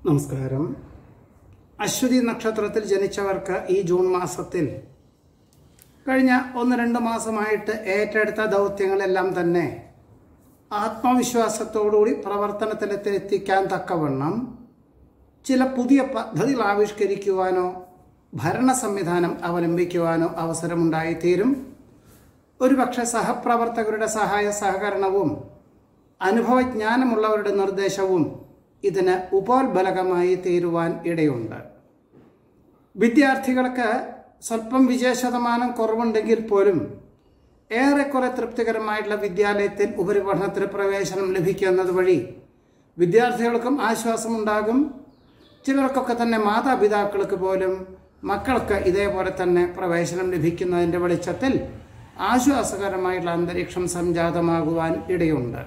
നമസ്കാരം അശ്വതി നക്ഷത്രത്തിൽ ജനിച്ചവർക്ക് ഈ ജൂൺ മാസത്തിൽ കഴിഞ്ഞ ഒന്ന് രണ്ട് മാസമായിട്ട് ഏറ്റെടുത്ത ദൗത്യങ്ങളെല്ലാം തന്നെ ആത്മവിശ്വാസത്തോടുകൂടി പ്രവർത്തനത്തിലെത്തിക്കാൻ തക്കവണ്ണം ചില പുതിയ പദ്ധതികൾ ആവിഷ്കരിക്കുവാനോ ഭരണ സംവിധാനം അവലംബിക്കുവാനോ അവസരമുണ്ടായിത്തീരും ഒരുപക്ഷെ സഹപ്രവർത്തകരുടെ സഹായ സഹകരണവും അനുഭവജ്ഞാനമുള്ളവരുടെ നിർദ്ദേശവും ഇതിന് ഉപോത്ബലകമായി തീരുവാൻ ഇടയുണ്ട് വിദ്യാർത്ഥികൾക്ക് സ്വല്പം വിജയശതമാനം കുറവുണ്ടെങ്കിൽ പോലും ഏറെക്കുറെ തൃപ്തികരമായിട്ടുള്ള വിദ്യാലയത്തിൽ ഉപരിപഠനത്തിന് പ്രവേശനം ലഭിക്കുന്നത് വഴി വിദ്യാർത്ഥികൾക്കും ആശ്വാസമുണ്ടാകും ചിലർക്കൊക്കെ തന്നെ മാതാപിതാക്കൾക്ക് പോലും മക്കൾക്ക് ഇതേപോലെ തന്നെ പ്രവേശനം ലഭിക്കുന്നതിൻ്റെ വെളിച്ചത്തിൽ ആശ്വാസകരമായിട്ടുള്ള അന്തരീക്ഷം സംജാതമാകുവാൻ ഇടയുണ്ട്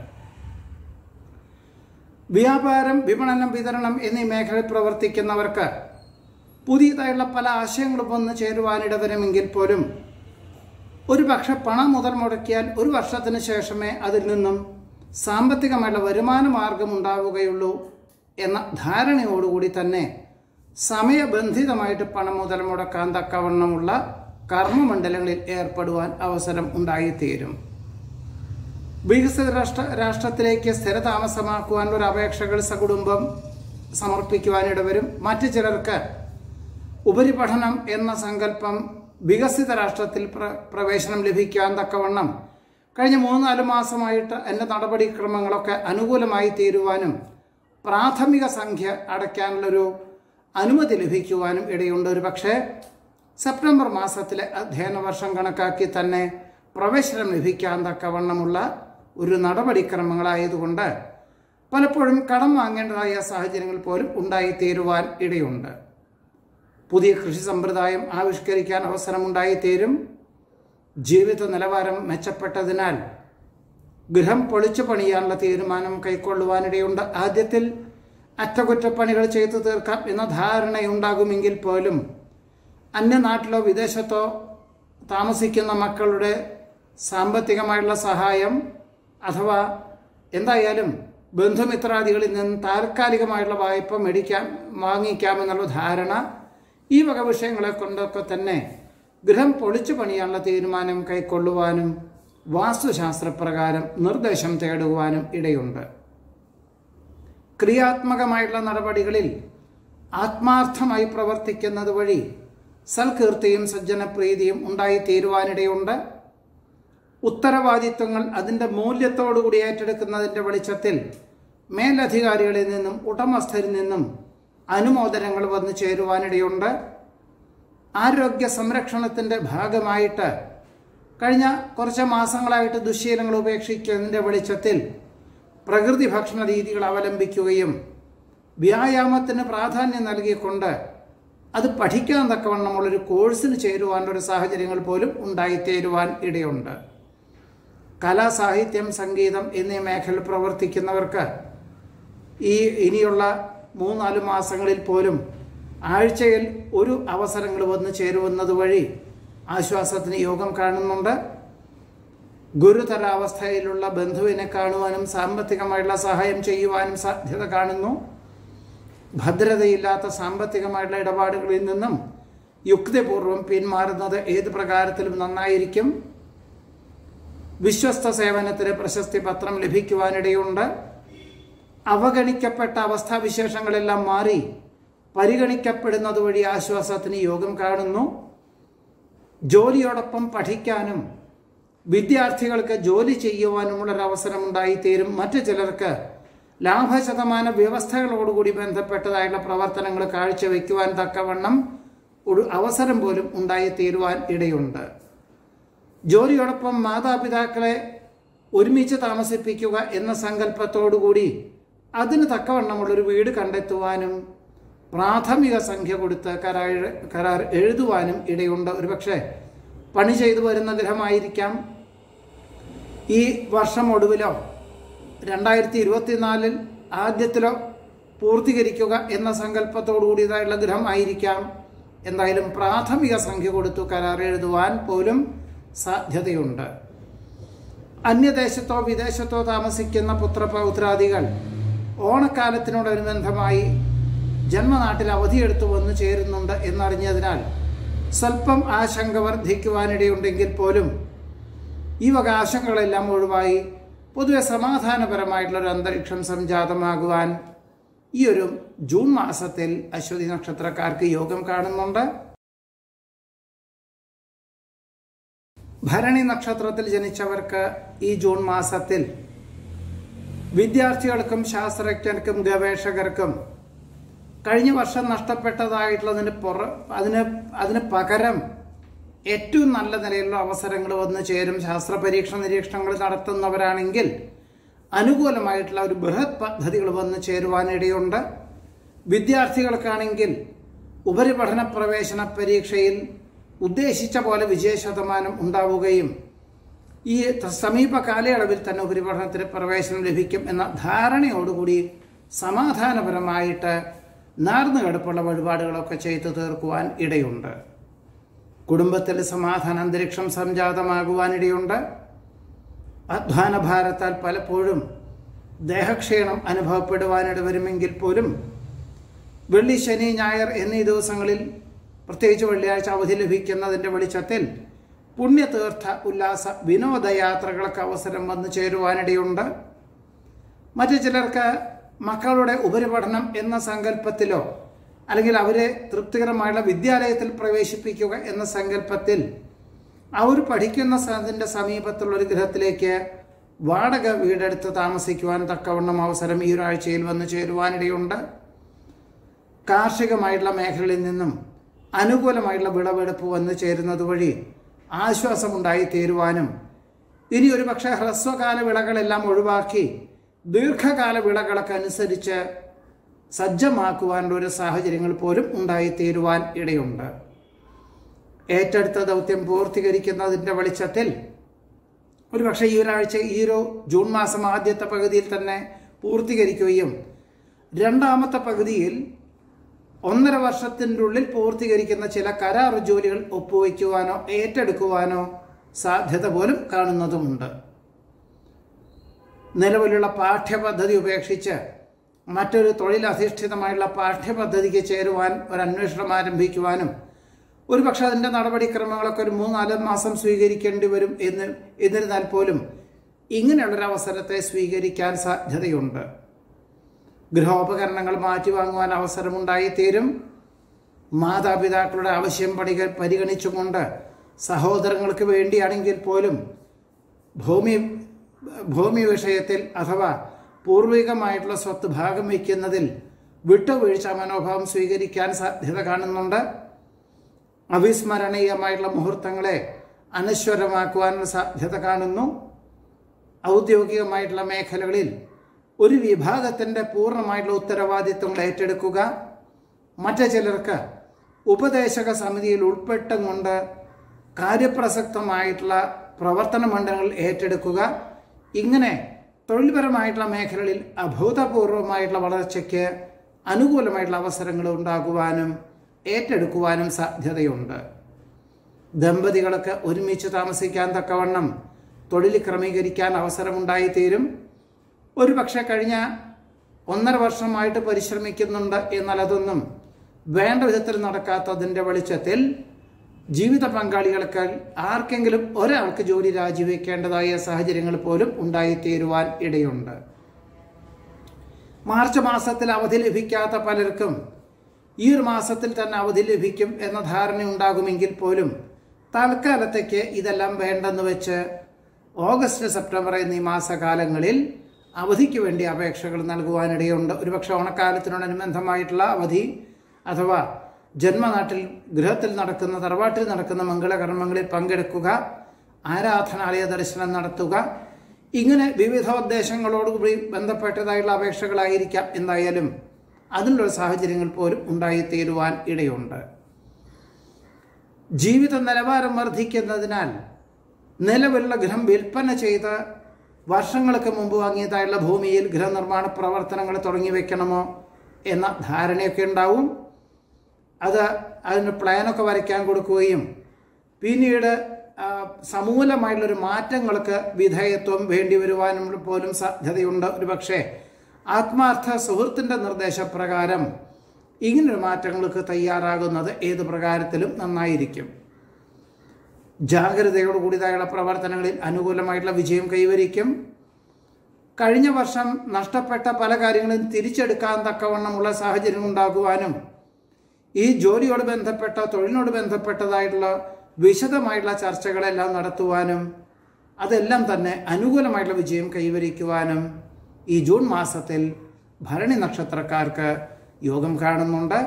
വ്യാപാരം വിപണനം വിതരണം എന്നീ മേഖലയിൽ പ്രവർത്തിക്കുന്നവർക്ക് പുതിയതായുള്ള പല ആശയങ്ങളും വന്ന് ചേരുവാനിടവരുമെങ്കിൽ പോലും ഒരു പക്ഷെ പണം മുതൽ മുടക്കിയാൽ ഒരു വർഷത്തിന് ശേഷമേ അതിൽ നിന്നും സാമ്പത്തികമായുള്ള വരുമാന മാർഗം ഉണ്ടാവുകയുള്ളൂ എന്ന ധാരണയോടുകൂടി തന്നെ സമയബന്ധിതമായിട്ട് പണം മുതൽ മുടക്കാൻ തക്കവണ്ണമുള്ള കർമ്മമണ്ഡലങ്ങളിൽ ഏർപ്പെടുവാൻ അവസരം ഉണ്ടായിത്തീരും വികസിത രാഷ്ട്ര രാഷ്ട്രത്തിലേക്ക് സ്ഥിരതാമസമാക്കുവാനുള്ള ഒരു അപേക്ഷകൾ സകുടുംബം സമർപ്പിക്കുവാനിടവരും മറ്റു ചിലർക്ക് ഉപരിപഠനം എന്ന സങ്കല്പം വികസിത രാഷ്ട്രത്തിൽ പ്ര പ്രവേശനം ലഭിക്കാൻ തക്കവണ്ണം കഴിഞ്ഞ മൂന്നാല് മാസമായിട്ട് എൻ്റെ നടപടിക്രമങ്ങളൊക്കെ അനുകൂലമായി തീരുവാനും പ്രാഥമിക സംഖ്യ അടയ്ക്കാനുള്ളൊരു അനുമതി ലഭിക്കുവാനും ഇടയുണ്ട് ഒരു പക്ഷേ സെപ്റ്റംബർ മാസത്തിലെ അധ്യയന വർഷം കണക്കാക്കി തന്നെ പ്രവേശനം ലഭിക്കാൻ തക്കവണ്ണമുള്ള ഒരു നടപടിക്രമങ്ങളായതുകൊണ്ട് പലപ്പോഴും കടം വാങ്ങേണ്ടതായ സാഹചര്യങ്ങൾ പോലും ഉണ്ടായിത്തീരുവാൻ ഇടയുണ്ട് പുതിയ കൃഷി സമ്പ്രദായം ആവിഷ്കരിക്കാൻ അവസരമുണ്ടായിത്തീരും ജീവിത നിലവാരം മെച്ചപ്പെട്ടതിനാൽ ഗൃഹം പൊളിച്ചു പണിയാനുള്ള തീരുമാനം കൈക്കൊള്ളുവാനിടയുണ്ട് ആദ്യത്തിൽ അറ്റകുറ്റപ്പണികൾ ചെയ്തു തീർക്കാം എന്ന ധാരണയുണ്ടാകുമെങ്കിൽ പോലും അന്യനാട്ടിലോ വിദേശത്തോ താമസിക്കുന്ന മക്കളുടെ സാമ്പത്തികമായുള്ള സഹായം അഥവാ എന്തായാലും ബന്ധുമിത്രാദികളിൽ നിന്ന് താൽക്കാലികമായുള്ള വായ്പ മേടിക്കാം വാങ്ങിക്കാമെന്നുള്ള ധാരണ ഈ വക വിഷയങ്ങളെ കൊണ്ടൊക്കെ തന്നെ ഗൃഹം പൊളിച്ചു പണിയാനുള്ള തീരുമാനം കൈക്കൊള്ളുവാനും വാസ്തുശാസ്ത്രപ്രകാരം നിർദ്ദേശം തേടുവാനും ഇടയുണ്ട് ക്രിയാത്മകമായിട്ടുള്ള നടപടികളിൽ ആത്മാർത്ഥമായി പ്രവർത്തിക്കുന്നത് വഴി സൽകീർത്തിയും സജ്ജനപ്രീതിയും ഉണ്ടായിത്തീരുവാനിടയുണ്ട് ഉത്തരവാദിത്വങ്ങൾ അതിൻ്റെ മൂല്യത്തോടുകൂടി ഏറ്റെടുക്കുന്നതിൻ്റെ വെളിച്ചത്തിൽ മേലധികാരികളിൽ നിന്നും ഉടമസ്ഥരിൽ നിന്നും അനുമോദനങ്ങൾ വന്നു ചേരുവാനിടയുണ്ട് ആരോഗ്യ സംരക്ഷണത്തിൻ്റെ ഭാഗമായിട്ട് കഴിഞ്ഞ കുറച്ച് മാസങ്ങളായിട്ട് ദുശ്ശീലങ്ങൾ ഉപേക്ഷിക്കുന്നതിൻ്റെ വെളിച്ചത്തിൽ പ്രകൃതി ഭക്ഷണ രീതികൾ അവലംബിക്കുകയും വ്യായാമത്തിന് പ്രാധാന്യം നൽകിക്കൊണ്ട് അത് പഠിക്കാൻ തക്കവണ്ണമുള്ളൊരു കോഴ്സിന് ചേരുവാനുള്ള സാഹചര്യങ്ങൾ പോലും ഉണ്ടായിത്തീരുവാൻ ഇടയുണ്ട് കലാ സാഹിത്യം സംഗീതം എന്നീ മേഖലയിൽ പ്രവർത്തിക്കുന്നവർക്ക് ഈ ഇനിയുള്ള മൂന്നാല് മാസങ്ങളിൽ പോലും ആഴ്ചയിൽ ഒരു അവസരങ്ങൾ വന്ന് ചേരുന്നത് വഴി ആശ്വാസത്തിന് യോഗം കാണുന്നുണ്ട് ഗുരുതരാവസ്ഥയിലുള്ള ബന്ധുവിനെ കാണുവാനും സാമ്പത്തികമായുള്ള സഹായം ചെയ്യുവാനും സാധ്യത കാണുന്നു ഭദ്രതയില്ലാത്ത സാമ്പത്തികമായിട്ടുള്ള ഇടപാടുകളിൽ നിന്നും യുക്തിപൂർവം പിന്മാറുന്നത് ഏത് പ്രകാരത്തിലും നന്നായിരിക്കും വിശ്വസ്ത സേവനത്തിന് പ്രശസ്തി പത്രം ലഭിക്കുവാനിടയുണ്ട് അവഗണിക്കപ്പെട്ട അവസ്ഥാവിശേഷങ്ങളെല്ലാം മാറി പരിഗണിക്കപ്പെടുന്നത് വഴി ആശ്വാസത്തിന് യോഗം കാണുന്നു ജോലിയോടൊപ്പം പഠിക്കാനും വിദ്യാർത്ഥികൾക്ക് ജോലി ചെയ്യുവാനുമുള്ളൊരവസരം ഉണ്ടായിത്തീരും മറ്റു ചിലർക്ക് ലാഭശതമാന വ്യവസ്ഥകളോടുകൂടി ബന്ധപ്പെട്ടതായുള്ള പ്രവർത്തനങ്ങൾ കാഴ്ചവെക്കുവാൻ തക്കവണ്ണം ഒരു അവസരം പോലും ഉണ്ടായിത്തീരുവാൻ ഇടയുണ്ട് ജോലിയോടൊപ്പം മാതാപിതാക്കളെ ഒരുമിച്ച് താമസിപ്പിക്കുക എന്ന സങ്കല്പത്തോടുകൂടി അതിന് തക്കവണ്ണമുള്ളൊരു വീട് കണ്ടെത്തുവാനും പ്രാഥമിക സംഖ്യ കൊടുത്ത് കരാർ കരാർ എഴുതുവാനും ഇടയുണ്ട് ഒരുപക്ഷെ പണി ചെയ്തു വരുന്ന ഗ്രഹമായിരിക്കാം ഈ വർഷം ഒടുവിലോ രണ്ടായിരത്തി ഇരുപത്തിനാലിൽ ആദ്യത്തിലോ പൂർത്തീകരിക്കുക എന്ന സങ്കല്പത്തോടുകൂടിയതായുള്ള ഗ്രഹം ആയിരിക്കാം എന്തായാലും പ്രാഥമിക സംഖ്യ കൊടുത്തു കരാർ എഴുതുവാൻ പോലും സാധ്യതയുണ്ട് അന്യദേശത്തോ വിദേശത്തോ താമസിക്കുന്ന പുത്രപൗത്രാദികൾ ഓണക്കാലത്തിനോടനുബന്ധമായി ജന്മനാട്ടിൽ അവധിയെടുത്ത് വന്നു ചേരുന്നുണ്ട് എന്നറിഞ്ഞതിനാൽ സ്വല്പം ആശങ്ക വർദ്ധിക്കുവാനിടയുണ്ടെങ്കിൽ പോലും ഈ വക ആശങ്കകളെല്ലാം ഒഴിവായി പൊതുവെ സമാധാനപരമായിട്ടുള്ള ഒരു അന്തരീക്ഷം സംജാതമാകുവാൻ ഈ ഒരു ജൂൺ മാസത്തിൽ അശ്വതി നക്ഷത്രക്കാർക്ക് യോഗം കാണുന്നുണ്ട് ഭരണി നക്ഷത്രത്തിൽ ജനിച്ചവർക്ക് ഈ ജൂൺ മാസത്തിൽ വിദ്യാർത്ഥികൾക്കും ശാസ്ത്രജ്ഞർക്കും ഗവേഷകർക്കും കഴിഞ്ഞ വർഷം നഷ്ടപ്പെട്ടതായിട്ടുള്ളതിന് പുറ അതിന് അതിന് പകരം ഏറ്റവും നല്ല നിലയിലുള്ള അവസരങ്ങൾ വന്നു ചേരും ശാസ്ത്ര പരീക്ഷണ നിരീക്ഷണങ്ങൾ നടത്തുന്നവരാണെങ്കിൽ അനുകൂലമായിട്ടുള്ള ഒരു ബൃഹത് പദ്ധതികൾ വന്നു ചേരുവാനിടയുണ്ട് വിദ്യാർത്ഥികൾക്കാണെങ്കിൽ ഉപരിപഠന പ്രവേശന പരീക്ഷയിൽ ഉദ്ദേശിച്ച പോലെ വിജയ ശതമാനം ഉണ്ടാവുകയും ഈ സമീപ കാലയളവിൽ തന്നെ ഉപരിപഠനത്തിന് പ്രവേശനം ലഭിക്കും എന്ന ധാരണയോടുകൂടി സമാധാനപരമായിട്ട് നാർന്നു കിടപ്പുള്ള വഴിപാടുകളൊക്കെ ചെയ്തു തീർക്കുവാൻ ഇടയുണ്ട് കുടുംബത്തിൽ സമാധാന അന്തരീക്ഷം സംജാതമാകുവാനിടയുണ്ട് അധ്വാന ഭാരത്താൽ പലപ്പോഴും ദേഹക്ഷീണം അനുഭവപ്പെടുവാനിട വരുമെങ്കിൽ പോലും വെള്ളി ശനി ഞായർ എന്നീ ദിവസങ്ങളിൽ പ്രത്യേകിച്ച് വെള്ളിയാഴ്ച അവധി ലഭിക്കുന്നതിൻ്റെ വെളിച്ചത്തിൽ പുണ്യതീർത്ഥ ഉല്ലാസ വിനോദയാത്രകൾക്ക് അവസരം വന്നു ചേരുവാനിടയുണ്ട് മറ്റു ചിലർക്ക് മക്കളുടെ ഉപരിപഠനം എന്ന സങ്കല്പത്തിലോ അല്ലെങ്കിൽ അവരെ തൃപ്തികരമായുള്ള വിദ്യാലയത്തിൽ പ്രവേശിപ്പിക്കുക എന്ന സങ്കല്പത്തിൽ അവർ പഠിക്കുന്ന സ്ഥലത്തിൻ്റെ സമീപത്തുള്ള ഒരു ഗൃഹത്തിലേക്ക് വാടക വീടെടുത്ത് താമസിക്കുവാൻ തക്കവണ്ണം അവസരം ഈ ഒരാഴ്ചയിൽ വന്നു ചേരുവാനിടയുണ്ട് കാർഷികമായിട്ടുള്ള മേഖലയിൽ നിന്നും അനുകൂലമായിട്ടുള്ള വിളവെടുപ്പ് വന്നു ചേരുന്നത് വഴി ആശ്വാസമുണ്ടായി തീരുവാനും ഇനി ഒരു പക്ഷേ ഹ്രസ്വകാല വിളകളെല്ലാം ഒഴിവാക്കി ദീർഘകാല വിളകളൊക്കെ അനുസരിച്ച് സജ്ജമാക്കുവാനുള്ള ഒരു സാഹചര്യങ്ങൾ പോലും ഉണ്ടായിത്തീരുവാൻ ഇടയുണ്ട് ഏറ്റെടുത്ത ദൗത്യം പൂർത്തീകരിക്കുന്നതിൻ്റെ വെളിച്ചത്തിൽ ഒരു പക്ഷേ ഈ ഒരാഴ്ച ഈ ഒരു ജൂൺ മാസം ആദ്യത്തെ പകുതിയിൽ തന്നെ പൂർത്തീകരിക്കുകയും രണ്ടാമത്തെ പകുതിയിൽ ഒന്നര വർഷത്തിൻ്റെ ഉള്ളിൽ പൂർത്തീകരിക്കുന്ന ചില കരാർ ജോലികൾ ഒപ്പുവയ്ക്കുവാനോ ഏറ്റെടുക്കുവാനോ സാധ്യത പോലും കാണുന്നതുമുണ്ട് നിലവിലുള്ള പാഠ്യപദ്ധതി ഉപേക്ഷിച്ച് മറ്റൊരു തൊഴിലധിഷ്ഠിതമായുള്ള പാഠ്യപദ്ധതിക്ക് ചേരുവാൻ ഒരു അന്വേഷണം ആരംഭിക്കുവാനും ഒരുപക്ഷെ അതിൻ്റെ നടപടിക്രമങ്ങളൊക്കെ ഒരു മൂന്നാല് മാസം സ്വീകരിക്കേണ്ടി വരും എന്ന് എന്നിരുന്നാൽ പോലും ഇങ്ങനെയുള്ളൊരു അവസരത്തെ സ്വീകരിക്കാൻ സാധ്യതയുണ്ട് ഗൃഹോപകരണങ്ങൾ മാറ്റി വാങ്ങുവാൻ അവസരമുണ്ടായിത്തീരും മാതാപിതാക്കളുടെ ആവശ്യം പണിക പരിഗണിച്ചുകൊണ്ട് സഹോദരങ്ങൾക്ക് വേണ്ടിയാണെങ്കിൽ പോലും ഭൂമി ഭൂമി വിഷയത്തിൽ അഥവാ പൂർവികമായിട്ടുള്ള സ്വത്ത് ഭാഗം വയ്ക്കുന്നതിൽ വിട്ടുവീഴ്ച മനോഭാവം സ്വീകരിക്കാൻ സാധ്യത കാണുന്നുണ്ട് അവിസ്മരണീയമായിട്ടുള്ള മുഹൂർത്തങ്ങളെ അനശ്വരമാക്കുവാനുള്ള സാധ്യത കാണുന്നു ഔദ്യോഗികമായിട്ടുള്ള മേഖലകളിൽ ഒരു വിഭാഗത്തിൻ്റെ പൂർണ്ണമായിട്ടുള്ള ഉത്തരവാദിത്വങ്ങൾ ഏറ്റെടുക്കുക മറ്റു ചിലർക്ക് ഉപദേശക സമിതിയിൽ ഉൾപ്പെട്ടും കൊണ്ട് കാര്യപ്രസക്തമായിട്ടുള്ള പ്രവർത്തന മണ്ഡലങ്ങൾ ഏറ്റെടുക്കുക ഇങ്ങനെ തൊഴിൽപരമായിട്ടുള്ള മേഖലകളിൽ അഭൂതപൂർവമായിട്ടുള്ള വളർച്ചയ്ക്ക് അനുകൂലമായിട്ടുള്ള അവസരങ്ങൾ ഉണ്ടാകുവാനും ഏറ്റെടുക്കുവാനും സാധ്യതയുണ്ട് ദമ്പതികൾക്ക് ഒരുമിച്ച് താമസിക്കാൻ തക്കവണ്ണം തൊഴിൽ ക്രമീകരിക്കാൻ അവസരമുണ്ടായിത്തീരും ഒരു പക്ഷേ കഴിഞ്ഞ ഒന്നര വർഷമായിട്ട് പരിശ്രമിക്കുന്നുണ്ട് എന്നാൽ അതൊന്നും വേണ്ട വിധത്തിൽ നടക്കാത്തതിൻ്റെ വെളിച്ചത്തിൽ ജീവിത പങ്കാളികൾക്ക് ആർക്കെങ്കിലും ഒരാൾക്ക് ജോലി രാജിവെക്കേണ്ടതായ സാഹചര്യങ്ങൾ പോലും ഉണ്ടായിത്തീരുവാൻ ഇടയുണ്ട് മാർച്ച് മാസത്തിൽ അവധി ലഭിക്കാത്ത പലർക്കും ഈ ഒരു മാസത്തിൽ തന്നെ അവധി ലഭിക്കും എന്ന ധാരണ ഉണ്ടാകുമെങ്കിൽ പോലും തൽക്കാലത്തേക്ക് ഇതെല്ലാം വേണ്ടെന്ന് വെച്ച് ഓഗസ്റ്റ് സെപ്റ്റംബർ എന്നീ മാസകാലങ്ങളിൽ അവധിക്ക് വേണ്ടി അപേക്ഷകൾ നൽകുവാനിടയുണ്ട് ഒരുപക്ഷെ ഓണക്കാലത്തിനോടനുബന്ധമായിട്ടുള്ള അവധി അഥവാ ജന്മനാട്ടിൽ ഗൃഹത്തിൽ നടക്കുന്ന തറവാട്ടിൽ നടക്കുന്ന മംഗളകർമ്മങ്ങളിൽ പങ്കെടുക്കുക ആരാധനാലയ ദർശനം നടത്തുക ഇങ്ങനെ വിവിധോദ്ദേശങ്ങളോടുകൂടി ബന്ധപ്പെട്ടതായുള്ള അപേക്ഷകളായിരിക്കാം എന്തായാലും അതിനുള്ള സാഹചര്യങ്ങൾ പോലും ഉണ്ടായിത്തീരുവാൻ ഇടയുണ്ട് ജീവിത നിലവാരം വർദ്ധിക്കുന്നതിനാൽ നിലവിലുള്ള ഗൃഹം വിൽപ്പന ചെയ്ത് വർഷങ്ങൾക്ക് മുമ്പ് വാങ്ങിയതായുള്ള ഭൂമിയിൽ ഗൃഹനിർമ്മാണ പ്രവർത്തനങ്ങൾ തുടങ്ങി വെക്കണമോ എന്ന ധാരണയൊക്കെ ഉണ്ടാവും അത് അതിന് പ്ലാനൊക്കെ വരയ്ക്കാൻ കൊടുക്കുകയും പിന്നീട് ആ, സമൂലമായിട്ടുള്ളൊരു മാറ്റങ്ങൾക്ക് വിധേയത്വം വേണ്ടി വരുവാനും പോലും സാധ്യതയുണ്ട് ഒരു പക്ഷേ ആത്മാർത്ഥ സുഹൃത്തിൻ്റെ നിർദ്ദേശപ്രകാരം ഇങ്ങനൊരു മാറ്റങ്ങൾക്ക് തയ്യാറാകുന്നത് ഏത് പ്രകാരത്തിലും നന്നായിരിക്കും ജാഗ്രതയോടുകൂടിയതായുള്ള പ്രവർത്തനങ്ങളിൽ അനുകൂലമായിട്ടുള്ള വിജയം കൈവരിക്കും കഴിഞ്ഞ വർഷം നഷ്ടപ്പെട്ട പല കാര്യങ്ങളും തിരിച്ചെടുക്കാൻ തക്കവണ്ണമുള്ള സാഹചര്യം ഉണ്ടാകുവാനും ഈ ജോലിയോട് ബന്ധപ്പെട്ട തൊഴിലിനോട് ബന്ധപ്പെട്ടതായിട്ടുള്ള വിശദമായിട്ടുള്ള ചർച്ചകളെല്ലാം നടത്തുവാനും അതെല്ലാം തന്നെ അനുകൂലമായിട്ടുള്ള വിജയം കൈവരിക്കുവാനും ഈ ജൂൺ മാസത്തിൽ ഭരണി നക്ഷത്രക്കാർക്ക് യോഗം കാണുന്നുണ്ട്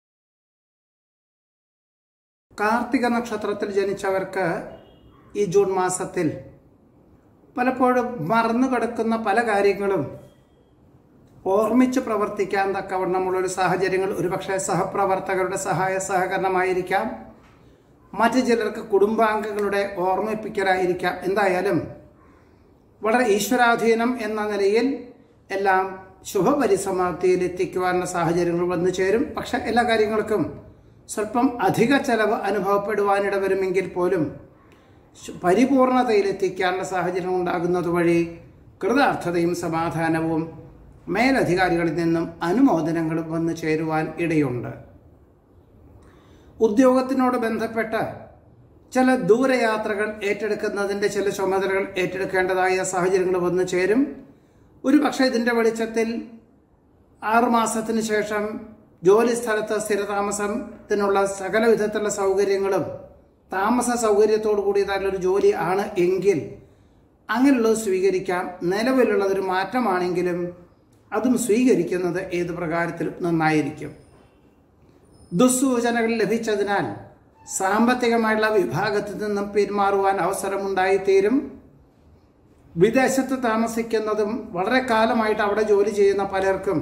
കാർത്തിക നക്ഷത്രത്തിൽ ജനിച്ചവർക്ക് ഈ ജൂൺ മാസത്തിൽ പലപ്പോഴും മറന്നു കിടക്കുന്ന പല കാര്യങ്ങളും ഓർമ്മിച്ച് പ്രവർത്തിക്കാൻ തക്കവണ്ണമുള്ളൊരു സാഹചര്യങ്ങൾ ഒരുപക്ഷെ സഹപ്രവർത്തകരുടെ സഹായ സഹകരണമായിരിക്കാം മറ്റു ചിലർക്ക് കുടുംബാംഗങ്ങളുടെ ഓർമ്മിപ്പിക്കലായിരിക്കാം എന്തായാലും വളരെ ഈശ്വരാധീനം എന്ന നിലയിൽ എല്ലാം ശുഭപരിസമാപ്തിയിൽ എത്തിക്കുവാനുള്ള സാഹചര്യങ്ങൾ വന്നു ചേരും പക്ഷെ എല്ലാ കാര്യങ്ങൾക്കും സ്വല്പം അധിക ചെലവ് അനുഭവപ്പെടുവാനിട വരുമെങ്കിൽ പോലും പരിപൂർണതയിലെത്തിക്കാനുള്ള സാഹചര്യം ഉണ്ടാകുന്നത് വഴി കൃതാർത്ഥതയും സമാധാനവും മേലധികാരികളിൽ നിന്നും അനുമോദനങ്ങളും വന്നു ചേരുവാൻ ഇടയുണ്ട് ഉദ്യോഗത്തിനോട് ബന്ധപ്പെട്ട ചില ദൂരയാത്രകൾ ഏറ്റെടുക്കുന്നതിൻ്റെ ചില ചുമതലകൾ ഏറ്റെടുക്കേണ്ടതായ സാഹചര്യങ്ങൾ വന്നു ചേരും ഒരു പക്ഷേ ഇതിൻ്റെ വെളിച്ചത്തിൽ ആറുമാസത്തിന് ശേഷം ജോലി സ്ഥലത്ത് സ്ഥിരതാമസത്തിനുള്ള സകല വിധത്തിലുള്ള സൗകര്യങ്ങളും താമസ സൗകര്യത്തോടു കൂടിയതായിട്ടുള്ളൊരു ജോലി ആണ് എങ്കിൽ അങ്ങനെയുള്ളത് സ്വീകരിക്കാം നിലവിലുള്ളതൊരു മാറ്റമാണെങ്കിലും അതും സ്വീകരിക്കുന്നത് ഏത് പ്രകാരത്തിലും നന്നായിരിക്കും ദുസ്സൂചനകൾ ലഭിച്ചതിനാൽ സാമ്പത്തികമായിട്ടുള്ള വിഭാഗത്തിൽ നിന്നും പിന്മാറുവാൻ അവസരമുണ്ടായിത്തീരും വിദേശത്ത് താമസിക്കുന്നതും വളരെ കാലമായിട്ട് അവിടെ ജോലി ചെയ്യുന്ന പലർക്കും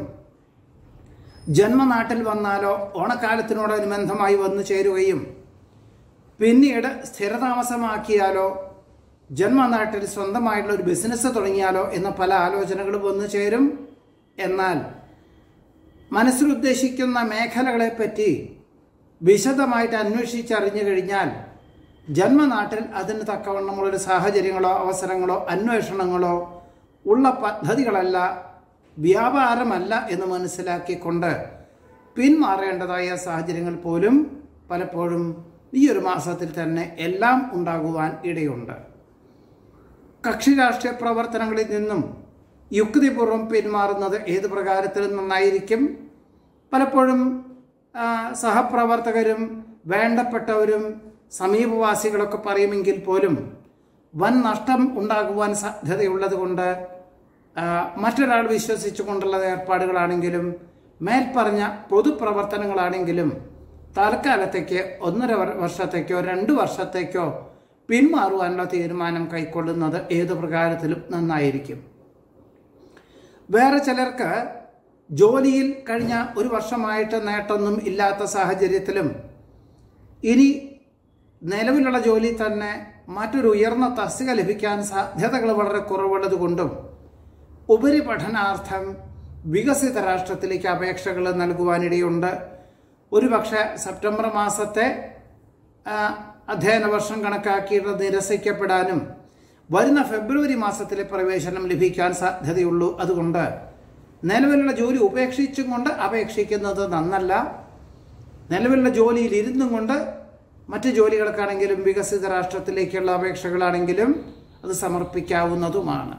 ജന്മനാട്ടിൽ വന്നാലോ ഓണക്കാലത്തിനോടനുബന്ധമായി വന്നു ചേരുകയും പിന്നീട് സ്ഥിരതാമസമാക്കിയാലോ ജന്മനാട്ടിൽ സ്വന്തമായിട്ടുള്ള ഒരു ബിസിനസ് തുടങ്ങിയാലോ എന്ന പല ആലോചനകളും വന്നു ചേരും എന്നാൽ മനസ്സിലുദ്ദേശിക്കുന്ന മേഖലകളെപ്പറ്റി വിശദമായിട്ട് അന്വേഷിച്ചറിഞ്ഞു കഴിഞ്ഞാൽ ജന്മനാട്ടിൽ അതിന് തക്കവണ്ണമുള്ളൊരു സാഹചര്യങ്ങളോ അവസരങ്ങളോ അന്വേഷണങ്ങളോ ഉള്ള പദ്ധതികളല്ല വ്യാപാരമല്ല എന്ന് മനസ്സിലാക്കിക്കൊണ്ട് പിന്മാറേണ്ടതായ സാഹചര്യങ്ങൾ പോലും പലപ്പോഴും ഈ ഒരു മാസത്തിൽ തന്നെ എല്ലാം ഉണ്ടാകുവാൻ ഇടയുണ്ട് കക്ഷി രാഷ്ട്രീയ പ്രവർത്തനങ്ങളിൽ നിന്നും യുക്തിപൂർവ്വം പിന്മാറുന്നത് ഏത് പ്രകാരത്തിലും നന്നായിരിക്കും പലപ്പോഴും ആ, സഹപ്രവർത്തകരും വേണ്ടപ്പെട്ടവരും സമീപവാസികളൊക്കെ പറയുമെങ്കിൽ പോലും വൻ നഷ്ടം ഉണ്ടാകുവാൻ സാധ്യതയുള്ളത് കൊണ്ട് ആ, മറ്റൊരാൾ വിശ്വസിച്ചുകൊണ്ടുള്ള ഏർപ്പാടുകളാണെങ്കിലും മേൽപ്പറഞ്ഞ പൊതുപ്രവർത്തനങ്ങളാണെങ്കിലും തൽക്കാലത്തേക്ക് ഒന്നര വർ- വർഷത്തേക്കോ രണ്ട് വർഷത്തേക്കോ പിന്മാറുവാനുള്ള തീരുമാനം കൈക്കൊള്ളുന്നത് ഏത് പ്രകാരത്തിലും നന്നായിരിക്കും വേറെ ചിലർക്ക് ജോലിയിൽ കഴിഞ്ഞ ഒരു വർഷമായിട്ട് നേട്ടമൊന്നും ഇല്ലാത്ത സാഹചര്യത്തിലും ഇനി നിലവിലുള്ള ജോലി തന്നെ മറ്റൊരു ഉയർന്ന തസ്തിക ലഭിക്കാൻ സാധ്യതകൾ വളരെ കുറവുള്ളത് കൊണ്ടും ഉപരിപഠനാർത്ഥം വികസിത രാഷ്ട്രത്തിലേക്ക് അപേക്ഷകൾ നൽകുവാനിടയുണ്ട് ഒരുപക്ഷെ സെപ്റ്റംബർ മാസത്തെ ആ, അധ്യയന വർഷം കണക്കാക്കിയിട്ട് നിരസിക്കപ്പെടാനും വരുന്ന ഫെബ്രുവരി മാസത്തിലെ പ്രവേശനം ലഭിക്കാൻ സാധ്യതയുള്ളൂ അതുകൊണ്ട് നിലവിലുള്ള ജോലി ഉപേക്ഷിച്ചും കൊണ്ട് അപേക്ഷിക്കുന്നത് നന്നല്ല നിലവിലുള്ള ജോലിയിൽ ഇരുന്നും കൊണ്ട് മറ്റ് ജോലികൾക്കാണെങ്കിലും വികസിത രാഷ്ട്രത്തിലേക്കുള്ള അപേക്ഷകളാണെങ്കിലും അത് സമർപ്പിക്കാവുന്നതുമാണ്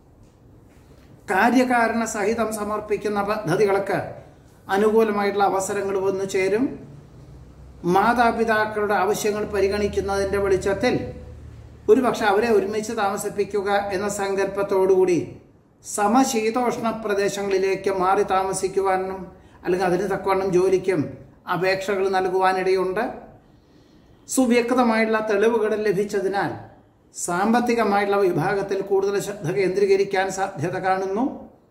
കാര്യകാരണ സഹിതം സമർപ്പിക്കുന്ന പദ്ധതികൾക്ക് അനുകൂലമായിട്ടുള്ള അവസരങ്ങൾ വന്നു ചേരും മാതാപിതാക്കളുടെ ആവശ്യങ്ങൾ പരിഗണിക്കുന്നതിൻ്റെ വെളിച്ചത്തിൽ ഒരുപക്ഷെ അവരെ ഒരുമിച്ച് താമസിപ്പിക്കുക എന്ന സങ്കല്പത്തോടുകൂടി സമശീതോഷ്ണ പ്രദേശങ്ങളിലേക്ക് മാറി താമസിക്കുവാനും അല്ലെങ്കിൽ അതിന് തക്കവണ്ണം ജോലിക്കും അപേക്ഷകൾ നൽകുവാനിടയുണ്ട് സുവ്യക്തമായിട്ടുള്ള തെളിവുകൾ ലഭിച്ചതിനാൽ സാമ്പത്തികമായിട്ടുള്ള വിഭാഗത്തിൽ കൂടുതൽ ശ്രദ്ധ കേന്ദ്രീകരിക്കാൻ സാധ്യത കാണുന്നു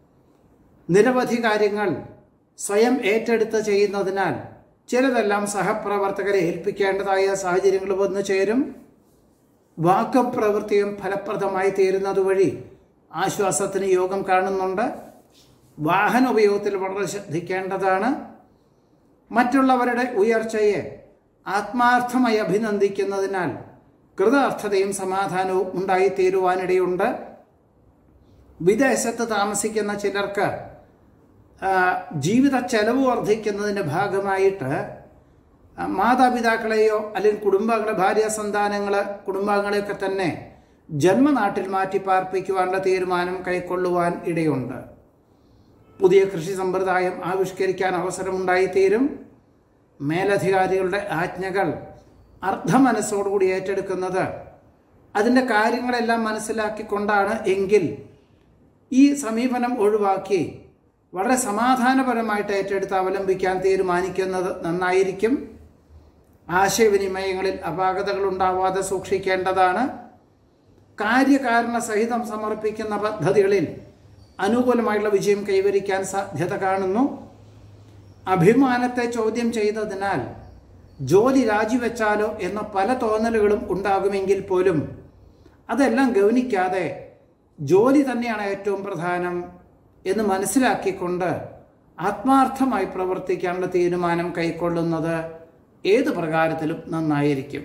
നിരവധി കാര്യങ്ങൾ സ്വയം ഏറ്റെടുത്ത് ചെയ്യുന്നതിനാൽ ചിലതെല്ലാം സഹപ്രവർത്തകരെ ഏൽപ്പിക്കേണ്ടതായ സാഹചര്യങ്ങൾ വന്നു ചേരും വാക്കും പ്രവൃത്തിയും ഫലപ്രദമായി തീരുന്നത് വഴി ആശ്വാസത്തിന് യോഗം കാണുന്നുണ്ട് വാഹന ഉപയോഗത്തിൽ വളരെ ശ്രദ്ധിക്കേണ്ടതാണ് മറ്റുള്ളവരുടെ ഉയർച്ചയെ ആത്മാർത്ഥമായി അഭിനന്ദിക്കുന്നതിനാൽ കൃതാർത്ഥതയും സമാധാനവും ഉണ്ടായിത്തീരുവാനിടയുണ്ട് വിദേശത്ത് താമസിക്കുന്ന ചിലർക്ക് ആ, ജീവിത ചെലവ് വർദ്ധിക്കുന്നതിൻ്റെ ഭാഗമായിട്ട് ആ, മാതാപിതാക്കളെയോ അല്ലെങ്കിൽ കുടുംബങ്ങളെ ഭാര്യ സന്താനങ്ങൾ കുടുംബാംഗങ്ങളെയൊക്കെ തന്നെ ജന്മനാട്ടിൽ മാറ്റി പാർപ്പിക്കുവാനുള്ള തീരുമാനം കൈക്കൊള്ളുവാൻ ഇടയുണ്ട് പുതിയ കൃഷി സമ്പ്രദായം ആവിഷ്കരിക്കാൻ അവസരമുണ്ടായിത്തീരും മേലധികാരികളുടെ ആജ്ഞകൾ അർദ്ധമനസ്സോടുകൂടി ഏറ്റെടുക്കുന്നത് അതിൻ്റെ കാര്യങ്ങളെല്ലാം മനസ്സിലാക്കിക്കൊണ്ടാണ് എങ്കിൽ ഈ സമീപനം ഒഴിവാക്കി വളരെ സമാധാനപരമായിട്ട് ഏറ്റെടുത്ത് അവലംബിക്കാൻ തീരുമാനിക്കുന്നത് നന്നായിരിക്കും ആശയവിനിമയങ്ങളിൽ അപാകതകൾ ഉണ്ടാവാതെ സൂക്ഷിക്കേണ്ടതാണ് കാര്യകാരണ സഹിതം സമർപ്പിക്കുന്ന പദ്ധതികളിൽ അനുകൂലമായിട്ടുള്ള വിജയം കൈവരിക്കാൻ സാധ്യത കാണുന്നു അഭിമാനത്തെ ചോദ്യം ചെയ്തതിനാൽ ജോലി രാജിവെച്ചാലോ എന്ന പല തോന്നലുകളും ഉണ്ടാകുമെങ്കിൽ പോലും അതെല്ലാം ഗൗനിക്കാതെ ജോലി തന്നെയാണ് ഏറ്റവും പ്രധാനം എന്ന് മനസ്സിലാക്കിക്കൊണ്ട് ആത്മാർത്ഥമായി പ്രവർത്തിക്കാനുള്ള തീരുമാനം കൈക്കൊള്ളുന്നത് ഏത് പ്രകാരത്തിലും നന്നായിരിക്കും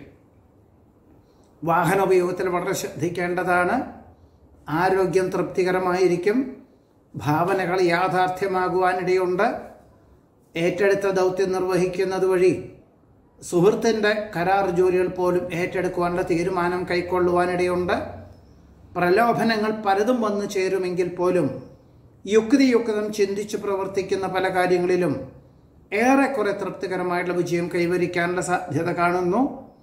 വാഹന ഉപയോഗത്തിൽ വളരെ ശ്രദ്ധിക്കേണ്ടതാണ് ആരോഗ്യം തൃപ്തികരമായിരിക്കും ഭാവനകൾ യാഥാർത്ഥ്യമാകുവാനിടയുണ്ട് ഏറ്റെടുത്ത ദൗത്യം നിർവഹിക്കുന്നത് വഴി സുഹൃത്തിൻ്റെ കരാർ ജോലികൾ പോലും ഏറ്റെടുക്കുവാനുള്ള തീരുമാനം കൈക്കൊള്ളുവാനിടയുണ്ട് പ്രലോഭനങ്ങൾ പലതും വന്നു ചേരുമെങ്കിൽ പോലും യുക്തിയുക്തം ചിന്തിച്ച് പ്രവർത്തിക്കുന്ന പല കാര്യങ്ങളിലും ഏറെക്കുറെ തൃപ്തികരമായിട്ടുള്ള വിജയം കൈവരിക്കാനുള്ള സാധ്യത കാണുന്നു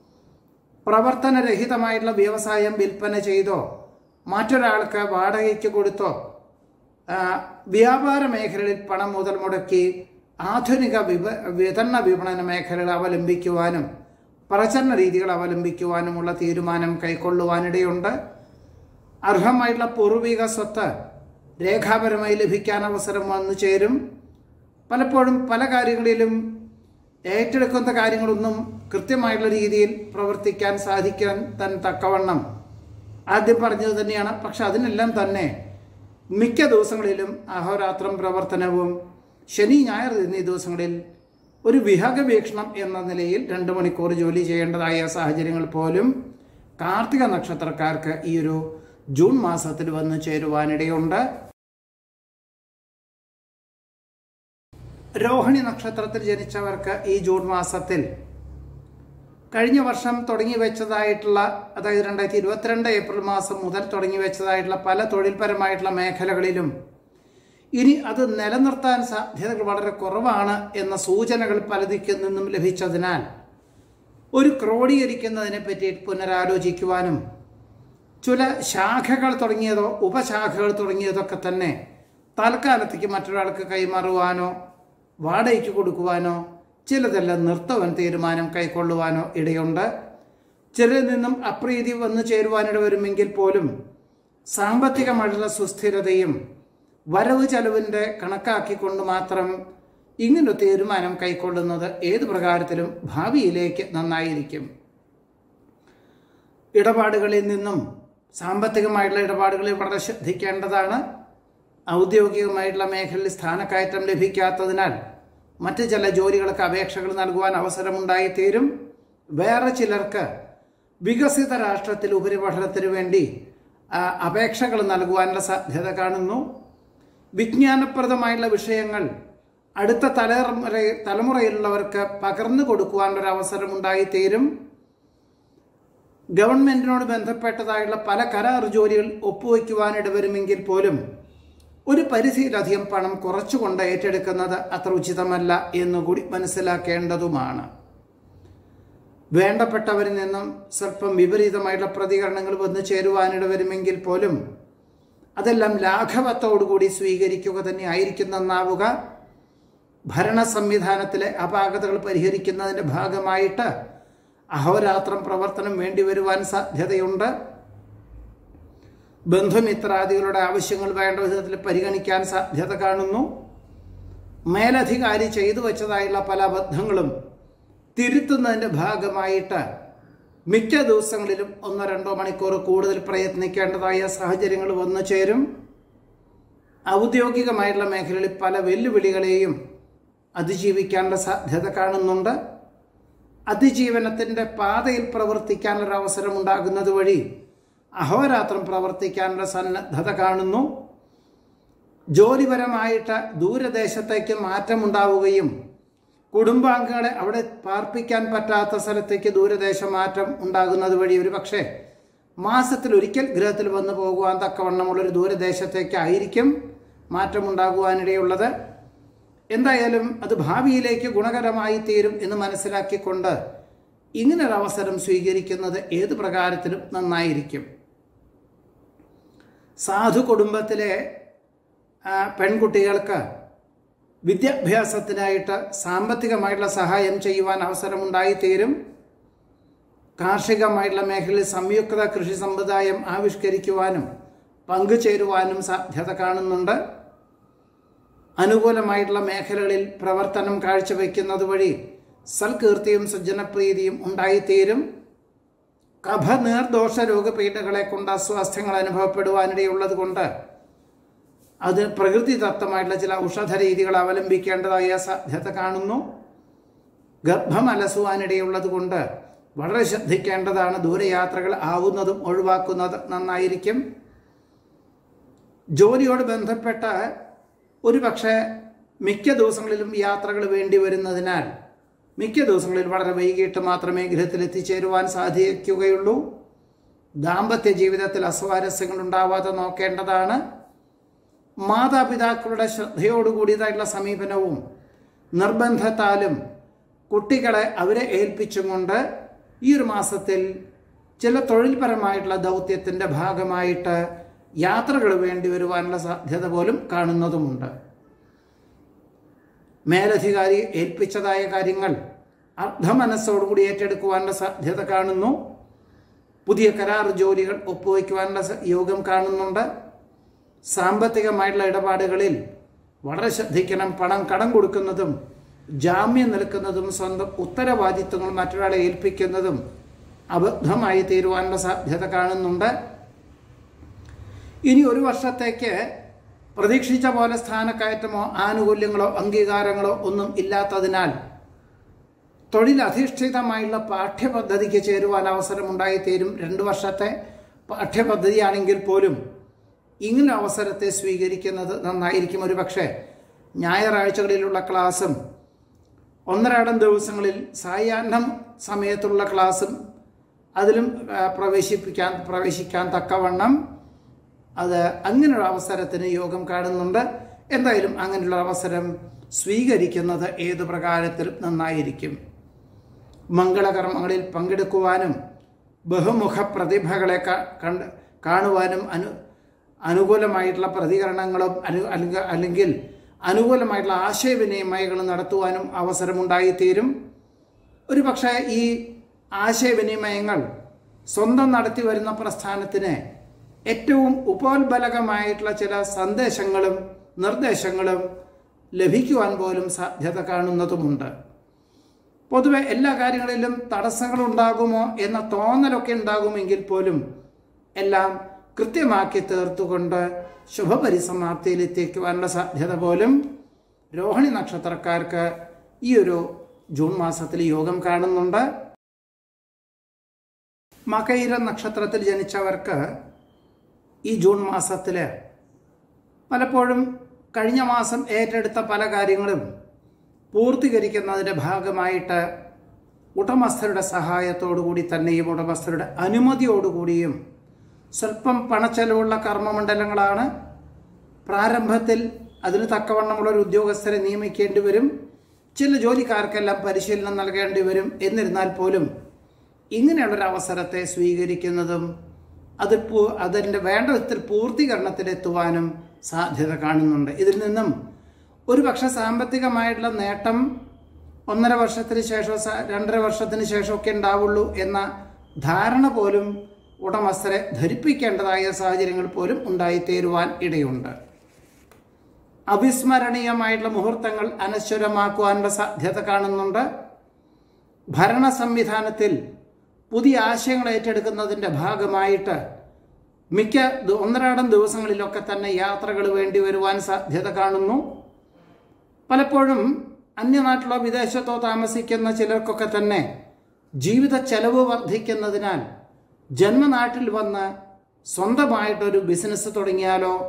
പ്രവർത്തനരഹിതമായിട്ടുള്ള വ്യവസായം വിൽപ്പന ചെയ്തോ മറ്റൊരാൾക്ക് വാടകയ്ക്ക് കൊടുത്തോ ആ, വ്യാപാര മേഖലയിൽ പണം മുതൽ മുടക്കി ആധുനിക വിപ വിതരണ വിപണന മേഖലകൾ അവലംബിക്കുവാനും പ്രചരണ രീതികൾ അവലംബിക്കുവാനുമുള്ള തീരുമാനം കൈക്കൊള്ളുവാനിടയുണ്ട് അർഹമായിട്ടുള്ള പൂർവിക സ്വത്ത് രേഖാപരമായി ലഭിക്കാൻ അവസരം വന്നു ചേരും പലപ്പോഴും പല കാര്യങ്ങളിലും ഏറ്റെടുക്കുന്ന കാര്യങ്ങളൊന്നും കൃത്യമായിട്ടുള്ള രീതിയിൽ പ്രവർത്തിക്കാൻ സാധിക്കാൻ തൻ തക്കവണ്ണം ആദ്യം പറഞ്ഞത് തന്നെയാണ് പക്ഷെ അതിനെല്ലാം തന്നെ മിക്ക ദിവസങ്ങളിലും അഹോരാത്രം പ്രവർത്തനവും ശനി ഞായർ എന്നീ ദിവസങ്ങളിൽ ഒരു വിഹക വീക്ഷണം എന്ന നിലയിൽ രണ്ട് മണിക്കൂർ ജോലി ചെയ്യേണ്ടതായ സാഹചര്യങ്ങൾ പോലും കാർത്തിക നക്ഷത്രക്കാർക്ക് ഈ ഒരു ജൂൺ മാസത്തിൽ വന്നു ചേരുവാനിടയുണ്ട് രോഹിണി നക്ഷത്രത്തിൽ ജനിച്ചവർക്ക് ഈ ജൂൺ മാസത്തിൽ കഴിഞ്ഞ വർഷം തുടങ്ങി വെച്ചതായിട്ടുള്ള അതായത് രണ്ടായിരത്തി ഇരുപത്തിരണ്ട് ഏപ്രിൽ മാസം മുതൽ തുടങ്ങി വെച്ചതായിട്ടുള്ള പല തൊഴിൽപരമായിട്ടുള്ള മേഖലകളിലും ഇനി അത് നിലനിർത്താൻ സാധ്യതകൾ വളരെ കുറവാണ് എന്ന സൂചനകൾ പലതിക്ക് നിന്നും ലഭിച്ചതിനാൽ ഒരു ക്രോഡീകരിക്കുന്നതിനെ പറ്റി പുനരാലോചിക്കുവാനും ചില ശാഖകൾ തുടങ്ങിയതോ ഉപശാഖകൾ തുടങ്ങിയതൊക്കെ തന്നെ തൽക്കാലത്തേക്ക് മറ്റൊരാൾക്ക് കൈമാറുവാനോ വാടകയ്ക്ക് കൊടുക്കുവാനോ ചിലതെല്ലാം നിർത്തുവാൻ തീരുമാനം കൈക്കൊള്ളുവാനോ ഇടയുണ്ട് ചിലരിൽ നിന്നും അപ്രീതി വന്നു ചേരുവാനിട വരുമെങ്കിൽ പോലും സാമ്പത്തികമായിട്ടുള്ള സുസ്ഥിരതയും വരവ് ചെലവിൻ്റെ കണക്കാക്കിക്കൊണ്ട് മാത്രം ഇങ്ങനൊരു തീരുമാനം കൈക്കൊള്ളുന്നത് ഏത് പ്രകാരത്തിലും ഭാവിയിലേക്ക് നന്നായിരിക്കും ഇടപാടുകളിൽ നിന്നും സാമ്പത്തികമായിട്ടുള്ള ഇടപാടുകളിൽ വളരെ ശ്രദ്ധിക്കേണ്ടതാണ് ഔദ്യോഗികമായിട്ടുള്ള മേഖലയിൽ സ്ഥാനക്കയറ്റം ലഭിക്കാത്തതിനാൽ മറ്റ് ചില ജോലികൾക്ക് അപേക്ഷകൾ നൽകുവാൻ അവസരമുണ്ടായിത്തീരും വേറെ ചിലർക്ക് വികസിത രാഷ്ട്രത്തിൽ ഉപരിപഠനത്തിന് വേണ്ടി ആ, അപേക്ഷകൾ നൽകുവാനുള്ള സാധ്യത കാണുന്നു വിജ്ഞാനപ്രദമായിട്ടുള്ള വിഷയങ്ങൾ അടുത്ത തലമുറ തലമുറയിലുള്ളവർക്ക് പകർന്നു കൊടുക്കുവാനുള്ള അവസരം ഉണ്ടായിത്തീരും ഗവൺമെന്റിനോട് ബന്ധപ്പെട്ടതായുള്ള പല കരാർ ജോലികൾ ഒപ്പുവയ്ക്കുവാനിട വരുമെങ്കിൽ പോലും ഒരു പരിധിയിലധികം പണം കുറച്ചുകൊണ്ട് ഏറ്റെടുക്കുന്നത് അത്ര ഉചിതമല്ല എന്നുകൂടി മനസ്സിലാക്കേണ്ടതുമാണ് വേണ്ടപ്പെട്ടവരിൽ നിന്നും സ്വല്പം വിപരീതമായിട്ടുള്ള പ്രതികരണങ്ങൾ വന്നു ചേരുവാനിട വരുമെങ്കിൽ പോലും അതെല്ലാം ലാഘവത്തോടുകൂടി സ്വീകരിക്കുക തന്നെ ആയിരിക്കും നന്നാവുക ഭരണ സംവിധാനത്തിലെ അപാകതകൾ പരിഹരിക്കുന്നതിൻ്റെ ഭാഗമായിട്ട് അഹോരാത്രം പ്രവർത്തനം വേണ്ടിവരുവാൻ സാധ്യതയുണ്ട് ബന്ധുമിത്രാദികളുടെ ആവശ്യങ്ങൾ വേണ്ട വിധത്തിൽ പരിഗണിക്കാൻ സാധ്യത കാണുന്നു മേലധികാരി ചെയ്തു വെച്ചതായുള്ള പല അബദ്ധങ്ങളും തിരുത്തുന്നതിൻ്റെ ഭാഗമായിട്ട് മിക്ക ദിവസങ്ങളിലും ഒന്നോ രണ്ടോ മണിക്കൂർ കൂടുതൽ പ്രയത്നിക്കേണ്ടതായ സാഹചര്യങ്ങൾ വന്നു ചേരും ഔദ്യോഗികമായിട്ടുള്ള മേഖലകളിൽ പല വെല്ലുവിളികളെയും അതിജീവിക്കാനുള്ള സാധ്യത കാണുന്നുണ്ട് അതിജീവനത്തിൻ്റെ പാതയിൽ പ്രവർത്തിക്കാനുള്ള അവസരം ഉണ്ടാകുന്നത് വഴി അഹോരാത്രം പ്രവർത്തിക്കാനുള്ള സന്നദ്ധത കാണുന്നു ജോലിപരമായിട്ട് ദൂരദേശത്തേക്ക് മാറ്റമുണ്ടാവുകയും കുടുംബാംഗങ്ങളെ അവിടെ പാർപ്പിക്കാൻ പറ്റാത്ത സ്ഥലത്തേക്ക് ദൂരദേശ മാറ്റം ഉണ്ടാകുന്നത് വഴി ഒരു പക്ഷേ മാസത്തിൽ ഒരിക്കൽ ഗൃഹത്തിൽ വന്നു പോകുവാൻ തക്കവണ്ണമുള്ളൊരു ദൂരദേശത്തേക്കായിരിക്കും മാറ്റമുണ്ടാകുവാനിടയുള്ളത് എന്തായാലും അത് ഭാവിയിലേക്ക് ഗുണകരമായി തീരും എന്ന് മനസ്സിലാക്കിക്കൊണ്ട് ഇങ്ങനൊരു അവസരം സ്വീകരിക്കുന്നത് ഏത് പ്രകാരത്തിലും നന്നായിരിക്കും സാധു കുടുംബത്തിലെ ആ, പെൺകുട്ടികൾക്ക് വിദ്യാഭ്യാസത്തിനായിട്ട് സാമ്പത്തികമായിട്ടുള്ള സഹായം ചെയ്യുവാൻ അവസരമുണ്ടായിത്തീരും കാർഷികമായിട്ടുള്ള മേഖലയിൽ സംയുക്ത കൃഷി സമ്പ്രദായം ആവിഷ്കരിക്കുവാനും പങ്കുചേരുവാനും സാധ്യത കാണുന്നുണ്ട് അനുകൂലമായിട്ടുള്ള മേഖലകളിൽ പ്രവർത്തനം കാഴ്ചവെക്കുന്നത് വഴി സൽകീർത്തിയും സജ്ജനപ്രീതിയും ഉണ്ടായിത്തീരും കഫ നീർദോഷ രോഗപീഠകളെ കൊണ്ട് അസ്വാസ്ഥ്യങ്ങൾ അനുഭവപ്പെടുവാനിടയുള്ളത് കൊണ്ട് അത് പ്രകൃതിദത്തമായിട്ടുള്ള ചില ഔഷധ രീതികൾ അവലംബിക്കേണ്ടതായ സാധ്യത കാണുന്നു ഗർഭം അലസുവാനിടയുള്ളത് കൊണ്ട് വളരെ ശ്രദ്ധിക്കേണ്ടതാണ് ദൂരയാത്രകൾ ആവുന്നതും ഒഴിവാക്കുന്നത് നന്നായിരിക്കും ജോലിയോട് ബന്ധപ്പെട്ട ഒരു പക്ഷേ മിക്ക ദിവസങ്ങളിലും യാത്രകൾ വേണ്ടി വരുന്നതിനാൽ മിക്ക ദിവസങ്ങളിൽ വളരെ വൈകിട്ട് മാത്രമേ ഗൃഹത്തിൽ എത്തിച്ചേരുവാൻ സാധിക്കുകയുള്ളൂ ദാമ്പത്യ ജീവിതത്തിൽ അസ്വാരസ്യങ്ങൾ ഉണ്ടാവാതെ നോക്കേണ്ടതാണ് മാതാപിതാക്കളുടെ ശ്രദ്ധയോടുകൂടിയതായിട്ടുള്ള സമീപനവും നിർബന്ധത്താലും കുട്ടികളെ അവരെ ഏൽപ്പിച്ചും കൊണ്ട് ഈ ഒരു മാസത്തിൽ ചില തൊഴിൽപരമായിട്ടുള്ള ദൗത്യത്തിൻ്റെ ഭാഗമായിട്ട് യാത്രകൾ വേണ്ടി വരുവാനുള്ള സാധ്യത പോലും കാണുന്നതുമുണ്ട് മേലധികാരി ഏൽപ്പിച്ചതായ കാര്യങ്ങൾ അർദ്ധമനസ്സോടുകൂടി ഏറ്റെടുക്കുവാനുള്ള സാധ്യത കാണുന്നു പുതിയ കരാർ ജോലികൾ ഒപ്പുവയ്ക്കുവാനുള്ള സ- യോഗം കാണുന്നുണ്ട് സാമ്പത്തികമായിട്ടുള്ള ഇടപാടുകളിൽ വളരെ ശ്രദ്ധിക്കണം പണം കടം കൊടുക്കുന്നതും ജാമ്യം നിൽക്കുന്നതും സ്വന്തം ഉത്തരവാദിത്വങ്ങൾ മറ്റൊരാളെ ഏൽപ്പിക്കുന്നതും അബദ്ധമായി തീരുവാനുള്ള സാധ്യത കാണുന്നുണ്ട് ഇനി ഒരു വർഷത്തേക്ക് പ്രതീക്ഷിച്ച പോലെ സ്ഥാനക്കയറ്റമോ ആനുകൂല്യങ്ങളോ അംഗീകാരങ്ങളോ ഒന്നും ഇല്ലാത്തതിനാൽ തൊഴിലധിഷ്ഠിതമായുള്ള പാഠ്യപദ്ധതിക്ക് ചേരുവാൻ അവസരമുണ്ടായിത്തീരും രണ്ട് വർഷത്തെ പാഠ്യപദ്ധതിയാണെങ്കിൽ പോലും ഇങ്ങനെ അവസരത്തെ സ്വീകരിക്കുന്നത് നന്നായിരിക്കും ഒരു പക്ഷേ ഞായറാഴ്ചകളിലുള്ള ക്ലാസ്സും ഒന്നരാടം ദിവസങ്ങളിൽ സായാഹ്നം സമയത്തുള്ള ക്ലാസ്സും അതിലും ആ, പ്രവേശിപ്പിക്കാൻ പ്രവേശിക്കാൻ തക്കവണ്ണം അത് അങ്ങനെയുള്ള അവസരത്തിന് യോഗം കാണുന്നുണ്ട് എന്തായാലും അങ്ങനെയുള്ള അവസരം സ്വീകരിക്കുന്നത് ഏതു പ്രകാരത്തിലും നന്നായിരിക്കും മംഗളകർമ്മങ്ങളിൽ പങ്കെടുക്കുവാനും ബഹുമുഖ പ്രതിഭകളെ ക- കണ്ട് കാണുവാനും അനു അനുകൂലമായിട്ടുള്ള പ്രതികരണങ്ങളും അനു അല്ലെങ്കിൽ അല്ലെങ്കിൽ അനുകൂലമായിട്ടുള്ള ആശയവിനിമയങ്ങളും നടത്തുവാനും അവസരമുണ്ടായിത്തീരും ഒരു പക്ഷേ ഈ ആശയവിനിമയങ്ങൾ സ്വന്തം നടത്തി വരുന്ന പ്രസ്ഥാനത്തിന് ഏറ്റവും ഉപോത്ബലകമായിട്ടുള്ള ചില സന്ദേശങ്ങളും നിർദ്ദേശങ്ങളും ലഭിക്കുവാൻ പോലും സാധ്യത കാണുന്നതുമുണ്ട് പൊതുവെ എല്ലാ കാര്യങ്ങളിലും തടസ്സങ്ങൾ ഉണ്ടാകുമോ എന്ന തോന്നലൊക്കെ ഉണ്ടാകുമെങ്കിൽ പോലും എല്ലാം കൃത്യമാക്കി തീർത്തുകൊണ്ട് ശുഭപരിസമാപ്തിയിൽ എത്തിക്കുവാനുള്ള സാധ്യത പോലും രോഹിണി നക്ഷത്രക്കാർക്ക് ഈ ഒരു ജൂൺ മാസത്തിൽ യോഗം കാണുന്നുണ്ട് മകയിര നക്ഷത്രത്തിൽ ജനിച്ചവർക്ക് ഈ ജൂൺ മാസത്തിൽ പലപ്പോഴും കഴിഞ്ഞ മാസം ഏറ്റെടുത്ത പല കാര്യങ്ങളും പൂർത്തീകരിക്കുന്നതിൻ്റെ ഭാഗമായിട്ട് ഉടമസ്ഥരുടെ സഹായത്തോടുകൂടി തന്നെയും ഉടമസ്ഥരുടെ അനുമതിയോടുകൂടിയും സ്വല്പം പണച്ചെലവുള്ള കർമ്മമണ്ഡലങ്ങളാണ് പ്രാരംഭത്തിൽ അതിന് തക്കവണ്ണമുള്ള ഒരു ഉദ്യോഗസ്ഥരെ നിയമിക്കേണ്ടി വരും ചില ജോലിക്കാർക്കെല്ലാം പരിശീലനം നൽകേണ്ടി വരും എന്നിരുന്നാൽ പോലും ഇങ്ങനെയുള്ളൊരു അവസരത്തെ സ്വീകരിക്കുന്നതും അത് പൂ- അതിൻ്റെ വേണ്ട വിധത്തിൽ പൂർത്തീകരണത്തിലെത്തുവാനും സാധ്യത കാണുന്നുണ്ട് ഇതിൽ നിന്നും ഒരുപക്ഷെ സാമ്പത്തികമായിട്ടുള്ള നേട്ടം ഒന്നര വർഷത്തിന് ശേഷം സ- രണ്ടര വർഷത്തിന് ശേഷമൊക്കെ ഉണ്ടാവുള്ളൂ എന്ന ധാരണ പോലും ഉടമസ്ഥരെ ധരിപ്പിക്കേണ്ടതായ സാഹചര്യങ്ങൾ പോലും ഉണ്ടായിത്തീരുവാൻ ഇടയുണ്ട് അവിസ്മരണീയമായിട്ടുള്ള മുഹൂർത്തങ്ങൾ അനശ്വരമാക്കുവാനുള്ള സാധ്യത കാണുന്നുണ്ട് ഭരണ സംവിധാനത്തിൽ പുതിയ ആശയങ്ങൾ ഏറ്റെടുക്കുന്നതിൻ്റെ ഭാഗമായിട്ട് മിക്ക ദ- ഒന്നരാടം ദിവസങ്ങളിലൊക്കെ തന്നെ യാത്രകൾ വേണ്ടി വരുവാൻ സാധ്യത കാണുന്നു പലപ്പോഴും അന്യനാട്ടിലോ വിദേശത്തോ താമസിക്കുന്ന ചിലർക്കൊക്കെ തന്നെ ജീവിത ചെലവ് വർദ്ധിക്കുന്നതിനാൽ ജന്മനാട്ടിൽ വന്ന് സ്വന്തമായിട്ടൊരു ബിസിനസ് തുടങ്ങിയാലോ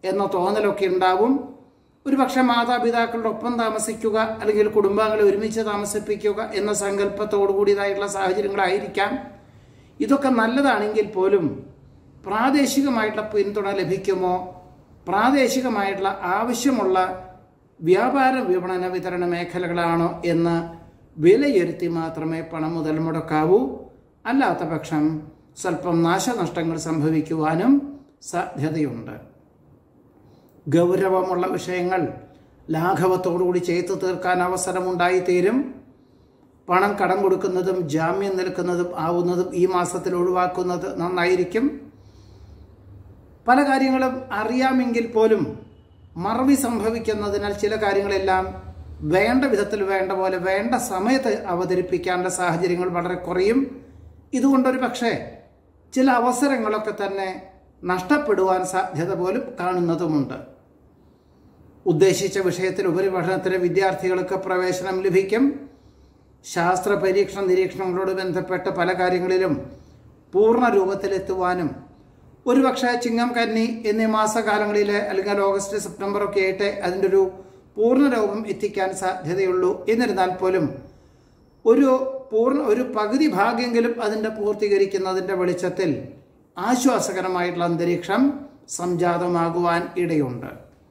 എന്ന തോന്നലൊക്കെ ഉണ്ടാവും ഒരുപക്ഷെ മാതാപിതാക്കളുടെ ഒപ്പം താമസിക്കുക അല്ലെങ്കിൽ കുടുംബാംഗങ്ങളെ ഒരുമിച്ച് താമസിപ്പിക്കുക എന്ന സങ്കല്പത്തോടു കൂടിയതായിട്ടുള്ള സാഹചര്യങ്ങളായിരിക്കാം ഇതൊക്കെ നല്ലതാണെങ്കിൽ പോലും പ്രാദേശികമായിട്ടുള്ള പിന്തുണ ലഭിക്കുമോ പ്രാദേശികമായിട്ടുള്ള ആവശ്യമുള്ള വ്യാപാര വിപണന വിതരണ മേഖലകളാണോ എന്ന് വിലയിരുത്തി മാത്രമേ പണം മുതൽ മുടക്കാവൂ അല്ലാത്ത പക്ഷം സ്വല്പം നാശനഷ്ടങ്ങൾ സംഭവിക്കുവാനും സാധ്യതയുണ്ട് ഗൗരവമുള്ള വിഷയങ്ങൾ ലാഘവത്തോടുകൂടി ചെയ്തു തീർക്കാൻ അവസരമുണ്ടായിത്തീരും പണം കടം കൊടുക്കുന്നതും ജാമ്യം നിൽക്കുന്നതും ആവുന്നതും ഈ മാസത്തിൽ ഒഴിവാക്കുന്നത് നന്നായിരിക്കും പല കാര്യങ്ങളും അറിയാമെങ്കിൽ പോലും മറവി സംഭവിക്കുന്നതിനാൽ ചില കാര്യങ്ങളെല്ലാം വേണ്ട വിധത്തിൽ വേണ്ട പോലെ വേണ്ട സമയത്ത് അവതരിപ്പിക്കാനുള്ള സാഹചര്യങ്ങൾ വളരെ കുറയും ഇതുകൊണ്ടൊരു പക്ഷേ ചില അവസരങ്ങളൊക്കെ തന്നെ നഷ്ടപ്പെടുവാൻ സാധ്യത പോലും കാണുന്നതുമുണ്ട് ഉദ്ദേശിച്ച വിഷയത്തിൽ ഉപരിപഠനത്തിന് വിദ്യാർത്ഥികൾക്ക് പ്രവേശനം ലഭിക്കും ശാസ്ത്ര പരീക്ഷണ നിരീക്ഷണങ്ങളോട് ബന്ധപ്പെട്ട പല കാര്യങ്ങളിലും പൂർണ്ണ രൂപത്തിലെത്തുവാനും ഒരുപക്ഷെ ചിങ്ങം കന്നി എന്നീ മാസകാലങ്ങളിൽ അല്ലെങ്കിൽ ഓഗസ്റ്റ് സെപ്റ്റംബർ ഒക്കെ ആയിട്ട് അതിൻ്റെ ഒരു പൂർണ്ണ രൂപം എത്തിക്കാൻ സാധ്യതയുള്ളൂ എന്നിരുന്നാൽ പോലും ഒരു പൂർണ്ണ ഒരു പകുതി ഭാഗ്യെങ്കിലും അതിൻ്റെ പൂർത്തീകരിക്കുന്നതിൻ്റെ വെളിച്ചത്തിൽ ആശ്വാസകരമായിട്ടുള്ള അന്തരീക്ഷം സംജാതമാകുവാൻ ഇടയുണ്ട്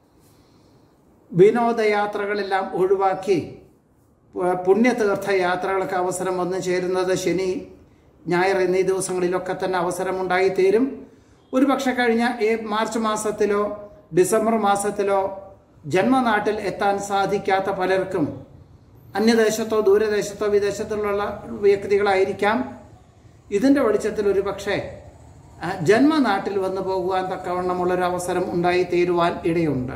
വിനോദയാത്രകളെല്ലാം ഒഴിവാക്കി പുണ്യതീർത്ഥ യാത്രകൾക്ക് അവസരം വന്നു ചേരുന്നത് ശനി ഞായർ എന്നീ ദിവസങ്ങളിലൊക്കെ തന്നെ അവസരമുണ്ടായിത്തീരും ഒരു പക്ഷെ കഴിഞ്ഞ ഈ മാർച്ച് മാസത്തിലോ ഡിസംബർ മാസത്തിലോ ജന്മനാട്ടിൽ എത്താൻ സാധിക്കാത്ത പലർക്കും അന്യദേശത്തോ ദൂരദേശത്തോ വിദേശത്തുള്ള വ്യക്തികളായിരിക്കാം ഇതിൻ്റെ വെളിച്ചത്തിൽ ഒരു പക്ഷേ ജന്മനാട്ടിൽ വന്നു പോകുവാൻ തക്കവണ്ണമുള്ളൊരു അവസരം ഉണ്ടായിത്തീരുവാൻ ഇടയുണ്ട്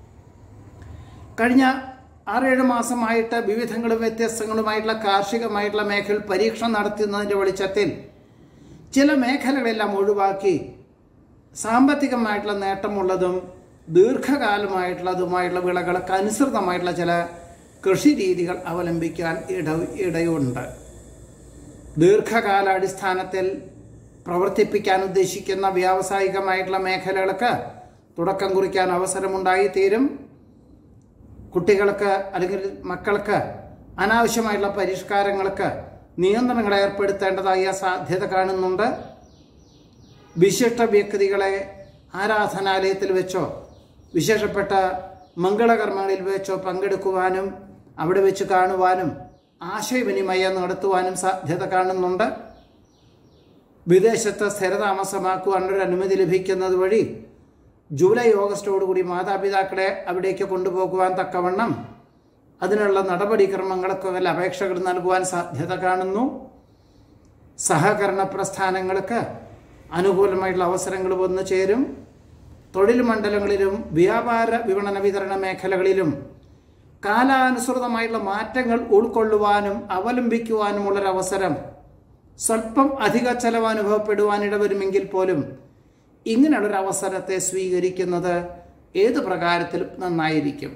കഴിഞ്ഞ ആറേഴ് മാസമായിട്ട് വിവിധങ്ങളും വ്യത്യസ്തങ്ങളുമായിട്ടുള്ള കാർഷികമായിട്ടുള്ള മേഖല പരീക്ഷണം നടത്തുന്നതിൻ്റെ വെളിച്ചത്തിൽ ചില മേഖലകളെല്ലാം ഒഴിവാക്കി സാമ്പത്തികമായിട്ടുള്ള നേട്ടമുള്ളതും ദീർഘകാലമായിട്ടുള്ളതുമായിട്ടുള്ള വിളകൾക്ക് അനുസൃതമായിട്ടുള്ള ചില കൃഷി രീതികൾ അവലംബിക്കാൻ ഇട ഇടയുണ്ട് ദീർഘകാലാടിസ്ഥാനത്തിൽ പ്രവർത്തിപ്പിക്കാൻ ഉദ്ദേശിക്കുന്ന വ്യാവസായികമായിട്ടുള്ള മേഖലകൾക്ക് തുടക്കം കുറിക്കാൻ അവസരമുണ്ടായിത്തീരും കുട്ടികൾക്ക് അല്ലെങ്കിൽ മക്കൾക്ക് അനാവശ്യമായിട്ടുള്ള പരിഷ്കാരങ്ങൾക്ക് നിയന്ത്രണങ്ങൾ ഏർപ്പെടുത്തേണ്ടതായ സാധ്യത കാണുന്നുണ്ട് വിശിഷ്ട വ്യക്തികളെ ആരാധനാലയത്തിൽ വെച്ചോ വിശേഷപ്പെട്ട മംഗളകർമ്മങ്ങളിൽ വെച്ചോ പങ്കെടുക്കുവാനും അവിടെ വെച്ച് കാണുവാനും ആശയവിനിമയം നടത്തുവാനും സാധ്യത കാണുന്നുണ്ട് വിദേശത്ത് സ്ഥിരതാമസമാക്കുവാനൊരു അനുമതി ലഭിക്കുന്നത് വഴി ജൂലൈ ഓഗസ്റ്റോടുകൂടി മാതാപിതാക്കളെ അവിടേക്ക് കൊണ്ടുപോകുവാൻ തക്കവണ്ണം അതിനുള്ള നടപടിക്രമങ്ങൾക്ക് വല്ല അപേക്ഷകൾ നൽകുവാൻ സാധ്യത കാണുന്നു സഹകരണ പ്രസ്ഥാനങ്ങൾക്ക് അനുകൂലമായിട്ടുള്ള അവസരങ്ങൾ വന്നു ചേരും തൊഴിൽ മണ്ഡലങ്ങളിലും വ്യാപാര വിപണന വിതരണ മേഖലകളിലും കാലാനുസൃതമായിട്ടുള്ള മാറ്റങ്ങൾ ഉൾക്കൊള്ളുവാനും അവലംബിക്കുവാനുമുള്ളൊരവസരം സ്വല്പം അധിക ചെലവ് അനുഭവപ്പെടുവാൻ ഇടവരുമെങ്കിൽ പോലും ഇങ്ങനെയുള്ളൊരു അവസരത്തെ സ്വീകരിക്കുന്നത് ഏത് പ്രകാരത്തിലും നന്നായിരിക്കും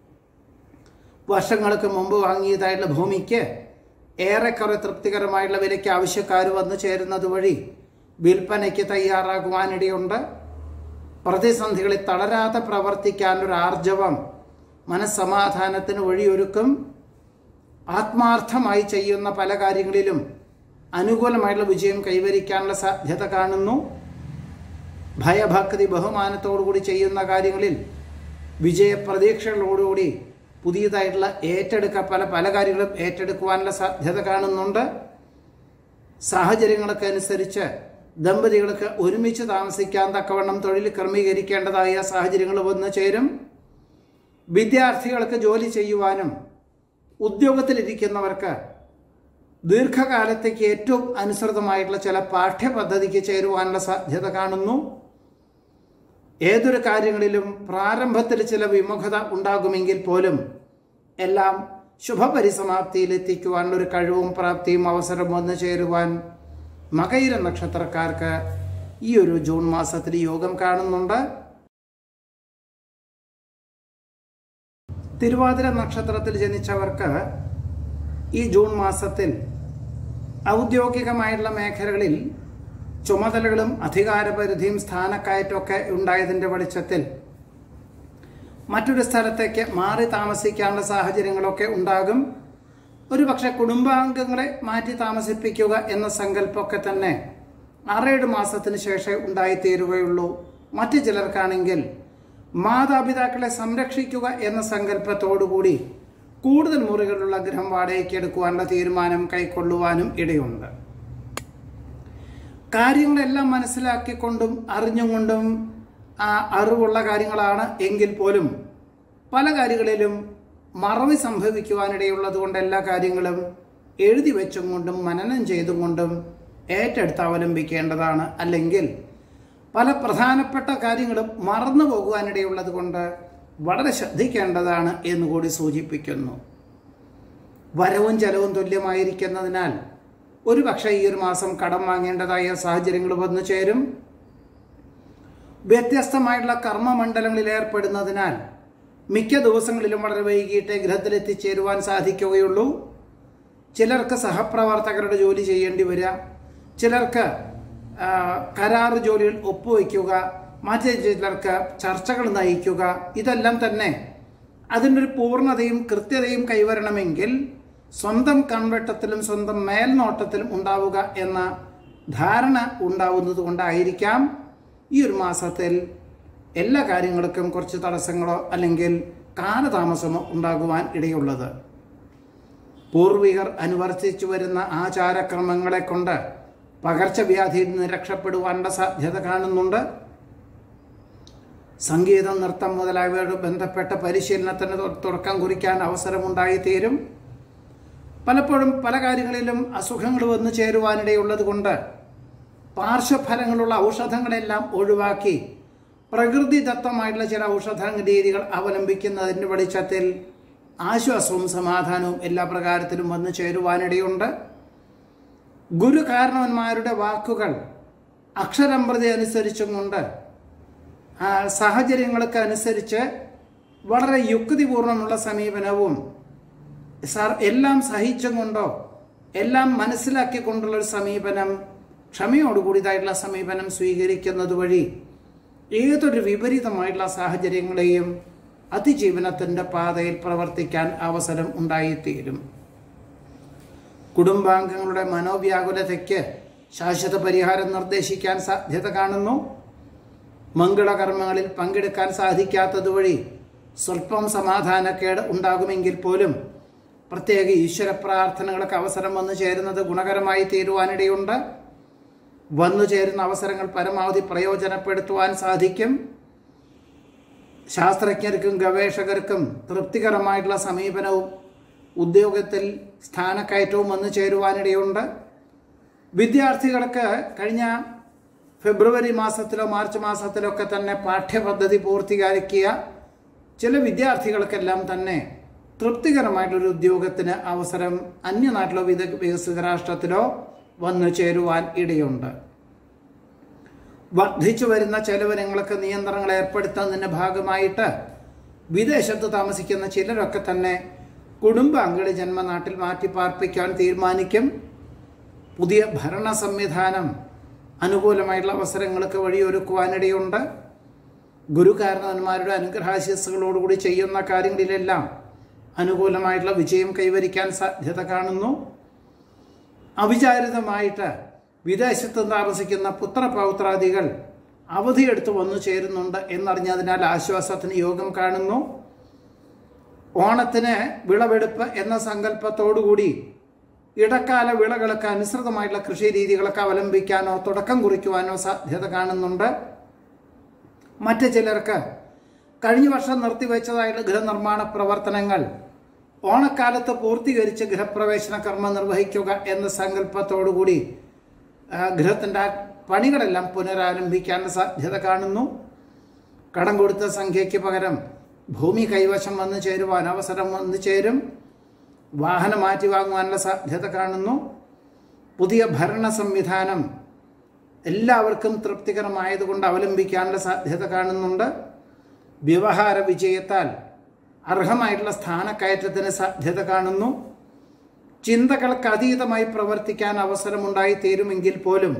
വർഷങ്ങൾക്ക് മുമ്പ് വാങ്ങിയതായിട്ടുള്ള ഭൂമിക്ക് ഏറെക്കുറെ തൃപ്തികരമായിട്ടുള്ള വിലയ്ക്ക് ആവശ്യക്കാർ വന്നു ചേരുന്നത് വഴി വിൽപ്പനയ്ക്ക് തയ്യാറാകുവാനിടയുണ്ട് പ്രതിസന്ധികളിൽ തളരാതെ പ്രവർത്തിക്കാനൊരു ആർജവം മനസ്സമാധാനത്തിന് വഴിയൊരുക്കും ആത്മാർത്ഥമായി ചെയ്യുന്ന പല കാര്യങ്ങളിലും അനുകൂലമായിട്ടുള്ള വിജയം കൈവരിക്കാനുള്ള സാധ്യത കാണുന്നു ഭയഭക്തി ബഹുമാനത്തോടുകൂടി ചെയ്യുന്ന കാര്യങ്ങളിൽ വിജയപ്രതീക്ഷകളോടുകൂടി പുതിയതായിട്ടുള്ള ഏറ്റെടുക്ക പല പല കാര്യങ്ങളും ഏറ്റെടുക്കുവാനുള്ള സാധ്യത കാണുന്നുണ്ട് സാഹചര്യങ്ങൾക്ക് അനുസരിച്ച് ദമ്പതികൾക്ക് ഒരുമിച്ച് താമസിക്കാൻ തക്കവണ്ണം തൊഴിൽ ക്രമീകരിക്കേണ്ടതായ സാഹചര്യങ്ങൾ വന്നു ചേരും വിദ്യാർത്ഥികൾക്ക് ജോലി ചെയ്യുവാനും ഉദ്യോഗത്തിലിരിക്കുന്നവർക്ക് ദീർഘകാലത്തേക്ക് ഏറ്റവും അനുസൃതമായിട്ടുള്ള ചില പാഠ്യപദ്ധതിക്ക് ചേരുവാനുള്ള സാധ്യത കാണുന്നു ഏതൊരു കാര്യങ്ങളിലും പ്രാരംഭത്തിൽ ചില വിമുഖത ഉണ്ടാകുമെങ്കിൽ പോലും എല്ലാം ശുഭപരിസമാപ്തിയിൽ എത്തിക്കുവാനുള്ള ഒരു കഴിവും പ്രാപ്തിയും അവസരം വന്നു ചേരുവാൻ മകയിര നക്ഷത്രക്കാർക്ക് ഈ ഒരു ജൂൺ മാസത്തിൽ യോഗം കാണുന്നുണ്ട് തിരുവാതിര നക്ഷത്രത്തിൽ ജനിച്ചവർക്ക് ഈ ജൂൺ മാസത്തിൽ ഔദ്യോഗികമായിട്ടുള്ള മേഖലകളിൽ ചുമതലകളും അധികാരപരിധിയും സ്ഥാനക്കയറ്റമൊക്കെ ഉണ്ടായതിൻ്റെ വെളിച്ചത്തിൽ മറ്റൊരു സ്ഥലത്തേക്ക് മാറി താമസിക്കാനുള്ള സാഹചര്യങ്ങളൊക്കെ ഉണ്ടാകും ഒരു പക്ഷെ കുടുംബാംഗങ്ങളെ മാറ്റി താമസിപ്പിക്കുക എന്ന സങ്കല്പമൊക്കെ തന്നെ ആറേഴ് മാസത്തിന് ശേഷമേ ഉണ്ടായിത്തീരുകയുള്ളൂ മറ്റു ചിലർക്കാണെങ്കിൽ മാതാപിതാക്കളെ സംരക്ഷിക്കുക എന്ന സങ്കല്പത്തോടുകൂടി കൂടുതൽ മുറികളുള്ള ഗൃഹം വാടകയ്ക്ക് എടുക്കുവാനുള്ള തീരുമാനം കൈക്കൊള്ളുവാനും ഇടയുണ്ട് കാര്യങ്ങളെല്ലാം മനസ്സിലാക്കിക്കൊണ്ടും അറിഞ്ഞുകൊണ്ടും ആ അറിവുള്ള കാര്യങ്ങളാണ് എങ്കിൽ പോലും പല കാര്യങ്ങളിലും മറവി സംഭവിക്കുവാനിടയുള്ളത് കൊണ്ട് എല്ലാ കാര്യങ്ങളും എഴുതി വെച്ചും കൊണ്ടും മനനം ചെയ്തും കൊണ്ടും ഏറ്റെടുത്ത് അവലംബിക്കേണ്ടതാണ് അല്ലെങ്കിൽ പല പ്രധാനപ്പെട്ട കാര്യങ്ങളും മറന്നു പോകുവാനിടയുള്ളത് കൊണ്ട് വളരെ ശ്രദ്ധിക്കേണ്ടതാണ് എന്നുകൂടി സൂചിപ്പിക്കുന്നു വരവും ചെലവും തുല്യമായിരിക്കുന്നതിനാൽ ഒരു പക്ഷേ ഈ ഒരു മാസം കടം വാങ്ങേണ്ടതായ സാഹചര്യങ്ങൾ വന്നു ചേരും വ്യത്യസ്തമായിട്ടുള്ള കർമ്മമണ്ഡലങ്ങളിൽ ഏർപ്പെടുന്നതിനാൽ മിക്ക ദിവസങ്ങളിലും വളരെ വൈകിട്ട് ഗൃഹത്തിൽ എത്തിച്ചേരുവാൻ സാധിക്കുകയുള്ളൂ ചിലർക്ക് സഹപ്രവർത്തകരുടെ ജോലി ചെയ്യേണ്ടി വരിക ചിലർക്ക് ആ, കരാർ ജോലികൾ ഒപ്പുവയ്ക്കുക മറ്റു ചിലർക്ക് ചർച്ചകൾ നയിക്കുക ഇതെല്ലാം തന്നെ അതിൻ്റെ ഒരു പൂർണ്ണതയും കൃത്യതയും കൈവരണമെങ്കിൽ സ്വന്തം കൺവെട്ടത്തിലും സ്വന്തം മേൽനോട്ടത്തിലും ഉണ്ടാവുക എന്ന ധാരണ ഉണ്ടാവുന്നത് കൊണ്ടായിരിക്കാം ഈ ഒരു മാസത്തിൽ എല്ലാ കാര്യങ്ങൾക്കും കുറച്ച് തടസ്സങ്ങളോ അല്ലെങ്കിൽ കാലതാമസമോ ഉണ്ടാകുവാൻ ഇടയുള്ളത് പൂർവികർ അനുവർത്തിച്ചു വരുന്ന ആചാരക്രമങ്ങളെ കൊണ്ട് പകർച്ചവ്യാധിയിൽ നിന്ന് രക്ഷപ്പെടുവാനുള്ള സാധ്യത കാണുന്നുണ്ട് സംഗീതം നൃത്തം മുതലായവയോട് ബന്ധപ്പെട്ട പരിശീലനത്തിന് തു- തുടക്കം കുറിക്കാൻ അവസരമുണ്ടായിത്തീരും പലപ്പോഴും പല കാര്യങ്ങളിലും അസുഖങ്ങൾ വന്നു ചേരുവാനിടയുള്ളത് കൊണ്ട് പാർശ്വഫലങ്ങളുള്ള ഔഷധങ്ങളെല്ലാം ഒഴിവാക്കി പ്രകൃതിദത്തമായിട്ടുള്ള ചില ഔഷധ രീതികൾ അവലംബിക്കുന്നതിൻ്റെ വെളിച്ചത്തിൽ ആശ്വാസവും സമാധാനവും എല്ലാ പ്രകാരത്തിലും വന്നു ചേരുവാനിടയുണ്ട് ഗുരു കാരണവന്മാരുടെ വാക്കുകൾ അക്ഷരം പ്രതി അനുസരിച്ചും കൊണ്ട് ആ, സാഹചര്യങ്ങൾക്ക് അനുസരിച്ച് വളരെ യുക്തിപൂർണമുള്ള സമീപനവും സാർ എല്ലാം സഹിച്ചും കൊണ്ടോ എല്ലാം മനസ്സിലാക്കിക്കൊണ്ടുള്ള ഒരു സമീപനം ക്ഷമയോടുകൂടിയതായിട്ടുള്ള സമീപനം സ്വീകരിക്കുന്നത് വഴി ഏതൊരു വിപരീതമായിട്ടുള്ള സാഹചര്യങ്ങളെയും അതിജീവനത്തിൻ്റെ പാതയിൽ പ്രവർത്തിക്കാൻ അവസരം ഉണ്ടായിത്തീരും കുടുംബാംഗങ്ങളുടെ മനോവ്യാകുലതയ്ക്ക് ശാശ്വത പരിഹാരം നിർദ്ദേശിക്കാൻ സാധ്യത കാണുന്നു മംഗളകർമ്മങ്ങളിൽ പങ്കെടുക്കാൻ സാധിക്കാത്തത് വഴി സ്വല്പം സമാധാനക്കേട് ഉണ്ടാകുമെങ്കിൽ പോലും പ്രത്യേക ഈശ്വര പ്രാർത്ഥനകൾക്ക് അവസരം വന്നു ചേരുന്നത് ഗുണകരമായി തീരുവാനിടയുണ്ട് വന്നു ചേരുന്ന അവസരങ്ങൾ പരമാവധി പ്രയോജനപ്പെടുത്തുവാൻ സാധിക്കും ശാസ്ത്രജ്ഞർക്കും ഗവേഷകർക്കും തൃപ്തികരമായിട്ടുള്ള സമീപനവും ഉദ്യോഗത്തിൽ സ്ഥാനക്കയറ്റവും വന്നു ചേരുവാനിടയുണ്ട് വിദ്യാർത്ഥികൾക്ക് കഴിഞ്ഞ ഫെബ്രുവരി മാസത്തിലോ മാർച്ച് മാസത്തിലോ ഒക്കെ തന്നെ പാഠ്യപദ്ധതി പൂർത്തീകരിക്കിയ ചില വിദ്യാർത്ഥികൾക്കെല്ലാം തന്നെ തൃപ്തികരമായിട്ടുള്ളൊരു ഉദ്യോഗത്തിന് അവസരം അന്യനാട്ടിലോ വിദ വികസിത രാഷ്ട്രത്തിലോ വന്നു ചേരുവാൻ ഇടയുണ്ട് വർദ്ധിച്ചു വരുന്ന ചെലവിനങ്ങൾക്ക് നിയന്ത്രണങ്ങൾ ഏർപ്പെടുത്തുന്നതിൻ്റെ ഭാഗമായിട്ട് വിദേശത്ത് താമസിക്കുന്ന ചിലരൊക്കെ തന്നെ കുടുംബാംഗങ്ങളെ ജന്മനാട്ടിൽ മാറ്റി പാർപ്പിക്കാൻ തീരുമാനിക്കും പുതിയ ഭരണ സംവിധാനം അനുകൂലമായിട്ടുള്ള അവസരങ്ങൾക്ക് വഴിയൊരുക്കുവാനിടയുണ്ട് ഗുരുകാരണവന്മാരുടെ അനുഗ്രഹാശിസ്സുകളോടുകൂടി ചെയ്യുന്ന കാര്യങ്ങളിലെല്ലാം അനുകൂലമായിട്ടുള്ള വിജയം കൈവരിക്കാൻ സാധ്യത കാണുന്നു അവിചാരിതമായിട്ട് വിദേശത്ത് താമസിക്കുന്ന പുത്രപൗത്രാദികൾ അവധിയെടുത്ത് വന്നു ചേരുന്നുണ്ട് എന്നറിഞ്ഞതിനാൽ ആശ്വാസത്തിന് യോഗം കാണുന്നു ഓണത്തിന് വിളവെടുപ്പ് എന്ന സങ്കല്പത്തോടുകൂടി ഇടക്കാല വിളകൾക്ക് അനുസൃതമായിട്ടുള്ള കൃഷി രീതികളൊക്കെ അവലംബിക്കാനോ തുടക്കം കുറിക്കുവാനോ സാധ്യത കാണുന്നുണ്ട് മറ്റ് ചിലർക്ക് കഴിഞ്ഞ വർഷം നിർത്തിവെച്ചതായിട്ടുള്ള ഗൃഹനിർമ്മാണ പ്രവർത്തനങ്ങൾ ഓണക്കാലത്ത് പൂർത്തീകരിച്ച് ഗൃഹപ്രവേശന കർമ്മം നിർവഹിക്കുക എന്ന സങ്കല്പത്തോടുകൂടി ആ, ഗൃഹത്തിൻ്റെ ആ പണികളെല്ലാം പുനരാരംഭിക്കാനുള്ള സാധ്യത കാണുന്നു കടം കൊടുത്ത സംഖ്യയ്ക്ക് പകരം ഭൂമി കൈവശം വന്നു ചേരുവാൻ അവസരം വന്നു ചേരും വാഹനം മാറ്റി വാങ്ങുവാനുള്ള സാധ്യത കാണുന്നു പുതിയ ഭരണ സംവിധാനം എല്ലാവർക്കും തൃപ്തികരമായതുകൊണ്ട് അവലംബിക്കാനുള്ള സാധ്യത കാണുന്നുണ്ട് വ്യവഹാര വിജയത്താൽ അർഹമായിട്ടുള്ള സ്ഥാനക്കയറ്റത്തിന് സാധ്യത കാണുന്നു ചിന്തകൾക്ക് അതീതമായി പ്രവർത്തിക്കാൻ അവസരമുണ്ടായി തീരുമെങ്കിൽ പോലും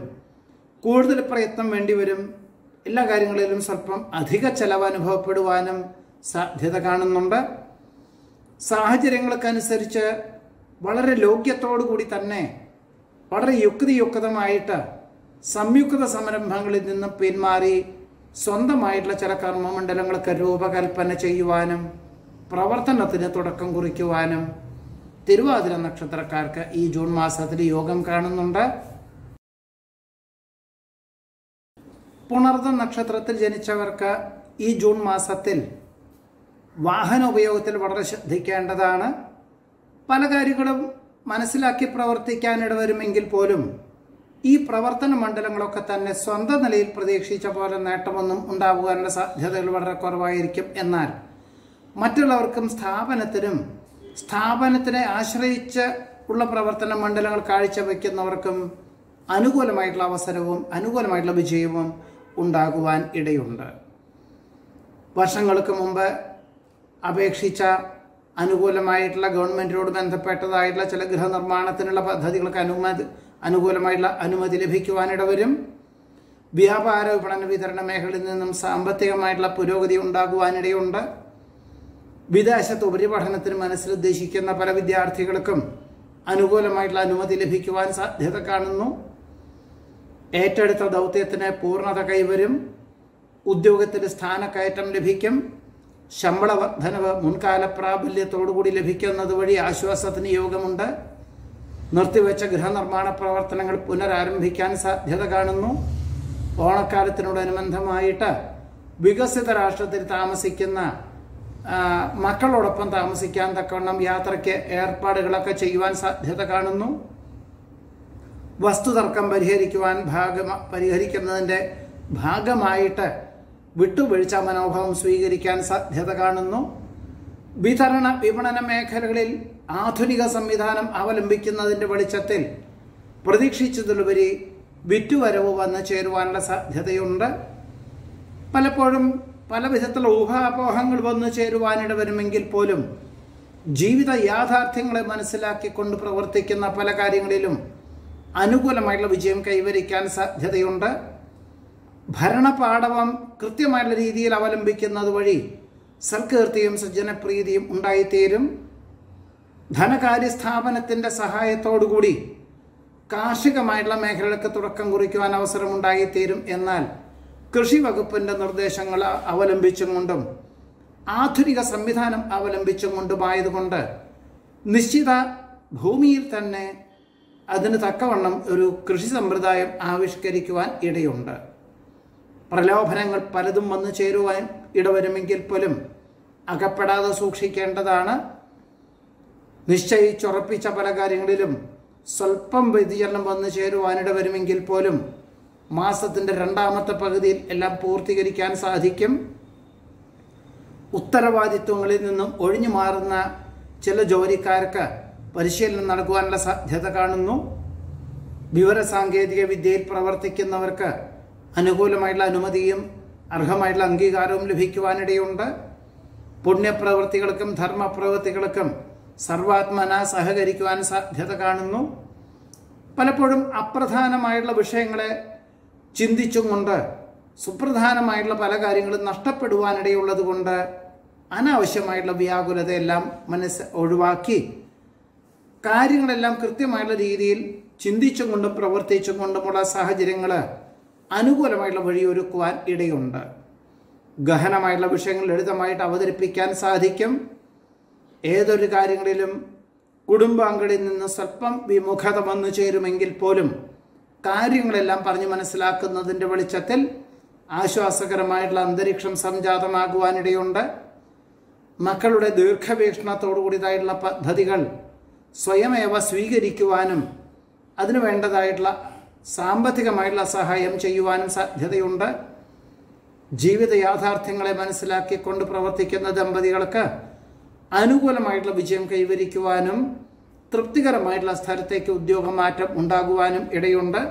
കൂടുതൽ പ്രയത്നം വേണ്ടിവരും എല്ലാ കാര്യങ്ങളിലും സ്വല്പം അധിക ചെലവ് അനുഭവപ്പെടുവാനും സാധ്യത കാണുന്നുണ്ട് സാഹചര്യങ്ങൾക്കനുസരിച്ച് വളരെ ലോക്യത്തോടു കൂടി തന്നെ വളരെ യുക്തിയുക്തമായിട്ട് സംയുക്ത സംരംഭങ്ങളിൽ നിന്ന് പിന്മാറി സ്വന്തമായിട്ടുള്ള ചില കർമ്മമണ്ഡലങ്ങൾക്ക് രൂപകൽപ്പന ചെയ്യുവാനും പ്രവർത്തനത്തിന് തുടക്കം കുറിക്കുവാനും തിരുവാതിര നക്ഷത്രക്കാർക്ക് ഈ ജൂൺ മാസത്തിൽ യോഗം കാണുന്നുണ്ട് പുണർദ നക്ഷത്രത്തിൽ ജനിച്ചവർക്ക് ഈ ജൂൺ മാസത്തിൽ വാഹന ഉപയോഗത്തിൽ വളരെ ശ്രദ്ധിക്കേണ്ടതാണ് പല കാര്യങ്ങളും മനസ്സിലാക്കി പ്രവർത്തിക്കാനിട വരുമെങ്കിൽ പോലും ഈ പ്രവർത്തന മണ്ഡലങ്ങളൊക്കെ തന്നെ സ്വന്തം നിലയിൽ പ്രതീക്ഷിച്ച പോലെ നേട്ടമൊന്നും ഉണ്ടാകുവാനുള്ള സാധ്യതകൾ വളരെ കുറവായിരിക്കും എന്നാൽ മറ്റുള്ളവർക്കും സ്ഥാപനത്തിനും സ്ഥാപനത്തിനെ ആശ്രയിച്ച് ഉള്ള പ്രവർത്തന മണ്ഡലങ്ങൾ കാഴ്ചവെക്കുന്നവർക്കും അനുകൂലമായിട്ടുള്ള അവസരവും അനുകൂലമായിട്ടുള്ള വിജയവും ഉണ്ടാകുവാൻ ഇടയുണ്ട് വർഷങ്ങൾക്ക് മുമ്പ് അപേക്ഷിച്ച അനുകൂലമായിട്ടുള്ള ഗവൺമെന്റിനോട് ബന്ധപ്പെട്ടതായിട്ടുള്ള ചില ഗൃഹനിർമ്മാണത്തിനുള്ള പദ്ധതികൾക്ക് അനുമതി അനുകൂലമായിട്ടുള്ള അനുമതി ലഭിക്കുവാനിടവരും വ്യാപാര വിപണന വിതരണ മേഖലയിൽ നിന്നും സാമ്പത്തികമായിട്ടുള്ള പുരോഗതി ഉണ്ടാകുവാനിടയുണ്ട് വിദേശത്ത് ഉപരിപഠനത്തിന് മനസ്സിലുദ്ദേശിക്കുന്ന പല വിദ്യാർത്ഥികൾക്കും അനുകൂലമായിട്ടുള്ള അനുമതി ലഭിക്കുവാൻ സാധ്യത കാണുന്നു ഏറ്റെടുത്ത ദൗത്യത്തിന് പൂർണ്ണത കൈവരും ഉദ്യോഗത്തിൽ സ്ഥാനക്കയറ്റം ലഭിക്കും ശമ്പള വർധനവ് മുൻകാല പ്രാബല്യത്തോടുകൂടി ലഭിക്കുന്നത് വഴി ആശ്വാസത്തിന് യോഗമുണ്ട് നിർത്തിവെച്ച ഗൃഹനിർമ്മാണ പ്രവർത്തനങ്ങൾ പുനരാരംഭിക്കാൻ സാധ്യത കാണുന്നു ഓണക്കാലത്തിനോടനുബന്ധമായിട്ട് വികസിത രാഷ്ട്രത്തിൽ താമസിക്കുന്ന ആ, മക്കളോടൊപ്പം താമസിക്കാൻ തക്കവണ്ണം യാത്രയ്ക്ക് ഏർപ്പാടുകളൊക്കെ ചെയ്യുവാൻ സാധ്യത കാണുന്നു വസ്തുതർക്കം പരിഹരിക്കുവാൻ ഭാഗമ പരിഹരിക്കുന്നതിൻ്റെ ഭാഗമായിട്ട് വിട്ടുവീഴ്ച മനോഭാവം സ്വീകരിക്കാൻ സാധ്യത കാണുന്നു വിതരണ വിപണന മേഖലകളിൽ ആധുനിക സംവിധാനം അവലംബിക്കുന്നതിൻ്റെ വെളിച്ചത്തിൽ പ്രതീക്ഷിച്ചതിലുപരി വിറ്റുവരവ് വന്നു ചേരുവാനുള്ള സാധ്യതയുണ്ട് പലപ്പോഴും പല വിധത്തിലുള്ള ഊഹാപോഹങ്ങൾ വന്നു ചേരുവാനിട വരുമെങ്കിൽ പോലും ജീവിത യാഥാർത്ഥ്യങ്ങളെ മനസ്സിലാക്കിക്കൊണ്ട് പ്രവർത്തിക്കുന്ന പല കാര്യങ്ങളിലും അനുകൂലമായിട്ടുള്ള വിജയം കൈവരിക്കാൻ സാധ്യതയുണ്ട് ഭരണപാടവം കൃത്യമായിട്ടുള്ള രീതിയിൽ അവലംബിക്കുന്നത് വഴി സൽകീർത്തിയും സജ്ജനപ്രീതിയും ഉണ്ടായിത്തീരും ധനകാര്യ സ്ഥാപനത്തിൻ്റെ സഹായത്തോടുകൂടി കാർഷികമായിട്ടുള്ള മേഖലകൾക്ക് തുടക്കം കുറിക്കുവാൻ അവസരമുണ്ടായിത്തീരും എന്നാൽ കൃഷി വകുപ്പിൻ്റെ നിർദ്ദേശങ്ങൾ അവലംബിച്ചും കൊണ്ടും ആധുനിക സംവിധാനം അവലംബിച്ചും കൊണ്ടുമായതുകൊണ്ട് നിശ്ചിത ഭൂമിയിൽ തന്നെ അതിന് തക്കവണ്ണം ഒരു കൃഷി സമ്പ്രദായം ആവിഷ്കരിക്കുവാൻ ഇടയുണ്ട് പ്രലോഭനങ്ങൾ പലതും വന്നു ചേരുവാൻ ഇടവരുമെങ്കിൽ പോലും അകപ്പെടാതെ സൂക്ഷിക്കേണ്ടതാണ് നിശ്ചയിച്ചുറപ്പിച്ച പല കാര്യങ്ങളിലും സ്വല്പം വ്യതിചലനം വന്നു ചേരുവാനിട വരുമെങ്കിൽ പോലും മാസത്തിൻ്റെ രണ്ടാമത്തെ പകുതിയിൽ എല്ലാം പൂർത്തീകരിക്കാൻ സാധിക്കും ഉത്തരവാദിത്വങ്ങളിൽ നിന്നും ഒഴിഞ്ഞു മാറുന്ന ചില ജോലിക്കാർക്ക് പരിശീലനം നൽകുവാനുള്ള സാധ്യത കാണുന്നു വിവരസാങ്കേതിക വിദ്യയിൽ പ്രവർത്തിക്കുന്നവർക്ക് അനുകൂലമായിട്ടുള്ള അനുമതിയും അർഹമായിട്ടുള്ള അംഗീകാരവും ലഭിക്കുവാനിടയുണ്ട് പുണ്യപ്രവൃത്തികൾക്കും ധർമ്മപ്രവൃത്തികൾക്കും സർവാത്മന സഹകരിക്കുവാൻ സാധ്യത കാണുന്നു പലപ്പോഴും അപ്രധാനമായിട്ടുള്ള വിഷയങ്ങളെ ചിന്തിച്ചും കൊണ്ട് സുപ്രധാനമായിട്ടുള്ള പല കാര്യങ്ങളും നഷ്ടപ്പെടുവാനിടയുള്ളത് കൊണ്ട് അനാവശ്യമായിട്ടുള്ള വ്യാകുലതയെല്ലാം മനസ്സ് ഒഴിവാക്കി കാര്യങ്ങളെല്ലാം കൃത്യമായിട്ടുള്ള രീതിയിൽ ചിന്തിച്ചും കൊണ്ടും പ്രവർത്തിച്ചും കൊണ്ടുമുള്ള സാഹചര്യങ്ങൾ അനുകൂലമായിട്ടുള്ള വഴിയൊരുക്കുവാൻ ഇടയുണ്ട് ഗഹനമായിട്ടുള്ള വിഷയങ്ങൾ ലളിതമായിട്ട് അവതരിപ്പിക്കാൻ സാധിക്കും ഏതൊരു കാര്യങ്ങളിലും കുടുംബാംഗങ്ങളിൽ നിന്ന് സ്വല്പം വിമുഖത വന്നു ചേരുമെങ്കിൽ പോലും കാര്യങ്ങളെല്ലാം പറഞ്ഞു മനസ്സിലാക്കുന്നതിൻ്റെ വെളിച്ചത്തിൽ ആശ്വാസകരമായിട്ടുള്ള അന്തരീക്ഷം സംജാതമാകുവാനിടയുണ്ട് മക്കളുടെ ദീർഘവീക്ഷണത്തോടുകൂടിയതായിട്ടുള്ള പദ്ധതികൾ സ്വയമേവ സ്വീകരിക്കുവാനും അതിനു വേണ്ടതായിട്ടുള്ള സാമ്പത്തികമായിട്ടുള്ള സഹായം ചെയ്യുവാനും സാധ്യതയുണ്ട് ജീവിത യാഥാർത്ഥ്യങ്ങളെ മനസ്സിലാക്കിക്കൊണ്ട് പ്രവർത്തിക്കുന്ന ദമ്പതികൾക്ക് അനുകൂലമായിട്ടുള്ള വിജയം കൈവരിക്കുവാനും തൃപ്തികരമായിട്ടുള്ള സ്ഥലത്തേക്ക് ഉദ്യോഗമാറ്റം ഉണ്ടാകുവാനും ഇടയുണ്ട്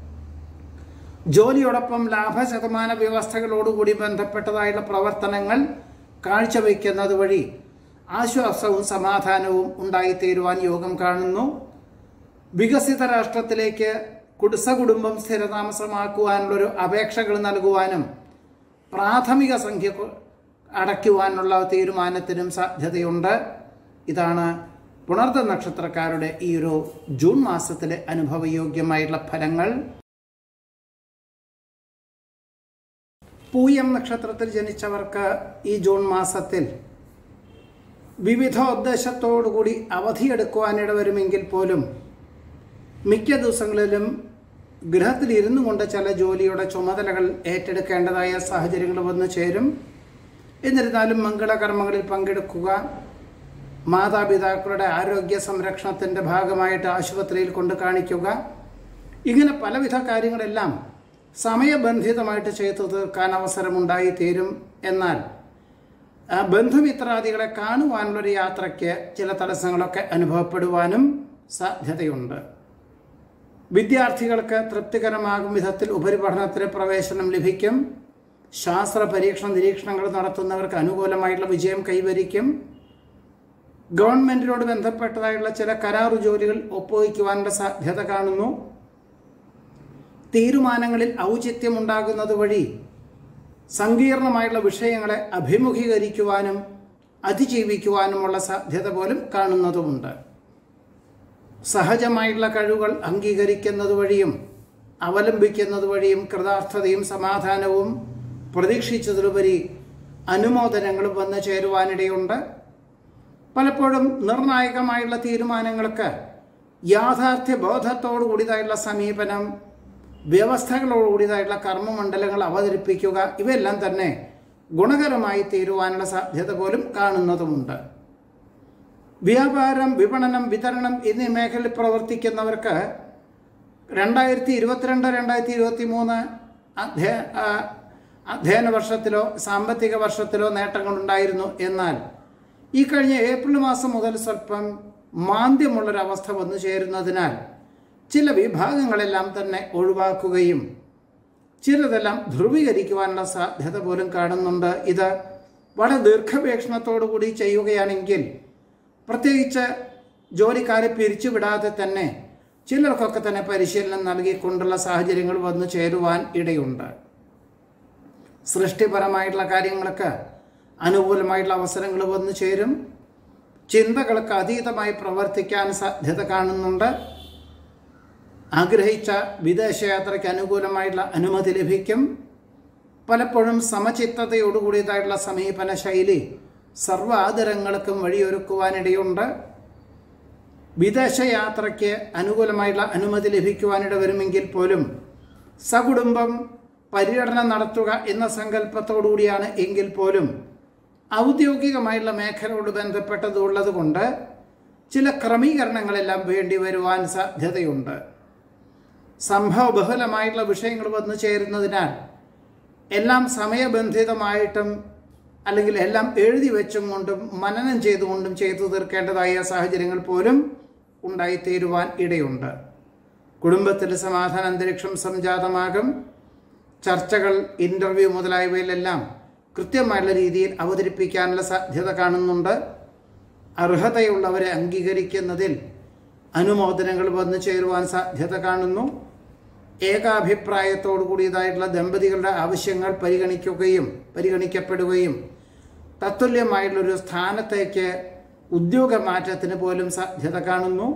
ജോലിയോടൊപ്പം ലാഭശതമാന വ്യവസ്ഥകളോടുകൂടി ബന്ധപ്പെട്ടതായുള്ള പ്രവർത്തനങ്ങൾ കാഴ്ചവെക്കുന്നത് വഴി ആശ്വാസവും സമാധാനവും ഉണ്ടായിത്തീരുവാൻ യോഗം കാണുന്നു വികസിത രാഷ്ട്രത്തിലേക്ക് കുടിസ കുടുംബം സ്ഥിരതാമസമാക്കുവാനുള്ളൊരു അപേക്ഷകൾ നൽകുവാനും പ്രാഥമിക സംഖ്യ അടയ്ക്കുവാനുള്ള തീരുമാനത്തിനും സാധ്യതയുണ്ട് ഇതാണ് പുണർത്ത നക്ഷത്രക്കാരുടെ ഈ ഒരു ജൂൺ മാസത്തിലെ അനുഭവയോഗ്യമായിട്ടുള്ള ഫലങ്ങൾ പൂയം നക്ഷത്രത്തിൽ ജനിച്ചവർക്ക് ഈ ജൂൺ മാസത്തിൽ വിവിധ ഉദ്ദേശത്തോടുകൂടി അവധിയെടുക്കുവാനിട വരുമെങ്കിൽ പോലും മിക്ക ദിവസങ്ങളിലും ഗൃഹത്തിൽ ഇരുന്നു കൊണ്ട് ചില ജോലിയുടെ ചുമതലകൾ ഏറ്റെടുക്കേണ്ടതായ സാഹചര്യങ്ങൾ വന്നു ചേരും എന്നിരുന്നാലും മംഗളകർമ്മങ്ങളിൽ പങ്കെടുക്കുക മാതാപിതാക്കളുടെ ആരോഗ്യ സംരക്ഷണത്തിൻ്റെ ഭാഗമായിട്ട് ആശുപത്രിയിൽ കൊണ്ട് കാണിക്കുക ഇങ്ങനെ പലവിധ കാര്യങ്ങളെല്ലാം സമയബന്ധിതമായിട്ട് ചെയ്തു തീർക്കാൻ അവസരമുണ്ടായി തീരും എന്നാൽ ആ ബന്ധുമിത്രാദികളെ കാണുവാനുള്ളൊരു യാത്രയ്ക്ക് ചില തടസ്സങ്ങളൊക്കെ അനുഭവപ്പെടുവാനും സാധ്യതയുണ്ട് വിദ്യാർത്ഥികൾക്ക് തൃപ്തികരമാകും വിധത്തിൽ ഉപരിപഠനത്തിന് പ്രവേശനം ലഭിക്കും ശാസ്ത്ര പരീക്ഷണ നിരീക്ഷണങ്ങൾ നടത്തുന്നവർക്ക് അനുകൂലമായിട്ടുള്ള വിജയം കൈവരിക്കും ഗവൺമെന്റിനോട് ബന്ധപ്പെട്ടതായുള്ള ചില കരാറു ജോലികൾ ഒപ്പുവയ്ക്കുവാനുള്ള സാധ്യത കാണുന്നു തീരുമാനങ്ങളിൽ ഔചിത്യമുണ്ടാകുന്നത് വഴി സങ്കീർണമായുള്ള വിഷയങ്ങളെ അഭിമുഖീകരിക്കുവാനും അതിജീവിക്കുവാനുമുള്ള സാധ്യത പോലും കാണുന്നതുമുണ്ട് സഹജമായിട്ടുള്ള കഴിവുകൾ അംഗീകരിക്കുന്നത് വഴിയും അവലംബിക്കുന്നത് വഴിയും കൃതാർത്ഥതയും സമാധാനവും പ്രതീക്ഷിച്ചതിലുപരി അനുമോദനങ്ങളും വന്നു ചേരുവാനിടയുണ്ട് പലപ്പോഴും നിർണായകമായുള്ള തീരുമാനങ്ങൾക്ക് യാഥാർത്ഥ്യ ബോധത്തോടു കൂടിയതായുള്ള സമീപനം വ്യവസ്ഥകളോടുകൂടിയതായിട്ടുള്ള കർമ്മമണ്ഡലങ്ങൾ അവതരിപ്പിക്കുക ഇവയെല്ലാം തന്നെ ഗുണകരമായി തീരുവാനുള്ള സാധ്യത പോലും കാണുന്നതുമുണ്ട് വ്യാപാരം വിപണനം വിതരണം എന്നീ മേഖലയിൽ പ്രവർത്തിക്കുന്നവർക്ക് രണ്ടായിരത്തി ഇരുപത്തിരണ്ട് രണ്ടായിരത്തി ഇരുപത്തി മൂന്ന് അധ്യയന വർഷത്തിലോ സാമ്പത്തിക വർഷത്തിലോ നേട്ടങ്ങളുണ്ടായിരുന്നു എന്നാൽ ഈ കഴിഞ്ഞ ഏപ്രിൽ മാസം മുതൽ സ്വല്പം മാന്ദ്യമുള്ളൊരവസ്ഥ വന്നു ചേരുന്നതിനാൽ ചില വിഭാഗങ്ങളെല്ലാം തന്നെ ഒഴിവാക്കുകയും ചിലതെല്ലാം ധ്രുവീകരിക്കുവാനുള്ള സാധ്യത പോലും കാണുന്നുണ്ട് ഇത് വളരെ ദീർഘവീക്ഷണത്തോടു കൂടി ചെയ്യുകയാണെങ്കിൽ പ്രത്യേകിച്ച് ജോലിക്കാരെ പിരിച്ചുവിടാതെ തന്നെ ചിലർക്കൊക്കെ തന്നെ പരിശീലനം നൽകിക്കൊണ്ടുള്ള സാഹചര്യങ്ങൾ വന്നു ചേരുവാൻ ഇടയുണ്ട് സൃഷ്ടിപരമായിട്ടുള്ള കാര്യങ്ങൾക്ക് അനുകൂലമായിട്ടുള്ള അവസരങ്ങൾ വന്നു ചേരും ചിന്തകൾക്ക് അതീതമായി പ്രവർത്തിക്കാൻ സാധ്യത കാണുന്നുണ്ട് ആഗ്രഹിച്ച വിദേശയാത്രയ്ക്ക് അനുകൂലമായിട്ടുള്ള അനുമതി ലഭിക്കും പലപ്പോഴും സമചിത്തതയോടുകൂടിയതായിട്ടുള്ള സമീപന ശൈലി സർവാദരങ്ങൾക്കും വഴിയൊരുക്കുവാനിടയുണ്ട് വിദേശയാത്രയ്ക്ക് അനുകൂലമായിട്ടുള്ള അനുമതി ലഭിക്കുവാനിട വരുമെങ്കിൽ പോലും സകുടുംബം പര്യടനം നടത്തുക എന്ന സങ്കല്പത്തോടുകൂടിയാണ് എങ്കിൽ പോലും ഔദ്യോഗികമായുള്ള മേഖലയോട് ബന്ധപ്പെട്ടതുള്ളത് കൊണ്ട് ചില ക്രമീകരണങ്ങളെല്ലാം വേണ്ടി വരുവാൻ സാധ്യതയുണ്ട് സംഭവബഹുലമായിട്ടുള്ള വിഷയങ്ങൾ വന്നു ചേരുന്നതിനാൽ എല്ലാം സമയബന്ധിതമായിട്ടും അല്ലെങ്കിൽ എല്ലാം എഴുതി വെച്ചും കൊണ്ടും മനനം ചെയ്തുകൊണ്ടും ചെയ്തു തീർക്കേണ്ടതായ സാഹചര്യങ്ങൾ പോലും ഉണ്ടായിത്തീരുവാൻ ഇടയുണ്ട് കുടുംബത്തിൽ സമാധാന അന്തരീക്ഷം സംജാതമാകും ചർച്ചകൾ ഇൻ്റർവ്യൂ മുതലായവയിലെല്ലാം കൃത്യമായുള്ള രീതിയിൽ അവതരിപ്പിക്കാനുള്ള സാധ്യത കാണുന്നുണ്ട് അർഹതയുള്ളവരെ അംഗീകരിക്കുന്നതിൽ അനുമോദനങ്ങൾ വന്നു ചേരുവാൻ സാധ്യത കാണുന്നു ഏകാഭിപ്രായത്തോടു കൂടിയതായിട്ടുള്ള ദമ്പതികളുടെ ആവശ്യങ്ങൾ പരിഗണിക്കുകയും പരിഗണിക്കപ്പെടുകയും തത്തുല്യമായിട്ടുള്ളൊരു സ്ഥാനത്തേക്ക് ഉദ്യോഗമാറ്റത്തിന് പോലും സാധ്യത കാണുന്നു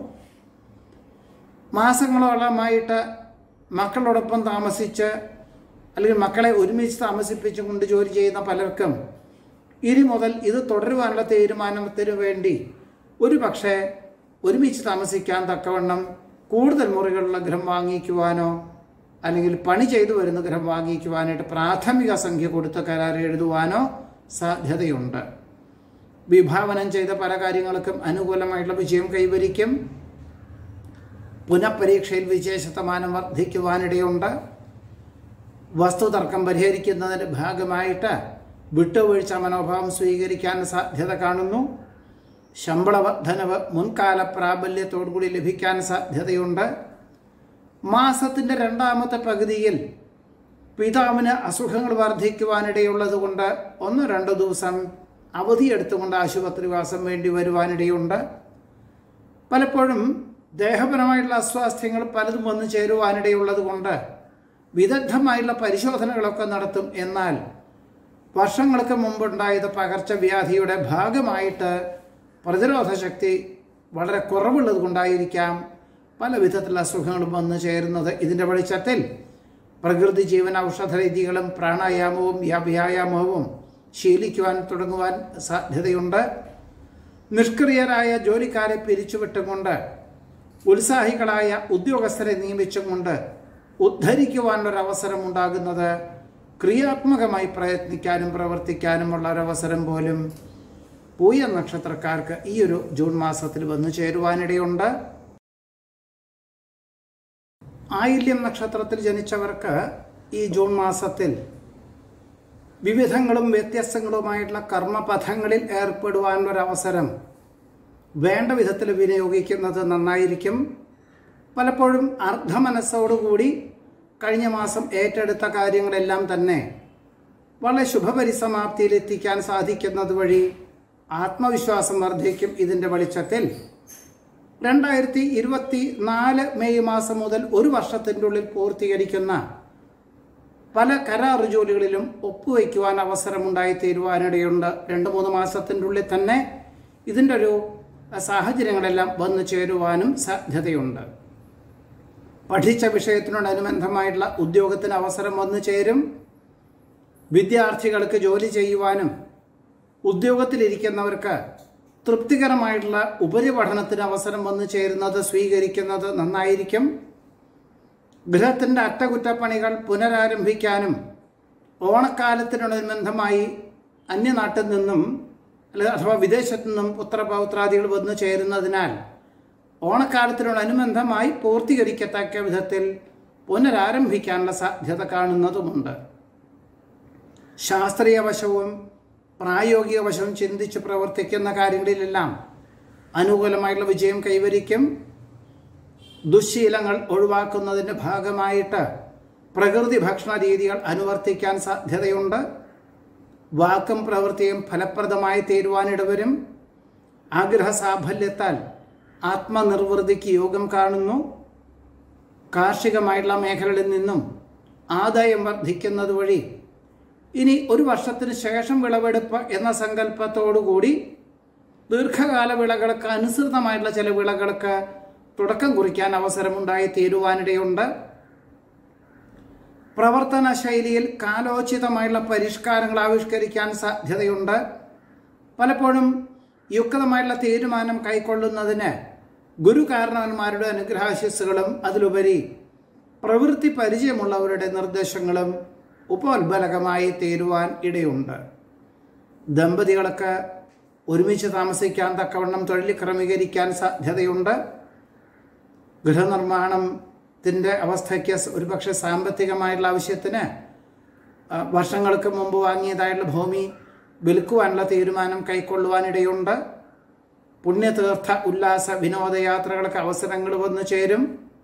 മാസങ്ങളോളമായിട്ട് മക്കളോടൊപ്പം താമസിച്ച് അല്ലെങ്കിൽ മക്കളെ ഒരുമിച്ച് താമസിപ്പിച്ചും കൊണ്ട് ജോലി ചെയ്യുന്ന പലർക്കും ഇനി മുതൽ ഇത് തുടരുവാനുള്ള തീരുമാനത്തിന് വേണ്ടി ഒരു പക്ഷേ ഒരുമിച്ച് താമസിക്കാൻ തക്കവണ്ണം കൂടുതൽ മുറികളുള്ള ഗൃഹം വാങ്ങിക്കുവാനോ അല്ലെങ്കിൽ പണി ചെയ്തു വരുന്ന ഗൃഹം വാങ്ങിക്കുവാനായിട്ട് പ്രാഥമിക സംഖ്യ കൊടുത്ത കരാർ എഴുതുവാനോ സാധ്യതയുണ്ട് വിഭാവനം ചെയ്ത പല കാര്യങ്ങൾക്കും അനുകൂലമായിട്ടുള്ള വിജയം കൈവരിക്കും പുനഃപരീക്ഷയിൽ വിജയ ശതമാനം വർദ്ധിക്കുവാനിടയുണ്ട് വസ്തുതർക്കം പരിഹരിക്കുന്നതിൻ്റെ ഭാഗമായിട്ട് വിട്ടുവീഴ്ച മനോഭാവം സ്വീകരിക്കാൻ സാധ്യത കാണുന്നു ശമ്പള വർധനവ് മുൻകാല പ്രാബല്യത്തോടുകൂടി ലഭിക്കാൻ സാധ്യതയുണ്ട് മാസത്തിൻ്റെ രണ്ടാമത്തെ പകുതിയിൽ പിതാവിന് അസുഖങ്ങൾ വർദ്ധിക്കുവാനിടയുള്ളത് കൊണ്ട് ഒന്നോ രണ്ടോ ദിവസം അവധിയെടുത്തുകൊണ്ട് ആശുപത്രിവാസം വേണ്ടി വരുവാനിടയുണ്ട് പലപ്പോഴും ദേഹപരമായിട്ടുള്ള അസ്വാസ്ഥ്യങ്ങൾ പലതും വന്നു ചേരുവാനിടയുള്ളത് കൊണ്ട് വിദഗ്ധമായുള്ള പരിശോധനകളൊക്കെ നടത്തും എന്നാൽ വർഷങ്ങൾക്ക് മുമ്പുണ്ടായത് പകർച്ചവ്യാധിയുടെ ഭാഗമായിട്ട് പ്രതിരോധ ശക്തി വളരെ കുറവുള്ളത് കൊണ്ടായിരിക്കാം പല വിധത്തിലുള്ള അസുഖങ്ങളും വന്നു ചേരുന്നത് ഇതിൻ്റെ വെളിച്ചത്തിൽ പ്രകൃതി ജീവൻ ഔഷധ രീതികളും പ്രാണായാമവും വ്യാ- വ്യായാമവും ശീലിക്കുവാൻ തുടങ്ങുവാൻ സാധ്യതയുണ്ട് നിഷ്ക്രിയരായ ജോലിക്കാരെ പിരിച്ചുവിട്ടുകൊണ്ട് ഉത്സാഹികളായ ഉദ്യോഗസ്ഥരെ നിയമിച്ചും കൊണ്ട് ഉദ്ധരിക്കുവാനൊരവസരം ഉണ്ടാകുന്നത് ക്രിയാത്മകമായി പ്രയത്നിക്കാനും പ്രവർത്തിക്കാനുമുള്ള ഒരവസരം പോലും പൂയ നക്ഷത്രക്കാർക്ക് ഈ ഒരു ജൂൺ മാസത്തിൽ വന്നു ചേരുവാനിടയുണ്ട് ആയില്യം നക്ഷത്രത്തിൽ ജനിച്ചവർക്ക് ഈ ജൂൺ മാസത്തിൽ വിവിധങ്ങളും വ്യത്യസ്തങ്ങളുമായിട്ടുള്ള കർമ്മപഥങ്ങളിൽ ഏർപ്പെടുവാനുള്ളൊരവസരം വേണ്ട വിധത്തിൽ വിനിയോഗിക്കുന്നത് നന്നായിരിക്കും പലപ്പോഴും അർദ്ധമനസ്സോടുകൂടി കഴിഞ്ഞ മാസം ഏറ്റെടുത്ത കാര്യങ്ങളെല്ലാം തന്നെ വളരെ ശുഭപരിസമാപ്തിയിലെത്തിക്കാൻ സാധിക്കുന്നത് വഴി ആത്മവിശ്വാസം വർദ്ധിക്കും ഇതിൻ്റെ വെളിച്ചത്തിൽ രണ്ടായിരത്തി ഇരുപത്തി നാല് മെയ് മാസം മുതൽ ഒരു വർഷത്തിൻ്റെ ഉള്ളിൽ പൂർത്തീകരിക്കുന്ന പല കരാർ ജോലികളിലും ഒപ്പുവയ്ക്കുവാൻ അവസരമുണ്ടായി തീരുവാനിടയുണ്ട് രണ്ട് മൂന്ന് മാസത്തിൻ്റെ ഉള്ളിൽ തന്നെ ഇതിൻ്റെ ഒരു സാഹചര്യങ്ങളെല്ലാം വന്നു ചേരുവാനും സാധ്യതയുണ്ട് പഠിച്ച വിഷയത്തിനോടനുബന്ധമായിട്ടുള്ള ഉദ്യോഗത്തിന് അവസരം വന്നു ചേരും വിദ്യാർത്ഥികൾക്ക് ജോലി ചെയ്യുവാനും ഉദ്യോഗത്തിലിരിക്കുന്നവർക്ക് തൃപ്തികരമായിട്ടുള്ള ഉപരിപഠനത്തിന് അവസരം വന്നു ചേരുന്നത് സ്വീകരിക്കുന്നത് നന്നായിരിക്കും ഗൃഹത്തിൻ്റെ അറ്റകുറ്റപ്പണികൾ പുനരാരംഭിക്കാനും ഓണക്കാലത്തിനോടനുബന്ധമായി അന്യനാട്ടിൽ നിന്നും അല്ല അഥവാ വിദേശത്തു നിന്നും പുത്രപൗത്രാദികൾ വന്നു ചേരുന്നതിനാൽ ഓണക്കാലത്തിനോടനുബന്ധമായി പൂർത്തീകരിക്കത്തക്ക വിധത്തിൽ പുനരാരംഭിക്കാനുള്ള സാധ്യത കാണുന്നതുമുണ്ട് ശാസ്ത്രീയ വശവും പ്രായോഗിക വശവും ചിന്തിച്ച് പ്രവർത്തിക്കുന്ന കാര്യങ്ങളിലെല്ലാം അനുകൂലമായിട്ടുള്ള വിജയം കൈവരിക്കും ദുശ്ശീലങ്ങൾ ഒഴിവാക്കുന്നതിൻ്റെ ഭാഗമായിട്ട് പ്രകൃതി ഭക്ഷണ രീതികൾ അനുവർത്തിക്കാൻ സാധ്യതയുണ്ട് വാക്കും പ്രവൃത്തിയും ഫലപ്രദമായി തീരുവാനിടവരും ആഗ്രഹ സാഫല്യത്താൽ ആത്മനിർവൃതിക്ക് യോഗം കാണുന്നു കാർഷികമായിട്ടുള്ള മേഖലകളിൽ നിന്നും ആദായം വർദ്ധിക്കുന്നത് വഴി ഇനി ഒരു വർഷത്തിന് ശേഷം വിളവെടുപ്പ് എന്ന സങ്കല്പത്തോടുകൂടി ദീർഘകാല വിളകൾക്ക് അനുസൃതമായിട്ടുള്ള ചില വിളകൾക്ക് തുടക്കം കുറിക്കാൻ അവസരമുണ്ടായി തീരുവാനിടയുണ്ട് പ്രവർത്തന ശൈലിയിൽ കാലോചിതമായുള്ള പരിഷ്കാരങ്ങൾ ആവിഷ്കരിക്കാൻ സാധ്യതയുണ്ട് പലപ്പോഴും യുക്തമായിട്ടുള്ള തീരുമാനം കൈക്കൊള്ളുന്നതിന് ഗുരു കാരണവന്മാരുടെ അനുഗ്രഹാശിസ്സുകളും അതിലുപരി പ്രവൃത്തി പരിചയമുള്ളവരുടെ നിർദ്ദേശങ്ങളും ഉപോത്ബലകമായി തീരുവാൻ ഇടയുണ്ട് ദമ്പതികൾക്ക് ഒരുമിച്ച് താമസിക്കാൻ തക്കവണ്ണം തൊഴിൽ ക്രമീകരിക്കാൻ സാധ്യതയുണ്ട് ഗൃഹനിർമ്മാണത്തിൻ്റെ അവസ്ഥയ്ക്ക് ഒരുപക്ഷെ സാമ്പത്തികമായിട്ടുള്ള ആവശ്യത്തിന് ആ, വർഷങ്ങൾക്ക് മുമ്പ് വാങ്ങിയതായിട്ടുള്ള ഭൂമി വിൽക്കുവാനുള്ള തീരുമാനം കൈക്കൊള്ളുവാനിടയുണ്ട് പുണ്യതീർത്ഥ ഉല്ലാസ വിനോദയാത്രകൾക്ക് അവസരങ്ങൾ വന്നു ചേരും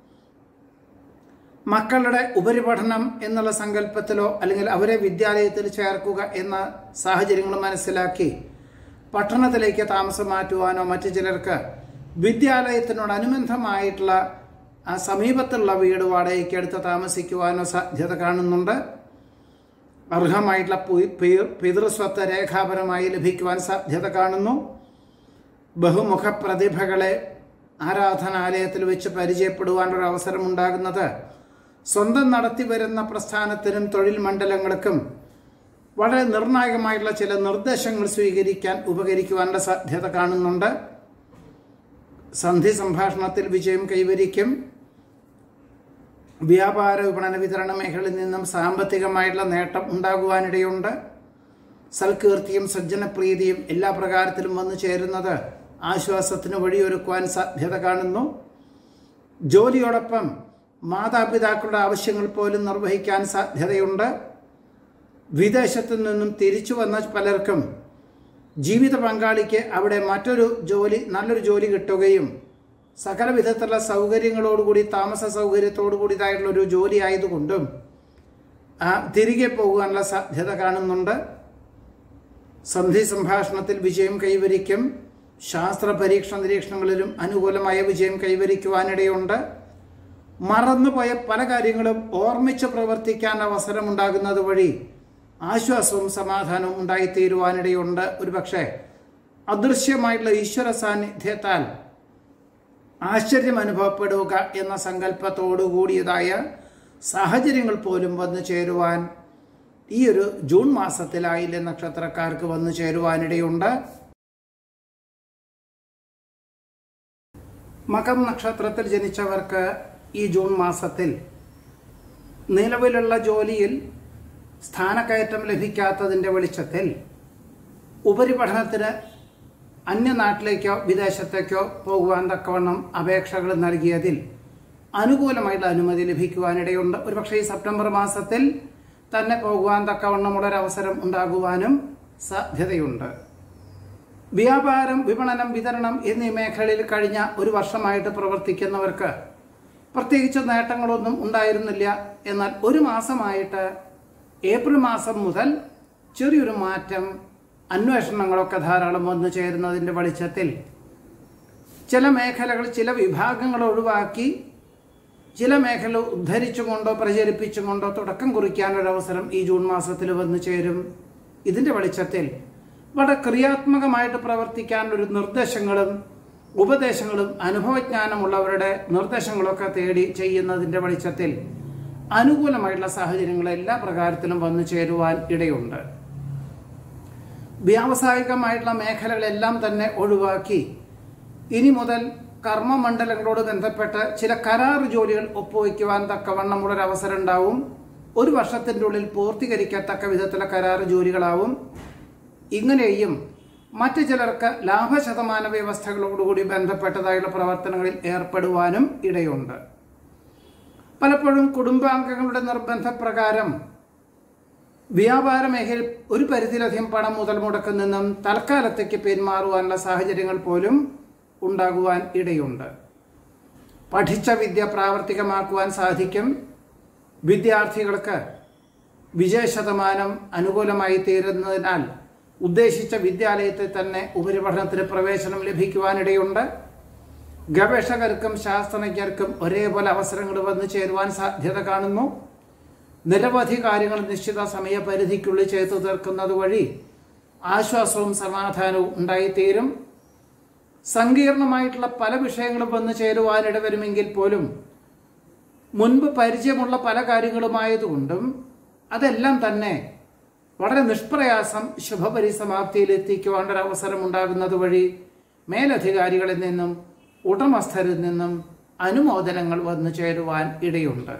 മക്കളുടെ ഉപരിപഠനം എന്നുള്ള സങ്കല്പത്തിലോ അല്ലെങ്കിൽ അവരെ വിദ്യാലയത്തിൽ ചേർക്കുക എന്ന സാഹചര്യങ്ങൾ മനസ്സിലാക്കി പട്ടണത്തിലേക്ക് താമസം മാറ്റുവാനോ മറ്റു ചിലർക്ക് വിദ്യാലയത്തിനോടനുബന്ധമായിട്ടുള്ള ആ സമീപത്തുള്ള വീട് വാടകയ്ക്ക് എടുത്ത് താമസിക്കുവാനോ സാധ്യത കാണുന്നുണ്ട് അർഹമായിട്ടുള്ള പു- പി- പിതൃസ്വത്ത് രേഖാപരമായി ലഭിക്കുവാൻ സാധ്യത കാണുന്നു ബഹുമുഖ പ്രതിഭകളെ ആരാധനാലയത്തിൽ വെച്ച് പരിചയപ്പെടുവാനൊരു അവസരം ഉണ്ടാകുന്നത് സ്വന്തം നടത്തി വരുന്ന പ്രസ്ഥാനത്തിനും തൊഴിൽ മണ്ഡലങ്ങൾക്കും വളരെ നിർണായകമായിട്ടുള്ള ചില നിർദ്ദേശങ്ങൾ സ്വീകരിക്കാൻ ഉപകരിക്കുവാനുള്ള സാധ്യത കാണുന്നുണ്ട് സന്ധി സംഭാഷണത്തിൽ വിജയം കൈവരിക്കും വ്യാപാര വിപണന വിതരണ മേഖലയിൽ നിന്നും സാമ്പത്തികമായിട്ടുള്ള നേട്ടം ഉണ്ടാകുവാനിടയുണ്ട് സൽകീർത്തിയും സജ്ജനപ്രീതിയും എല്ലാ പ്രകാരത്തിലും വന്നു ചേരുന്നത് ആശ്വാസത്തിന് വഴിയൊരുക്കുവാൻ സാധ്യത കാണുന്നു ജോലിയോടൊപ്പം മാതാപിതാക്കളുടെ ആവശ്യങ്ങൾ പോലും നിർവഹിക്കാൻ സാധ്യതയുണ്ട് വിദേശത്തു നിന്നും തിരിച്ചു വന്ന പലർക്കും ജീവിത പങ്കാളിക്ക് അവിടെ മറ്റൊരു ജോലി നല്ലൊരു ജോലി കിട്ടുകയും സകല വിധത്തിലുള്ള സൗകര്യങ്ങളോടുകൂടി താമസ സൗകര്യത്തോടു കൂടിയതായിട്ടുള്ള ഒരു ജോലി ആയതുകൊണ്ടും ആ, തിരികെ പോകുവാനുള്ള സാധ്യത കാണുന്നുണ്ട് സന്ധി സംഭാഷണത്തിൽ വിജയം കൈവരിക്കും ശാസ്ത്ര പരീക്ഷണ നിരീക്ഷണങ്ങളിലും അനുകൂലമായ വിജയം കൈവരിക്കുവാനിടയുണ്ട് മറന്നുപോയ പല കാര്യങ്ങളും ഓർമ്മിച്ച് പ്രവർത്തിക്കാൻ അവസരമുണ്ടാകുന്നത് വഴി ആശ്വാസവും സമാധാനവും ഉണ്ടായിത്തീരുവാനിടയുണ്ട് ഒരുപക്ഷെ അദൃശ്യമായിട്ടുള്ള ഈശ്വര സാന്നിധ്യത്താൽ ആശ്ചര്യം അനുഭവപ്പെടുക എന്ന സങ്കല്പത്തോടുകൂടിയതായ സാഹചര്യങ്ങൾ പോലും വന്നു ചേരുവാൻ ഈ ഒരു ജൂൺ മാസത്തിലായില്ലേ നക്ഷത്രക്കാർക്ക് വന്നു ചേരുവാനിടയുണ്ട് മകം നക്ഷത്രത്തിൽ ജനിച്ചവർക്ക് ഈ ജൂൺ മാസത്തിൽ നിലവിലുള്ള ജോലിയിൽ സ്ഥാനക്കയറ്റം ലഭിക്കാത്തതിൻ്റെ വെളിച്ചത്തിൽ ഉപരിപഠനത്തിന് അന്യനാട്ടിലേക്കോ വിദേശത്തേക്കോ പോകുവാൻ തക്കവണ്ണം അപേക്ഷകൾ നൽകിയതിൽ അനുകൂലമായിട്ടുള്ള അനുമതി ലഭിക്കുവാനിടയുണ്ട് ഒരുപക്ഷെ ഈ സെപ്റ്റംബർ മാസത്തിൽ തന്നെ പോകുവാൻ തക്കവണ്ണമുള്ള ഒരു അവസരം ഉണ്ടാകുവാനും സാധ്യതയുണ്ട് വ്യാപാരം വിപണനം വിതരണം എന്നീ മേഖലയിൽ കഴിഞ്ഞ ഒരു വർഷമായിട്ട് പ്രവർത്തിക്കുന്നവർക്ക് പ്രത്യേകിച്ച് നേട്ടങ്ങളൊന്നും ഉണ്ടായിരുന്നില്ല എന്നാൽ ഒരു മാസമായിട്ട് ഏപ്രിൽ മാസം മുതൽ ചെറിയൊരു മാറ്റം അന്വേഷണങ്ങളൊക്കെ ധാരാളം വന്നു ചേരുന്നതിൻ്റെ വെളിച്ചത്തിൽ ചില മേഖലകൾ ചില വിഭാഗങ്ങൾ ഒഴിവാക്കി ചില മേഖല ഉദ്ധരിച്ചുകൊണ്ടോ പ്രചരിപ്പിച്ചുകൊണ്ടോ തുടക്കം കുറിക്കാനൊരവസരം ഈ ജൂൺ മാസത്തിൽ വന്നു ചേരും ഇതിൻ്റെ വെളിച്ചത്തിൽ വളരെ ക്രിയാത്മകമായിട്ട് പ്രവർത്തിക്കാനൊരു നിർദ്ദേശങ്ങളും ഉപദേശങ്ങളും അനുഭവജ്ഞാനമുള്ളവരുടെ നിർദ്ദേശങ്ങളൊക്കെ തേടി ചെയ്യുന്നതിൻ്റെ വെളിച്ചത്തിൽ അനുകൂലമായിട്ടുള്ള സാഹചര്യങ്ങൾ എല്ലാ പ്രകാരത്തിലും വന്നു ചേരുവാൻ ഇടയുണ്ട് വ്യാവസായികമായിട്ടുള്ള മേഖലകളെല്ലാം തന്നെ ഒഴിവാക്കി ഇനി മുതൽ കർമ്മമണ്ഡലങ്ങളോട് ബന്ധപ്പെട്ട് ചില കരാർ ജോലികൾ ഒപ്പുവയ്ക്കുവാൻ തക്കവണ്ണമുള്ളൊരു അവസരം ഉണ്ടാവും ഒരു വർഷത്തിൻ്റെ ഉള്ളിൽ പൂർത്തീകരിക്കത്തക്ക വിധത്തിലുള്ള കരാർ ജോലികളാവും ഇങ്ങനെയും മറ്റു ചിലർക്ക് ലാഭശതമാന വ്യവസ്ഥകളോടുകൂടി ബന്ധപ്പെട്ടതായുള്ള പ്രവർത്തനങ്ങളിൽ ഏർപ്പെടുവാനും ഇടയുണ്ട് പലപ്പോഴും കുടുംബാംഗങ്ങളുടെ നിർബന്ധപ്രകാരം വ്യാപാര മേഖലയിൽ ഒരു പരിധിയിലധികം പണം മുതൽ മുടക്കിൽ നിന്നും തൽക്കാലത്തേക്ക് പിന്മാറുവാനുള്ള സാഹചര്യങ്ങൾ പോലും ഉണ്ടാകുവാൻ ഇടയുണ്ട് പഠിച്ച വിദ്യ പ്രാവർത്തികമാക്കുവാൻ സാധിക്കും വിദ്യാർത്ഥികൾക്ക് വിജയശതമാനം അനുകൂലമായി തീരുന്നതിനാൽ ഉദ്ദേശിച്ച വിദ്യാലയത്തിൽ തന്നെ ഉപരിപഠനത്തിന് പ്രവേശനം ലഭിക്കുവാനിടയുണ്ട് ഗവേഷകർക്കും ശാസ്ത്രജ്ഞർക്കും ഒരേപോലെ അവസരങ്ങൾ വന്നു ചേരുവാൻ സാധ്യത കാണുന്നു നിരവധി കാര്യങ്ങൾ നിശ്ചിത സമയപരിധിക്കുള്ളിൽ ചെയ്തു തീർക്കുന്നത് വഴി ആശ്വാസവും സമാധാനവും ഉണ്ടായിത്തീരും സങ്കീർണമായിട്ടുള്ള പല വിഷയങ്ങളും വന്നു ചേരുവാനിട വരുമെങ്കിൽ പോലും മുൻപ് പരിചയമുള്ള പല കാര്യങ്ങളുമായതുകൊണ്ടും അതെല്ലാം തന്നെ വളരെ നിഷ്പ്രയാസം ശുഭപരിസമാപ്തിയിൽ എത്തിക്കുവാൻ ഒരു അവസരം ഉണ്ടാകുന്നത് വഴി മേലധികാരികളിൽ നിന്നും ഉടമസ്ഥരിൽ നിന്നും അനുമോദനങ്ങൾ വന്നു ചേരുവാൻ ഇടയുണ്ട്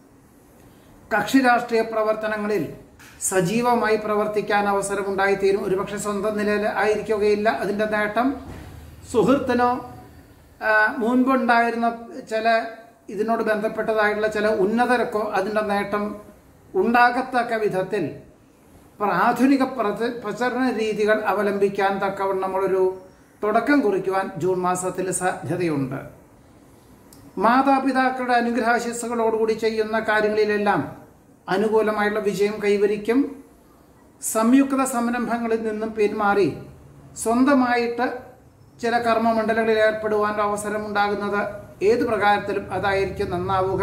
കക്ഷി രാഷ്ട്രീയ പ്രവർത്തനങ്ങളിൽ സജീവമായി പ്രവർത്തിക്കാൻ അവസരമുണ്ടായിത്തീരും ഒരുപക്ഷെ സ്വന്തം നിലയിൽ ആയിരിക്കുകയില്ല അതിൻ്റെ നേട്ടം സുഹൃത്തിനോ ആ, മുൻപുണ്ടായിരുന്ന ചില ഇതിനോട് ബന്ധപ്പെട്ടതായിട്ടുള്ള ചില ഉന്നതർക്കോ അതിൻ്റെ നേട്ടം ഉണ്ടാകത്തക്ക വിധത്തിൽ പ്രാഥമിക പ്രച- പ്രചരണ രീതികൾ അവലംബിക്കാൻ തക്കവണ്ണമുള്ളൊരു തുടക്കം കുറിക്കുവാൻ ജൂൺ മാസത്തിൽ സാധ്യതയുണ്ട് മാതാപിതാക്കളുടെ അനുഗ്രഹാശിസ്സുകളോടുകൂടി ചെയ്യുന്ന കാര്യങ്ങളിലെല്ലാം അനുകൂലമായുള്ള വിജയം കൈവരിക്കും സംയുക്ത സംരംഭങ്ങളിൽ നിന്നും പിന്മാറി സ്വന്തമായിട്ട് ചില കർമ്മമണ്ഡലങ്ങളിൽ ഏർപ്പെടുവാൻ അവസരം ഉണ്ടാകുന്നത് ഏത് പ്രകാരത്തിലും അതായിരിക്കും നന്നാവുക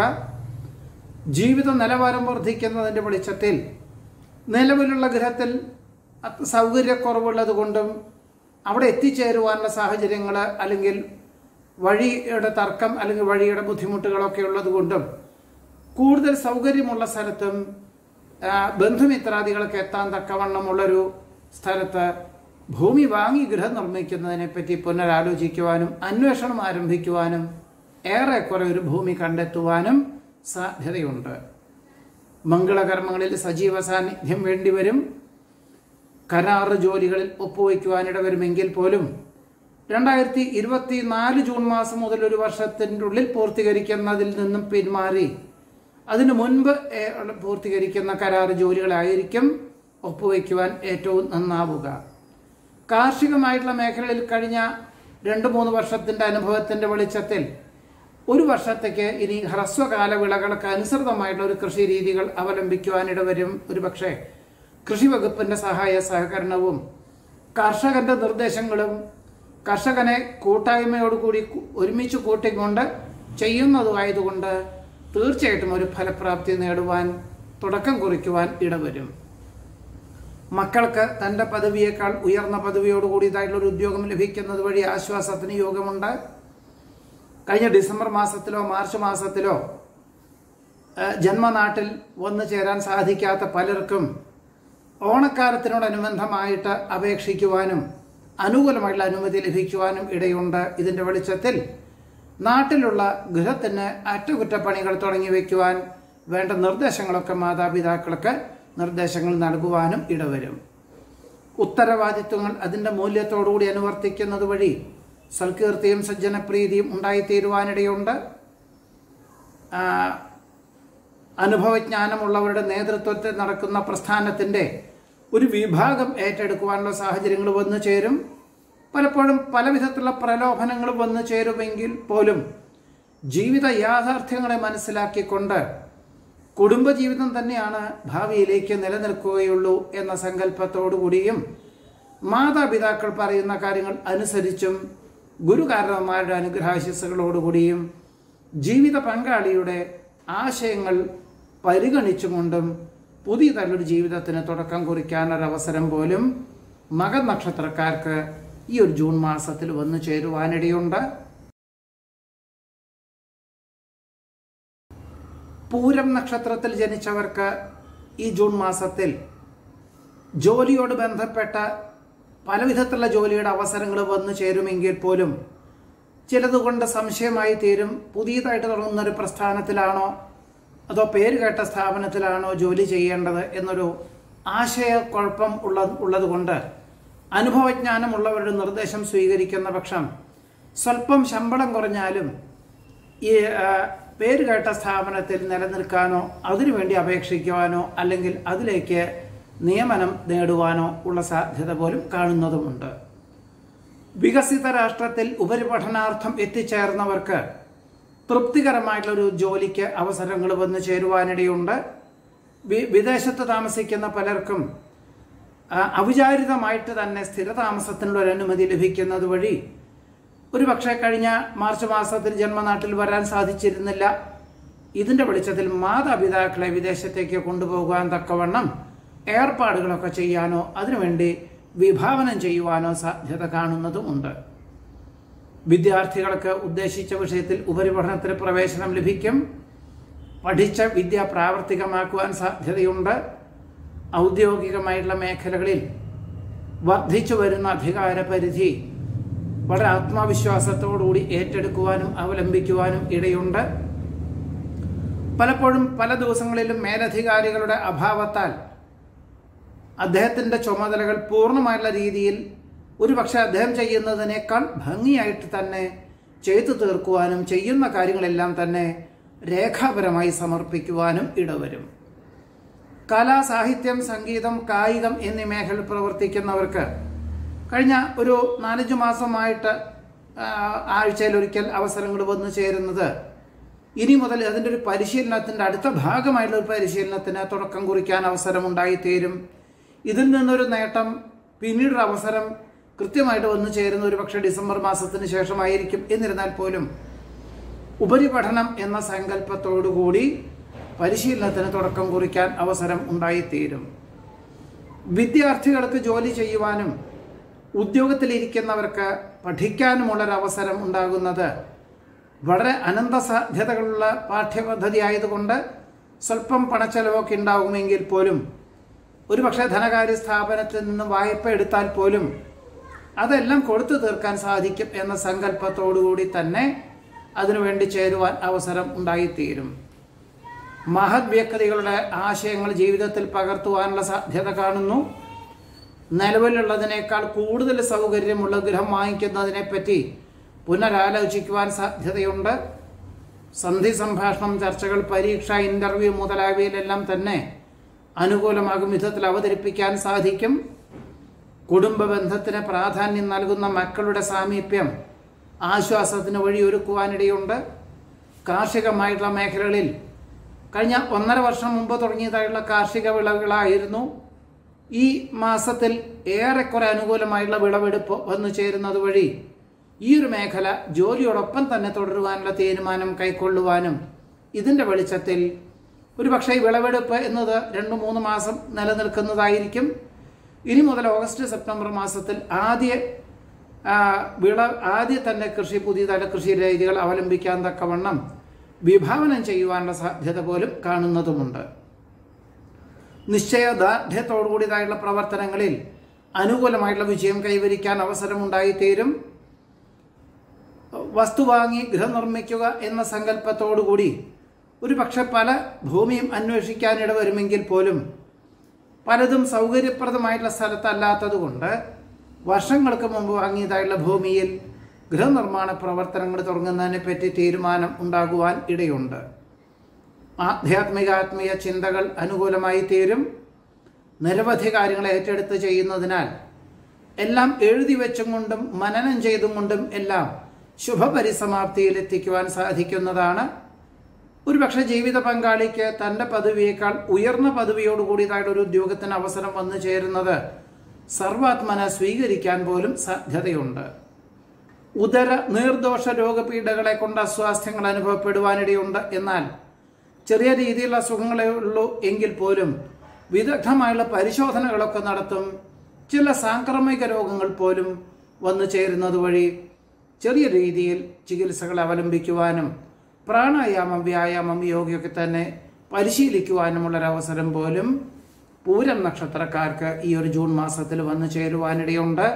ജീവിത നിലവാരം വർദ്ധിക്കുന്നതിൻ്റെ വെളിച്ചത്തിൽ നിലവിലുള്ള ഗ്രഹത്തിൽ അത് സൗകര്യക്കുറവുള്ളത് കൊണ്ടും അവിടെ എത്തിച്ചേരുവാനുള്ള സാഹചര്യങ്ങൾ അല്ലെങ്കിൽ വഴിയുടെ തർക്കം അല്ലെങ്കിൽ വഴിയുടെ ബുദ്ധിമുട്ടുകളൊക്കെ ഉള്ളത് കൊണ്ടും കൂടുതൽ സൗകര്യമുള്ള സ്ഥലത്തും ആ, ബന്ധുമിത്രാദികളൊക്കെ എത്താൻ തക്കവണ്ണമുള്ളൊരു സ്ഥലത്ത് ഭൂമി വാങ്ങി ഗൃഹം നിർമ്മിക്കുന്നതിനെ പറ്റി പുനരാലോചിക്കുവാനും അന്വേഷണം ആരംഭിക്കുവാനും ഏറെക്കുറെ ഒരു ഭൂമി കണ്ടെത്തുവാനും സാധ്യതയുണ്ട് മംഗളകർമ്മങ്ങളിൽ സജീവ സാന്നിധ്യം വേണ്ടിവരും കരാറ് ജോലികളിൽ ഒപ്പുവയ്ക്കുവാനിട വരുമെങ്കിൽ പോലും രണ്ടായിരത്തി ഇരുപത്തി നാല് ജൂൺ മാസം മുതൽ ഒരു വർഷത്തിൻ്റെ ഉള്ളിൽ പൂർത്തീകരിക്കുന്നതിൽ നിന്നും പിന്മാറി അതിനു മുൻപ് ഏ, പൂർത്തീകരിക്കുന്ന കരാറ് ജോലികളായിരിക്കും ഒപ്പുവയ്ക്കുവാൻ ഏറ്റവും നന്നാവുക കാർഷികമായിട്ടുള്ള മേഖലയിൽ കഴിഞ്ഞ രണ്ട് മൂന്ന് വർഷത്തിൻ്റെ അനുഭവത്തിൻ്റെ വെളിച്ചത്തിൽ ഒരു വർഷത്തേക്ക് ഇനി ഹ്രസ്വകാല വിളകൾക്ക് അനുസൃതമായിട്ടുള്ള ഒരു കൃഷി രീതികൾ അവലംബിക്കുവാനിട വരും ഒരു പക്ഷേ കൃഷി വകുപ്പിൻ്റെ സഹായ സഹകരണവും കർഷകന്റെ നിർദ്ദേശങ്ങളും കർഷകനെ കൂട്ടായ്മയോടുകൂടി കു- ഒരുമിച്ച് കൂട്ടിക്കൊണ്ട് ചെയ്യുന്നതുമായതുകൊണ്ട് തീർച്ചയായിട്ടും ഒരു ഫലപ്രാപ്തി നേടുവാൻ തുടക്കം കുറിക്കുവാൻ ഇടവരും മക്കൾക്ക് തൻ്റെ പദവിയേക്കാൾ ഉയർന്ന പദവിയോട് കൂടിയതായിട്ടുള്ള ഒരു ഉദ്യോഗം ലഭിക്കുന്നത് വഴി ആശ്വാസത്തിന് യോഗമുണ്ട് കഴിഞ്ഞ ഡിസംബർ മാസത്തിലോ മാർച്ച് മാസത്തിലോ ഏഹ്, ജന്മനാട്ടിൽ വന്നു ചേരാൻ സാധിക്കാത്ത പലർക്കും ഓണക്കാലത്തിനോടനുബന്ധമായിട്ട് അപേക്ഷിക്കുവാനും അനുകൂലമായിട്ടുള്ള അനുമതി ലഭിക്കുവാനും ഇടയുണ്ട് ഇതിന്റെ വെളിച്ചത്തിൽ നാട്ടിലുള്ള ഗൃഹത്തിന് അറ്റകുറ്റപ്പണികൾ തുടങ്ങി വയ്ക്കുവാൻ വേണ്ട നിർദ്ദേശങ്ങളൊക്കെ മാതാപിതാക്കൾക്ക് നിർദ്ദേശങ്ങൾ നൽകുവാനും ഇടവരും ഉത്തരവാദിത്വങ്ങൾ അതിന്റെ മൂല്യത്തോടുകൂടി അനുവർത്തിക്കുന്നത് വഴി സൽകീർത്തിയും സജ്ജനപ്രീതിയും ഉണ്ടായിത്തീരുവാനിടയുണ്ട് ആ, അനുഭവജ്ഞാനമുള്ളവരുടെ നേതൃത്വത്തിൽ നടക്കുന്ന പ്രസ്ഥാനത്തിന്റെ ഒരു വിഭാഗം ഏറ്റെടുക്കുവാനുള്ള സാഹചര്യങ്ങൾ വന്നു ചേരും പലപ്പോഴും പല വിധത്തിലുള്ള പ്രലോഭനങ്ങൾ വന്നു ചേരുമെങ്കിൽ പോലും ജീവിത യാഥാർത്ഥ്യങ്ങളെ മനസ്സിലാക്കിക്കൊണ്ട് കുടുംബജീവിതം തന്നെയാണ് ഭാവിയിലേക്ക് നിലനിൽക്കുകയുള്ളൂ എന്ന സങ്കല്പത്തോടു കൂടിയും മാതാപിതാക്കൾ പറയുന്ന കാര്യങ്ങൾ അനുസരിച്ചും ഗുരുകാരണവന്മാരുടെ അനുഗ്രഹാശിസ്സുകളോടുകൂടിയും ജീവിത പങ്കാളിയുടെ ആശയങ്ങൾ പരിഗണിച്ചുകൊണ്ടും പുതിയ തല്ലൊരു ജീവിതത്തിന് തുടക്കം കുറിക്കാനൊരവസരം പോലും മകൻ നക്ഷത്രക്കാർക്ക് ഈ ഒരു ജൂൺ മാസത്തിൽ വന്നു ചേരുവാനിടയുണ്ട് പൂരം നക്ഷത്രത്തിൽ ജനിച്ചവർക്ക് ഈ ജൂൺ മാസത്തിൽ ജോലിയോട് ബന്ധപ്പെട്ട പല വിധത്തിലുള്ള ജോലിയുടെ അവസരങ്ങൾ വന്നു ചേരുമെങ്കിൽ പോലും ചിലതുകൊണ്ട് സംശയമായി തീരും പുതിയതായിട്ട് തുടങ്ങുന്ന ഒരു പ്രസ്ഥാനത്തിലാണോ അതോ പേര് കേട്ട സ്ഥാപനത്തിലാണോ ജോലി ചെയ്യേണ്ടത് എന്നൊരു ആശയക്കുഴപ്പം ഉള്ള ഉള്ളതുകൊണ്ട് അനുഭവജ്ഞാനമുള്ളവരുടെ നിർദ്ദേശം സ്വീകരിക്കുന്ന പക്ഷം സ്വല്പം ശമ്പളം കുറഞ്ഞാലും ഈ ആ, പേര് കേട്ട സ്ഥാപനത്തിൽ നിലനിൽക്കാനോ അതിനുവേണ്ടി അപേക്ഷിക്കുവാനോ അല്ലെങ്കിൽ അതിലേക്ക് നിയമനം നേടുവാനോ ഉള്ള സാധ്യത പോലും കാണുന്നതുമുണ്ട് വികസിത രാഷ്ട്രത്തിൽ ഉപരിപഠനാർത്ഥം എത്തിച്ചേർന്നവർക്ക് തൃപ്തികരമായിട്ടുള്ളൊരു ജോലിക്ക് അവസരങ്ങൾ വന്നു ചേരുവാനിടയുണ്ട് വി- വിദേശത്ത് താമസിക്കുന്ന പലർക്കും ആ, അവിചാരിതമായിട്ട് തന്നെ സ്ഥിരതാമസത്തിനുള്ള ഒരു അനുമതി ലഭിക്കുന്നത് വഴി ഒരു പക്ഷേ കഴിഞ്ഞ മാർച്ച് മാസത്തിൽ ജന്മനാട്ടിൽ വരാൻ സാധിച്ചിരുന്നില്ല ഇതിന്റെ വെളിച്ചത്തിൽ മാതാപിതാക്കളെ വിദേശത്തേക്ക് കൊണ്ടുപോകാൻ തക്കവണ്ണം ഏർപ്പാടുകളൊക്കെ ചെയ്യാനോ അതിനുവേണ്ടി വിഭാവനം ചെയ്യുവാനോ സാധ്യത കാണുന്നതുമുണ്ട് വിദ്യാർത്ഥികൾക്ക് ഉദ്ദേശിച്ച വിഷയത്തിൽ ഉപരിപഠനത്തിന് പ്രവേശനം ലഭിക്കും പഠിച്ച വിദ്യ പ്രാവർത്തികമാക്കുവാൻ സാധ്യതയുണ്ട് ഔദ്യോഗികമായിട്ടുള്ള മേഖലകളിൽ വർദ്ധിച്ചു വരുന്ന അധികാര പരിധി വളരെ ആത്മവിശ്വാസത്തോടുകൂടി ഏറ്റെടുക്കുവാനും അവലംബിക്കുവാനും ഇടയുണ്ട് പലപ്പോഴും പല ദിവസങ്ങളിലും മേലധികാരികളുടെ അഭാവത്താൽ അദ്ദേഹത്തിന്റെ ചുമതലകൾ പൂർണ്ണമായുള്ള രീതിയിൽ ഒരുപക്ഷെ അദ്ദേഹം ചെയ്യുന്നതിനേക്കാൾ ഭംഗിയായിട്ട് തന്നെ ചെയ്തു തീർക്കുവാനും ചെയ്യുന്ന കാര്യങ്ങളെല്ലാം തന്നെ രേഖാപരമായി സമർപ്പിക്കുവാനും ഇടവരും കല സാഹിത്യം സംഗീതം കായികം എന്നീ മേഖലയിൽ പ്രവർത്തിക്കുന്നവർക്ക് കഴിഞ്ഞ ഒരു നാലഞ്ച് മാസമായിട്ട് ആ, ആഴ്ചയിലൊരിക്കൽ അവസരങ്ങൾ വന്നു ചേരുന്നത് ഇനി മുതൽ അതിൻ്റെ ഒരു പരിശീലനത്തിൻ്റെ അടുത്ത ഭാഗമായിട്ടുള്ള ഒരു പരിശീലനത്തിന് തുടക്കം കുറിക്കാൻ അവസരമുണ്ടായിത്തീരും ഇതിൽ നിന്നൊരു നേട്ടം പിന്നീടൊരു അവസരം കൃത്യമായിട്ട് വന്നു ചേരുന്ന ഒരു പക്ഷേ ഡിസംബർ മാസത്തിന് ശേഷമായിരിക്കും എന്നിരുന്നാൽ പോലും ഉപരിപഠനം എന്ന സങ്കല്പത്തോടുകൂടി പരിശീലനത്തിന് തുടക്കം കുറിക്കാൻ അവസരം ഉണ്ടായിത്തീരും വിദ്യാർത്ഥികൾക്ക് ജോലി ചെയ്യുവാനും ഉദ്യോഗത്തിലിരിക്കുന്നവർക്ക് പഠിക്കാനുമുള്ളൊരവസരം ഉണ്ടാകുന്നത് വളരെ അനന്ത സാധ്യതകളുള്ള പാഠ്യപദ്ധതി ആയതുകൊണ്ട് സ്വല്പം പണച്ചെലവൊക്കെ ഉണ്ടാകുമെങ്കിൽ പോലും ഒരുപക്ഷെ ധനകാര്യ സ്ഥാപനത്തിൽ നിന്ന് വായ്പ എടുത്താൽ പോലും അതെല്ലാം കൊടുത്തു തീർക്കാൻ സാധിക്കും എന്ന സങ്കല്പത്തോടുകൂടി തന്നെ അതിനുവേണ്ടി ചേരുവാൻ അവസരം ഉണ്ടായിത്തീരും മഹത് വ്യക്തികളുടെ ആശയങ്ങൾ ജീവിതത്തിൽ പകർത്തുവാനുള്ള സാധ്യത കാണുന്നു നിലവിലുള്ളതിനേക്കാൾ കൂടുതൽ സൗകര്യമുള്ള ഗൃഹം വാങ്ങിക്കുന്നതിനെപ്പറ്റി പുനരാലോചിക്കുവാൻ സാധ്യതയുണ്ട് സന്ധി സംഭാഷണം ചർച്ചകൾ പരീക്ഷ ഇന്റർവ്യൂ മുതലായവയിലെല്ലാം തന്നെ അനുകൂലമാകും വിധത്തിൽ അവതരിപ്പിക്കാൻ സാധിക്കും കുടുംബ ബന്ധത്തിന് പ്രാധാന്യം നൽകുന്ന മക്കളുടെ സാമീപ്യം ആശ്വാസത്തിന് വഴിയൊരുക്കുവാനിടയുണ്ട് കാർഷികമായിട്ടുള്ള മേഖലകളിൽ കഴിഞ്ഞ ഒന്നര വർഷം മുമ്പ് തുടങ്ങിയതായുള്ള കാർഷിക വിളവുകളായിരുന്നു ഈ മാസത്തിൽ ഏറെക്കുറെ അനുകൂലമായിട്ടുള്ള വിളവെടുപ്പ് വന്നു ചേരുന്നത് വഴി ഈ ഒരു മേഖല ജോലിയോടൊപ്പം തന്നെ തുടരുവാനുള്ള തീരുമാനം കൈക്കൊള്ളുവാനും ഇതിന്റെ വെളിച്ചത്തിൽ ഒരു പക്ഷേ ഈ വിളവെടുപ്പ് എന്നത് രണ്ടു മൂന്ന് മാസം നിലനിൽക്കുന്നതായിരിക്കും ഇനി മുതൽ ഓഗസ്റ്റ് സെപ്റ്റംബർ മാസത്തിൽ ആദ്യ ആ, വിള ആദ്യ തന്നെ കൃഷി പുതിയതായ കൃഷി രീതികൾ അവലംബിക്കാൻ തക്കവണ്ണം വിഭാവനം ചെയ്യുവാനുള്ള സാധ്യത പോലും കാണുന്നതുമുണ്ട് നിശ്ചയദാർഢ്യത്തോടുകൂടിയതായുള്ള പ്രവർത്തനങ്ങളിൽ അനുകൂലമായിട്ടുള്ള വിജയം കൈവരിക്കാൻ അവസരമുണ്ടായിത്തീരും വസ്തു വാങ്ങി ഗൃഹം നിർമ്മിക്കുക എന്ന സങ്കല്പത്തോടുകൂടി ഒരു പക്ഷെ പല ഭൂമിയും അന്വേഷിക്കാനിട വരുമെങ്കിൽ പോലും പലതും സൗകര്യപ്രദമായിട്ടുള്ള സ്ഥലത്തല്ലാത്തതുകൊണ്ട് വർഷങ്ങൾക്ക് മുമ്പ് വാങ്ങിയതായുള്ള ഭൂമിയിൽ ഗൃഹനിർമ്മാണ പ്രവർത്തനങ്ങൾ തുടങ്ങുന്നതിനെ പറ്റി തീരുമാനം ഉണ്ടാകുവാൻ ഇടയുണ്ട് ആധ്യാത്മിക ആത്മീയ ചിന്തകൾ അനുകൂലമായി തീരും നിരവധി കാര്യങ്ങൾ ഏറ്റെടുത്ത് ചെയ്യുന്നതിനാൽ എല്ലാം എഴുതി വെച്ചും കൊണ്ടും മനനം ചെയ്തും കൊണ്ടും എല്ലാം ശുഭപരിസമാപ്തിയിൽ എത്തിക്കുവാൻ സാധിക്കുന്നതാണ് ഒരുപക്ഷെ ജീവിത പങ്കാളിക്ക് തൻ്റെ പദവിയേക്കാൾ ഉയർന്ന പദവിയോടുകൂടിയതായിട്ട് ഒരു ഉദ്യോഗത്തിന് അവസരം വന്നു ചേരുന്നത് സർവാത്മന സ്വീകരിക്കാൻ പോലും സാധ്യതയുണ്ട് ഉദര നീർദോഷ രോഗപീഠകളെ കൊണ്ട് അസ്വാസ്ഥ്യങ്ങൾ അനുഭവപ്പെടുവാനിടയുണ്ട് എന്നാൽ ചെറിയ രീതിയിലുള്ള അസുഖങ്ങളേ ഉള്ളൂ എങ്കിൽ പോലും വിദഗ്ധമായുള്ള പരിശോധനകളൊക്കെ നടത്തും ചില സാംക്രമിക രോഗങ്ങൾ പോലും വന്നു ചേരുന്നത് വഴി ചെറിയ രീതിയിൽ ചികിത്സകൾ അവലംബിക്കുവാനും പ്രാണായാമം വ്യായാമം യോഗയൊക്കെ തന്നെ പരിശീലിക്കുവാനുമുള്ളൊരവസരം പോലും പൂരം നക്ഷത്രക്കാർക്ക് ഈ ഒരു ജൂൺ മാസത്തിൽ വന്നു ചേരുവാനിടയുണ്ട്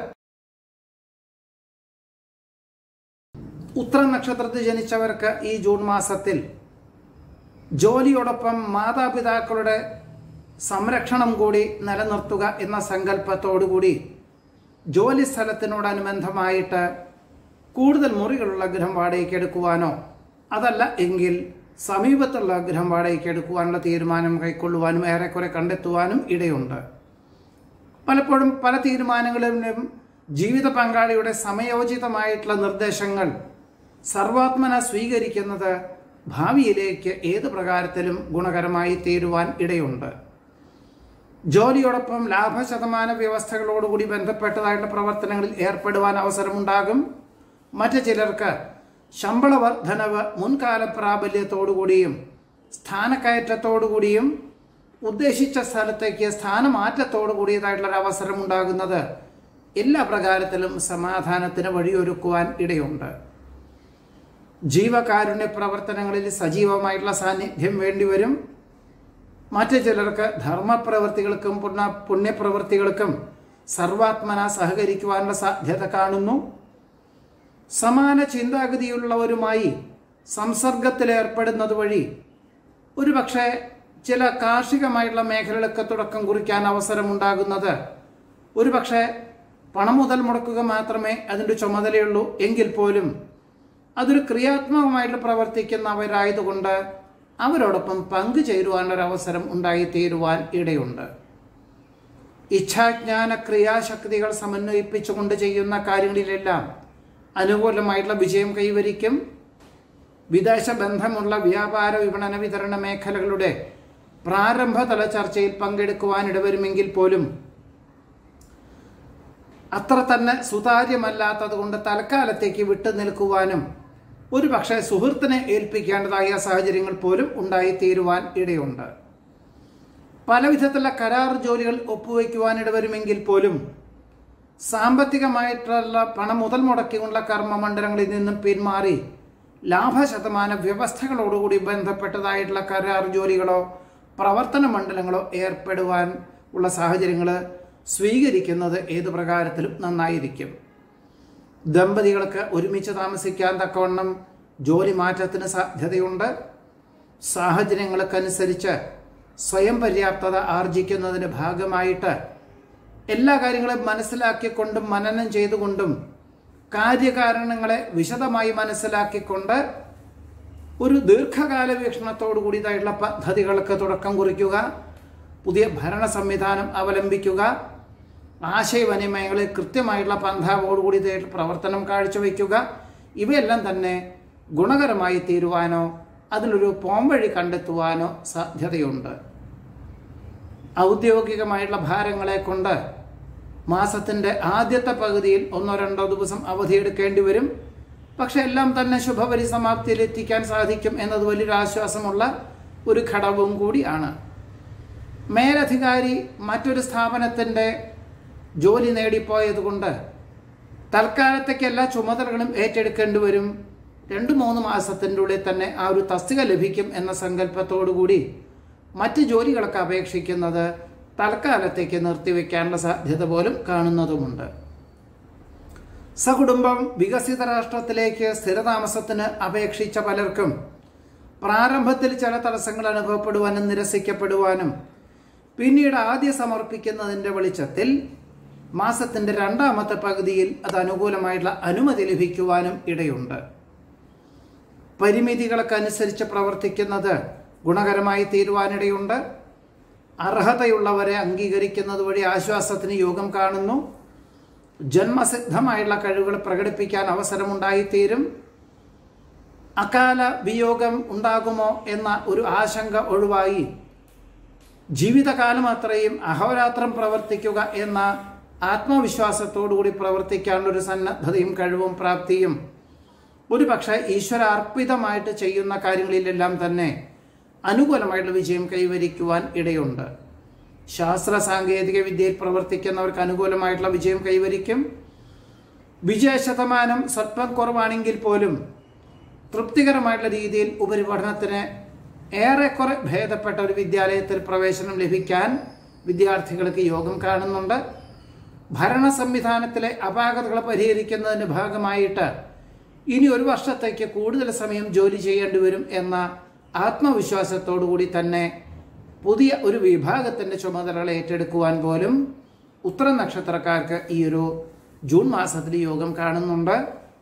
ഉത്തര നക്ഷത്രത്തിൽ ജനിച്ചവർക്ക് ഈ ജൂൺ മാസത്തിൽ ജോലിയോടൊപ്പം മാതാപിതാക്കളുടെ സംരക്ഷണം കൂടി നിലനിർത്തുക എന്ന സങ്കല്പത്തോടുകൂടി ജോലി സ്ഥലത്തിനോടനുബന്ധമായിട്ട് കൂടുതൽ മുറികളുള്ള ഗൃഹം വാടകയ്ക്ക് എടുക്കുവാനോ അതല്ല എങ്കിൽ സമീപത്തുള്ള ഗൃഹം വാടകയ്ക്ക് എടുക്കുവാനുള്ള തീരുമാനം കൈക്കൊള്ളുവാനും ഏറെക്കുറെ കണ്ടെത്തുവാനും ഇടയുണ്ട് പലപ്പോഴും പല തീരുമാനങ്ങളിലും ജീവിത പങ്കാളിയുടെ സമയോചിതമായിട്ടുള്ള നിർദ്ദേശങ്ങൾ സർവാത്മന സ്വീകരിക്കുന്നത് ഭാവിയിലേക്ക് ഏത് പ്രകാരത്തിലും ഗുണകരമായി തീരുവാൻ ഇടയുണ്ട് ജോലിയോടൊപ്പം ലാഭശതമാന വ്യവസ്ഥകളോടുകൂടി ബന്ധപ്പെട്ടതായിട്ടുള്ള പ്രവർത്തനങ്ങളിൽ ഏർപ്പെടുവാൻ അവസരമുണ്ടാകും മറ്റു ചിലർക്ക് ശമ്പള വർധനവ് മുൻകാല പ്രാബല്യത്തോടുകൂടിയും സ്ഥാനക്കയറ്റത്തോടുകൂടിയും ഉദ്ദേശിച്ച സ്ഥലത്തേക്ക് സ്ഥാനമാറ്റത്തോടു കൂടിയതായിട്ടുള്ള ഒരു അവസരം ഉണ്ടാകുന്നത് എല്ലാ പ്രകാരത്തിലും സമാധാനത്തിന് വഴിയൊരുക്കുവാൻ ഇടയുണ്ട് ജീവകാരുണ്യ പ്രവർത്തനങ്ങളിൽ സജീവമായിട്ടുള്ള സാന്നിധ്യം വേണ്ടിവരും മറ്റു ചിലർക്ക് ധർമ്മപ്രവൃത്തികൾക്കും പുണ്യ പുണ്യപ്രവൃത്തികൾക്കും സർവാത്മന സഹകരിക്കുവാനുള്ള സാധ്യത കാണുന്നു സമാന ചിന്താഗതിയുള്ളവരുമായി സംസർഗത്തിലേർപ്പെടുന്നത് വഴി ഒരുപക്ഷെ ചില കാർഷികമായിട്ടുള്ള മേഖലകളൊക്കെ തുടക്കം കുറിക്കാൻ അവസരമുണ്ടാകുന്നത് ഒരുപക്ഷെ പണം മുതൽ മുടക്കുക മാത്രമേ അതിൻ്റെ ചുമതലയുള്ളൂ എങ്കിൽ പോലും അതൊരു ക്രിയാത്മകമായിട്ട് പ്രവർത്തിക്കുന്നവരായതുകൊണ്ട് അവരോടൊപ്പം പങ്കുചേരുവാനൊരു അവസരം ഉണ്ടായിത്തീരുവാൻ ഇടയുണ്ട് ഇച്ഛാജ്ഞാന ക്രിയാശക്തികൾ സമന്വയിപ്പിച്ചുകൊണ്ട് ചെയ്യുന്ന കാര്യങ്ങളിലെല്ലാം അനുകൂലമായിട്ടുള്ള വിജയം കൈവരിക്കും വിദേശ ബന്ധമുള്ള വ്യാപാര വിപണന വിതരണ മേഖലകളുടെ പ്രാരംഭതല ചർച്ചയിൽ പങ്കെടുക്കുവാൻ ഇടവരുമെങ്കിൽ പോലും അത്ര തന്നെ സുതാര്യമല്ലാത്തത് കൊണ്ട് തൽക്കാലത്തേക്ക് വിട്ടു നിൽക്കുവാനും ഒരു പക്ഷേ സുഹൃത്തിനെ ഏൽപ്പിക്കേണ്ടതായ സാഹചര്യങ്ങൾ പോലും ഉണ്ടായിത്തീരുവാൻ ഇടയുണ്ട് പല വിധത്തിലുള്ള കരാർ ജോലികൾ ഒപ്പുവയ്ക്കുവാൻ ഇടവരുമെങ്കിൽ പോലും സാമ്പത്തികമായിട്ടുള്ള പണം മുതൽ മുടക്കിയുള്ള കർമ്മമണ്ഡലങ്ങളിൽ നിന്നും പിന്മാറി ലാഭശതമാന വ്യവസ്ഥകളോടുകൂടി ബന്ധപ്പെട്ടതായിട്ടുള്ള കരാർ ജോലികളോ പ്രവർത്തന മണ്ഡലങ്ങളോ ഏർപ്പെടുവാൻ ഉള്ള സാഹചര്യങ്ങൾ സ്വീകരിക്കുന്നത് ഏതു പ്രകാരത്തിലും നന്നായിരിക്കും ദമ്പതികൾക്ക് ഒരുമിച്ച് താമസിക്കാൻ തക്കവണ്ണം ജോലി മാറ്റത്തിന് സാധ്യതയുണ്ട് സാഹചര്യങ്ങൾക്കനുസരിച്ച് സ്വയം പര്യാപ്തത ആർജിക്കുന്നതിന് ഭാഗമായിട്ട് എല്ലാ കാര്യങ്ങളും മനസ്സിലാക്കിക്കൊണ്ടും മനനം ചെയ്തുകൊണ്ടും കാര്യകാരണങ്ങളെ വിശദമായി മനസ്സിലാക്കിക്കൊണ്ട് ഒരു ദീർഘകാല വീക്ഷണത്തോടു കൂടിയതായിട്ടുള്ള പദ്ധതികൾക്ക് തുടക്കം കുറിക്കുക പുതിയ ഭരണ സംവിധാനം അവലംബിക്കുക ആശയവിനിമയങ്ങളിൽ കൃത്യമായിട്ടുള്ള പന്ഥാവോടുകൂടി പ്രവർത്തനം കാഴ്ചവെക്കുക ഇവയെല്ലാം തന്നെ ഗുണകരമായി തീരുവാനോ അതിലൊരു പോംവഴി കണ്ടെത്തുവാനോ സാധ്യതയുണ്ട് ഔദ്യോഗികമായിട്ടുള്ള ഭാരങ്ങളെ കൊണ്ട് മാസത്തിൻ്റെ ആദ്യത്തെ പകുതിയിൽ ഒന്നോ രണ്ടോ ദിവസം അവധിയെടുക്കേണ്ടി വരും പക്ഷെ എല്ലാം തന്നെ ശുഭപരിസമാപ്തിയിൽ എത്തിക്കാൻ സാധിക്കും എന്നത് വലിയൊരു ആശ്വാസമുള്ള ഒരു ഘടകവും കൂടിയാണ് മേലധികാരി മറ്റൊരു സ്ഥാപനത്തിൻ്റെ ജോലി നേടിപ്പോയതുകൊണ്ട് തൽക്കാലത്തേക്ക് എല്ലാ ചുമതലകളും ഏറ്റെടുക്കേണ്ടി വരും രണ്ട് മൂന്ന് മാസത്തിൻ്റെ ഉള്ളിൽ തന്നെ ആ ഒരു തസ്തിക ലഭിക്കും എന്ന സങ്കല്പത്തോടു കൂടി മറ്റ് ജോലികളൊക്കെ അപേക്ഷിക്കുന്നത് തൽക്കാലത്തേക്ക് നിർത്തിവെക്കാനുള്ള സാധ്യത പോലും കാണുന്നതുമുണ്ട് സകുടുംബം വികസിത രാഷ്ട്രത്തിലേക്ക് സ്ഥിരതാമസത്തിന് അപേക്ഷിച്ച പലർക്കും പ്രാരംഭത്തിൽ ചില തടസ്സങ്ങൾ അനുഭവപ്പെടുവാനും നിരസിക്കപ്പെടുവാനും പിന്നീട് ആദ്യം സമർപ്പിക്കുന്നതിൻ്റെ വെളിച്ചത്തിൽ മാസത്തിൻ്റെ രണ്ടാമത്തെ പകുതിയിൽ അത് അനുകൂലമായിട്ടുള്ള അനുമതി ലഭിക്കുവാനും ഇടയുണ്ട് പരിമിതികൾക്കനുസരിച്ച് പ്രവർത്തിക്കുന്നത് ഗുണകരമായി തീരുവാനിടയുണ്ട് അർഹതയുള്ളവരെ അംഗീകരിക്കുന്നത് വഴി ആശ്വാസത്തിന് യോഗം കാണുന്നു ജന്മസിദ്ധമായുള്ള കഴിവുകൾ പ്രകടിപ്പിക്കാൻ അവസരമുണ്ടായിത്തീരും അകാല വിയോഗം ഉണ്ടാകുമോ എന്ന ഒരു ആശങ്ക ഒഴിവായി ജീവിതകാലം അത്രയും അഹോരാത്രം പ്രവർത്തിക്കുക എന്ന ആത്മവിശ്വാസത്തോടുകൂടി പ്രവർത്തിക്കാനുള്ള ഒരു സന്നദ്ധതയും കഴിവും പ്രാപ്തിയും ഒരു പക്ഷേ ഈശ്വര അർപ്പിതമായിട്ട് ചെയ്യുന്ന കാര്യങ്ങളിലെല്ലാം തന്നെ അനുകൂലമായിട്ടുള്ള വിജയം കൈവരിക്കുവാൻ ഇടയുണ്ട് ശാസ്ത്ര സാങ്കേതിക വിദ്യയിൽ പ്രവർത്തിക്കുന്നവർക്ക് അനുകൂലമായിട്ടുള്ള വിജയം കൈവരിക്കും വിജയ ശതമാനം സ്വല്പം കുറവാണെങ്കിൽ പോലും തൃപ്തികരമായിട്ടുള്ള രീതിയിൽ ഉപരിപഠനത്തിന് ഏറെക്കുറെ ഭേദപ്പെട്ട ഒരു വിദ്യാലയത്തിൽ പ്രവേശനം ലഭിക്കാൻ വിദ്യാർത്ഥികൾക്ക് യോഗം കാണുന്നുണ്ട് ഭരണ സംവിധാനത്തിലെ അപാകതകൾ പരിഹരിക്കുന്നതിന് ഭാഗമായിട്ട് ഇനി ഒരു വർഷത്തേക്ക് കൂടുതൽ സമയം ജോലി ചെയ്യേണ്ടി വരും എന്ന ആത്മവിശ്വാസത്തോടു കൂടി തന്നെ പുതിയ ഒരു വിഭാഗത്തിൻ്റെ ചുമതലകൾ ഏറ്റെടുക്കുവാൻ പോലും ഉത്തര നക്ഷത്രക്കാർക്ക് ഈ ഒരു ജൂൺ മാസത്തിൽ യോഗം കാണുന്നുണ്ട്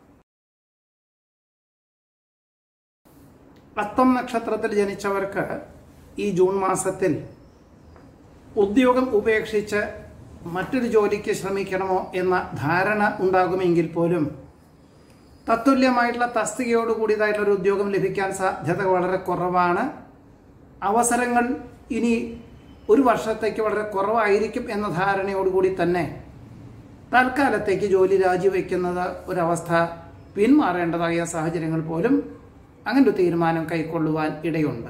പത്തം നക്ഷത്രത്തിൽ ജനിച്ചവർക്ക് ഈ ജൂൺ മാസത്തിൽ ഉദ്യോഗം ഉപേക്ഷിച്ച് മറ്റൊരു ജോലിക്ക് ശ്രമിക്കണമോ എന്ന ധാരണ ഉണ്ടാകുമെങ്കിൽ പോലും തത്തുല്യമായിട്ടുള്ള തസ്തികയോട് കൂടിയതായിട്ടുള്ള ഒരു ഉദ്യോഗം ലഭിക്കാൻ സാധ്യത വളരെ കുറവാണ് അവസരങ്ങൾ ഇനി ഒരു വർഷത്തേക്ക് വളരെ കുറവായിരിക്കും എന്ന ധാരണയോടുകൂടി തന്നെ തൽക്കാലത്തേക്ക് ജോലി രാജിവെക്കുന്നത് ഒരവസ്ഥ പിന്മാറേണ്ടതായ സാഹചര്യങ്ങൾ പോലും അങ്ങനെ ഒരു തീരുമാനം കൈക്കൊള്ളുവാൻ ഇടയുണ്ട്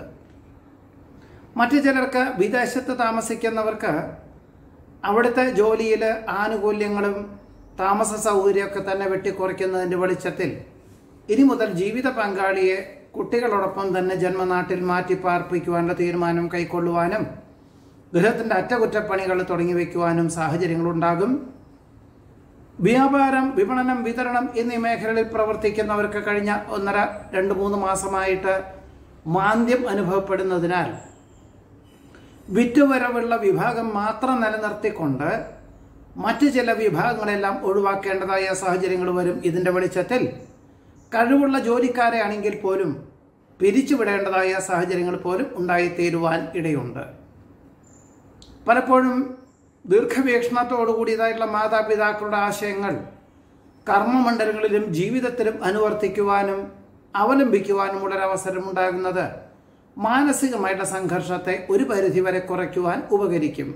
മറ്റു ചിലർക്ക് വിദേശത്ത് താമസിക്കുന്നവർക്ക് അവിടുത്തെ ജോലിയിൽ ആനുകൂല്യങ്ങളും താമസ സൗകര്യമൊക്കെ തന്നെ വെട്ടിക്കുറയ്ക്കുന്നതിൻ്റെ വെളിച്ചത്തിൽ ഇനി മുതൽ ജീവിത പങ്കാളിയെ കുട്ടികളോടൊപ്പം തന്നെ ജന്മനാട്ടിൽ മാറ്റി പാർപ്പിക്കുവാനുള്ള തീരുമാനം കൈക്കൊള്ളുവാനും ഗൃഹത്തിൻ്റെ അറ്റകുറ്റപ്പണികൾ തുടങ്ങി വയ്ക്കുവാനും സാഹചര്യങ്ങളുണ്ടാകും വ്യാപാരം വിപണനം വിതരണം എന്നീ മേഖലകളിൽ പ്രവർത്തിക്കുന്നവർക്ക് കഴിഞ്ഞ ഒന്നര രണ്ട് മൂന്ന് മാസമായിട്ട് മാന്ദ്യം അനുഭവപ്പെടുന്നതിനാൽ വിറ്റുവരവുള്ള വിഭാഗം മാത്രം നിലനിർത്തിക്കൊണ്ട് മറ്റു ചില വിഭാഗങ്ങളെല്ലാം ഒഴിവാക്കേണ്ടതായ സാഹചര്യങ്ങൾ വരും ഇതിൻ്റെ വെളിച്ചത്തിൽ കഴിവുള്ള ജോലിക്കാരെ ആണെങ്കിൽ പോലും പിരിച്ചുവിടേണ്ടതായ സാഹചര്യങ്ങൾ പോലും ഉണ്ടായിത്തീരുവാൻ ഇടയുണ്ട് പലപ്പോഴും ദീർഘവീക്ഷണത്തോടു കൂടിയതായിട്ടുള്ള മാതാപിതാക്കളുടെ ആശയങ്ങൾ കർമ്മമണ്ഡലങ്ങളിലും ജീവിതത്തിലും അനുവർത്തിക്കുവാനും അവലംബിക്കുവാനുമുള്ള ഒരവസരം ഉണ്ടാകുന്നത് മാനസികമായിട്ടുള്ള സംഘർഷത്തെ ഒരു പരിധിവരെ കുറയ്ക്കുവാൻ ഉപകരിക്കും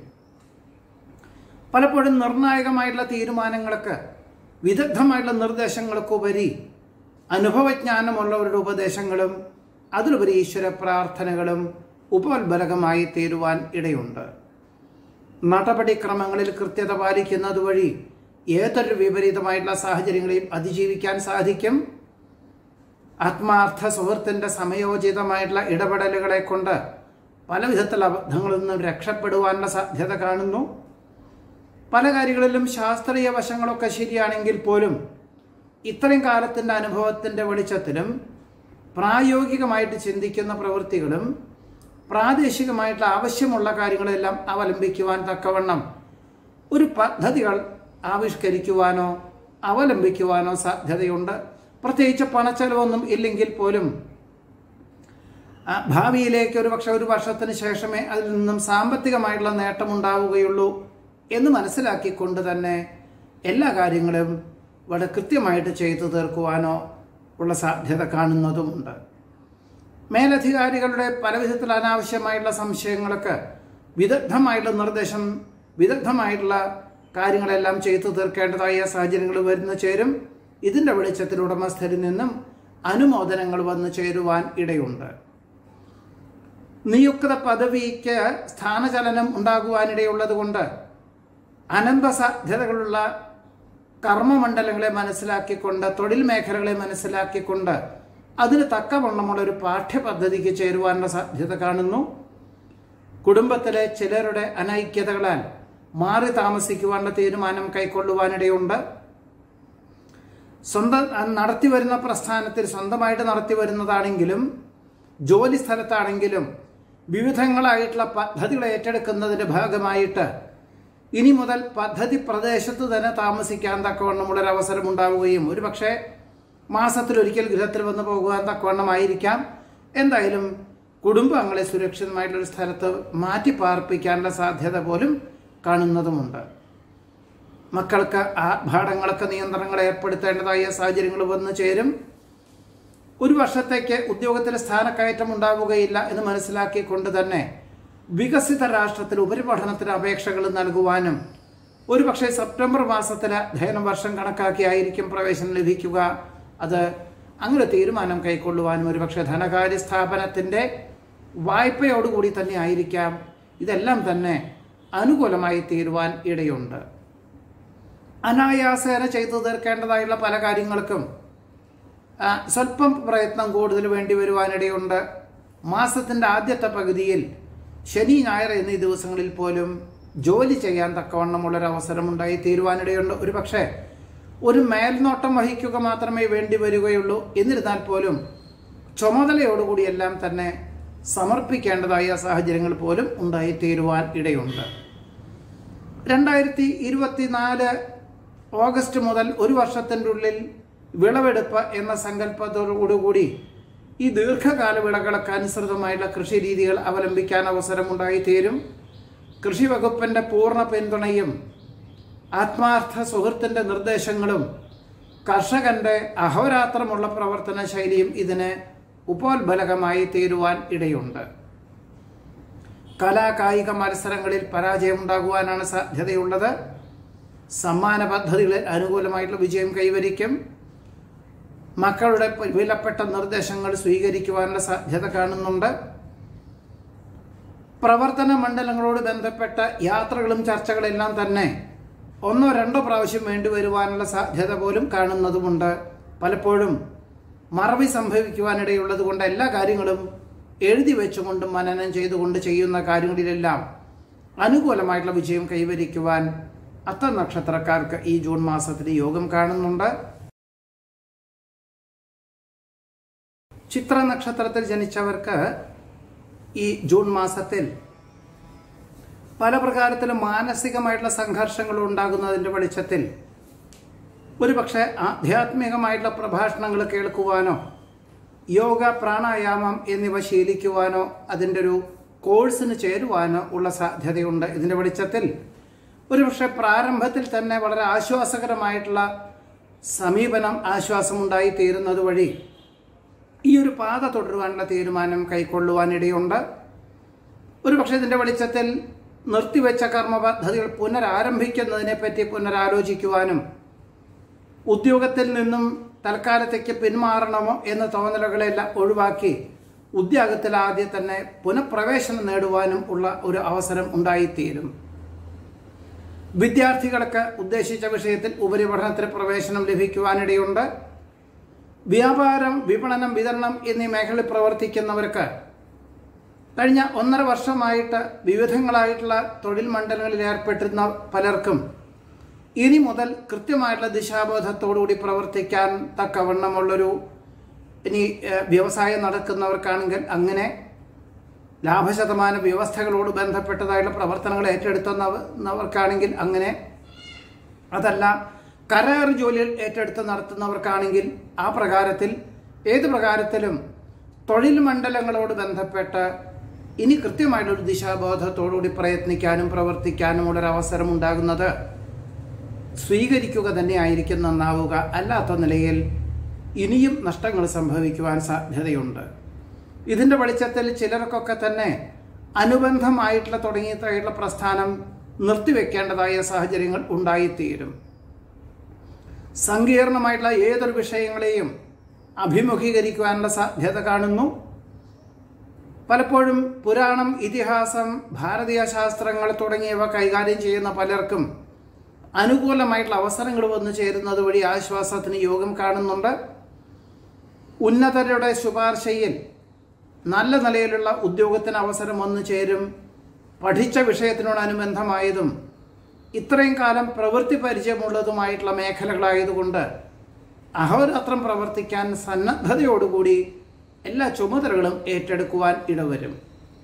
പലപ്പോഴും നിർണായകമായിട്ടുള്ള തീരുമാനങ്ങൾക്ക് വിദഗ്ധമായിട്ടുള്ള നിർദ്ദേശങ്ങൾക്കുപരി അനുഭവജ്ഞാനമുള്ളവരുടെ ഉപദേശങ്ങളും അതിലുപരി ഈശ്വര പ്രാർത്ഥനകളും ഉപോത്ബലകമായി തീരുവാൻ ഇടയുണ്ട് നടപടിക്രമങ്ങളിൽ കൃത്യത പാലിക്കുന്നത് വഴി ഏതൊരു വിപരീതമായിട്ടുള്ള സാഹചര്യങ്ങളെയും അതിജീവിക്കാൻ സാധിക്കും ആത്മാർത്ഥ സുഹൃത്തിൻ്റെ സമയോചിതമായിട്ടുള്ള ഇടപെടലുകളെ കൊണ്ട് പല വിധത്തിലുള്ള അബദ്ധങ്ങളിൽ നിന്നും രക്ഷപ്പെടുവാനുള്ള സാധ്യത കാണുന്നു പല കാര്യങ്ങളിലും ശാസ്ത്രീയ വശങ്ങളൊക്കെ ശരിയാണെങ്കിൽ പോലും ഇത്രയും കാലത്തിൻ്റെ അനുഭവത്തിൻ്റെ വെളിച്ചത്തിലും പ്രായോഗികമായിട്ട് ചിന്തിക്കുന്ന പ്രവൃത്തികളും പ്രാദേശികമായിട്ടുള്ള ആവശ്യമുള്ള കാര്യങ്ങളെല്ലാം അവലംബിക്കുവാൻ തക്കവണ്ണം ഒരു പദ്ധതികൾ ആവിഷ്കരിക്കുവാനോ അവലംബിക്കുവാനോ സാധ്യതയുണ്ട് പ്രത്യേകിച്ച് പണച്ചെലവൊന്നും ഇല്ലെങ്കിൽ പോലും ആ, ഭാവിയിലേക്ക് ഒരു പക്ഷെ ഒരു വർഷത്തിന് ശേഷമേ അതിൽ നിന്നും സാമ്പത്തികമായിട്ടുള്ള നേട്ടമുണ്ടാവുകയുള്ളൂ എന്ന് മനസ്സിലാക്കിക്കൊണ്ട് തന്നെ എല്ലാ കാര്യങ്ങളും വളരെ കൃത്യമായിട്ട് ചെയ്തു തീർക്കുവാനോ ഉള്ള സാധ്യത കാണുന്നതുമുണ്ട് മേലധികാരികളുടെ പല വിധത്തിൽ അനാവശ്യമായിട്ടുള്ള സംശയങ്ങളൊക്കെ വിദഗ്ധമായിട്ടുള്ള നിർദ്ദേശം വിദഗ്ധമായിട്ടുള്ള കാര്യങ്ങളെല്ലാം ചെയ്തു തീർക്കേണ്ടതായ സാഹചര്യങ്ങൾ വരുന്നു ചേരും ഇതിൻ്റെ വെളിച്ചത്തിൽ ഉടമസ്ഥരിൽ നിന്നും അനുമോദനങ്ങൾ വന്നു ചേരുവാൻ ഇടയുണ്ട് നിയുക്ത പദവിക്ക് സ്ഥാനചലനം ഉണ്ടാകുവാനിടയുള്ളത് കൊണ്ട് അനന്ത സാധ്യതകളുള്ള കർമ്മമണ്ഡലങ്ങളെ മനസ്സിലാക്കിക്കൊണ്ട് തൊഴിൽ മേഖലകളെ മനസ്സിലാക്കിക്കൊണ്ട് അതിന് തക്കവണ്ണമുള്ള ഒരു പാഠ്യപദ്ധതിക്ക് ചേരുവാനുള്ള സാധ്യത കാണുന്നു കുടുംബത്തിലെ ചിലരുടെ അനൈക്യതകളാൽ മാറി താമസിക്കുവാനുള്ള തീരുമാനം കൈക്കൊള്ളുവാനിടയുണ്ട് സ്വന്തം നടത്തി വരുന്ന പ്രസ്ഥാനത്തിൽ സ്വന്തമായിട്ട് നടത്തി വരുന്നതാണെങ്കിലും ജോലി സ്ഥലത്താണെങ്കിലും വിവിധങ്ങളായിട്ടുള്ള പദ്ധതികൾ ഏറ്റെടുക്കുന്നതിൻ്റെ ഭാഗമായിട്ട് ഇനി മുതൽ പദ്ധതി പ്രദേശത്ത് തന്നെ താമസിക്കാൻ തക്കവണ്ണമുള്ളൊരു അവസരം ഉണ്ടാവുകയും ഒരുപക്ഷെ മാസത്തിലൊരിക്കൽ ഗൃഹത്തിൽ വന്ന് പോകുവാൻ തക്കവണ്ണമായിരിക്കാം എന്തായാലും കുടുംബാംഗങ്ങളെ സുരക്ഷിതമായിട്ടുള്ളൊരു സ്ഥലത്ത് മാറ്റി പാർപ്പിക്കാനുള്ള സാധ്യത പോലും കാണുന്നതുമുണ്ട് മക്കൾക്ക് ആർഭാടങ്ങളൊക്കെ നിയന്ത്രണങ്ങൾ ഏർപ്പെടുത്തേണ്ടതായ സാഹചര്യങ്ങൾ വന്നു ചേരും ഒരു വർഷത്തേക്ക് ഉദ്യോഗത്തിലെ സ്ഥാനക്കയറ്റം ഉണ്ടാവുകയില്ല എന്ന് മനസ്സിലാക്കിക്കൊണ്ട് തന്നെ വികസിത രാഷ്ട്രത്തിൽ ഉപരിപഠനത്തിന് അപേക്ഷകൾ നൽകുവാനും ഒരുപക്ഷെ സെപ്റ്റംബർ മാസത്തിലെ അധ്യയന വർഷം കണക്കാക്കിയായിരിക്കും പ്രവേശനം ലഭിക്കുക അത് അങ്ങനെ തീരുമാനം കൈക്കൊള്ളുവാനും ഒരുപക്ഷെ ധനകാര്യ സ്ഥാപനത്തിൻ്റെ വായ്പയോടുകൂടി തന്നെ ആയിരിക്കാം ഇതെല്ലാം തന്നെ അനുകൂലമായി തീരുവാൻ ഇടയുണ്ട് അനായാസേന ചെയ്തു തീർക്കേണ്ടതായുള്ള പല കാര്യങ്ങൾക്കും ആ, സ്വല്പം പ്രയത്നം കൂടുതൽ വേണ്ടി വരുവാനിടയുണ്ട് മാസത്തിൻ്റെ ആദ്യത്തെ പകുതിയിൽ ശനി ഞായർ എന്നീ ദിവസങ്ങളിൽ പോലും ജോലി ചെയ്യാൻ തക്കവണ്ണമുള്ളൊരു അവസരം ഉണ്ടായി തീരുവാനിടയുണ്ട് ഒരു പക്ഷേ ഒരു മേൽനോട്ടം വഹിക്കുക മാത്രമേ വേണ്ടി വരികയുള്ളൂ എന്നിരുന്നാൽ പോലും ചുമതലയോടുകൂടി എല്ലാം തന്നെ സമർപ്പിക്കേണ്ടതായ സാഹചര്യങ്ങൾ പോലും ഉണ്ടായി തീരുവാൻ ഇടയുണ്ട് രണ്ടായിരത്തി ഇരുപത്തിനാല് ഓഗസ്റ്റ് മുതൽ ഒരു വർഷത്തിൻ്റെ ഉള്ളിൽ വിളവെടുപ്പ് എന്ന സങ്കല്പത്തോടുകൂടി ഈ ദീർഘകാല വിളകൾക്ക് അനുസൃതമായിട്ടുള്ള കൃഷി രീതികൾ അവലംബിക്കാൻ അവസരമുണ്ടായിത്തീരും കൃഷി വകുപ്പിൻ്റെ പൂർണ്ണ പിന്തുണയും ആത്മാർത്ഥ സുഹൃത്തിൻ്റെ നിർദ്ദേശങ്ങളും കർഷകന്റെ അഹോരാത്രമുള്ള പ്രവർത്തന ശൈലിയും ഇതിന് ഉപോത്ബലകമായി തീരുവാൻ ഇടയുണ്ട് കലാകായിക മത്സരങ്ങളിൽ പരാജയമുണ്ടാകുവാനാണ് സാധ്യതയുള്ളത് സമ്മാന പദ്ധതികളിൽ അനുകൂലമായിട്ടുള്ള വിജയം കൈവരിക്കും മക്കളുടെ വിലപ്പെട്ട നിർദ്ദേശങ്ങൾ സ്വീകരിക്കുവാനുള്ള സാധ്യത കാണുന്നുണ്ട് പ്രവർത്തന മണ്ഡലങ്ങളോട് ബന്ധപ്പെട്ട യാത്രകളും ചർച്ചകളെല്ലാം തന്നെ ഒന്നോ രണ്ടോ പ്രാവശ്യം വേണ്ടി വരുവാനുള്ള സാധ്യത പോലും കാണുന്നതുമുണ്ട് പലപ്പോഴും മറവി സംഭവിക്കുവാനിടയുള്ളത് കൊണ്ട് എല്ലാ കാര്യങ്ങളും എഴുതി വെച്ചുകൊണ്ട് മനനം ചെയ്തുകൊണ്ട് ചെയ്യുന്ന കാര്യങ്ങളിലെല്ലാം അനുകൂലമായിട്ടുള്ള വിജയം കൈവരിക്കുവാൻ അത്ത നക്ഷത്രക്കാർക്ക് ഈ ജൂൺ മാസത്തിൽ യോഗം കാണുന്നുണ്ട് ചിത്ര നക്ഷത്രത്തിൽ ജനിച്ചവർക്ക് ഈ ജൂൺ മാസത്തിൽ പല പ്രകാരത്തിലും മാനസികമായിട്ടുള്ള സംഘർഷങ്ങൾ ഉണ്ടാകുന്നതിൻ്റെ വെളിച്ചത്തിൽ ഒരുപക്ഷെ ആധ്യാത്മികമായിട്ടുള്ള പ്രഭാഷണങ്ങൾ കേൾക്കുവാനോ യോഗ പ്രാണായാമം എന്നിവ ശീലിക്കുവാനോ അതിൻ്റെ ഒരു കോഴ്സിന് ചേരുവാനോ ഉള്ള സാധ്യതയുണ്ട് ഇതിൻ്റെ വെളിച്ചത്തിൽ ഒരുപക്ഷെ പ്രാരംഭത്തിൽ തന്നെ വളരെ ആശ്വാസകരമായിട്ടുള്ള സമീപനം ആശ്വാസമുണ്ടായി തീരുന്നത് വഴി ഈ ഒരു പാത തുടരുവാനുള്ള തീരുമാനം കൈക്കൊള്ളുവാനിടയുണ്ട് ഒരുപക്ഷെ ഇതിൻ്റെ വെളിച്ചത്തിൽ നിർത്തിവെച്ച കർമ്മ പദ്ധതികൾ പുനരാരംഭിക്കുന്നതിനെപ്പറ്റി പുനരാലോചിക്കുവാനും ഉദ്യോഗത്തിൽ നിന്നും തൽക്കാലത്തേക്ക് പിന്മാറണമോ എന്ന തോന്നലുകളെല്ലാം ഒഴിവാക്കി ഉദ്യോഗത്തിൽ ആദ്യം തന്നെ പുനഃപ്രവേശനം നേടുവാനും ഉള്ള ഒരു അവസരം ഉണ്ടായിത്തീരും വിദ്യാർത്ഥികൾക്ക് ഉദ്ദേശിച്ച വിഷയത്തിൽ ഉപരിപഠനത്തിന് പ്രവേശനം ലഭിക്കുവാനിടയുണ്ട് വ്യാപാരം വിപണനം വിതരണം എന്നീ മേഖലയിൽ പ്രവർത്തിക്കുന്നവർക്ക് കഴിഞ്ഞ ഒന്നര വർഷമായിട്ട് വിവിധങ്ങളായിട്ടുള്ള തൊഴിൽ മണ്ഡലങ്ങളിൽ ഏർപ്പെട്ടിരുന്ന പലർക്കും ഇനി മുതൽ കൃത്യമായിട്ടുള്ള ദിശാബോധത്തോടുകൂടി പ്രവർത്തിക്കാൻ തക്കവണ്ണമുള്ളൊരു ഇനി ഏഹ്, വ്യവസായം നടക്കുന്നവർക്കാണെങ്കിൽ അങ്ങനെ ലാഭശതമാന വ്യവസ്ഥകളോട് ബന്ധപ്പെട്ടതായിട്ടുള്ള പ്രവർത്തനങ്ങൾ ഏറ്റെടുത്തുന്നവർക്കാണെങ്കിൽ അങ്ങനെ അതല്ല കരാർ ജോലിയിൽ ഏറ്റെടുത്ത് നടത്തുന്നവർക്കാണെങ്കിൽ ആ പ്രകാരത്തിൽ ഏത് പ്രകാരത്തിലും തൊഴിൽ മണ്ഡലങ്ങളോട് ബന്ധപ്പെട്ട് ഇനി കൃത്യമായിട്ടൊരു ദിശാബോധത്തോടുകൂടി പ്രയത്നിക്കാനും പ്രവർത്തിക്കാനും ഉള്ളൊരു അവസരം ഉണ്ടാകുന്നത് സ്വീകരിക്കുക തന്നെ ആയിരിക്കും നന്നാവുക അല്ലാത്ത നിലയിൽ ഇനിയും നഷ്ടങ്ങൾ സംഭവിക്കുവാൻ സാധ്യതയുണ്ട് ഇതിൻ്റെ വെളിച്ചത്തിൽ ചിലർക്കൊക്കെ തന്നെ അനുബന്ധമായിട്ടുള്ള തുടങ്ങിയതായിട്ടുള്ള പ്രസ്ഥാനം നിർത്തിവെക്കേണ്ടതായ സാഹചര്യങ്ങൾ ഉണ്ടായിത്തീരും സങ്കീർണമായിട്ടുള്ള ഏതൊരു വിഷയങ്ങളെയും അഭിമുഖീകരിക്കുവാനുള്ള സാധ്യത കാണുന്നു പലപ്പോഴും പുരാണം ഇതിഹാസം ഭാരതീയ ശാസ്ത്രങ്ങൾ തുടങ്ങിയവ കൈകാര്യം ചെയ്യുന്ന പലർക്കും അനുകൂലമായിട്ടുള്ള അവസരങ്ങൾ വന്നു ചേരുന്നത് വഴി ആശ്വാസത്തിന് യോഗം കാണുന്നുണ്ട് ഉന്നതരുടെ ശുപാർശയിൽ നല്ല നിലയിലുള്ള ഉദ്യോഗത്തിന് അവസരം വന്നു ചേരും പഠിച്ച വിഷയത്തിനോടനുബന്ധമായതും ഇത്രയും കാലം പ്രവൃത്തി പരിചയമുള്ളതുമായിട്ടുള്ള മേഖലകളായതുകൊണ്ട് അഹോരാത്രം പ്രവർത്തിക്കാൻ സന്നദ്ധതയോടുകൂടി എല്ലാ ചുമതലകളും ഏറ്റെടുക്കുവാൻ ഇടവരും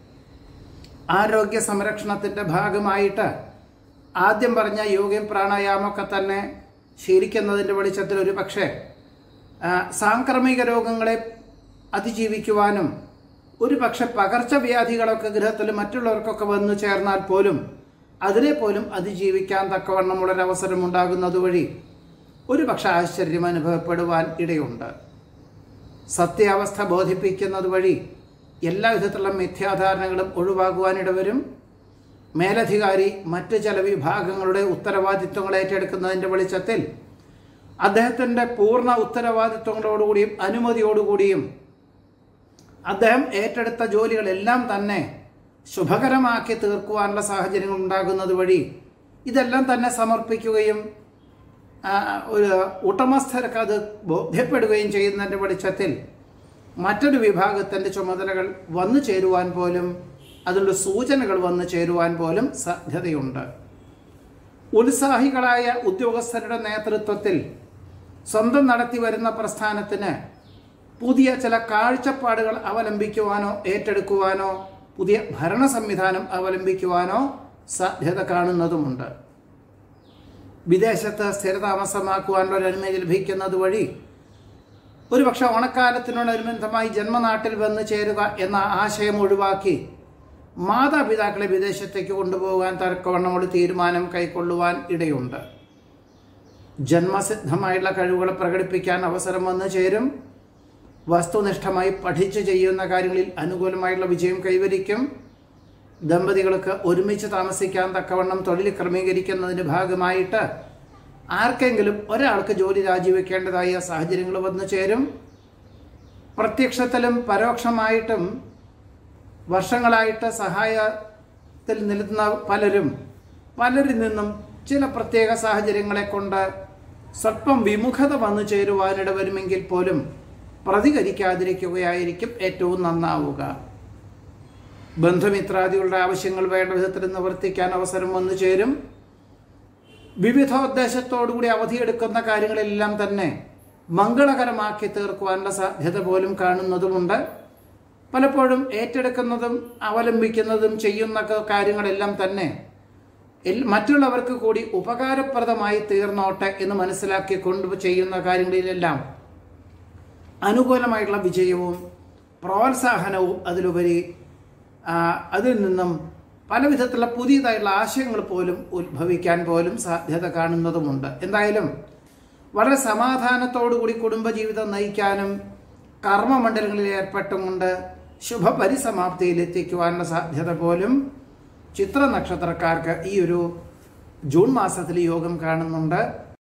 ആരോഗ്യ സംരക്ഷണത്തിൻ്റെ ഭാഗമായിട്ട് ആദ്യം പറഞ്ഞ യോഗയും പ്രാണായാമമൊക്കെ തന്നെ ശീലിക്കുന്നതിൻ്റെ വെളിച്ചത്തിൽ ഒരു പക്ഷേ ആ, സാംക്രമിക രോഗങ്ങളെ അതിജീവിക്കുവാനും ഒരു പക്ഷെ പകർച്ചവ്യാധികളൊക്കെ ഗൃഹത്തിൽ മറ്റുള്ളവർക്കൊക്കെ വന്നു ചേർന്നാൽ പോലും അതിനെ പോലും അതിജീവിക്കാൻ തക്കവണ്ണമുള്ളൊരവസരം ഉണ്ടാകുന്നത് വഴി ഒരു പക്ഷെ ആശ്ചര്യം അനുഭവപ്പെടുവാൻ ഇടയുണ്ട് സത്യാവസ്ഥ ബോധിപ്പിക്കുന്നത് വഴി എല്ലാ വിധത്തിലുള്ള മിഥ്യാധാരണകളും ഒഴിവാകുവാൻ ഇടവരും മേലധികാരി മറ്റ് ചില വിഭാഗങ്ങളുടെ ഉത്തരവാദിത്വങ്ങൾ ഏറ്റെടുക്കുന്നതിൻ്റെ വെളിച്ചത്തിൽ അദ്ദേഹത്തിൻ്റെ പൂർണ്ണ ഉത്തരവാദിത്വങ്ങളോടുകൂടിയും അനുമതിയോടുകൂടിയും അദ്ദേഹം ഏറ്റെടുത്ത ജോലികളെല്ലാം തന്നെ ശുഭകരമാക്കി തീർക്കുവാനുള്ള സാഹചര്യങ്ങൾ ഉണ്ടാകുന്നത് വഴി ഇതെല്ലാം തന്നെ സമർപ്പിക്കുകയും ആ, ഒരു ഉടമസ്ഥർക്ക് അത് ബോധ്യപ്പെടുകയും ചെയ്യുന്നതിൻ്റെ വെളിച്ചത്തിൽ മറ്റൊരു വിഭാഗത്തിൻ്റെ ചുമതലകൾ വന്നു ചേരുവാൻ പോലും അതിനുള്ള സൂചനകൾ വന്നു ചേരുവാൻ പോലും സാധ്യതയുണ്ട് ഉത്സാഹികളായ ഉദ്യോഗസ്ഥരുടെ നേതൃത്വത്തിൽ സ്വന്തം നടത്തി വരുന്ന പ്രസ്ഥാനത്തിന് പുതിയ ചില കാഴ്ചപ്പാടുകൾ അവലംബിക്കുവാനോ ഏറ്റെടുക്കുവാനോ പുതിയ ഭരണ സംവിധാനം അവലംബിക്കുവാനോ സാധ്യത കാണുന്നതുമുണ്ട് വിദേശത്ത് സ്ഥിരതാമസമാക്കുവാനുള്ള ഒരു അനുമതി ലഭിക്കുന്നത് വഴി ഒരുപക്ഷെ ഓണക്കാലത്തിനോടനുബന്ധമായി ജന്മനാട്ടിൽ വന്നു ചേരുക എന്ന ആശയം ഒഴിവാക്കി മാതാപിതാക്കളെ വിദേശത്തേക്ക് കൊണ്ടുപോകാൻ തക്കവണ്ണമുള്ള തീരുമാനം കൈക്കൊള്ളുവാൻ ഇടയുണ്ട് ജന്മസിദ്ധമായുള്ള കഴിവുകൾ പ്രകടിപ്പിക്കാൻ അവസരം വന്നു ചേരും വസ്തുനിഷ്ഠമായി പഠിച്ച് ചെയ്യുന്ന കാര്യങ്ങളിൽ അനുകൂലമായുള്ള വിജയം കൈവരിക്കും ദമ്പതികൾക്ക് ഒരുമിച്ച് താമസിക്കാൻ തക്കവണ്ണം തൊഴിൽ ക്രമീകരിക്കുന്നതിന് ഭാഗമായിട്ട് ആർക്കെങ്കിലും ഒരാൾക്ക് ജോലി രാജിവെക്കേണ്ടതായ സാഹചര്യങ്ങൾ വന്നു ചേരും പ്രത്യക്ഷത്തിലും പരോക്ഷമായിട്ടും വർഷങ്ങളായിട്ട് സഹായത്തിൽ നിൽക്കുന്ന പലരും പലരിൽ നിന്നും ചില പ്രത്യേക സാഹചര്യങ്ങളെ കൊണ്ട് സ്വല്പം വിമുഖത വന്നു ചേരുവാനിട വരുമെങ്കിൽ പോലും പ്രതികരിക്കാതിരിക്കുകയായിരിക്കും ഏറ്റവും നന്നാവുക ബന്ധുമിത്രാദികളുടെ ആവശ്യങ്ങൾ വേണ്ട വിധത്തിൽ നിവർത്തിക്കാൻ അവസരം വന്നു ചേരും വിവിധോദ്ദേശത്തോടുകൂടി അവധിയെടുക്കുന്ന കാര്യങ്ങളെല്ലാം തന്നെ മംഗളകരമാക്കി തീർക്കുവാനുള്ള സാധ്യത പോലും കാണുന്നതുമുണ്ട് പലപ്പോഴും ഏറ്റെടുക്കുന്നതും അവലംബിക്കുന്നതും ചെയ്യുന്ന ക- കാര്യങ്ങളെല്ലാം തന്നെ എൽ- മറ്റുള്ളവർക്ക് കൂടി ഉപകാരപ്രദമായി തീർന്നോട്ടെ എന്ന് മനസ്സിലാക്കി കൊണ്ട് ചെയ്യുന്ന കാര്യങ്ങളിലെല്ലാം അനുകൂലമായിട്ടുള്ള വിജയവും പ്രോത്സാഹനവും അതിലുപരി ആ, അതിൽ നിന്നും പല വിധത്തിലുള്ള പുതിയതായിട്ടുള്ള ആശയങ്ങൾ പോലും ഉത്ഭവിക്കാൻ പോലും സാധ്യത കാണുന്നതുമുണ്ട് എന്തായാലും വളരെ സമാധാനത്തോടുകൂടി കുടുംബജീവിതം നയിക്കാനും കർമ്മമണ്ഡലങ്ങളിൽ ഏർപ്പെട്ടുകൊണ്ട് ശുഭപരിസമാപ്തിയിൽ എത്തിക്കുവാനുള്ള സാധ്യത പോലും ചിത്ര നക്ഷത്രക്കാർക്ക് ഈ ഒരു ജൂൺ മാസത്തിൽ യോഗം കാണുന്നുണ്ട്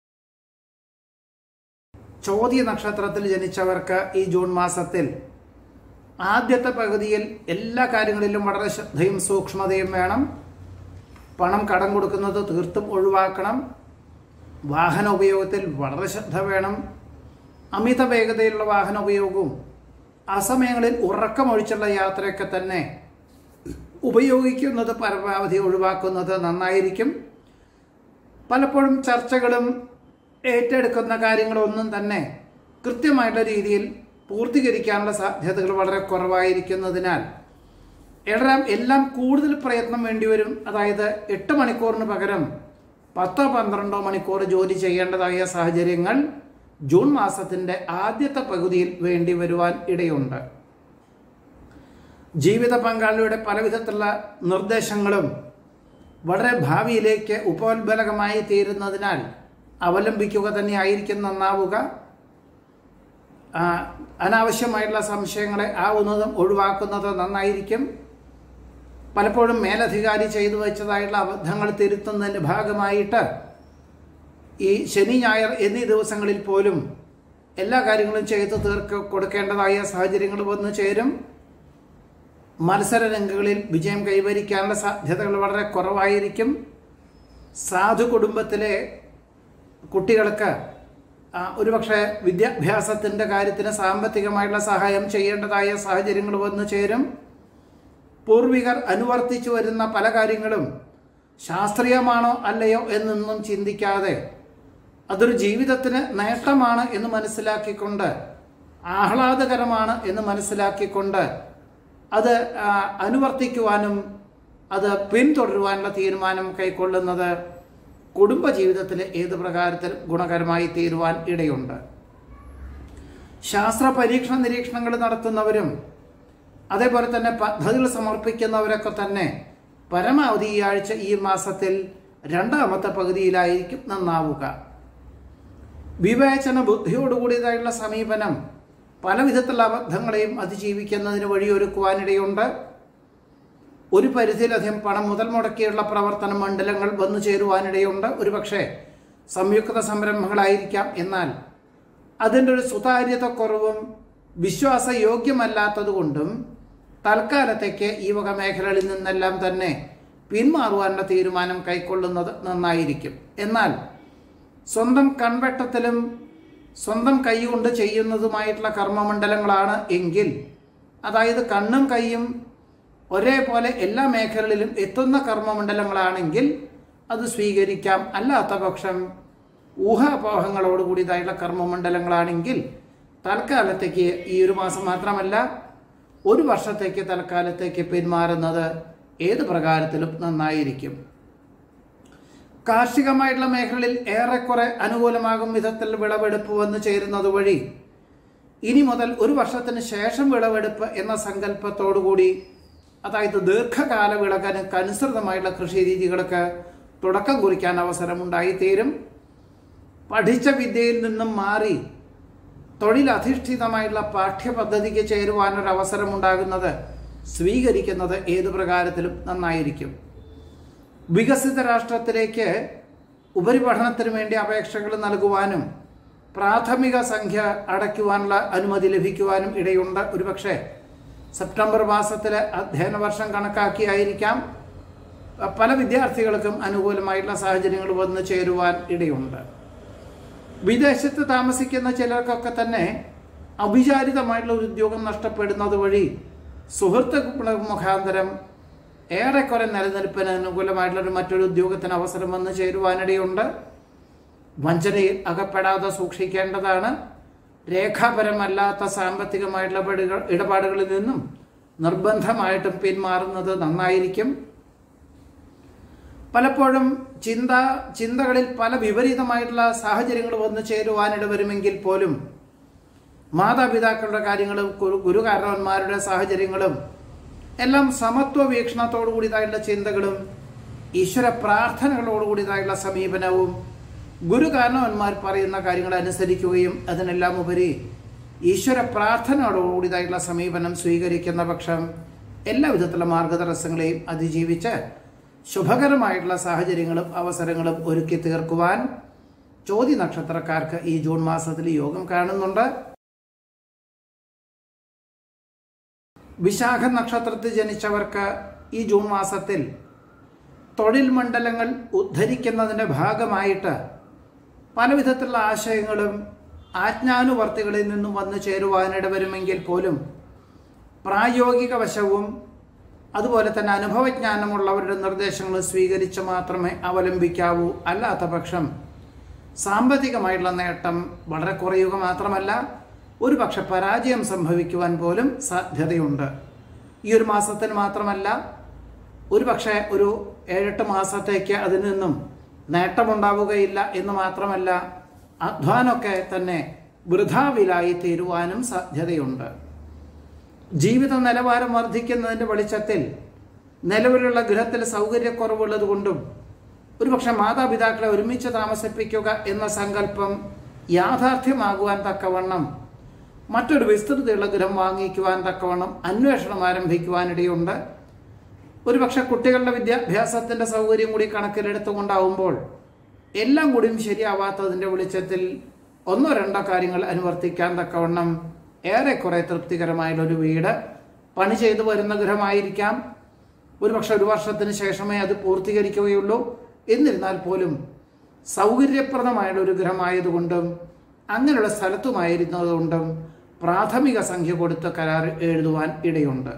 ചോദ്യ നക്ഷത്രത്തിൽ ജനിച്ചവർക്ക് ഈ ജൂൺ മാസത്തിൽ ആദ്യത്തെ പകുതിയിൽ എല്ലാ കാര്യങ്ങളിലും വളരെ ശ്രദ്ധയും സൂക്ഷ്മതയും വേണം പണം കടം കൊടുക്കുന്നത് തീർത്തും ഒഴിവാക്കണം വാഹന ഉപയോഗത്തിൽ വളരെ ശ്രദ്ധ വേണം അമിത വേഗതയിലുള്ള വാഹന ഉപയോഗവും അസമയങ്ങളിൽ ഉറക്കമൊഴിച്ചുള്ള യാത്രയൊക്കെ തന്നെ ഉപയോഗിക്കുന്നത് പരമാവധി ഒഴിവാക്കുന്നത് നന്നായിരിക്കും പലപ്പോഴും ചർച്ചകളും ഏറ്റെടുക്കുന്ന കാര്യങ്ങളൊന്നും തന്നെ കൃത്യമായിട്ടുള്ള രീതിയിൽ പൂർത്തീകരിക്കാനുള്ള സാധ്യതകൾ വളരെ കുറവായിരിക്കുന്നതിനാൽ എല്ലാം എല്ലാം കൂടുതൽ പ്രയത്നം വേണ്ടിവരും അതായത് എട്ട് മണിക്കൂറിന് പകരം പത്തോ പന്ത്രണ്ടോ മണിക്കൂർ ജോലി ചെയ്യേണ്ടതായ സാഹചര്യങ്ങൾ ജൂൺ മാസത്തിൻ്റെ ആദ്യത്തെ പകുതിയിൽ വേണ്ടി വരുവാൻ ഇടയുണ്ട് ജീവിത പങ്കാളിയുടെ പലവിധത്തിലുള്ള നിർദ്ദേശങ്ങളും വളരെ ഭാവിയിലേക്ക് ഉപോത്ബലകമായി തീരുന്നതിനാൽ അവലംബിക്കുക തന്നെ ആയിരിക്കും നന്നാവുക ആ, അനാവശ്യമായിട്ടുള്ള സംശയങ്ങളെ ആവുന്നതും ഒഴിവാക്കുന്നത് നന്നായിരിക്കും പലപ്പോഴും മേലധികാരി ചെയ്തു വെച്ചതായിട്ടുള്ള അബദ്ധങ്ങൾ തിരുത്തുന്നതിൻ്റെ ഭാഗമായിട്ട് ഈ ശനി ഞായർ എന്നീ ദിവസങ്ങളിൽ പോലും എല്ലാ കാര്യങ്ങളും ചെയ്തു തീർക്ക കൊടുക്കേണ്ടതായ സാഹചര്യങ്ങൾ വന്നു ചേരും മത്സര രംഗങ്ങളിൽ വിജയം കൈവരിക്കാനുള്ള സാധ്യതകൾ വളരെ കുറവായിരിക്കും സാധു കുടുംബത്തിലെ കുട്ടികൾക്ക് ആ, ഒരുപക്ഷെ വിദ്യാഭ്യാസത്തിൻ്റെ കാര്യത്തിന് സാമ്പത്തികമായിട്ടുള്ള സഹായം ചെയ്യേണ്ടതായ സാഹചര്യങ്ങൾ വന്നു ചേരും പൂർവികർ അനുവർത്തിച്ചു വരുന്ന പല കാര്യങ്ങളും ശാസ്ത്രീയമാണോ അല്ലയോ എന്നൊന്നും ചിന്തിക്കാതെ അതൊരു ജീവിതത്തിന് നേട്ടമാണ് എന്ന് മനസ്സിലാക്കിക്കൊണ്ട് ആഹ്ലാദകരമാണ് എന്ന് മനസ്സിലാക്കിക്കൊണ്ട് അത് ആ, അനുവർത്തിക്കുവാനും അത് പിന്തുടരുവാനുള്ള തീരുമാനം കൈക്കൊള്ളുന്നത് കുടുംബജീവിതത്തിൽ ഏത് പ്രകാരത്തിൽ ഗുണകരമായി തീരുവാൻ ഇടയുണ്ട് ശാസ്ത്ര പരീക്ഷണ നിരീക്ഷണങ്ങൾ നടത്തുന്നവരും അതേപോലെ തന്നെ പദ്ധതികൾ സമർപ്പിക്കുന്നവരൊക്കെ തന്നെ പരമാവധി ഈ ആഴ്ച ഈ മാസത്തിൽ രണ്ടാമത്തെ പകുതിയിലായിരിക്കും നന്നാവുക വിവേചന ബുദ്ധിയോടുകൂടിയതായുള്ള സമീപനം പല വിധത്തിലുള്ള അബദ്ധങ്ങളെയും അതിജീവിക്കുന്നതിന് വഴിയൊരുക്കുവാനിടയുണ്ട് ഒരു പരിധിയിലധികം പണം മുതൽ മുടക്കിയുള്ള പ്രവർത്തന മണ്ഡലങ്ങൾ വന്നു ചേരുവാനിടയുണ്ട് ഒരുപക്ഷെ സംയുക്ത സംരംഭങ്ങളായിരിക്കാം എന്നാൽ അതിൻ്റെ ഒരു സുതാര്യത കുറവും വിശ്വാസയോഗ്യമല്ലാത്തതുകൊണ്ടും തൽക്കാലത്തേക്ക് ഈ വക മേഖലകളിൽ നിന്നെല്ലാം തന്നെ പിന്മാറുവാനുള്ള തീരുമാനം കൈക്കൊള്ളുന്നത് നന്നായിരിക്കും എന്നാൽ സ്വന്തം കൺവെട്ടത്തിലും സ്വന്തം കൈകൊണ്ട് ചെയ്യുന്നതുമായിട്ടുള്ള കർമ്മമണ്ഡലങ്ങളാണ് എങ്കിൽ അതായത് കണ്ണും കൈയും ഒരേപോലെ എല്ലാ മേഖലകളിലും എത്തുന്ന കർമ്മമണ്ഡലങ്ങളാണെങ്കിൽ അത് സ്വീകരിക്കാം അല്ലാത്ത പക്ഷം ഊഹാപോഹങ്ങളോടുകൂടിയതായുള്ള കർമ്മമണ്ഡലങ്ങളാണെങ്കിൽ തൽക്കാലത്തേക്ക് ഈ ഒരു മാസം മാത്രമല്ല ഒരു വർഷത്തേക്ക് തൽക്കാലത്തേക്ക് പിന്മാറുന്നത് ഏത് പ്രകാരത്തിലും നന്നായിരിക്കും കാർഷികമായിട്ടുള്ള മേഖലയിൽ ഏറെക്കുറെ അനുകൂലമാകും വിധത്തിൽ വിളവെടുപ്പ് വന്നു ചേരുന്നത് വഴി ഇനി മുതൽ ഒരു വർഷത്തിന് ശേഷം വിളവെടുപ്പ് എന്ന സങ്കല്പത്തോടുകൂടി അതായത് ദീർഘകാല വിളകനക്ക് അനുസൃതമായിട്ടുള്ള കൃഷി രീതികൾക്ക് തുടക്കം കുറിക്കാൻ അവസരമുണ്ടായിത്തീരും പഠിച്ച വിദ്യയിൽ നിന്നും മാറി തൊഴിലധിഷ്ഠിതമായിട്ടുള്ള പാഠ്യപദ്ധതിക്ക് ചേരുവാനൊരു അവസരമുണ്ടാകുന്നത് സ്വീകരിക്കുന്നത് ഏതു പ്രകാരത്തിലും നന്നായിരിക്കും വികസിത രാഷ്ട്രത്തിലേക്ക് ഉപരിപഠനത്തിന് വേണ്ടി അപേക്ഷകൾ നൽകുവാനും പ്രാഥമിക സംഖ്യ അടയ്ക്കുവാനുള്ള അനുമതി ലഭിക്കുവാനും ഇടയുണ്ട് ഒരുപക്ഷെ സെപ്റ്റംബർ മാസത്തിലെ അധ്യയന വർഷം കണക്കാക്കിയായിരിക്കാം പല വിദ്യാർത്ഥികൾക്കും അനുകൂലമായിട്ടുള്ള സാഹചര്യങ്ങൾ വന്നു ചേരുവാൻ ഇടയുണ്ട് വിദേശത്ത് താമസിക്കുന്ന ചിലർക്കൊക്കെ തന്നെ അവിചാരിതമായിട്ടുള്ള ഒരു ഉദ്യോഗം നഷ്ടപ്പെടുന്നത് വഴി സുഹൃത്തുക്കൾ മുഖാന്തരം ഏറെക്കുറെ നിലനിൽപ്പിന് അനുകൂലമായിട്ടുള്ള ഒരു മറ്റൊരു ഉദ്യോഗത്തിന് അവസരം വന്നു ചേരുവാനിടയുണ്ട് വഞ്ചനയിൽ അകപ്പെടാതെ സൂക്ഷിക്കേണ്ടതാണ് രേഖാപരമല്ലാത്ത സാമ്പത്തികമായിട്ടുള്ള ഇടപാടുകൾ ഇടപാടുകളിൽ നിന്നും നിർബന്ധമായിട്ടും പിന്മാറുന്നത് നന്നായിരിക്കും പലപ്പോഴും ചിന്ത ചിന്തകളിൽ പല വിപരീതമായിട്ടുള്ള സാഹചര്യങ്ങൾ വന്നു ചേരുവാനിട വരുമെങ്കിൽ പോലും മാതാപിതാക്കളുടെ കാര്യങ്ങളും ഗുരു- ഗുരുകാരണവന്മാരുടെ സാഹചര്യങ്ങളും എല്ലാം സമത്വ വീക്ഷണത്തോടു കൂടിയതായിട്ടുള്ള ചിന്തകളും ഈശ്വര പ്രാർത്ഥനകളോട് കൂടിയതായിട്ടുള്ള സമീപനവും ഗുരുകാരണവന്മാർ പറയുന്ന കാര്യങ്ങൾ അനുസരിക്കുകയും അതിനെല്ലാം ഉപരി ഈശ്വര പ്രാർത്ഥനയോടുകൂടിയതായിട്ടുള്ള സമീപനം സ്വീകരിക്കുന്ന പക്ഷം എല്ലാ വിധത്തിലുള്ള മാർഗതടസ്സങ്ങളെയും അതിജീവിച്ച് ശുഭകരമായിട്ടുള്ള സാഹചര്യങ്ങളും അവസരങ്ങളും ഒരുക്കി തീർക്കുവാൻ ചോതി നക്ഷത്രക്കാർക്ക് ഈ ജൂൺ മാസത്തിൽ യോഗം കാണുന്നുണ്ട് വിശാഖ നക്ഷത്രത്തിൽ ജനിച്ചവർക്ക് ഈ ജൂൺ മാസത്തിൽ തൊഴിൽ മണ്ഡലങ്ങൾ ഉദ്ധരിക്കുന്നതിൻ്റെ ഭാഗമായിട്ട് പല വിധത്തിലുള്ള ആശയങ്ങളും ആജ്ഞാനുവർത്തികളിൽ നിന്നും വന്നു ചേരുവാനിട വരുമെങ്കിൽ പോലും പ്രായോഗിക വശവും അതുപോലെ തന്നെ അനുഭവജ്ഞാനമുള്ളവരുടെ നിർദ്ദേശങ്ങൾ സ്വീകരിച്ച് മാത്രമേ അവലംബിക്കാവൂ അല്ലാത്ത പക്ഷം സാമ്പത്തികമായിട്ടുള്ള നേട്ടം വളരെ കുറയുക മാത്രമല്ല ഒരു പക്ഷെ പരാജയം സംഭവിക്കുവാൻ പോലും സാധ്യതയുണ്ട് ഈ ഒരു മാസത്തിൽ മാത്രമല്ല ഒരു പക്ഷേ ഒരു ഏഴെട്ട് മാസത്തേക്ക് അതിൽ നിന്നും നേട്ടമുണ്ടാവുകയില്ല എന്ന് മാത്രമല്ല അധ്വാനമൊക്കെ തന്നെ വൃഥാവിലായി തീരുവാനും സാധ്യതയുണ്ട് ജീവിത നിലവാരം വർദ്ധിക്കുന്നതിൻ്റെ വെളിച്ചത്തിൽ നിലവിലുള്ള ഗൃഹത്തിൽ സൗകര്യക്കുറവുള്ളത് കൊണ്ടും ഒരുപക്ഷെ മാതാപിതാക്കളെ ഒരുമിച്ച് താമസിപ്പിക്കുക എന്ന സങ്കല്പം യാഥാർത്ഥ്യമാകുവാൻ തക്കവണ്ണം മറ്റൊരു വിസ്തൃതിയുള്ള ഗൃഹം വാങ്ങിക്കുവാൻ തക്കവണ്ണം അന്വേഷണം ആരംഭിക്കുവാനിടയുണ്ട് ഒരുപക്ഷെ കുട്ടികളുടെ വിദ്യാഭ്യാസത്തിൻ്റെ സൗകര്യം കൂടി കണക്കിലെടുത്തുകൊണ്ടാവുമ്പോൾ എല്ലാം കൂടിയും ശരിയാവാത്തതിൻ്റെ വെളിച്ചത്തിൽ ഒന്നോ രണ്ടോ കാര്യങ്ങൾ അനുവർത്തിക്കാൻ തക്കവണ്ണം ഏറെക്കുറെ തൃപ്തികരമായുള്ള ഒരു വീട് പണി ചെയ്തു വരുന്ന ഗൃഹമായിരിക്കാം ഒരുപക്ഷെ ഒരു വർഷത്തിന് ശേഷമേ അത് പൂർത്തീകരിക്കുകയുള്ളൂ എന്നിരുന്നാൽ പോലും സൗകര്യപ്രദമായുള്ള ഒരു ഗ്രഹമായതുകൊണ്ടും അങ്ങനെയുള്ള സ്ഥലത്തുമായിരുന്നതുകൊണ്ടും പ്രാഥമിക സംഖ്യ കൊടുത്ത് കരാർ എഴുതുവാൻ ഇടയുണ്ട്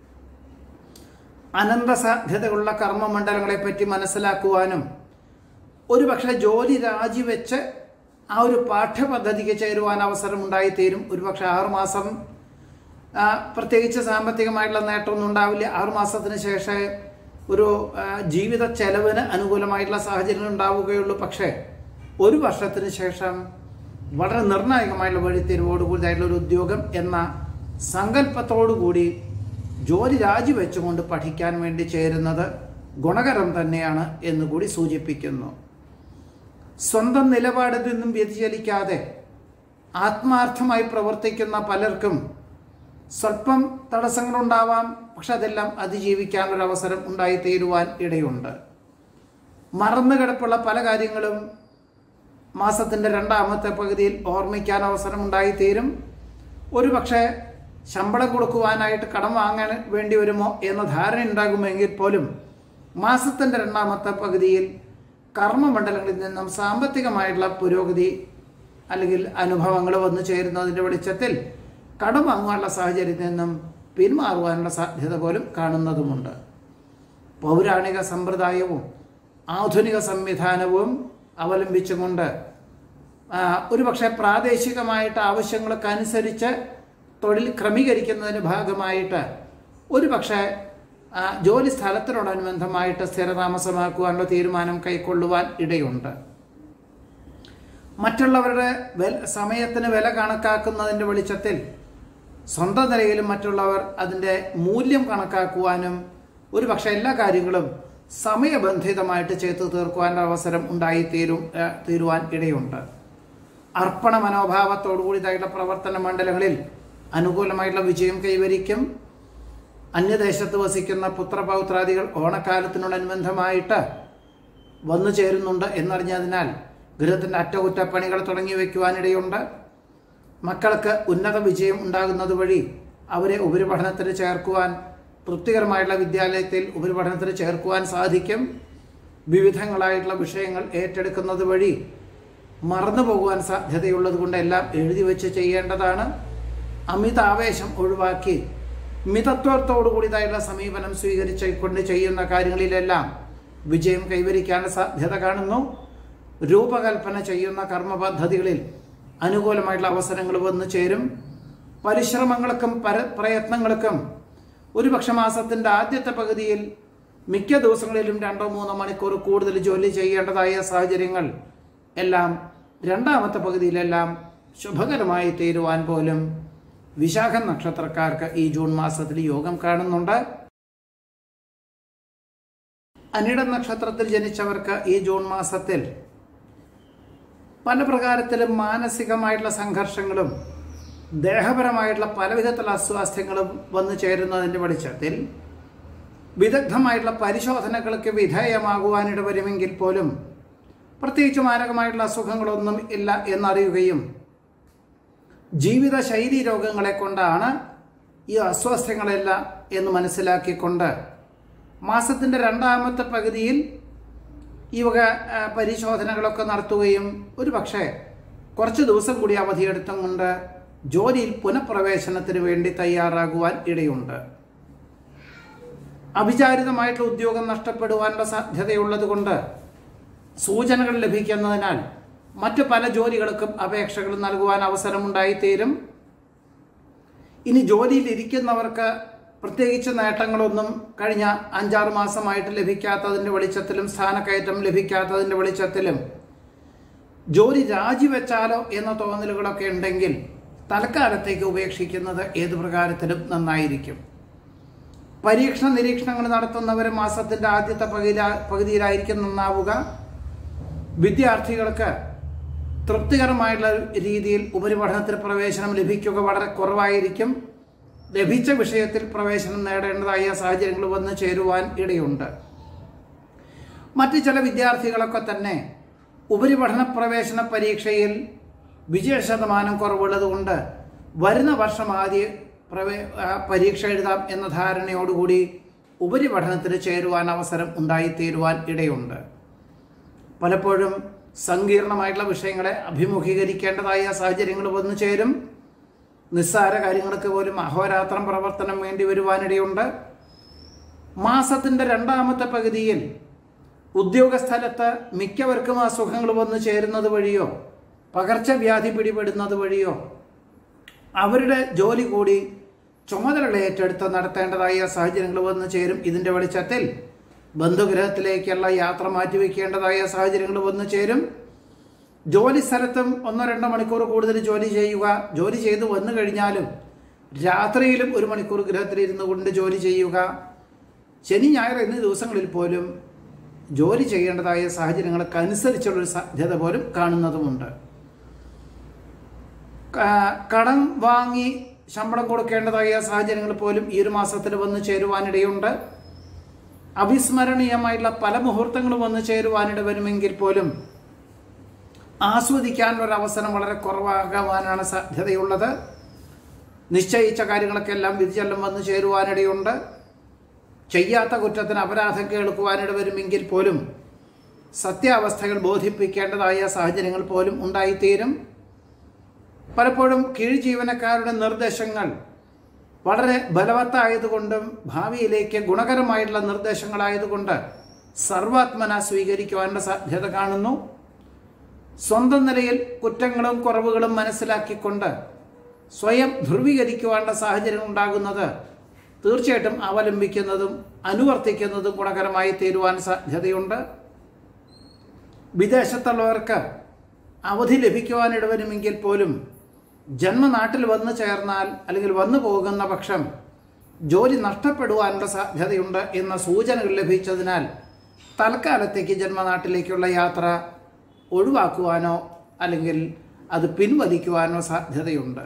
അനന്ത സാധ്യതകളുള്ള കർമ്മമണ്ഡലങ്ങളെപ്പറ്റി മനസ്സിലാക്കുവാനും ഒരുപക്ഷെ ജോലി രാജിവെച്ച് ആ ഒരു പാഠ്യപദ്ധതിക്ക് ചേരുവാൻ അവസരം ഉണ്ടായിത്തീരും ഒരുപക്ഷെ ആറുമാസം ആ, പ്രത്യേകിച്ച് സാമ്പത്തികമായിട്ടുള്ള നേട്ടമൊന്നും ഉണ്ടാവില്ല ആറുമാസത്തിന് ശേഷം ഒരു ആ, ജീവിത ചെലവിന് അനുകൂലമായിട്ടുള്ള സാഹചര്യങ്ങൾ ഉണ്ടാവുകയുള്ളൂ പക്ഷേ ഒരു വർഷത്തിന് ശേഷം വളരെ നിർണായകമായുള്ള വഴിത്തിരിവോടുകൂടിയായിട്ടുള്ള ഒരു ഉദ്യോഗം എന്ന സങ്കല്പത്തോടുകൂടി ജോലി രാജിവെച്ചുകൊണ്ട് പഠിക്കാൻ വേണ്ടി ചേരുന്നത് ഗുണകരം തന്നെയാണ് എന്നുകൂടി സൂചിപ്പിക്കുന്നു സ്വന്തം നിലപാടിൽ നിന്നും വ്യതിചലിക്കാതെ ആത്മാർത്ഥമായി പ്രവർത്തിക്കുന്ന പലർക്കും സ്വല്പം തടസ്സങ്ങളുണ്ടാവാം പക്ഷെ അതെല്ലാം അതിജീവിക്കാനൊരു അവസരം ഉണ്ടായിത്തീരുവാൻ ഇടയുണ്ട് മറന്നുകിടപ്പുള്ള പല കാര്യങ്ങളും മാസത്തിൻ്റെ രണ്ടാമത്തെ പകുതിയിൽ ഓർമ്മിക്കാൻ അവസരം ഉണ്ടായിത്തീരും ഒരു പക്ഷേ ശമ്പളം കൊടുക്കുവാനായിട്ട് കടം വാങ്ങാൻ വേണ്ടി വരുമോ എന്ന ധാരണ ഉണ്ടാകുമെങ്കിൽ പോലും മാസത്തിൻ്റെ രണ്ടാമത്തെ പകുതിയിൽ കർമ്മമണ്ഡലങ്ങളിൽ നിന്നും സാമ്പത്തികമായിട്ടുള്ള പുരോഗതി അല്ലെങ്കിൽ അനുഭവങ്ങൾ വന്നു ചേരുന്നതിൻ്റെ വെളിച്ചത്തിൽ കടം വാങ്ങുവാനുള്ള സാഹചര്യത്തിൽ നിന്നും പിന്മാറുവാനുള്ള സാധ്യത പോലും കാണുന്നതുമുണ്ട് പൗരാണിക സമ്പ്രദായവും ആധുനിക സംവിധാനവും അവലംബിച്ചുകൊണ്ട് ആ, ഒരുപക്ഷെ പ്രാദേശികമായിട്ട് ആവശ്യങ്ങൾക്കനുസരിച്ച് തൊഴിൽ ക്രമീകരിക്കുന്നതിന് ഭാഗമായിട്ട് ഒരുപക്ഷെ ആ, ജോലി സ്ഥലത്തിനോടനുബന്ധമായിട്ട് സ്ഥിരതാമസമാക്കുവാനുള്ള തീരുമാനം കൈക്കൊള്ളുവാൻ ഇടയുണ്ട് മറ്റുള്ളവരുടെ വെൽ സമയത്തിന് വില കണക്കാക്കുന്നതിൻ്റെ വെളിച്ചത്തിൽ സ്വന്തം നിലയിലും മറ്റുള്ളവർ അതിൻ്റെ മൂല്യം കണക്കാക്കുവാനും ഒരു പക്ഷേ എല്ലാ കാര്യങ്ങളും സമയബന്ധിതമായിട്ട് ചെയ്തു തീർക്കുവാനുള്ള അവസരം ഉണ്ടായിത്തീരും ഏഹ്, തീരുവാൻ ഇടയുണ്ട് അർപ്പണ മനോഭാവത്തോടുകൂടിയതായിട്ടുള്ള പ്രവർത്തന മണ്ഡലങ്ങളിൽ അനുകൂലമായിട്ടുള്ള വിജയം കൈവരിക്കും അന്യദേശത്ത് വസിക്കുന്ന പുത്രപൗത്രാദികൾ ഓണക്കാലത്തിനോടനുബന്ധമായിട്ട് വന്നു ചേരുന്നുണ്ട് എന്നറിഞ്ഞതിനാൽ ഗൃഹത്തിൻ്റെ അറ്റകുറ്റപ്പണികൾ തുടങ്ങി വയ്ക്കുവാനിടയുണ്ട് മക്കൾക്ക് ഉന്നത വിജയം ഉണ്ടാകുന്നത് വഴി അവരെ ഉപരിപഠനത്തിന് ചേർക്കുവാൻ തൃപ്തികരമായിട്ടുള്ള വിദ്യാലയത്തിൽ ഉപരിപഠനത്തിന് ചേർക്കുവാൻ സാധിക്കും വിവിധങ്ങളായിട്ടുള്ള വിഷയങ്ങൾ ഏറ്റെടുക്കുന്നത് വഴി മറന്നു പോകുവാൻ സാധ്യതയുള്ളത് കൊണ്ട് എല്ലാം എഴുതി വെച്ച് ചെയ്യേണ്ടതാണ് അമിതാവേശം ഒഴിവാക്കി മിതത്വത്തോടു കൂടിയതായിട്ടുള്ള സമീപനം സ്വീകരിച്ച് കൊണ്ട് ചെയ്യുന്ന കാര്യങ്ങളിലെല്ലാം വിജയം കൈവരിക്കാൻ സാധ്യത കാണുന്നു രൂപകൽപ്പന ചെയ്യുന്ന കർമ്മ പദ്ധതികളിൽ അനുകൂലമായിട്ടുള്ള അവസരങ്ങൾ വന്നു ചേരും പരിശ്രമങ്ങൾക്കും പര പ്രയത്നങ്ങൾക്കും ഒരുപക്ഷെ മാസത്തിൻ്റെ ആദ്യത്തെ പകുതിയിൽ മിക്ക ദിവസങ്ങളിലും രണ്ടോ മൂന്നോ മണിക്കൂർ കൂടുതൽ ജോലി ചെയ്യേണ്ടതായ സാഹചര്യങ്ങൾ എല്ലാം രണ്ടാമത്തെ പകുതിയിലെല്ലാം ശുഭകരമായി തീരുവാൻ പോലും വിശാഖ നക്ഷത്രക്കാർക്ക് ഈ ജൂൺ മാസത്തിൽ യോഗം കാണുന്നുണ്ട് അനിട നക്ഷത്രത്തിൽ ജനിച്ചവർക്ക് ഈ ജൂൺ മാസത്തിൽ പല പ്രകാരത്തിലും മാനസികമായിട്ടുള്ള സംഘർഷങ്ങളും ദേഹപരമായിട്ടുള്ള പലവിധത്തിലുള്ള അസ്വാസ്ഥ്യങ്ങളും വന്നു ചേരുന്നതിൻ്റെ വെളിച്ചത്തിൽ വിദഗ്ധമായിട്ടുള്ള പരിശോധനകൾക്ക് വിധേയമാകുവാനിട വരുമെങ്കിൽ പോലും പ്രത്യേകിച്ച് മാരകമായിട്ടുള്ള അസുഖങ്ങളൊന്നും ഇല്ല എന്നറിയുകയും ജീവിതശൈലി രോഗങ്ങളെ കൊണ്ടാണ് ഈ അസ്വാസ്ഥ്യങ്ങളെല്ലാം എന്ന് മനസ്സിലാക്കിക്കൊണ്ട് മാസത്തിൻ്റെ രണ്ടാമത്തെ പകുതിയിൽ ഈ വക ആ, പരിശോധനകളൊക്കെ നടത്തുകയും ഒരു പക്ഷേ കുറച്ച് ദിവസം കൂടി അവധിയെടുത്തും കൊണ്ട് ജോലിയിൽ പുനഃപ്രവേശനത്തിന് വേണ്ടി തയ്യാറാകുവാൻ ഇടയുണ്ട് അവിചാരിതമായിട്ടുള്ള ഉദ്യോഗം നഷ്ടപ്പെടുവാനുള്ള സാധ്യതയുള്ളത് കൊണ്ട് സൂചനകൾ ലഭിക്കുന്നതിനാൽ മറ്റു പല ജോലികൾക്കും അപേക്ഷകൾ നൽകുവാൻ അവസരമുണ്ടായിത്തീരും ഇനി ജോലിയിൽ ഇരിക്കുന്നവർക്ക് പ്രത്യേകിച്ച് നേട്ടങ്ങളൊന്നും കഴിഞ്ഞ അഞ്ചാറ് മാസമായിട്ട് ലഭിക്കാത്തതിൻ്റെ വെളിച്ചത്തിലും സ്ഥാനക്കയറ്റം ലഭിക്കാത്തതിൻ്റെ വെളിച്ചത്തിലും ജോലി രാജിവെച്ചാലോ എന്ന തോന്നലുകളൊക്കെ ഉണ്ടെങ്കിൽ തൽക്കാലത്തേക്ക് ഉപേക്ഷിക്കുന്നത് ഏത് പ്രകാരത്തിലും നന്നായിരിക്കും പരീക്ഷണ നിരീക്ഷണങ്ങൾ നടത്തുന്നവർ മാസത്തിൻ്റെ ആദ്യത്തെ പകുതി പകുതിയിലായിരിക്കും നന്നാവുക വിദ്യാർത്ഥികൾക്ക് തൃപ്തികരമായിട്ടുള്ള രീതിയിൽ ഉപരിപഠനത്തിൽ പ്രവേശനം ലഭിക്കുക വളരെ കുറവായിരിക്കും ലഭിച്ച വിഷയത്തിൽ പ്രവേശനം നേടേണ്ടതായ സാഹചര്യങ്ങൾ വന്ന് ചേരുവാൻ ഇടയുണ്ട് മറ്റ് ചില വിദ്യാർത്ഥികളൊക്കെ തന്നെ ഉപരിപഠന പ്രവേശന പരീക്ഷയിൽ വിജയ ശതമാനം കുറവുള്ളതുകൊണ്ട് വരുന്ന വർഷം ആദ്യ പ്രവേ ആ, പരീക്ഷ എഴുതാം എന്ന ധാരണയോടുകൂടി ഉപരിപഠനത്തിന് ചേരുവാൻ അവസരം ഉണ്ടായിത്തീരുവാൻ ഇടയുണ്ട് പലപ്പോഴും സങ്കീർണമായിട്ടുള്ള വിഷയങ്ങളെ അഭിമുഖീകരിക്കേണ്ടതായ സാഹചര്യങ്ങൾ വന്നു ചേരും നിസ്സാര കാര്യങ്ങൾക്ക് പോലും അഹോരാത്രം പ്രവർത്തനം വേണ്ടി വരുവാനിടയുണ്ട് മാസത്തിൻ്റെ രണ്ടാമത്തെ പകുതിയിൽ ഉദ്യോഗസ്ഥലത്ത് മിക്കവർക്കും അസുഖങ്ങൾ വന്നു ചേരുന്നത് വഴിയോ പകർച്ചവ്യാധി പിടിപെടുന്നത് വഴിയോ അവരുടെ ജോലി കൂടി ചുമതലകൾ ഏറ്റെടുത്ത് നടത്തേണ്ടതായ സാഹചര്യങ്ങൾ വന്നു ചേരും ഇതിൻ്റെ വെളിച്ചത്തിൽ ബന്ധുഗ്രഹത്തിലേക്കുള്ള യാത്ര മാറ്റിവെക്കേണ്ടതായ സാഹചര്യങ്ങൾ വന്നു ചേരും ജോലി സ്ഥലത്തും ഒന്നോ രണ്ടോ മണിക്കൂർ കൂടുതൽ ജോലി ചെയ്യുക ജോലി ചെയ്ത് വന്നു കഴിഞ്ഞാലും രാത്രിയിലും ഒരു മണിക്കൂർ ഗൃഹത്തിലിരുന്നു കൊണ്ട് ജോലി ചെയ്യുക ശനി ഞായർ എന്നീ ദിവസങ്ങളിൽ പോലും ജോലി ചെയ്യേണ്ടതായ സാഹചര്യങ്ങൾക്ക് അനുസരിച്ചുള്ളൊരു സാധ്യത പോലും കാണുന്നതുമുണ്ട് ക- കടം വാങ്ങി ശമ്പളം കൊടുക്കേണ്ടതായ സാഹചര്യങ്ങൾ പോലും ഈ ഒരു മാസത്തിൽ വന്നു ചേരുവാനിടയുണ്ട് അവിസ്മരണീയമായിട്ടുള്ള പല മുഹൂർത്തങ്ങളും വന്നു ചേരുവാനിട വരുമെങ്കിൽ പോലും ആസ്വദിക്കാനുള്ള ഒരു അവസരം വളരെ കുറവാകാവാനാണ് സാധ്യതയുള്ളത് നിശ്ചയിച്ച കാര്യങ്ങളൊക്കെല്ലാം വിധിച്ചെല്ലാം വന്നു ചേരുവാനിടയുണ്ട് ചെയ്യാത്ത കുറ്റത്തിന് അപരാധം കേൾക്കുവാനിട വരുമെങ്കിൽ പോലും സത്യാവസ്ഥകൾ ബോധിപ്പിക്കേണ്ടതായ സാഹചര്യങ്ങൾ പോലും ഉണ്ടായിത്തീരും പലപ്പോഴും കീഴ് ജീവനക്കാരുടെ നിർദ്ദേശങ്ങൾ വളരെ ബലവത്തായതുകൊണ്ടും ഭാവിയിലേക്ക് ഗുണകരമായിട്ടുള്ള നിർദ്ദേശങ്ങളായതുകൊണ്ട് സർവാത്മന സ്വീകരിക്കുവാനുള്ള സാധ്യത കാണുന്നു സ്വന്തം നിലയിൽ കുറ്റങ്ങളും കുറവുകളും മനസ്സിലാക്കിക്കൊണ്ട് സ്വയം ധ്രുവീകരിക്കുവാനുള്ള സാഹചര്യം ഉണ്ടാകുന്നത് തീർച്ചയായിട്ടും അവലംബിക്കുന്നതും അനുവർത്തിക്കുന്നതും ഗുണകരമായി തീരുവാൻ സാധ്യതയുണ്ട് വിദേശത്തുള്ളവർക്ക് അവധി ലഭിക്കുവാനിടവരുമെങ്കിൽ പോലും ജന്മനാട്ടിൽ വന്നു ചേർന്നാൽ അല്ലെങ്കിൽ വന്നു പോകുന്ന പക്ഷം ജോലി നഷ്ടപ്പെടുവാനുള്ള സാധ്യതയുണ്ട് എന്ന സൂചനകൾ ലഭിച്ചതിനാൽ തൽക്കാലത്തേക്ക് ജന്മനാട്ടിലേക്കുള്ള യാത്ര ഒഴിവാക്കുവാനോ അല്ലെങ്കിൽ അത് പിൻവലിക്കുവാനോ സാധ്യതയുണ്ട്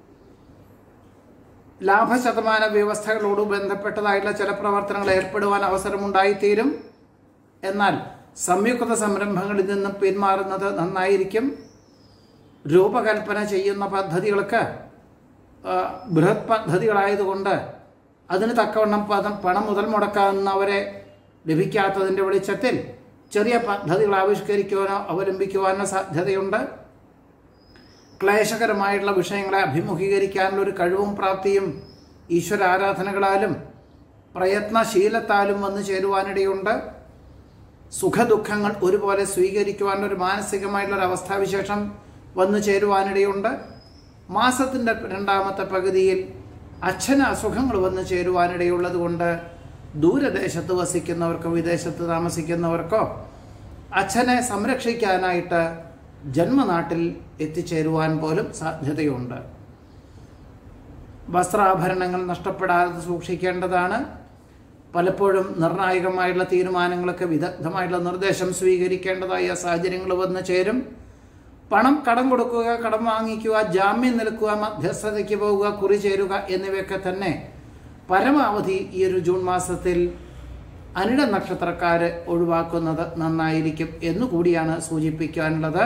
ലാഭശതമാന വ്യവസ്ഥകളോട് ബന്ധപ്പെട്ടതായിട്ടുള്ള ചില പ്രവർത്തനങ്ങൾ ഏർപ്പെടുവാൻ അവസരമുണ്ടായിത്തീരും എന്നാൽ സംയുക്ത സംരംഭങ്ങളിൽ നിന്നും പിന്മാറുന്നത് നന്നായിരിക്കും രൂപകൽപ്പന ചെയ്യുന്ന പദ്ധതികൾക്ക് ആ, ബൃഹത് പദ്ധതികളായതുകൊണ്ട് അതിന് തക്കവണ്ണം പദം പണം മുതൽ മുടക്കാവുന്നവരെ ലഭിക്കാത്തതിൻ്റെ വെളിച്ചത്തിൽ ചെറിയ പദ്ധതികൾ ആവിഷ്കരിക്കുവാനോ അവലംബിക്കുവാനോ സാധ്യതയുണ്ട് ക്ലേശകരമായിട്ടുള്ള വിഷയങ്ങളെ അഭിമുഖീകരിക്കാനുള്ള ഒരു കഴിവും പ്രാപ്തിയും ഈശ്വര ആരാധനകളാലും പ്രയത്നശീലത്താലും വന്നു ചേരുവാനിടയുണ്ട് സുഖദുഃഖങ്ങൾ ഒരുപോലെ സ്വീകരിക്കുവാനുള്ള ഒരു മാനസികമായിട്ടുള്ള ഒരു അവസ്ഥാവിശേഷം വന്നു ചേരുവാനിടയുണ്ട് മാസത്തിൻ്റെ രണ്ടാമത്തെ പകുതിയിൽ അച്ഛന് അസുഖങ്ങൾ വന്നു ചേരുവാനിടയുള്ളത് കൊണ്ട് ദൂരദേശത്ത് വസിക്കുന്നവർക്കോ വിദേശത്ത് താമസിക്കുന്നവർക്കോ അച്ഛനെ സംരക്ഷിക്കാനായിട്ട് ജന്മനാട്ടിൽ എത്തിച്ചേരുവാൻ പോലും സാധ്യതയുണ്ട് വസ്ത്രാഭരണങ്ങൾ നഷ്ടപ്പെടാതെ സൂക്ഷിക്കേണ്ടതാണ് പലപ്പോഴും നിർണായകമായിട്ടുള്ള തീരുമാനങ്ങളൊക്കെ വിദഗ്ധമായിട്ടുള്ള നിർദ്ദേശം സ്വീകരിക്കേണ്ടതായ സാഹചര്യങ്ങൾ വന്നു ചേരും പണം കടം കൊടുക്കുക കടം വാങ്ങിക്കുക ജാമ്യം നിൽക്കുക മധ്യസ്ഥതയ്ക്ക് പോവുക കുറി ചേരുക എന്നിവയൊക്കെ തന്നെ പരമാവധി ഈ ഒരു ജൂൺ മാസത്തിൽ അനിട നക്ഷത്രക്കാർ ഒഴിവാക്കുന്നത് നന്നായിരിക്കും എന്നുകൂടിയാണ് സൂചിപ്പിക്കാനുള്ളത്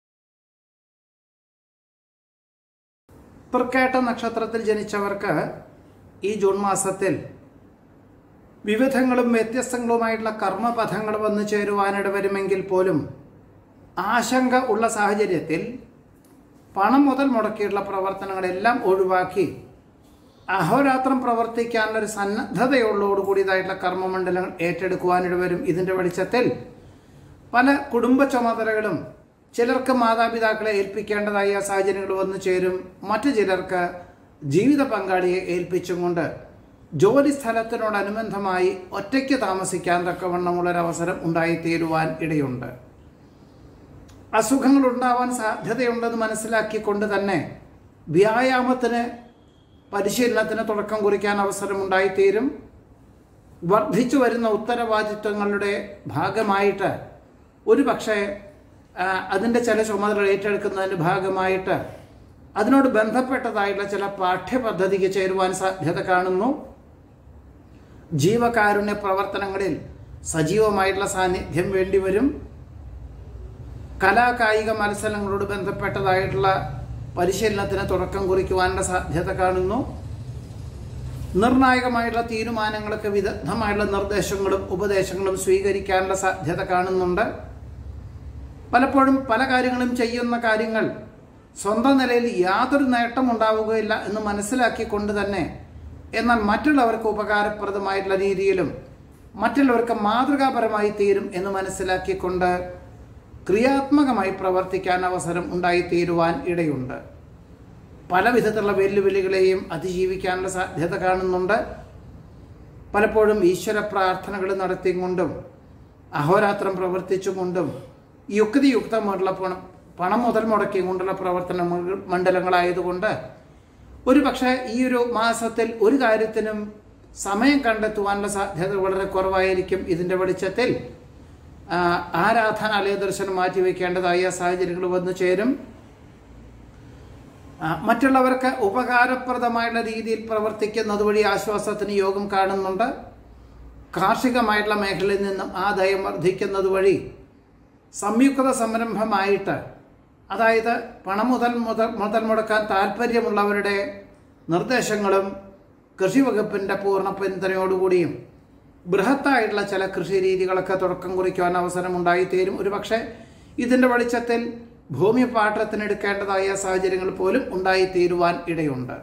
തൃക്കേട്ട നക്ഷത്രത്തിൽ ജനിച്ചവർക്ക് ഈ ജൂൺ മാസത്തിൽ വിവിധങ്ങളും വ്യത്യസ്തങ്ങളുമായിട്ടുള്ള കർമ്മപഥങ്ങൾ വന്നു ചേരുവാനിട വരുമെങ്കിൽ പോലും ആശങ്ക ഉള്ള സാഹചര്യത്തിൽ പണം മുതൽ മുടക്കിയിട്ടുള്ള പ്രവർത്തനങ്ങളെല്ലാം ഒഴിവാക്കി അഹോരാത്രം പ്രവർത്തിക്കാനുള്ള ഒരു സന്നദ്ധതയുള്ളതോടുകൂടിയതായിട്ടുള്ള കർമ്മമണ്ഡലങ്ങൾ ഏറ്റെടുക്കുവാനിട വരും ഇതിൻ്റെ വെളിച്ചത്തിൽ പല കുടുംബ ചുമതലകളും ചിലർക്ക് മാതാപിതാക്കളെ ഏൽപ്പിക്കേണ്ടതായ സാഹചര്യങ്ങൾ വന്നു ചേരും മറ്റു ചിലർക്ക് ജീവിത പങ്കാളിയെ ഏൽപ്പിച്ചും കൊണ്ട് ജോലി സ്ഥലത്തിനോടനുബന്ധമായി ഒറ്റയ്ക്ക് താമസിക്കാൻ തക്കവണ്ണമുള്ളൊരവസരം ഉണ്ടായിത്തീരുവാൻ ഇടയുണ്ട് അസുഖങ്ങൾ ഉണ്ടാവാൻ സാധ്യതയുണ്ടെന്ന് മനസ്സിലാക്കിക്കൊണ്ട് തന്നെ വ്യായാമത്തിന് പരിശീലനത്തിന് തുടക്കം കുറിക്കാൻ അവസരമുണ്ടായിത്തീരും വർദ്ധിച്ചു വരുന്ന ഉത്തരവാദിത്വങ്ങളുടെ ഭാഗമായിട്ട് ഒരു പക്ഷേ ആ, അതിൻ്റെ ചില ചുമതലകൾ ഏറ്റെടുക്കുന്നതിൻ്റെ ഭാഗമായിട്ട് അതിനോട് ബന്ധപ്പെട്ടതായിട്ടുള്ള ചില പാഠ്യപദ്ധതിക്ക് ചേരുവാൻ സാധ്യത കാണുന്നു ജീവകാരുണ്യ പ്രവർത്തനങ്ങളിൽ സജീവമായിട്ടുള്ള സാന്നിധ്യം വേണ്ടിവരും കലാകായിക മത്സരങ്ങളോട് ബന്ധപ്പെട്ടതായിട്ടുള്ള പരിശീലനത്തിന് തുടക്കം കുറിക്കുവാനുള്ള സാധ്യത കാണുന്നു നിർണായകമായിട്ടുള്ള തീരുമാനങ്ങൾക്ക് വിദഗ്ധമായിട്ടുള്ള നിർദ്ദേശങ്ങളും ഉപദേശങ്ങളും സ്വീകരിക്കാനുള്ള സാധ്യത കാണുന്നുണ്ട് പലപ്പോഴും പല കാര്യങ്ങളും ചെയ്യുന്ന കാര്യങ്ങൾ സ്വന്തം നിലയിൽ യാതൊരു നേട്ടം ഉണ്ടാവുകയില്ല എന്ന് മനസ്സിലാക്കിക്കൊണ്ട് തന്നെ എന്നാൽ മറ്റുള്ളവർക്ക് ഉപകാരപ്രദമായിട്ടുള്ള രീതിയിലും മറ്റുള്ളവർക്ക് മാതൃകാപരമായി തീരും എന്ന് മനസ്സിലാക്കിക്കൊണ്ട് ക്രിയാത്മകമായി പ്രവർത്തിക്കാൻ അവസരം ഉണ്ടായിത്തീരുവാൻ ഇടയുണ്ട് പല വിധത്തിലുള്ള വെല്ലുവിളികളെയും അതിജീവിക്കാനുള്ള സാധ്യത കാണുന്നുണ്ട് പലപ്പോഴും ഈശ്വര പ്രാർത്ഥനകൾ നടത്തിക്കൊണ്ടും അഹോരാത്രം പ്രവർത്തിച്ചുകൊണ്ടും യുക്തിയുക്തമായിട്ടുള്ള പണം പണം മുതൽ മുടക്കിക്കൊണ്ടുള്ള പ്രവർത്തന മ- മണ്ഡലങ്ങളായതുകൊണ്ട് ഒരു പക്ഷേ ഈ ഒരു മാസത്തിൽ ഒരു കാര്യത്തിനും സമയം കണ്ടെത്തുവാനുള്ള സാധ്യത വളരെ കുറവായിരിക്കും ഇതിൻ്റെ വെളിച്ചത്തിൽ ആ, ആരാധനാലയ ദർശനം മാറ്റിവെക്കേണ്ടതായ സാഹചര്യങ്ങൾ വന്നു ചേരും ആ, മറ്റുള്ളവർക്ക് ഉപകാരപ്രദമായുള്ള രീതിയിൽ പ്രവർത്തിക്കുന്നത് വഴി ആശ്വാസത്തിന് യോഗം കാണുന്നുണ്ട് കാർഷികമായിട്ടുള്ള മേഖലയിൽ നിന്നും ആദായം വർദ്ധിക്കുന്നത് വഴി സംയുക്ത സംരംഭമായിട്ട് അതായത് പണം മുതൽ മുതൽ മുതൽ മുടക്കാൻ താല്പര്യമുള്ളവരുടെ നിർദ്ദേശങ്ങളും കൃഷി വകുപ്പിൻ്റെ പൂർണ്ണ പിന്തുണയോടുകൂടിയും ബൃഹത്തായിട്ടുള്ള ചില കൃഷി രീതികളൊക്കെ തുടക്കം കുറിക്കുവാൻ അവസരമുണ്ടായിത്തീരും ഒരുപക്ഷെ ഇതിൻ്റെ വെളിച്ചത്തിൽ ഭൂമി പാട്ടത്തിനെടുക്കേണ്ടതായ സാഹചര്യങ്ങൾ പോലും ഉണ്ടായിത്തീരുവാൻ ഇടയുണ്ട്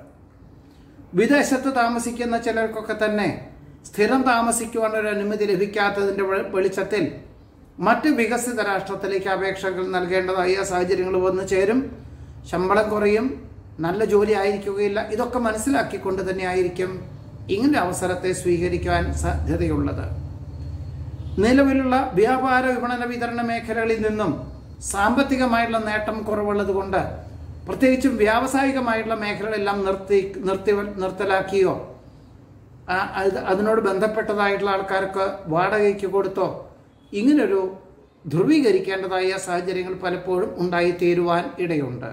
വിദേശത്ത് താമസിക്കുന്ന ചിലർക്കൊക്കെ തന്നെ സ്ഥിരം താമസിക്കുവാൻ ഒരു അനുമതി ലഭിക്കാത്തതിൻ്റെ വെ- വെളിച്ചത്തിൽ മറ്റ് വികസിത രാഷ്ട്രത്തിലേക്ക് അപേക്ഷകൾ നൽകേണ്ടതായ സാഹചര്യങ്ങൾ വന്നു ചേരും ശമ്പളം കുറയും നല്ല ജോലി ആയിരിക്കുകയില്ല ഇതൊക്കെ മനസ്സിലാക്കിക്കൊണ്ട് തന്നെ ആയിരിക്കും ഇങ്ങനെ അവസരത്തെ സ്വീകരിക്കാൻ സാധ്യതയുള്ളത് നിലവിലുള്ള വ്യാപാര വിപണന വിതരണ മേഖലകളിൽ നിന്നും സാമ്പത്തികമായിട്ടുള്ള നേട്ടം കുറവുള്ളത് കൊണ്ട് പ്രത്യേകിച്ചും വ്യാവസായികമായിട്ടുള്ള മേഖലകളെല്ലാം നിർത്തി നിർത്തി നിർത്തലാക്കിയോ ആ, അത് അതിനോട് ബന്ധപ്പെട്ടതായിട്ടുള്ള ആൾക്കാർക്ക് വാടകയ്ക്ക് കൊടുത്തോ ഇങ്ങനൊരു ധ്രുവീകരിക്കേണ്ടതായ സാഹചര്യങ്ങൾ പലപ്പോഴും ഉണ്ടായിത്തീരുവാൻ ഇടയുണ്ട്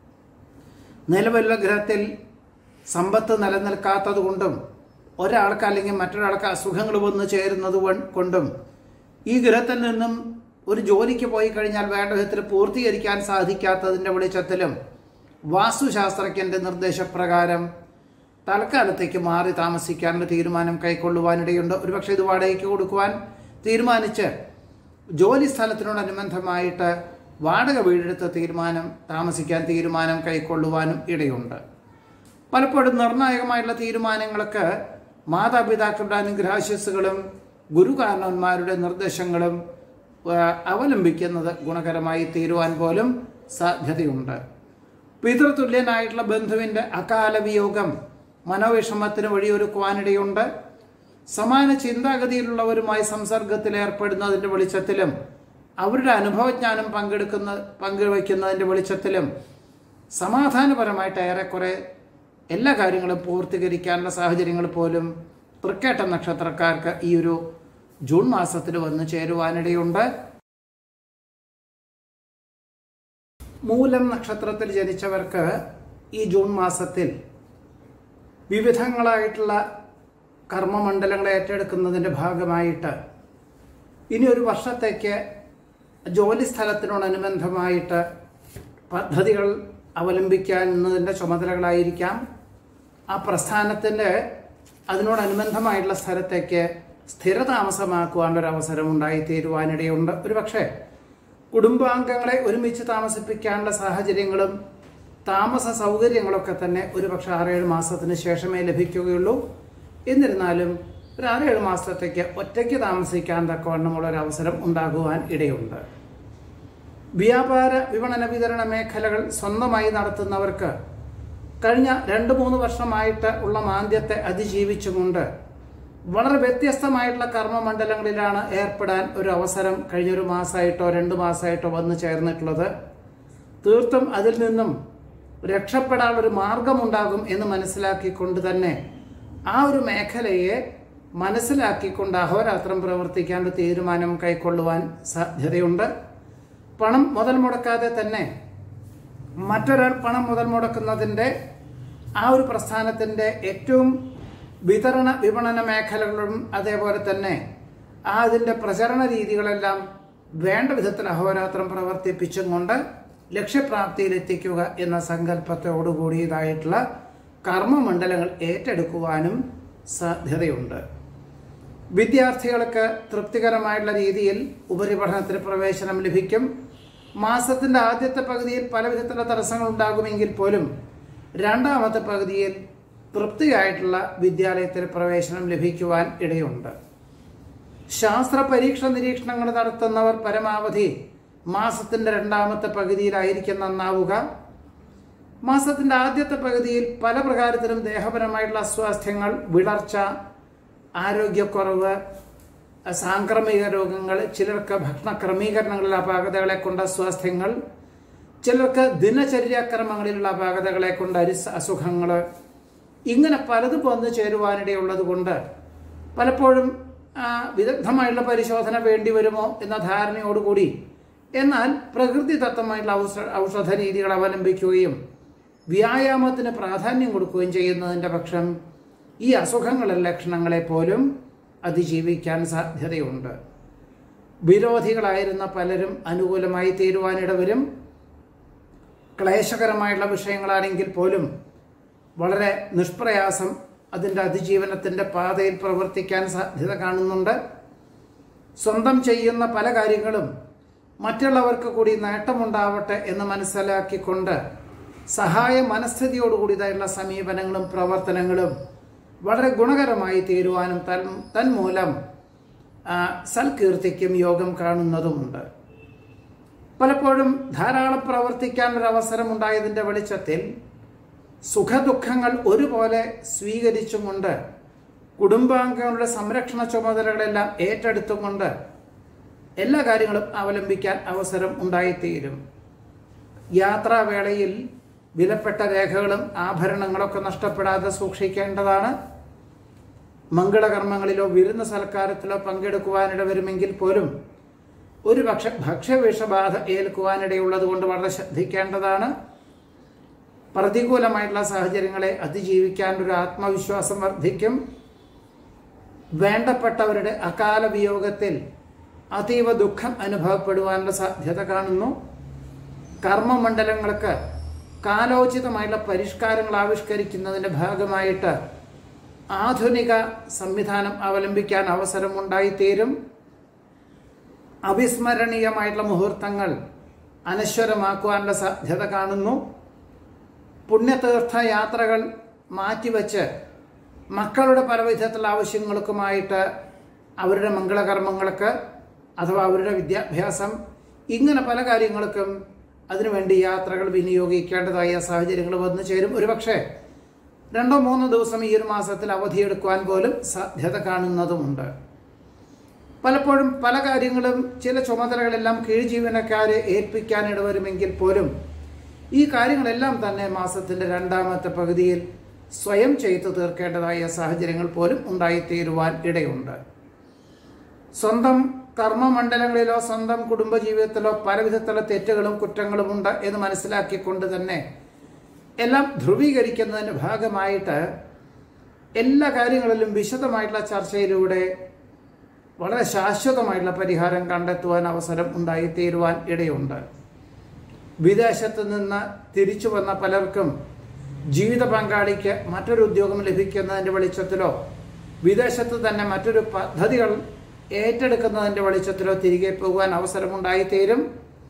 നിലവിലുള്ള ഗ്രഹത്തിൽ സമ്പത്ത് നിലനിൽക്കാത്തത് കൊണ്ടും ഒരാൾക്ക് അല്ലെങ്കിൽ മറ്റൊരാൾക്ക് അസുഖങ്ങൾ വന്നു ചേരുന്നത് കൊ- കൊണ്ടും ഈ ഗ്രഹത്തിൽ നിന്നും ഒരു ജോലിക്ക് പോയി കഴിഞ്ഞാൽ വേണ്ട വിധത്തിൽ പൂർത്തീകരിക്കാൻ സാധിക്കാത്തതിൻ്റെ വെളിച്ചത്തിലും വാസ്തുശാസ്ത്രജ്ഞൻ്റെ നിർദ്ദേശപ്രകാരം തൽക്കാലത്തേക്ക് മാറി താമസിക്കാനുള്ള തീരുമാനം കൈക്കൊള്ളുവാനിടയുണ്ട് ഒരുപക്ഷെ ഇത് വാടകയ്ക്ക് കൊടുക്കുവാൻ തീരുമാനിച്ച് ജോലി സ്ഥലത്തിനോടനുബന്ധമായിട്ട് വാടക വീടെടുത്ത തീരുമാനം താമസിക്കാൻ തീരുമാനം കൈക്കൊള്ളുവാനും ഇടയുണ്ട് പലപ്പോഴും നിർണായകമായിട്ടുള്ള തീരുമാനങ്ങൾക്ക് മാതാപിതാക്കളുടെ അനുഗ്രഹാശിസ്സുകളും ഗുരുകാരണവന്മാരുടെ നിർദ്ദേശങ്ങളും ആ, അവലംബിക്കുന്നത് ഗുണകരമായി തീരുവാൻ പോലും സാധ്യതയുണ്ട് പിതൃതുല്യനായിട്ടുള്ള ബന്ധുവിൻ്റെ അകാല വിയോഗം മനോവിഷമത്തിന് വഴിയൊരുക്കുവാനിടയുണ്ട് സമാന ചിന്താഗതിയിലുള്ളവരുമായി സംസർഗത്തിൽ ഏർപ്പെടുന്നതിൻ്റെ വെളിച്ചത്തിലും അവരുടെ അനുഭവജ്ഞാനം പങ്കെടുക്കുന്ന പങ്കുവയ്ക്കുന്നതിൻ്റെ വെളിച്ചത്തിലും സമാധാനപരമായിട്ട് ഏറെക്കുറെ എല്ലാ കാര്യങ്ങളും പൂർത്തീകരിക്കാനുള്ള സാഹചര്യങ്ങൾ പോലും തൃക്കേട്ട നക്ഷത്രക്കാർക്ക് ഈ ഒരു ജൂൺ മാസത്തിൽ വന്നു ചേരുവാനിടയുണ്ട് മൂലം നക്ഷത്രത്തിൽ ജനിച്ചവർക്ക് ഈ ജൂൺ മാസത്തിൽ വിവിധങ്ങളായിട്ടുള്ള കർമ്മമണ്ഡലങ്ങളെ ഏറ്റെടുക്കുന്നതിൻ്റെ ഭാഗമായിട്ട് ഇനി ഒരു വർഷത്തേക്ക് ജോലി സ്ഥലത്തിനോടനുബന്ധമായിട്ട് പദ്ധതികൾ അവലംബിക്കുന്നതിൻ്റെ ചുമതലകളായിരിക്കാം ആ പ്രസ്ഥാനത്തിൻ്റെ അതിനോടനുബന്ധമായിട്ടുള്ള സ്ഥലത്തേക്ക് സ്ഥിരതാമസമാക്കുവാനുള്ള അവസരം ഉണ്ടായിത്തീരുവാനിടയുണ്ട് ഒരു പക്ഷേ കുടുംബാംഗങ്ങളെ ഒരുമിച്ച് താമസിപ്പിക്കാനുള്ള സാഹചര്യങ്ങളും താമസ സൗകര്യങ്ങളൊക്കെ തന്നെ ഒരുപക്ഷെ ആറേഴ് മാസത്തിന് ശേഷമേ ലഭിക്കുകയുള്ളൂ എന്നിരുന്നാലും ഒരു ആറേഴ് മാസത്തേക്ക് ഒറ്റയ്ക്ക് താമസിക്കാൻ തക്കവണ്ണമുള്ള ഒരു അവസരം ഉണ്ടാകുവാൻ ഇടയുണ്ട് വ്യാപാര വിപണന വിതരണ മേഖലകൾ സ്വന്തമായി നടത്തുന്നവർക്ക് കഴിഞ്ഞ രണ്ട് മൂന്ന് വർഷമായിട്ട് ഉള്ള മാന്ദ്യത്തെ അതിജീവിച്ചുകൊണ്ട് വളരെ വ്യത്യസ്തമായിട്ടുള്ള കർമ്മമണ്ഡലങ്ങളിലാണ് ഏർപ്പെടാൻ ഒരു അവസരം കഴിഞ്ഞൊരു മാസമായിട്ടോ രണ്ട് മാസമായിട്ടോ വന്നു ചേർന്നിട്ടുള്ളത് തീർത്തും അതിൽ നിന്നും രക്ഷപ്പെടാൻ ഒരു മാർഗമുണ്ടാകും എന്ന് മനസ്സിലാക്കിക്കൊണ്ട് തന്നെ ആ ഒരു മേഖലയെ മനസ്സിലാക്കിക്കൊണ്ട് അഹോരാത്രം പ്രവർത്തിക്കാനുള്ള തീരുമാനം കൈക്കൊള്ളുവാൻ സാധ്യതയുണ്ട് പണം മുതൽ മുടക്കാതെ തന്നെ മറ്റൊരാൾ പണം മുതൽ മുടക്കുന്നതിൻ്റെ ആ ഒരു പ്രസ്ഥാനത്തിൻ്റെ ഏറ്റവും വിതരണ വിപണന മേഖലകളും അതേപോലെ തന്നെ ആ അതിൻ്റെ പ്രചരണ രീതികളെല്ലാം വേണ്ട വിധത്തിൽ അഹോരാത്രം പ്രവർത്തിപ്പിച്ചും കൊണ്ട് ലക്ഷ്യപ്രാപ്തിയിലെത്തിക്കുക എന്ന സങ്കല്പത്തോടുകൂടിയതായിട്ടുള്ള കർമ്മമണ്ഡലങ്ങൾ ഏറ്റെടുക്കുവാനും സാധ്യതയുണ്ട് വിദ്യാർത്ഥികൾക്ക് തൃപ്തികരമായിട്ടുള്ള രീതിയിൽ ഉപരിപഠനത്തിന് പ്രവേശനം ലഭിക്കും മാസത്തിന്റെ ആദ്യത്തെ പകുതിയിൽ പല വിധത്തിലുള്ള തടസ്സങ്ങൾ ഉണ്ടാകുമെങ്കിൽ പോലും രണ്ടാമത്തെ പകുതിയിൽ തൃപ്തിയായിട്ടുള്ള വിദ്യാലയത്തിൽ പ്രവേശനം ലഭിക്കുവാൻ ഇടയുണ്ട് ശാസ്ത്ര പരീക്ഷ നിരീക്ഷണങ്ങൾ നടത്തുന്നവർ പരമാവധി മാസത്തിന്റെ രണ്ടാമത്തെ പകുതിയിലായിരിക്കും നന്നാവുക മാസത്തിന്റെ ആദ്യത്തെ പകുതിയിൽ പല പ്രകാരത്തിലും ദേഹപരമായിട്ടുള്ള അസ്വാസ്ഥ്യങ്ങൾ വിളർച്ച ആരോഗ്യക്കുറവ് സാംക്രമിക രോഗങ്ങൾ ചിലർക്ക് ഭക്ഷണ ക്രമീകരണങ്ങളിലെ അപാകതകളെ കൊണ്ട് അസ്വാസ്ഥ്യങ്ങൾ ചിലർക്ക് ദിനചര്യാക്രമങ്ങളിലുള്ള അപാകതകളെ കൊണ്ട് അരിസ അസുഖങ്ങൾ ഇങ്ങനെ പലതും വന്നു ചേരുവാനിടയുള്ളത് കൊണ്ട് പലപ്പോഴും ആ, വിദഗ്ധമായുള്ള പരിശോധന വേണ്ടി വരുമോ എന്ന ധാരണയോടുകൂടി എന്നാൽ പ്രകൃതിദത്തമായിട്ടുള്ള ഔഷ ഔഷധ രീതികൾ അവലംബിക്കുകയും വ്യായാമത്തിന് പ്രാധാന്യം കൊടുക്കുകയും ചെയ്യുന്നതിൻ്റെ പക്ഷം ഈ അസുഖങ്ങളുടെ ലക്ഷണങ്ങളെ പോലും അതിജീവിക്കാൻ സാധ്യതയുണ്ട് വിരോധികളായിരുന്ന പലരും അനുകൂലമായി തീരുവാനിടവരും ക്ലേശകരമായുള്ള വിഷയങ്ങളാണെങ്കിൽ പോലും വളരെ നിഷ്പ്രയാസം അതിൻ്റെ അതിജീവനത്തിൻ്റെ പാതയിൽ പ്രവർത്തിക്കാൻ സാധ്യത കാണുന്നുണ്ട് സ്വന്തം ചെയ്യുന്ന പല കാര്യങ്ങളും മറ്റുള്ളവർക്ക് കൂടി നേട്ടമുണ്ടാവട്ടെ എന്ന് മനസ്സിലാക്കിക്കൊണ്ട് സഹായ മനസ്ഥിതിയോടുകൂടിയതായുള്ള സമീപനങ്ങളും പ്രവർത്തനങ്ങളും വളരെ ഗുണകരമായി തീരുവാനും തൻ തന്മൂലം ആ, സൽകീർത്തിക്കും യോഗം കാണുന്നതുമുണ്ട് പലപ്പോഴും ധാരാളം പ്രവർത്തിക്കാൻ ഒരു അവസരം ഉണ്ടായതിൻ്റെ വെളിച്ചത്തിൽ സുഖദുഃഖങ്ങൾ ഒരുപോലെ സ്വീകരിച്ചുകൊണ്ട് കുടുംബാംഗങ്ങളുടെ സംരക്ഷണ ചുമതലകളെല്ലാം ഏറ്റെടുത്തുകൊണ്ട് എല്ലാ കാര്യങ്ങളും അവലംബിക്കാൻ അവസരം ഉണ്ടായിത്തീരും യാത്രാവേളയിൽ വിലപ്പെട്ട രേഖകളും ആഭരണങ്ങളൊക്കെ നഷ്ടപ്പെടാതെ സൂക്ഷിക്കേണ്ടതാണ് മംഗളകർമ്മങ്ങളിലോ വിരുന്ന് സൽക്കാരത്തിലോ പങ്കെടുക്കുവാനിട വരുമെങ്കിൽ പോലും ഒരു പക്ഷെ ഭക്ഷ്യവിഷബാധ ഏൽക്കുവാനിടയുള്ളത് കൊണ്ട് വളരെ ശ്രദ്ധിക്കേണ്ടതാണ് പ്രതികൂലമായിട്ടുള്ള സാഹചര്യങ്ങളെ അതിജീവിക്കാൻ ഒരു ആത്മവിശ്വാസം വർദ്ധിക്കും വേണ്ടപ്പെട്ടവരുടെ അകാല വിയോഗത്തിൽ അതീവ ദുഃഖം അനുഭവപ്പെടുവാനുള്ള സാധ്യത കാണുന്നു കർമ്മമണ്ഡലങ്ങൾക്ക് കാലോചിതമായിട്ടുള്ള പരിഷ്കാരങ്ങൾ ആവിഷ്കരിക്കുന്നതിൻ്റെ ഭാഗമായിട്ട് ആധുനിക സംവിധാനം അവലംബിക്കാൻ അവസരമുണ്ടായിത്തീരും അവിസ്മരണീയമായിട്ടുള്ള മുഹൂർത്തങ്ങൾ അനശ്വരമാക്കുവാനുള്ള സാധ്യത കാണുന്നു പുണ്യതീർത്ഥ യാത്രകൾ മാറ്റിവെച്ച് മക്കളുടെ പലവിധത്തിലുള്ള ആവശ്യങ്ങൾക്കുമായിട്ട് അവരുടെ മംഗളകർമ്മങ്ങൾക്ക് അഥവാ അവരുടെ വിദ്യാഭ്യാസം ഇങ്ങനെ പല കാര്യങ്ങൾക്കും അതിനുവേണ്ടി യാത്രകൾ വിനിയോഗിക്കേണ്ടതായ സാഹചര്യങ്ങൾ വന്നു ചേരും ഒരുപക്ഷെ രണ്ടോ മൂന്നോ ദിവസം ഈ ഒരു മാസത്തിൽ അവധിയെടുക്കുവാൻ പോലും സാധ്യത കാണുന്നതുമുണ്ട് പലപ്പോഴും പല കാര്യങ്ങളും ചില ചുമതലകളെല്ലാം കീഴ് ജീവനക്കാരെ ഏൽപ്പിക്കാൻ ഇടവരുമെങ്കിൽ പോലും ഈ കാര്യങ്ങളെല്ലാം തന്നെ മാസത്തിന്റെ രണ്ടാമത്തെ പകുതിയിൽ സ്വയം ചെയ്തു തീർക്കേണ്ടതായ സാഹചര്യങ്ങൾ പോലും ഉണ്ടായിത്തീരുവാൻ ഇടയുണ്ട് സ്വന്തം കർമ്മമണ്ഡലങ്ങളിലോ സ്വന്തം കുടുംബജീവിതത്തിലോ പലവിധത്തിലുള്ള തെറ്റുകളും കുറ്റങ്ങളും ഉണ്ട് എന്ന് മനസ്സിലാക്കിക്കൊണ്ട് തന്നെ എല്ലാം ധ്രുവീകരിക്കുന്നതിൻ്റെ ഭാഗമായിട്ട് എല്ലാ കാര്യങ്ങളിലും വിശദമായിട്ടുള്ള ചർച്ചയിലൂടെ വളരെ ശാശ്വതമായിട്ടുള്ള പരിഹാരം കണ്ടെത്തുവാൻ അവസരം ഉണ്ടായിത്തീരുവാൻ ഇടയുണ്ട് വിദേശത്ത് നിന്ന് തിരിച്ചു വന്ന പലർക്കും ജീവിത പങ്കാളിക്ക് മറ്റൊരു ഉദ്യോഗം ലഭിക്കുന്നതിൻ്റെ വെളിച്ചത്തിലോ വിദേശത്ത് തന്നെ മറ്റൊരു പദ്ധതികൾ ഏറ്റെടുക്കുന്നതിൻ്റെ വെളിച്ചത്തിലോ തിരികെ പോകുവാൻ അവസരമുണ്ടായിത്തീരും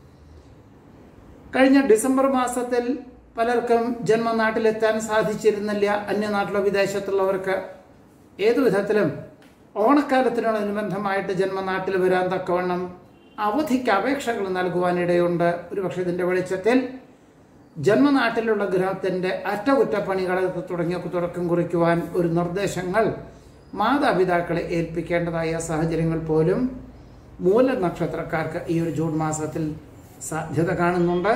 കഴിഞ്ഞ ഡിസംബർ മാസത്തിൽ പലർക്കും ജന്മനാട്ടിലെത്താൻ സാധിച്ചിരുന്നില്ല അന്യനാട്ടിലോ വിദേശത്തുള്ളവർക്ക് ഏതു വിധത്തിലും ഓണക്കാലത്തിനോടനുബന്ധമായിട്ട് ജന്മനാട്ടിൽ വരാൻ തക്കവണ്ണം അവധിക്ക് അപേക്ഷകൾ നൽകുവാനിടയുണ്ട് ഒരുപക്ഷെ ഇതിൻ്റെ വെളിച്ചത്തിൽ ജന്മനാട്ടിലുള്ള ഗ്രഹത്തിൻ്റെ അറ്റകുറ്റപ്പണികൾ തുടങ്ങിയ തുടക്കം കുറിക്കുവാൻ ഒരു നിർദ്ദേശങ്ങൾ മാതാപിതാക്കളെ ഏൽപ്പിക്കേണ്ടതായ സാഹചര്യങ്ങൾ പോലും മൂല നക്ഷത്രക്കാർക്ക് ഈ ഒരു ജൂൺ മാസത്തിൽ സാധ്യത കാണുന്നുണ്ട്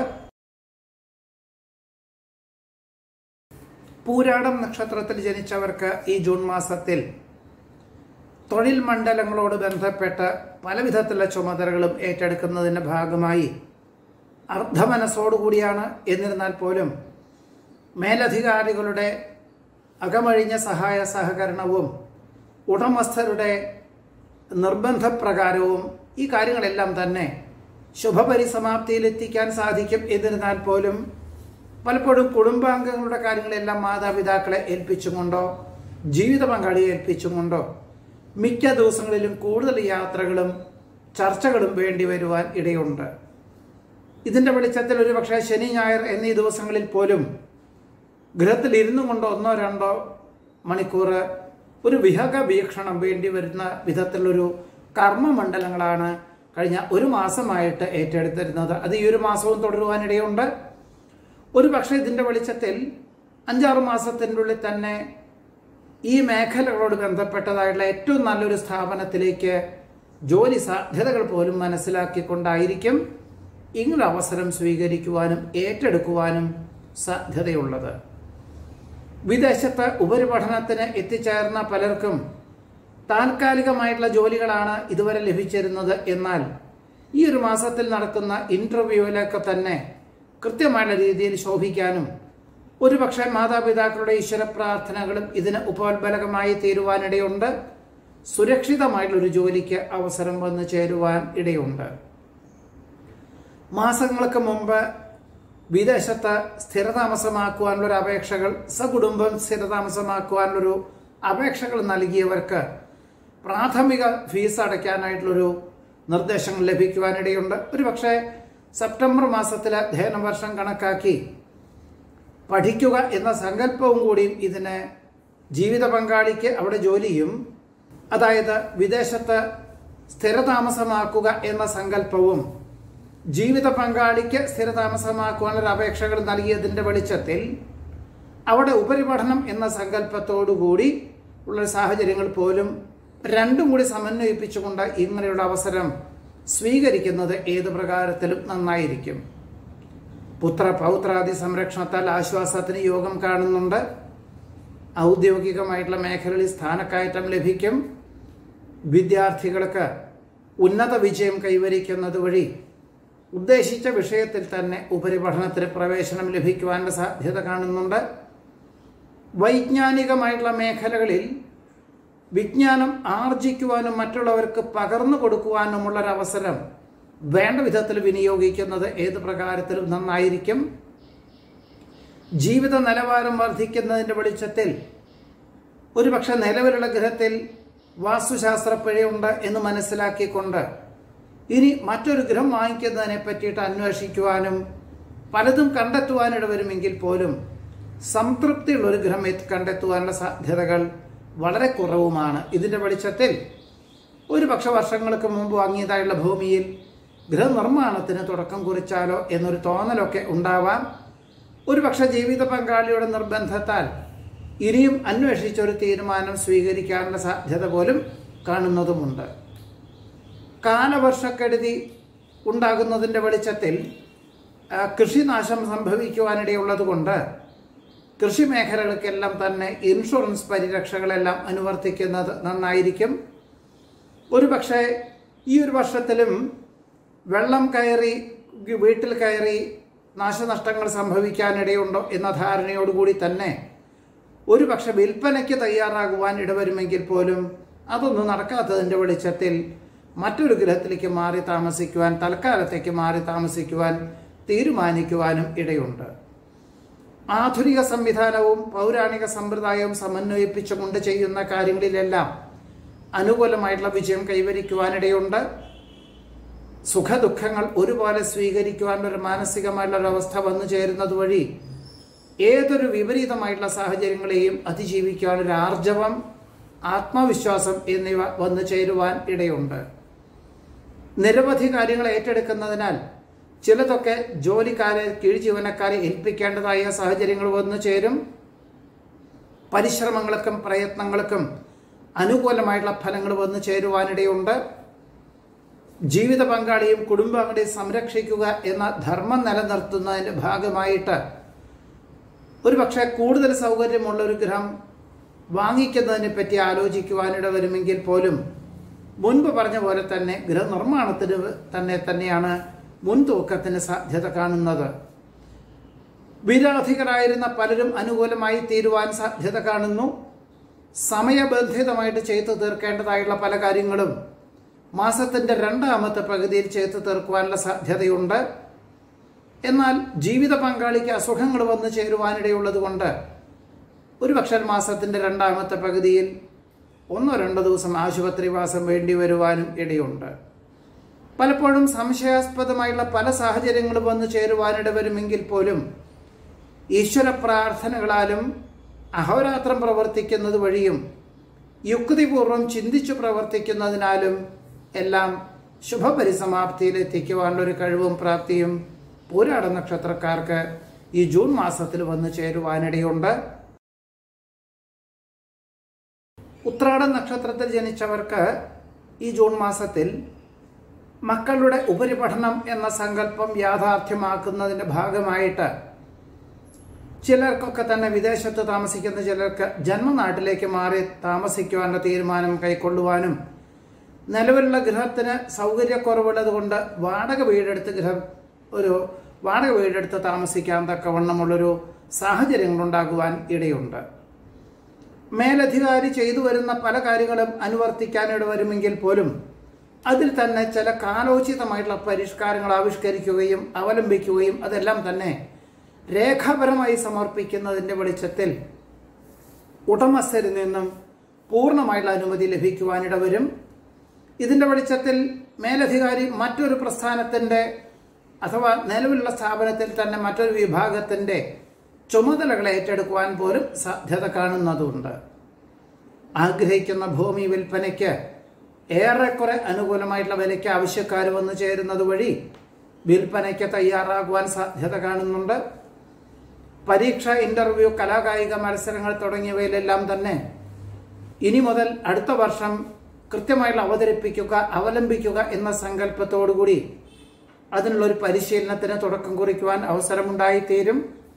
പൂരാടം നക്ഷത്രത്തിൽ ജനിച്ചവർക്ക് ഈ ജൂൺ മാസത്തിൽ തൊഴിൽ മണ്ഡലങ്ങളോട് ബന്ധപ്പെട്ട് പല വിധത്തിലുള്ള ചുമതലകളും ഏറ്റെടുക്കുന്നതിൻ്റെ ഭാഗമായി അർദ്ധമനസ്സോടുകൂടിയാണ് എന്നിരുന്നാൽ പോലും മേലധികാരികളുടെ അകമഴിഞ്ഞ സഹായ സഹകരണവും ഉടമസ്ഥരുടെ നിർബന്ധപ്രകാരവും ഈ കാര്യങ്ങളെല്ലാം തന്നെ ശുഭപരിസമാപ്തിയിലെത്തിക്കാൻ സാധിക്കും എന്നിരുന്നാൽ പോലും പലപ്പോഴും കുടുംബാംഗങ്ങളുടെ കാര്യങ്ങളെല്ലാം മാതാപിതാക്കളെ ഏൽപ്പിച്ചുകൊണ്ടോ ജീവിത പങ്കാളിയെ ഏൽപ്പിച്ചുകൊണ്ടോ മിക്ക ദിവസങ്ങളിലും കൂടുതൽ യാത്രകളും ചർച്ചകളും വേണ്ടി വരുവാൻ ഇടയുണ്ട് ഇതിൻ്റെ വെളിച്ചത്തിൽ ഒരു പക്ഷേ ശനി ഞായർ എന്നീ ദിവസങ്ങളിൽ പോലും ഗൃഹത്തിൽ ഇരുന്നു കൊണ്ട് ഒന്നോ രണ്ടോ മണിക്കൂർ ഒരു വിഹക വീക്ഷണം വേണ്ടി വരുന്ന വിധത്തിലൊരു കർമ്മമണ്ഡലങ്ങളാണ് കഴിഞ്ഞ ഒരു മാസമായിട്ട് ഏറ്റെടുത്തിരുന്നത് അത് ഈ ഒരു മാസവും തുടരുവാനിടയുണ്ട് ഒരു പക്ഷേ ഇതിൻ്റെ വെളിച്ചത്തിൽ അഞ്ചാറ് മാസത്തിൻ്റെ ഉള്ളിൽ തന്നെ ഈ മേഖലകളോട് ബന്ധപ്പെട്ടതായിട്ടുള്ള ഏറ്റവും നല്ലൊരു സ്ഥാപനത്തിലേക്ക് ജോലി സാധ്യതകൾ പോലും മനസ്സിലാക്കിക്കൊണ്ടായിരിക്കും ഇങ്ങനൊരു അവസരം സ്വീകരിക്കുവാനും ഏറ്റെടുക്കുവാനും സാധ്യതയുള്ളത് വിദേശത്ത് ഉപരിപഠനത്തിന് എത്തിച്ചേർന്ന പലർക്കും താൽക്കാലികമായിട്ടുള്ള ജോലികളാണ് ഇതുവരെ ലഭിച്ചിരുന്നത് എന്നാൽ ഈ ഒരു മാസത്തിൽ നടക്കുന്ന ഇന്റർവ്യൂവിലൊക്കെ തന്നെ കൃത്യമായ രീതിയിൽ ശോഭിക്കാനും ഒരുപക്ഷെ മാതാപിതാക്കളുടെ ഈശ്വര പ്രാർത്ഥനകളും ഇതിന് ഉപോത്ബലകമായി തീരുവാനിടയുണ്ട് സുരക്ഷിതമായിട്ടുള്ള ഒരു ജോലിക്ക് അവസരം വന്നു ചേരുവാൻ ഇടയുണ്ട് മാസങ്ങൾക്ക് മുമ്പ് വിദേശത്ത് സ്ഥിരതാമസമാക്കുവാനുള്ളൊരു അപേക്ഷകൾ സകുടുംബം സ്ഥിരതാമസമാക്കുവാനുള്ളൊരു അപേക്ഷകൾ നൽകിയവർക്ക് പ്രാഥമിക ഫീസ് അടയ്ക്കാനായിട്ടുള്ളൊരു നിർദ്ദേശങ്ങൾ ലഭിക്കുവാനിടയുണ്ട് ഒരു പക്ഷേ സെപ്റ്റംബർ മാസത്തിലെ അധ്യയന വർഷം കണക്കാക്കി പഠിക്കുക എന്ന സങ്കല്പവും കൂടിയും ഇതിന് ജീവിത പങ്കാളിക്ക് അവിടെ ജോലിയും അതായത് വിദേശത്ത് സ്ഥിരതാമസമാക്കുക എന്ന സങ്കല്പവും ജീവിത പങ്കാളിക്ക് സ്ഥിരതാമസമാക്കുവാനുള്ള അപേക്ഷകൾ നൽകിയതിൻ്റെ വെളിച്ചത്തിൽ അവിടെ ഉപരിപഠനം എന്ന സങ്കല്പത്തോടുകൂടി ഉള്ള സാഹചര്യങ്ങൾ പോലും രണ്ടും കൂടി സമന്വയിപ്പിച്ചുകൊണ്ട് ഇങ്ങനെയുള്ള അവസരം സ്വീകരിക്കുന്നത് ഏത് പ്രകാരത്തിലും നന്നായിരിക്കും പുത്ര പൗത്രാദി സംരക്ഷണത്താൽ ആശ്വാസത്തിന് യോഗം കാണുന്നുണ്ട് ഔദ്യോഗികമായിട്ടുള്ള മേഖലകളിൽ സ്ഥാനക്കയറ്റം ലഭിക്കും വിദ്യാർത്ഥികൾക്ക് ഉന്നത വിജയം കൈവരിക്കുന്നത് വഴി ഉദ്ദേശിച്ച വിഷയത്തിൽ തന്നെ ഉപരിപഠനത്തിന് പ്രവേശനം ലഭിക്കുവാനുള്ള സാധ്യത കാണുന്നുണ്ട് വൈജ്ഞാനികമായിട്ടുള്ള മേഖലകളിൽ വിജ്ഞാനം ആർജിക്കുവാനും മറ്റുള്ളവർക്ക് പകർന്നു കൊടുക്കുവാനുമുള്ളൊരവസരം വേണ്ട വിധത്തിൽ വിനിയോഗിക്കുന്നത് ഏത് പ്രകാരത്തിലും നന്നായിരിക്കും ജീവിത നിലവാരം വർദ്ധിക്കുന്നതിൻ്റെ വെളിച്ചത്തിൽ ഒരുപക്ഷെ നിലവിലുള്ള ഗ്രഹത്തിൽ വാസ്തുശാസ്ത്ര പിഴയുണ്ട് എന്ന് മനസ്സിലാക്കിക്കൊണ്ട് ഇനി മറ്റൊരു ഗ്രഹം വാങ്ങിക്കുന്നതിനെ പറ്റിയിട്ട് അന്വേഷിക്കുവാനും പലതും കണ്ടെത്തുവാനിട വരുമെങ്കിൽ പോലും സംതൃപ്തിയുള്ള ഒരു ഗ്രഹം എത്തി- കണ്ടെത്തുവാനുള്ള സാധ്യതകൾ വളരെ കുറവുമാണ് ഇതിൻ്റെ വെളിച്ചത്തിൽ ഒരു പക്ഷെ വർഷങ്ങൾക്ക് മുമ്പ് വാങ്ങിയതായുള്ള ഭൂമിയിൽ ഗൃഹനിർമ്മാണത്തിന് തുടക്കം കുറിച്ചാലോ എന്നൊരു തോന്നലൊക്കെ ഉണ്ടാവാം ഒരു പക്ഷെ ജീവിത പങ്കാളിയുടെ നിർബന്ധത്താൽ ഇനിയും അന്വേഷിച്ചൊരു തീരുമാനം സ്വീകരിക്കാനുള്ള സാധ്യത പോലും കാണുന്നതുമുണ്ട് കാലവർഷക്കെടുതി ഉണ്ടാകുന്നതിൻ്റെ വെളിച്ചത്തിൽ ആ, കൃഷിനാശം സംഭവിക്കുവാനിടയുള്ളത് കൊണ്ട് കൃഷി മേഖലകൾക്കെല്ലാം തന്നെ ഇൻഷുറൻസ് പരിരക്ഷകളെല്ലാം അനുവർത്തിക്കുന്നത് നന്നായിരിക്കും ഒരു പക്ഷേ ഈ ഒരു വർഷത്തിലും വെള്ളം കയറി വീട്ടിൽ കയറി നാശനഷ്ടങ്ങൾ സംഭവിക്കാനിടയുണ്ടോ എന്ന ധാരണയോടുകൂടി തന്നെ ഒരു പക്ഷെ വിൽപ്പനയ്ക്ക് തയ്യാറാകുവാൻ ഇടവരുമെങ്കിൽ പോലും അതൊന്നും നടക്കാത്തതിൻ്റെ വെളിച്ചത്തിൽ മറ്റൊരു ഗ്രഹത്തിലേക്ക് മാറി താമസിക്കുവാൻ തൽക്കാലത്തേക്ക് മാറി താമസിക്കുവാൻ തീരുമാനിക്കുവാനും ഇടയുണ്ട് ആധുനിക സംവിധാനവും പൗരാണിക സമ്പ്രദായവും സമന്വയിപ്പിച്ചുകൊണ്ട് ചെയ്യുന്ന കാര്യങ്ങളിലെല്ലാം അനുകൂലമായിട്ടുള്ള വിജയം കൈവരിക്കുവാനിടയുണ്ട് സുഖദുഃഖങ്ങൾ ഒരുപോലെ സ്വീകരിക്കുവാനുള്ള ഒരു മാനസികമായിട്ടുള്ള ഒരു അവസ്ഥ വന്നു ചേരുന്നത് വഴി ഏതൊരു വിപരീതമായിട്ടുള്ള സാഹചര്യങ്ങളെയും അതിജീവിക്കുവാനൊരു ആർജവം ആത്മവിശ്വാസം എന്നിവ വന്നു ചേരുവാൻ ഇടയുണ്ട് നിരവധി കാര്യങ്ങൾ ഏറ്റെടുക്കുന്നതിനാൽ ചിലതൊക്കെ ജോലിക്കാരെ കീഴ് ജീവനക്കാരെ ഏൽപ്പിക്കേണ്ടതായ സാഹചര്യങ്ങൾ വന്നു ചേരും പരിശ്രമങ്ങൾക്കും പ്രയത്നങ്ങൾക്കും അനുകൂലമായിട്ടുള്ള ഫലങ്ങൾ വന്നു ചേരുവാനിടയുണ്ട് ജീവിത പങ്കാളിയും കുടുംബാംഗങ്ങളെയും സംരക്ഷിക്കുക എന്ന ധർമ്മം നിലനിർത്തുന്നതിൻ്റെ ഭാഗമായിട്ട് ഒരു പക്ഷേ കൂടുതൽ സൗകര്യമുള്ള ഒരു ഗ്രഹം വാങ്ങിക്കുന്നതിനെ പറ്റി ആലോചിക്കുവാനിട വരുമെങ്കിൽ പോലും മുൻപ് പറഞ്ഞ പോലെ തന്നെ ഗൃഹനിർമ്മാണത്തിന് തന്നെ തന്നെയാണ് മുൻതൂക്കത്തിന് സാധ്യത കാണുന്നത് വിരാധികളായിരുന്ന പലരും അനുകൂലമായി തീരുവാൻ സാധ്യത കാണുന്നു സമയബന്ധിതമായിട്ട് ചെയ്തു തീർക്കേണ്ടതായുള്ള പല കാര്യങ്ങളും മാസത്തിൻ്റെ രണ്ടാമത്തെ പകുതിയിൽ ചെയ്തു തീർക്കുവാനുള്ള സാധ്യതയുണ്ട് എന്നാൽ ജീവിത പങ്കാളിക്ക് അസുഖങ്ങൾ വന്നു ചേരുവാനിടയുള്ളത് കൊണ്ട് ഒരുപക്ഷെ മാസത്തിൻ്റെ രണ്ടാമത്തെ പകുതിയിൽ ഒന്നോ രണ്ടോ ദിവസം ആശുപത്രിവാസം വേണ്ടി വരുവാനും ഇടയുണ്ട് പലപ്പോഴും സംശയാസ്പദമായുള്ള പല സാഹചര്യങ്ങളും വന്നു ചേരുവാനിട വരുമെങ്കിൽ പോലും ഈശ്വര പ്രാർത്ഥനകളാലും അഹോരാത്രം പ്രവർത്തിക്കുന്നത് വഴിയും യുക്തിപൂർവം ചിന്തിച്ചു പ്രവർത്തിക്കുന്നതിനാലും എല്ലാം ശുഭപരിസമാപ്തിയിൽ എത്തിക്കുവാനുള്ള ഒരു കഴിവും പ്രാപ്തിയും പൂരാട നക്ഷത്രക്കാർക്ക് ഈ ജൂൺ മാസത്തിൽ വന്നു ചേരുവാനിടയുണ്ട് ഉത്രാട നക്ഷത്രത്തിൽ ജനിച്ചവർക്ക് ഈ ജൂൺ മാസത്തിൽ മക്കളുടെ ഉപരിപഠനം എന്ന സങ്കല്പം യാഥാർത്ഥ്യമാക്കുന്നതിൻ്റെ ഭാഗമായിട്ട് ചിലർക്കൊക്കെ തന്നെ വിദേശത്ത് താമസിക്കുന്ന ചിലർക്ക് ജന്മനാട്ടിലേക്ക് മാറി താമസിക്കുവാനുള്ള തീരുമാനം കൈക്കൊള്ളുവാനും നിലവിലുള്ള ഗൃഹത്തിന് സൗകര്യക്കുറവുള്ളത് കൊണ്ട് വാടക വീടെടുത്ത് ഗൃഹം ഒരു വാടക വീടെടുത്ത് താമസിക്കാൻ തക്കവണ്ണമുള്ളൊരു സാഹചര്യങ്ങളുണ്ടാകുവാൻ ഇടയുണ്ട് മേലധികാരി ചെയ്തു വരുന്ന പല കാര്യങ്ങളും അനുവർത്തിക്കാനിട വരുമെങ്കിൽ പോലും അതിൽ തന്നെ ചില കാലോചിതമായിട്ടുള്ള പരിഷ്കാരങ്ങൾ ആവിഷ്കരിക്കുകയും അവലംബിക്കുകയും അതെല്ലാം തന്നെ രേഖാപരമായി സമർപ്പിക്കുന്നതിൻ്റെ വെളിച്ചത്തിൽ ഉടമസ്ഥരിൽ നിന്നും പൂർണ്ണമായിട്ടുള്ള അനുമതി ലഭിക്കുവാനിട വരും ഇതിൻ്റെ വെളിച്ചത്തിൽ മേലധികാരി മറ്റൊരു പ്രസ്ഥാനത്തിൻ്റെ അഥവാ നിലവിലുള്ള സ്ഥാപനത്തിൽ തന്നെ മറ്റൊരു വിഭാഗത്തിൻ്റെ ചുമതലകൾ ഏറ്റെടുക്കുവാൻ പോലും സാധ്യത കാണുന്നതുണ്ട് ആഗ്രഹിക്കുന്ന ഭൂമി വിൽപ്പനയ്ക്ക് ഏറെക്കുറെ അനുകൂലമായിട്ടുള്ള വിലയ്ക്ക് ആവശ്യക്കാർ വന്നു ചേരുന്നത് വഴി വിൽപ്പനയ്ക്ക് തയ്യാറാകുവാൻ സാധ്യത കാണുന്നുണ്ട് പരീക്ഷ ഇന്റർവ്യൂ കലാകായിക മത്സരങ്ങൾ തുടങ്ങിയവയിലെല്ലാം തന്നെ ഇനി മുതൽ അടുത്ത വർഷം കൃത്യമായിട്ട് അവതരിപ്പിക്കുക അവലംബിക്കുക എന്ന സങ്കല്പത്തോടുകൂടി അതിനുള്ളൊരു പരിശീലനത്തിന് തുടക്കം കുറിക്കുവാൻ അവസരമുണ്ടായിത്തീരും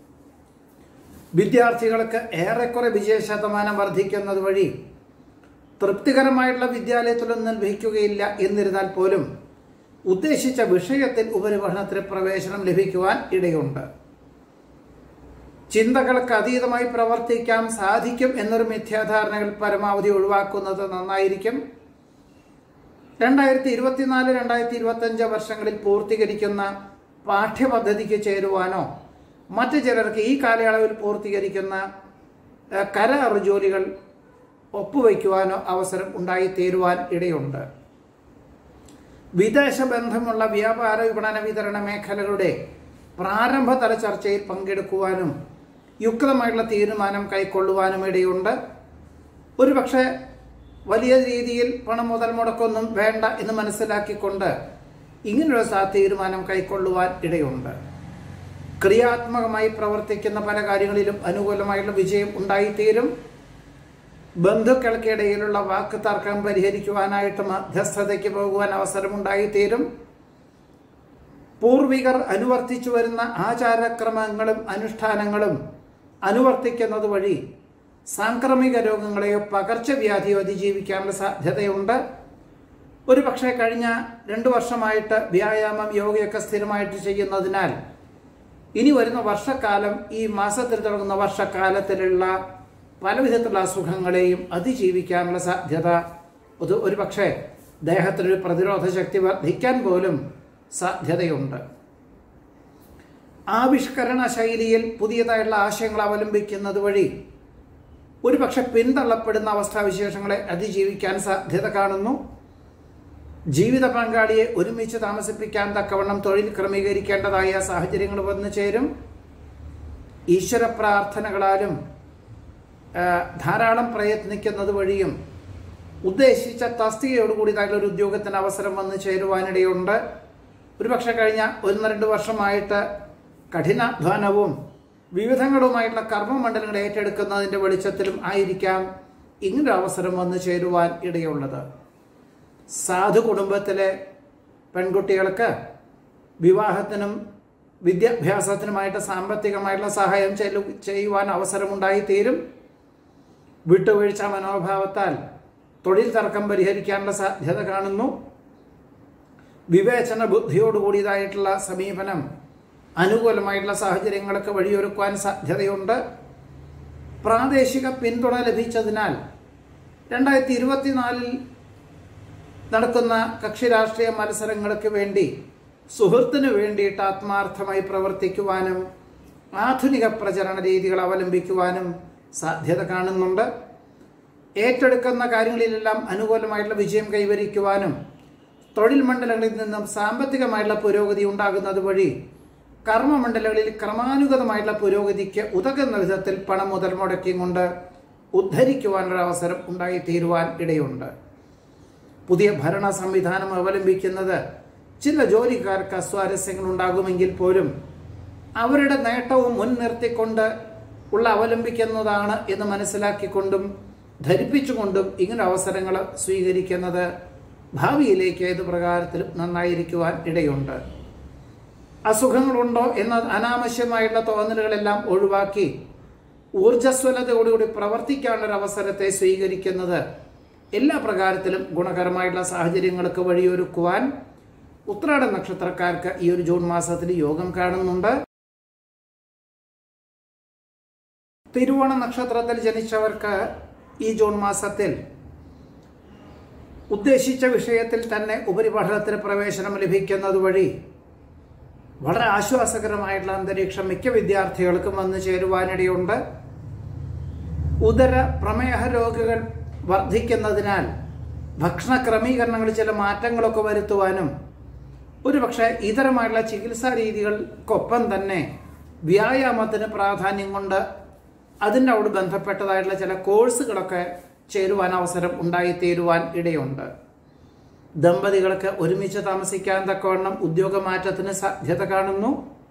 വിദ്യാർത്ഥികൾക്ക് ഏറെക്കുറെ വിജയ ശതമാനം വർദ്ധിക്കുന്നത് വഴി തൃപ്തികരമായിട്ടുള്ള വിദ്യാലയത്തിലൊന്നും ലഭിക്കുകയില്ല എന്നിരുന്നാൽ പോലും ഉദ്ദേശിച്ച വിഷയത്തിൽ ഉപരിപഠനത്തിന് പ്രവേശനം ലഭിക്കുവാൻ ഇടയുണ്ട് ചിന്തകൾക്ക് അതീതമായി പ്രവർത്തിക്കാൻ സാധിക്കും എന്നൊരു മിഥ്യാധാരണകൾ പരമാവധി ഒഴിവാക്കുന്നത് നന്നായിരിക്കും രണ്ടായിരത്തി ഇരുപത്തിനാല് രണ്ടായിരത്തി ഇരുപത്തഞ്ച് വർഷങ്ങളിൽ പൂർത്തീകരിക്കുന്ന പാഠ്യപദ്ധതിക്ക് ചേരുവാനോ മറ്റു ചിലർക്ക് ഈ കാലയളവിൽ പൂർത്തീകരിക്കുന്ന ഏഹ്, കരാർ ജോലികൾ ഒപ്പുവയ്ക്കുവാനോ അവസരം ഉണ്ടായിത്തീരുവാൻ ഇടയുണ്ട് വിദേശ ബന്ധമുള്ള വ്യാപാര വിപണന വിതരണ മേഖലകളുടെ പ്രാരംഭതല ചർച്ചയിൽ പങ്കെടുക്കുവാനും യുക്തമായിട്ടുള്ള തീരുമാനം കൈക്കൊള്ളുവാനും ഇടയുണ്ട് ഒരുപക്ഷെ വലിയ രീതിയിൽ പണം മുതൽ മുടക്കൊന്നും വേണ്ട എന്ന് മനസ്സിലാക്കിക്കൊണ്ട് ഇങ്ങനൊരു സാ- തീരുമാനം കൈക്കൊള്ളുവാൻ ഇടയുണ്ട് ക്രിയാത്മകമായി പ്രവർത്തിക്കുന്ന പല കാര്യങ്ങളിലും അനുകൂലമായിട്ടുള്ള വിജയം ഉണ്ടായിത്തീരും ബന്ധുക്കൾക്കിടയിലുള്ള വാക്ക് തർക്കം പരിഹരിക്കുവാനായിട്ട് മധ്യസ്ഥതയ്ക്ക് പോകുവാൻ അവസരമുണ്ടായിത്തീരും പൂർവികർ അനുവർത്തിച്ചു വരുന്ന ആചാരക്രമങ്ങളും അനുഷ്ഠാനങ്ങളും അനുവർത്തിക്കുന്നത് വഴി സാംക്രമിക രോഗങ്ങളെയോ പകർച്ചവ്യാധിയോ അതിജീവിക്കാനുള്ള സാധ്യതയുണ്ട് ഒരു പക്ഷേ കഴിഞ്ഞ രണ്ടു വർഷമായിട്ട് വ്യായാമം യോഗയൊക്കെ സ്ഥിരമായിട്ട് ചെയ്യുന്നതിനാൽ ഇനി വരുന്ന വർഷക്കാലം ഈ മാസത്തിൽ തുടങ്ങുന്ന വർഷക്കാലത്തിലുള്ള പലവിധത്തിലുള്ള അസുഖങ്ങളെയും അതിജീവിക്കാനുള്ള സാധ്യത അത് ഒരു പക്ഷേ ദേഹത്തിനൊരു പ്രതിരോധ ശക്തി വർദ്ധിക്കാൻ പോലും സാധ്യതയുണ്ട് ആവിഷ്കരണ ശൈലിയിൽ പുതിയതായുള്ള ആശയങ്ങൾ അവലംബിക്കുന്നത് വഴി ഒരു പക്ഷെ പിന്തള്ളപ്പെടുന്ന അവസ്ഥാവിശേഷങ്ങളെ അതിജീവിക്കാൻ സാധ്യത കാണുന്നു ജീവിത പങ്കാളിയെ ഒരുമിച്ച് താമസിപ്പിക്കാൻ തക്കവണ്ണം തൊഴിൽ ക്രമീകരിക്കേണ്ടതായ സാഹചര്യങ്ങൾ വന്നു ചേരും ഈശ്വര പ്രാർത്ഥനകളാലും ആ, ധാരാളം പ്രയത്നിക്കുന്നത് വഴിയും ഉദ്ദേശിച്ച തസ്തികയോടുകൂടിയതായിട്ടുള്ള ഒരു ഉദ്യോഗത്തിന് അവസരം വന്നു ചേരുവാനിടയുണ്ട് ഒരുപക്ഷെ കഴിഞ്ഞ ഒന്ന് രണ്ട് വർഷമായിട്ട് കഠിനാധ്വാനവും വിവിധങ്ങളുമായിട്ടുള്ള കർമ്മമണ്ഡലങ്ങൾ ഏറ്റെടുക്കുന്നതിൻ്റെ വെളിച്ചത്തിലും ആയിരിക്കാം ഇങ്ങനൊരു അവസരം വന്നു ചേരുവാൻ ഇടയുള്ളത് സാധു കുടുംബത്തിലെ പെൺകുട്ടികൾക്ക് വിവാഹത്തിനും വിദ്യാഭ്യാസത്തിനുമായിട്ട് സാമ്പത്തികമായിട്ടുള്ള സഹായം ചെലു ചെയ്യുവാൻ അവസരമുണ്ടായി തീരും വിട്ടുവീഴ്ച മനോഭാവത്താൽ തൊഴിൽ തർക്കം പരിഹരിക്കാനുള്ള സാധ്യത കാണുന്നു വിവേചന ബുദ്ധിയോടുകൂടിയതായിട്ടുള്ള സമീപനം അനുകൂലമായിട്ടുള്ള സാഹചര്യങ്ങൾക്ക് വഴിയൊരുക്കുവാൻ സാധ്യതയുണ്ട് പ്രാദേശിക പിന്തുണ ലഭിച്ചതിനാൽ രണ്ടായിരത്തി ഇരുപത്തിനാലിൽ നടക്കുന്ന കക്ഷി രാഷ്ട്രീയ മത്സരങ്ങൾക്ക് വേണ്ടി സുഹൃത്തിന് വേണ്ടിയിട്ട് ആത്മാർത്ഥമായി പ്രവർത്തിക്കുവാനും ആധുനിക പ്രചരണ രീതികൾ അവലംബിക്കുവാനും സാധ്യത കാണുന്നുണ്ട് ഏറ്റെടുക്കുന്ന കാര്യങ്ങളിലെല്ലാം അനുകൂലമായിട്ടുള്ള വിജയം കൈവരിക്കുവാനും തൊഴിൽ മണ്ഡലങ്ങളിൽ നിന്നും സാമ്പത്തികമായിട്ടുള്ള പുരോഗതി ഉണ്ടാകുന്നത് വഴി കർമ്മമണ്ഡലങ്ങളിൽ ക്രമാനുഗതമായിട്ടുള്ള പുരോഗതിക്ക് ഉതകുന്ന വിധത്തിൽ പണം മുതൽ മുടക്കിയും കൊണ്ട് ഉദ്ധരിക്കുവാനൊരു അവസരം ഉണ്ടായിത്തീരുവാൻ ഇടയുണ്ട് പുതിയ ഭരണ സംവിധാനം അവലംബിക്കുന്നത് ചില ജോലിക്കാർക്ക് അസ്വാരസ്യങ്ങൾ ഉണ്ടാകുമെങ്കിൽ പോലും അവരുടെ നേട്ടവും മുൻനിർത്തിക്കൊണ്ട് ഉള്ള അവലംബിക്കുന്നതാണ് എന്ന് മനസ്സിലാക്കിക്കൊണ്ടും ധരിപ്പിച്ചുകൊണ്ടും ഇങ്ങനെ അവസരങ്ങൾ സ്വീകരിക്കുന്നത് ഭാവിയിലേക്ക് ഏത് പ്രകാരത്തിലും നന്നായിരിക്കുവാൻ ഇടയുണ്ട് അസുഖങ്ങളുണ്ടോ എന്ന അനാവശ്യമായിട്ടുള്ള തോന്നലുകളെല്ലാം ഒഴിവാക്കി ഊർജ്ജസ്വലതയോടുകൂടി പ്രവർത്തിക്കാനുള്ള ഒരു അവസരത്തെ സ്വീകരിക്കുന്നത് എല്ലാ പ്രകാരത്തിലും ഗുണകരമായിട്ടുള്ള സാഹചര്യങ്ങൾക്ക് വഴിയൊരുക്കുവാൻ ഉത്രാട നക്ഷത്രക്കാർക്ക് ഈ ഒരു ജൂൺ മാസത്തിൽ യോഗം കാണുന്നുണ്ട് തിരുവോണ നക്ഷത്രത്തിൽ ജനിച്ചവർക്ക് ഈ ജൂൺ മാസത്തിൽ ഉദ്ദേശിച്ച വിഷയത്തിൽ തന്നെ ഉപരിപഠനത്തിന് പ്രവേശനം ലഭിക്കുന്നത് വഴി വളരെ ആശ്വാസകരമായിട്ടുള്ള അന്തരീക്ഷം മിക്ക വിദ്യാർത്ഥികൾക്കും വന്നു ചേരുവാനിടയുണ്ട് ഉദര പ്രമേഹ രോഗികൾ വർദ്ധിക്കുന്നതിനാൽ ഭക്ഷണ ക്രമീകരണങ്ങളിൽ ചില മാറ്റങ്ങളൊക്കെ വരുത്തുവാനും ഒരുപക്ഷെ ഇതരമായിട്ടുള്ള ചികിത്സാ രീതികൾക്കൊപ്പം തന്നെ വ്യായാമത്തിന് പ്രാധാന്യം കൊണ്ട് അതിനോട് ബന്ധപ്പെട്ടതായിട്ടുള്ള ചില കോഴ്സുകളൊക്കെ ചേരുവാൻ അവസരം ഉണ്ടായിത്തീരുവാൻ ഇടയുണ്ട് ദമ്പതികൾക്ക് ഒരുമിച്ച് താമസിക്കാൻ തക്കവണ്ണം ഉദ്യോഗമാറ്റത്തിന് സാധ്യത കാണുന്നു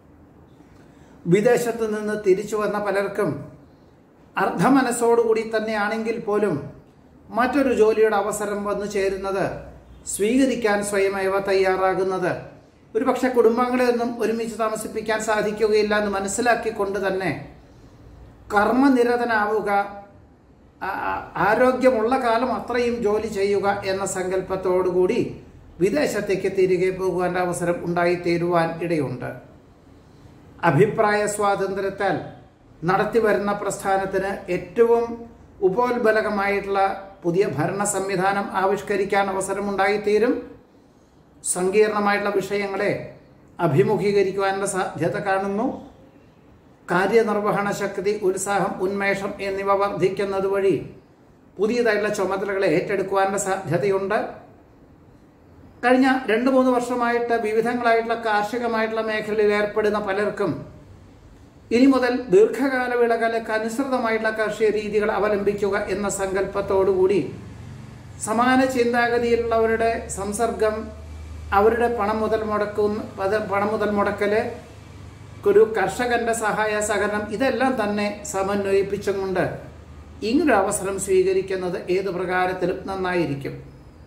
വിദേശത്ത് നിന്ന് തിരിച്ചു വന്ന പലർക്കും അർദ്ധമനസ്സോടുകൂടി തന്നെയാണെങ്കിൽ പോലും മറ്റൊരു ജോലിയുടെ അവസരം വന്നു ചേരുന്നത് സ്വീകരിക്കാൻ സ്വയമേവ തയ്യാറാകുന്നത് ഒരു പക്ഷെ കുടുംബങ്ങളെ ഒന്നും ഒരുമിച്ച് താമസിപ്പിക്കാൻ സാധിക്കുകയില്ല എന്ന് മനസ്സിലാക്കിക്കൊണ്ട് തന്നെ കർമ്മനിരതനാവുക ആ- ആ- ആരോഗ്യമുള്ള കാലം അത്രയും ജോലി ചെയ്യുക എന്ന സങ്കല്പത്തോടുകൂടി വിദേശത്തേക്ക് തിരികെ പോകുവാൻ അവസരം ഉണ്ടായിത്തീരുവാൻ ഇടയുണ്ട് അഭിപ്രായ സ്വാതന്ത്ര്യത്താൽ നടത്തിവരുന്ന പ്രസ്ഥാനത്തിന് ഏറ്റവും ഉപോത്ബലകമായിട്ടുള്ള പുതിയ ഭരണ സംവിധാനം ആവിഷ്കരിക്കാൻ അവസരമുണ്ടായിത്തീരും സങ്കീർണമായിട്ടുള്ള വിഷയങ്ങളെ അഭിമുഖീകരിക്കുവാനുള്ള സാധ്യത കാണുന്നു കാര്യനിർവഹണ ശക്തി ഉത്സാഹം ഉന്മേഷം എന്നിവ വർദ്ധിക്കുന്നത് വഴി പുതിയതായിട്ടുള്ള ചുമതലകളെ ഏറ്റെടുക്കുവാനുള്ള സാധ്യതയുണ്ട് കഴിഞ്ഞ രണ്ട് മൂന്ന് വർഷമായിട്ട് വിവിധങ്ങളായിട്ടുള്ള കാർഷികമായിട്ടുള്ള മേഖലയിൽ ഏർപ്പെടുന്ന പലർക്കും ഇനി മുതൽ ദീർഘകാല വിളകൾക്ക് അനുസൃതമായിട്ടുള്ള കാർഷിക രീതികൾ അവലംബിക്കുക എന്ന സങ്കല്പത്തോടുകൂടി സമാന ചിന്താഗതിയിലുള്ളവരുടെ സംസർഗം അവരുടെ പണം മുതൽ മുടക്കുന്ന പത- പണം മുതൽ മുടക്കല് ഒരു കർഷകന്റെ സഹായ സഹകരണം ഇതെല്ലാം തന്നെ സമന്വയിപ്പിച്ചുകൊണ്ട് ഇങ്ങനൊരു അവസരം സ്വീകരിക്കുന്നത് ഏത് പ്രകാരത്തിലും നന്നായിരിക്കും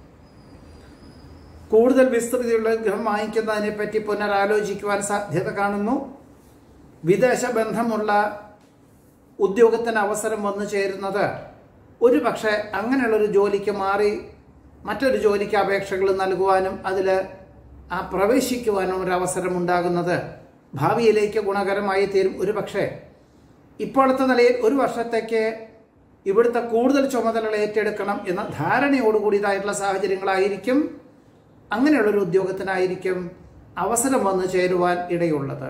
കൂടുതൽ വിസ്തൃതിയുള്ള ഗൃഹം വാങ്ങിക്കുന്നതിനെ പറ്റി പുനരാലോചിക്കുവാൻ സാധ്യത കാണുന്നു വിദേശ ബന്ധമുള്ള ഉദ്യോഗത്തിന് അവസരം വന്നു ചേരുന്നത് ഒരു പക്ഷേ അങ്ങനെയുള്ളൊരു ജോലിക്ക് മാറി മറ്റൊരു ജോലിക്ക് അപേക്ഷകൾ നൽകുവാനും അതിൽ ആ പ്രവേശിക്കുവാനും ഒരു അവസരം ഉണ്ടാകുന്നത് ഭാവിയിലേക്ക് ഗുണകരമായി തീരും ഒരു പക്ഷേ ഇപ്പോഴത്തെ നിലയിൽ ഒരു വർഷത്തേക്ക് ഇവിടുത്തെ കൂടുതൽ ചുമതലകൾ ഏറ്റെടുക്കണം എന്ന ധാരണയോടുകൂടിയതായിട്ടുള്ള സാഹചര്യങ്ങളായിരിക്കും അങ്ങനെയുള്ളൊരു ഉദ്യോഗത്തിനായിരിക്കും അവസരം വന്നു ചേരുവാൻ ഇടയുള്ളത്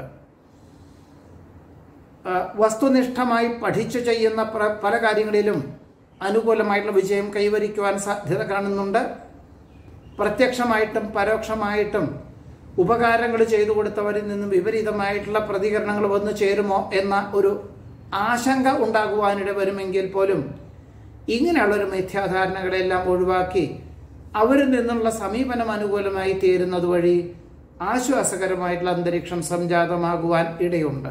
ആ, വസ്തുനിഷ്ഠമായി പഠിച്ചു ചെയ്യുന്ന പ്ര- പല കാര്യങ്ങളിലും അനുകൂലമായിട്ടുള്ള വിജയം കൈവരിക്കുവാൻ സാധ്യത കാണുന്നുണ്ട് പ്രത്യക്ഷമായിട്ടും പരോക്ഷമായിട്ടും ഉപകാരങ്ങൾ ചെയ്തു കൊടുത്തവരിൽ നിന്നും വിപരീതമായിട്ടുള്ള പ്രതികരണങ്ങൾ വന്നു ചേരുമോ എന്ന ഒരു ആശങ്ക ഉണ്ടാകുവാനിട വരുമെങ്കിൽ പോലും ഇങ്ങനെയുള്ളൊരു മിഥ്യാധാരണകളെല്ലാം ഒഴിവാക്കി അവരിൽ നിന്നുള്ള സമീപനം അനുകൂലമായി തീരുന്നത് വഴി ആശ്വാസകരമായിട്ടുള്ള അന്തരീക്ഷം സംജാതമാകുവാൻ ഇടയുണ്ട്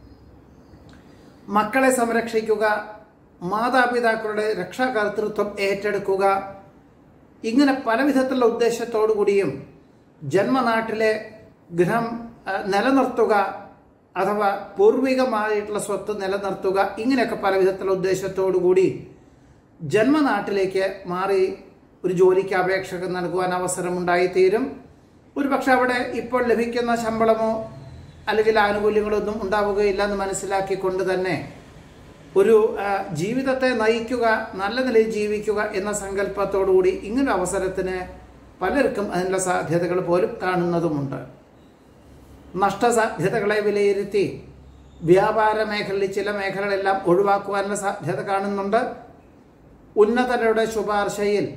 മക്കളെ സംരക്ഷിക്കുക മാതാപിതാക്കളുടെ രക്ഷാകർതൃത്വം ഏറ്റെടുക്കുക ഇങ്ങനെ പല വിധത്തിലുള്ള ഉദ്ദേശത്തോടു കൂടിയും ജന്മനാട്ടിലെ ഗൃഹം ആ, നിലനിർത്തുക അഥവാ പൂർവികമായിട്ടുള്ള സ്വത്ത് നിലനിർത്തുക ഇങ്ങനെയൊക്കെ പല വിധത്തിലുള്ള ഉദ്ദേശത്തോടു കൂടി ജന്മനാട്ടിലേക്ക് മാറി ഒരു ജോലിക്ക് അപേക്ഷകൾ നൽകുവാൻ അവസരമുണ്ടായിത്തീരും ഒരു പക്ഷെ അവിടെ ഇപ്പോൾ ലഭിക്കുന്ന ശമ്പളമോ അല്ലെങ്കിൽ ആനുകൂല്യങ്ങളൊന്നും ഉണ്ടാവുകയില്ല എന്ന് മനസ്സിലാക്കിക്കൊണ്ട് തന്നെ ഒരു ആ, ജീവിതത്തെ നയിക്കുക നല്ല നിലയിൽ ജീവിക്കുക എന്ന സങ്കല്പത്തോടുകൂടി ഇങ്ങനെ അവസരത്തിന് പലർക്കും അതിനുള്ള സാധ്യതകൾ പോലും കാണുന്നതുമുണ്ട് നഷ്ടസാധ്യതകളെ വിലയിരുത്തി വ്യാപാര മേഖലയിൽ ചില മേഖലകളെല്ലാം ഒഴിവാക്കുവാനുള്ള സാധ്യത കാണുന്നുണ്ട് ഉന്നതരുടെ ശുപാർശയിൽ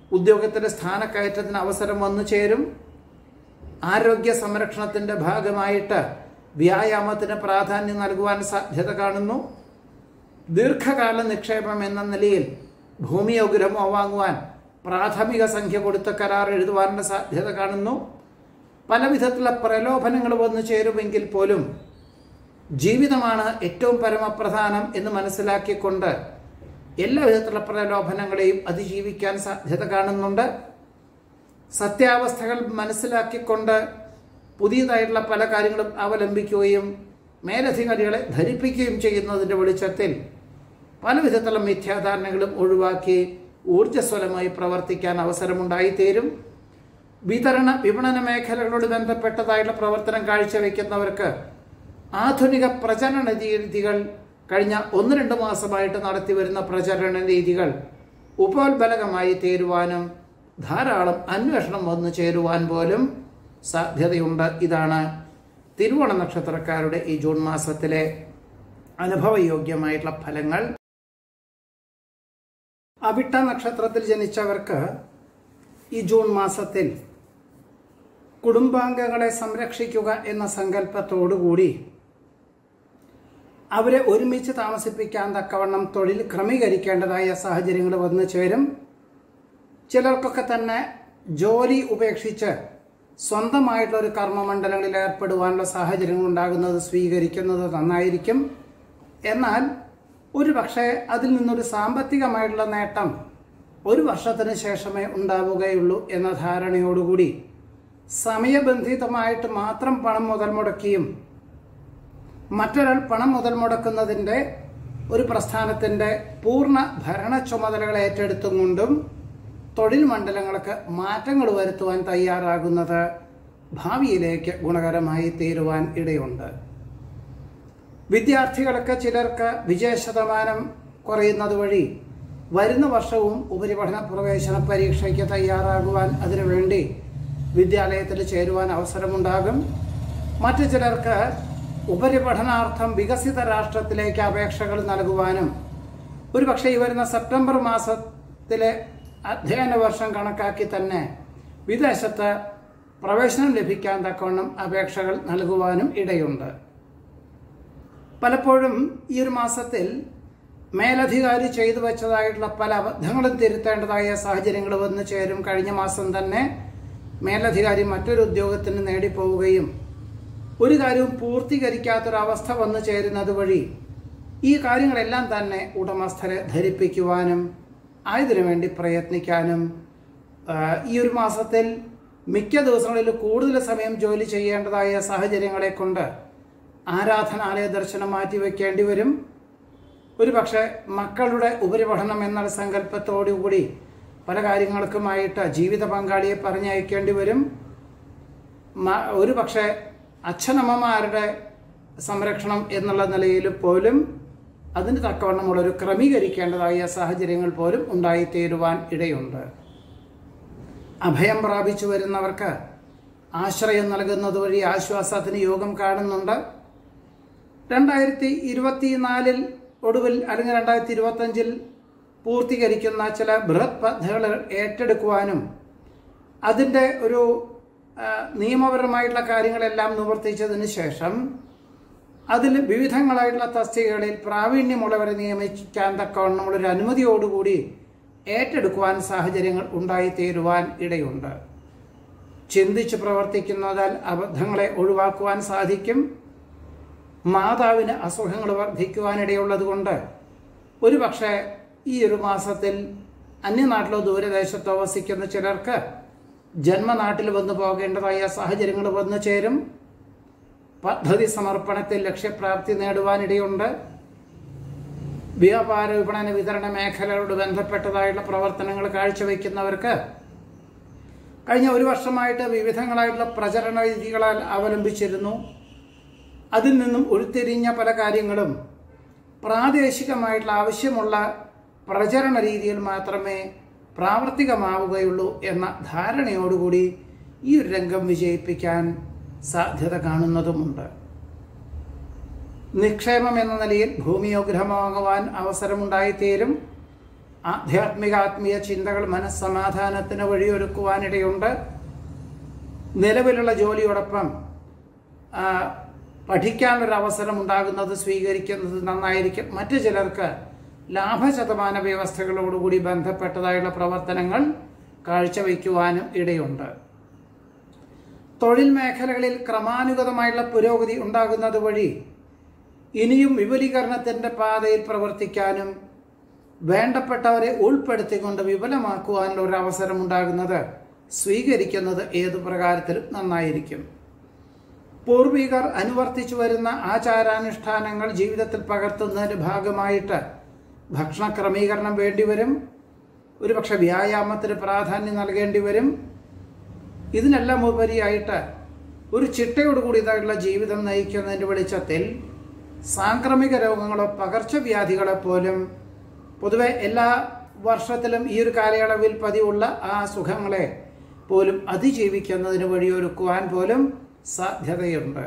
ഉദ്യോഗത്തിൻ്റെ സ്ഥാനക്കയറ്റത്തിന് അവസരം വന്നു ചേരും ആരോഗ്യ സംരക്ഷണത്തിൻ്റെ ഭാഗമായിട്ട് വ്യായാമത്തിന് പ്രാധാന്യം നൽകുവാൻ സാധ്യത കാണുന്നു ദീർഘകാല നിക്ഷേപം എന്ന നിലയിൽ ഭൂമിയോ ഗൃഹമോ വാങ്ങുവാൻ പ്രാഥമിക സംഖ്യ കൊടുത്ത കരാർ എഴുതുവാനുള്ള സാധ്യത കാണുന്നു പല വിധത്തിലുള്ള പ്രലോഭനങ്ങൾ വന്നു ചേരുമെങ്കിൽ പോലും ജീവിതമാണ് ഏറ്റവും പരമപ്രധാനം എന്ന് മനസ്സിലാക്കിക്കൊണ്ട് എല്ലാ വിധത്തിലുള്ള പ്രലോഭനങ്ങളെയും അതിജീവിക്കാൻ സാധ്യത കാണുന്നുണ്ട് സത്യാവസ്ഥകൾ മനസ്സിലാക്കിക്കൊണ്ട് പുതിയതായിട്ടുള്ള പല കാര്യങ്ങളും അവലംബിക്കുകയും മേലധികാരികളെ ധരിപ്പിക്കുകയും ചെയ്യുന്നതിൻ്റെ വെളിച്ചത്തിൽ പല വിധത്തിലുള്ള മിഥ്യാധാരണകളും ഒഴിവാക്കി ഊർജ്ജസ്വലമായി പ്രവർത്തിക്കാൻ അവസരമുണ്ടായിത്തീരും വിതരണ വിപണന മേഖലകളോട് ബന്ധപ്പെട്ടതായിട്ടുള്ള പ്രവർത്തനം കാഴ്ചവെക്കുന്നവർക്ക് ആധുനിക പ്രചരണ രീതികൾ കഴിഞ്ഞ ഒന്ന് രണ്ട് മാസമായിട്ട് നടത്തി വരുന്ന പ്രചരണ രീതികൾ ഉപോത്ബലകമായി തീരുവാനും ധാരാളം അന്വേഷണം വന്നു ചേരുവാൻ പോലും സാധ്യതയുണ്ട് ഇതാണ് തിരുവോണ നക്ഷത്രക്കാരുടെ ഈ ജൂൺ മാസത്തിലെ അനുഭവയോഗ്യമായിട്ടുള്ള ഫലങ്ങൾ അവിട്ട നക്ഷത്രത്തിൽ ജനിച്ചവർക്ക് ഈ ജൂൺ മാസത്തിൽ കുടുംബാംഗങ്ങളെ സംരക്ഷിക്കുക എന്ന സങ്കല്പത്തോടുകൂടി അവരെ ഒരുമിച്ച് താമസിപ്പിക്കാൻ തക്കവണ്ണം തൊഴിൽ ക്രമീകരിക്കേണ്ടതായ സാഹചര്യങ്ങൾ വന്നു ചേരും ചിലർക്കൊക്കെ തന്നെ ജോലി ഉപേക്ഷിച്ച് സ്വന്തമായിട്ടുള്ള ഒരു കർമ്മമണ്ഡലങ്ങളിൽ ഏർപ്പെടുവാനുള്ള സാഹചര്യങ്ങൾ ഉണ്ടാകുന്നത് സ്വീകരിക്കുന്നത് നന്നായിരിക്കും എന്നാൽ ഒരു പക്ഷേ അതിൽ നിന്നൊരു സാമ്പത്തികമായിട്ടുള്ള നേട്ടം ഒരു വർഷത്തിന് ശേഷമേ ഉണ്ടാവുകയുള്ളൂ എന്ന ധാരണയോടുകൂടി സമയബന്ധിതമായിട്ട് മാത്രം പണം മുതൽ മുടക്കിയും മറ്റൊരാൾ പണം മുതൽ മുടക്കുന്നതിൻ്റെ ഒരു പ്രസ്ഥാനത്തിൻ്റെ പൂർണ്ണ ഭരണ ചുമതലകൾ ഏറ്റെടുത്തും കൊണ്ടും തൊഴിൽ മണ്ഡലങ്ങൾക്ക് മാറ്റങ്ങൾ വരുത്തുവാൻ തയ്യാറാകുന്നത് ഭാവിയിലേക്ക് ഗുണകരമായി തീരുവാൻ ഇടയുണ്ട് വിദ്യാർത്ഥികൾക്ക് ചിലർക്ക് വിജയ ശതമാനം കുറയുന്നത് വഴി വരുന്ന വർഷവും ഉപരിപഠന പ്രവേശന പരീക്ഷയ്ക്ക് തയ്യാറാകുവാൻ അതിനുവേണ്ടി വിദ്യാലയത്തിൽ ചേരുവാൻ അവസരമുണ്ടാകും മറ്റു ചിലർക്ക് ഉപരിപഠനാർത്ഥം വികസിത രാഷ്ട്രത്തിലേക്ക് അപേക്ഷകൾ നൽകുവാനും ഒരുപക്ഷെ ഈ വരുന്ന സെപ്റ്റംബർ മാസത്തിലെ അധ്യയന വർഷം കണക്കാക്കി തന്നെ വിദേശത്ത് പ്രവേശനം ലഭിക്കാൻ തക്കവണ്ണം അപേക്ഷകൾ നൽകുവാനും ഇടയുണ്ട് പലപ്പോഴും ഈ ഒരു മാസത്തിൽ മേലധികാരി ചെയ്തു വെച്ചതായിട്ടുള്ള പല അബദ്ധങ്ങളും തിരുത്തേണ്ടതായ സാഹചര്യങ്ങൾ വന്നു ചേരും കഴിഞ്ഞ മാസം തന്നെ മേലധികാരി മറ്റൊരു ഉദ്യോഗത്തിന് നേടിപ്പോവുകയും ഒരു കാര്യവും പൂർത്തീകരിക്കാത്തൊരവസ്ഥ വന്നു ചേരുന്നത് വഴി ഈ കാര്യങ്ങളെല്ലാം തന്നെ ഉടമസ്ഥരെ ധരിപ്പിക്കുവാനും ആയതിനു വേണ്ടി പ്രയത്നിക്കാനും ആ, ഈ ഒരു മാസത്തിൽ മിക്ക ദിവസങ്ങളിൽ കൂടുതൽ സമയം ജോലി ചെയ്യേണ്ടതായ സാഹചര്യങ്ങളെ കൊണ്ട് ആരാധനാലയ ദർശനം മാറ്റിവെക്കേണ്ടി വരും ഒരു പക്ഷേ മക്കളുടെ ഉപരിപഠനം എന്ന സങ്കല്പത്തോടുകൂടി പല കാര്യങ്ങൾക്കുമായിട്ട് ജീവിത പങ്കാളിയെ പറഞ്ഞയക്കേണ്ടി വരും മ- ഒരു പക്ഷേ അച്ഛനമ്മമാരുടെ സംരക്ഷണം എന്നുള്ള നിലയിൽ പോലും അതിന് തക്കവണ്ണമുള്ളൊരു ക്രമീകരിക്കേണ്ടതായ സാഹചര്യങ്ങൾ പോലും ഉണ്ടായിത്തീരുവാൻ ഇടയുണ്ട് അഭയം പ്രാപിച്ചു വരുന്നവർക്ക് ആശ്രയം നൽകുന്നത് വഴി ആശ്വാസത്തിന് യോഗം കാണുന്നുണ്ട് രണ്ടായിരത്തി ഇരുപത്തിനാലിൽ ഒടുവിൽ അല്ലെങ്കിൽ രണ്ടായിരത്തി ഇരുപത്തഞ്ചിൽ പൂർത്തീകരിക്കുന്ന ചില ബൃഹത് പദ്ധതികൾ ഏറ്റെടുക്കുവാനും അതിൻ്റെ ഒരു ആ, നിയമപരമായിട്ടുള്ള കാര്യങ്ങളെല്ലാം നിവർത്തിച്ചതിന് ശേഷം അതിൽ വിവിധങ്ങളായിട്ടുള്ള തസ്തികകളിൽ പ്രാവീണ്യമുള്ളവരെ നിയമിക്കാൻ തക്കവണ്ണമുള്ളൊരു അനുമതിയോടുകൂടി ഏറ്റെടുക്കുവാൻ സാഹചര്യങ്ങൾ ഉണ്ടായിത്തീരുവാൻ ഇടയുണ്ട് ചിന്തിച്ച് പ്രവർത്തിക്കുന്നതാൽ അബദ്ധങ്ങളെ ഒഴിവാക്കുവാൻ സാധിക്കും മാതാവിന് അസുഖങ്ങൾ വർദ്ധിക്കുവാനിടയുള്ളത് കൊണ്ട് ഒരു പക്ഷേ ഈ ഒരു മാസത്തിൽ അന്യനാട്ടിലോ ദൂരദേശത്തോ വസിക്കുന്ന ചിലർക്ക് ജന്മനാട്ടിൽ വന്നു പോകേണ്ടതായ സാഹചര്യങ്ങൾ വന്നു ചേരും പദ്ധതി സമർപ്പണത്തിൽ ലക്ഷ്യപ്രാപ്തി നേടുവാനിടയുണ്ട് വ്യാപാര വിപണന വിതരണ മേഖലകളോട് ബന്ധപ്പെട്ടതായുള്ള പ്രവർത്തനങ്ങൾ കാഴ്ചവെക്കുന്നവർക്ക് കഴിഞ്ഞ ഒരു വർഷമായിട്ട് വിവിധങ്ങളായിട്ടുള്ള പ്രചരണ രീതികളാൽ അവലംബിച്ചിരുന്നു അതിൽ നിന്നും ഉരുത്തിരിഞ്ഞ പല കാര്യങ്ങളും പ്രാദേശികമായിട്ടുള്ള ആവശ്യമുള്ള പ്രചരണ രീതിയിൽ മാത്രമേ പ്രാവർത്തികമാവുകയുള്ളൂ എന്ന ധാരണയോടുകൂടി ഈ ഒരു രംഗം വിജയിപ്പിക്കാൻ സാധ്യത കാണുന്നതുമുണ്ട് നിക്ഷേപം എന്ന നിലയിൽ ഭൂമിയോ ഗൃഹമോ വാങ്ങുവാൻ അവസരമുണ്ടായിത്തീരും ആധ്യാത്മിക ആത്മീയ ചിന്തകൾ മനസ്സമാധാനത്തിന് വഴിയൊരുക്കുവാനിടയുണ്ട് നിലവിലുള്ള ജോലിയോടൊപ്പം ആ, പഠിക്കാനൊരു അവസരം ഉണ്ടാകുന്നത് സ്വീകരിക്കുന്നത് നന്നായിരിക്കും മറ്റു ചിലർക്ക് ലാഭശതമാന വ്യവസ്ഥകളോടുകൂടി ബന്ധപ്പെട്ടതായുള്ള പ്രവർത്തനങ്ങൾ കാഴ്ചവെക്കുവാനും ഇടയുണ്ട് തൊഴിൽ മേഖലകളിൽ ക്രമാനുഗതമായുള്ള പുരോഗതി ഉണ്ടാകുന്നത് വഴി ഇനിയും വിപുലീകരണത്തിൻ്റെ പാതയിൽ പ്രവർത്തിക്കാനും വേണ്ടപ്പെട്ടവരെ ഉൾപ്പെടുത്തിക്കൊണ്ട് വിപുലമാക്കുവാനുള്ള ഒരു അവസരം ഉണ്ടാകുന്നത് സ്വീകരിക്കുന്നത് ഏതു പ്രകാരത്തിലും നന്നായിരിക്കും പൂർവികർ അനുവർത്തിച്ചു വരുന്ന ആചാരാനുഷ്ഠാനങ്ങൾ ജീവിതത്തിൽ പകർത്തുന്നതിൻ്റെ ഭാഗമായിട്ട് ഭക്ഷണ ക്രമീകരണം വേണ്ടിവരും ഒരുപക്ഷെ വ്യായാമത്തിന് പ്രാധാന്യം നൽകേണ്ടി വരും ഇതിനെല്ലാം ഉപരിയായിട്ട് ഒരു ചിട്ടയോട് കൂടിയതായിട്ടുള്ള ജീവിതം നയിക്കുന്നതിൻ്റെ വെളിച്ചത്തിൽ സാംക്രമിക രോഗങ്ങളോ പകർച്ചവ്യാധികളെ പോലും പൊതുവെ എല്ലാ വർഷത്തിലും ഈ ഒരു കാലയളവിൽ പതിവുള്ള ആ സുഖങ്ങളെ പോലും അതിജീവിക്കുന്നതിന് വഴിയൊരുക്കുവാൻ പോലും സാധ്യതയുണ്ട്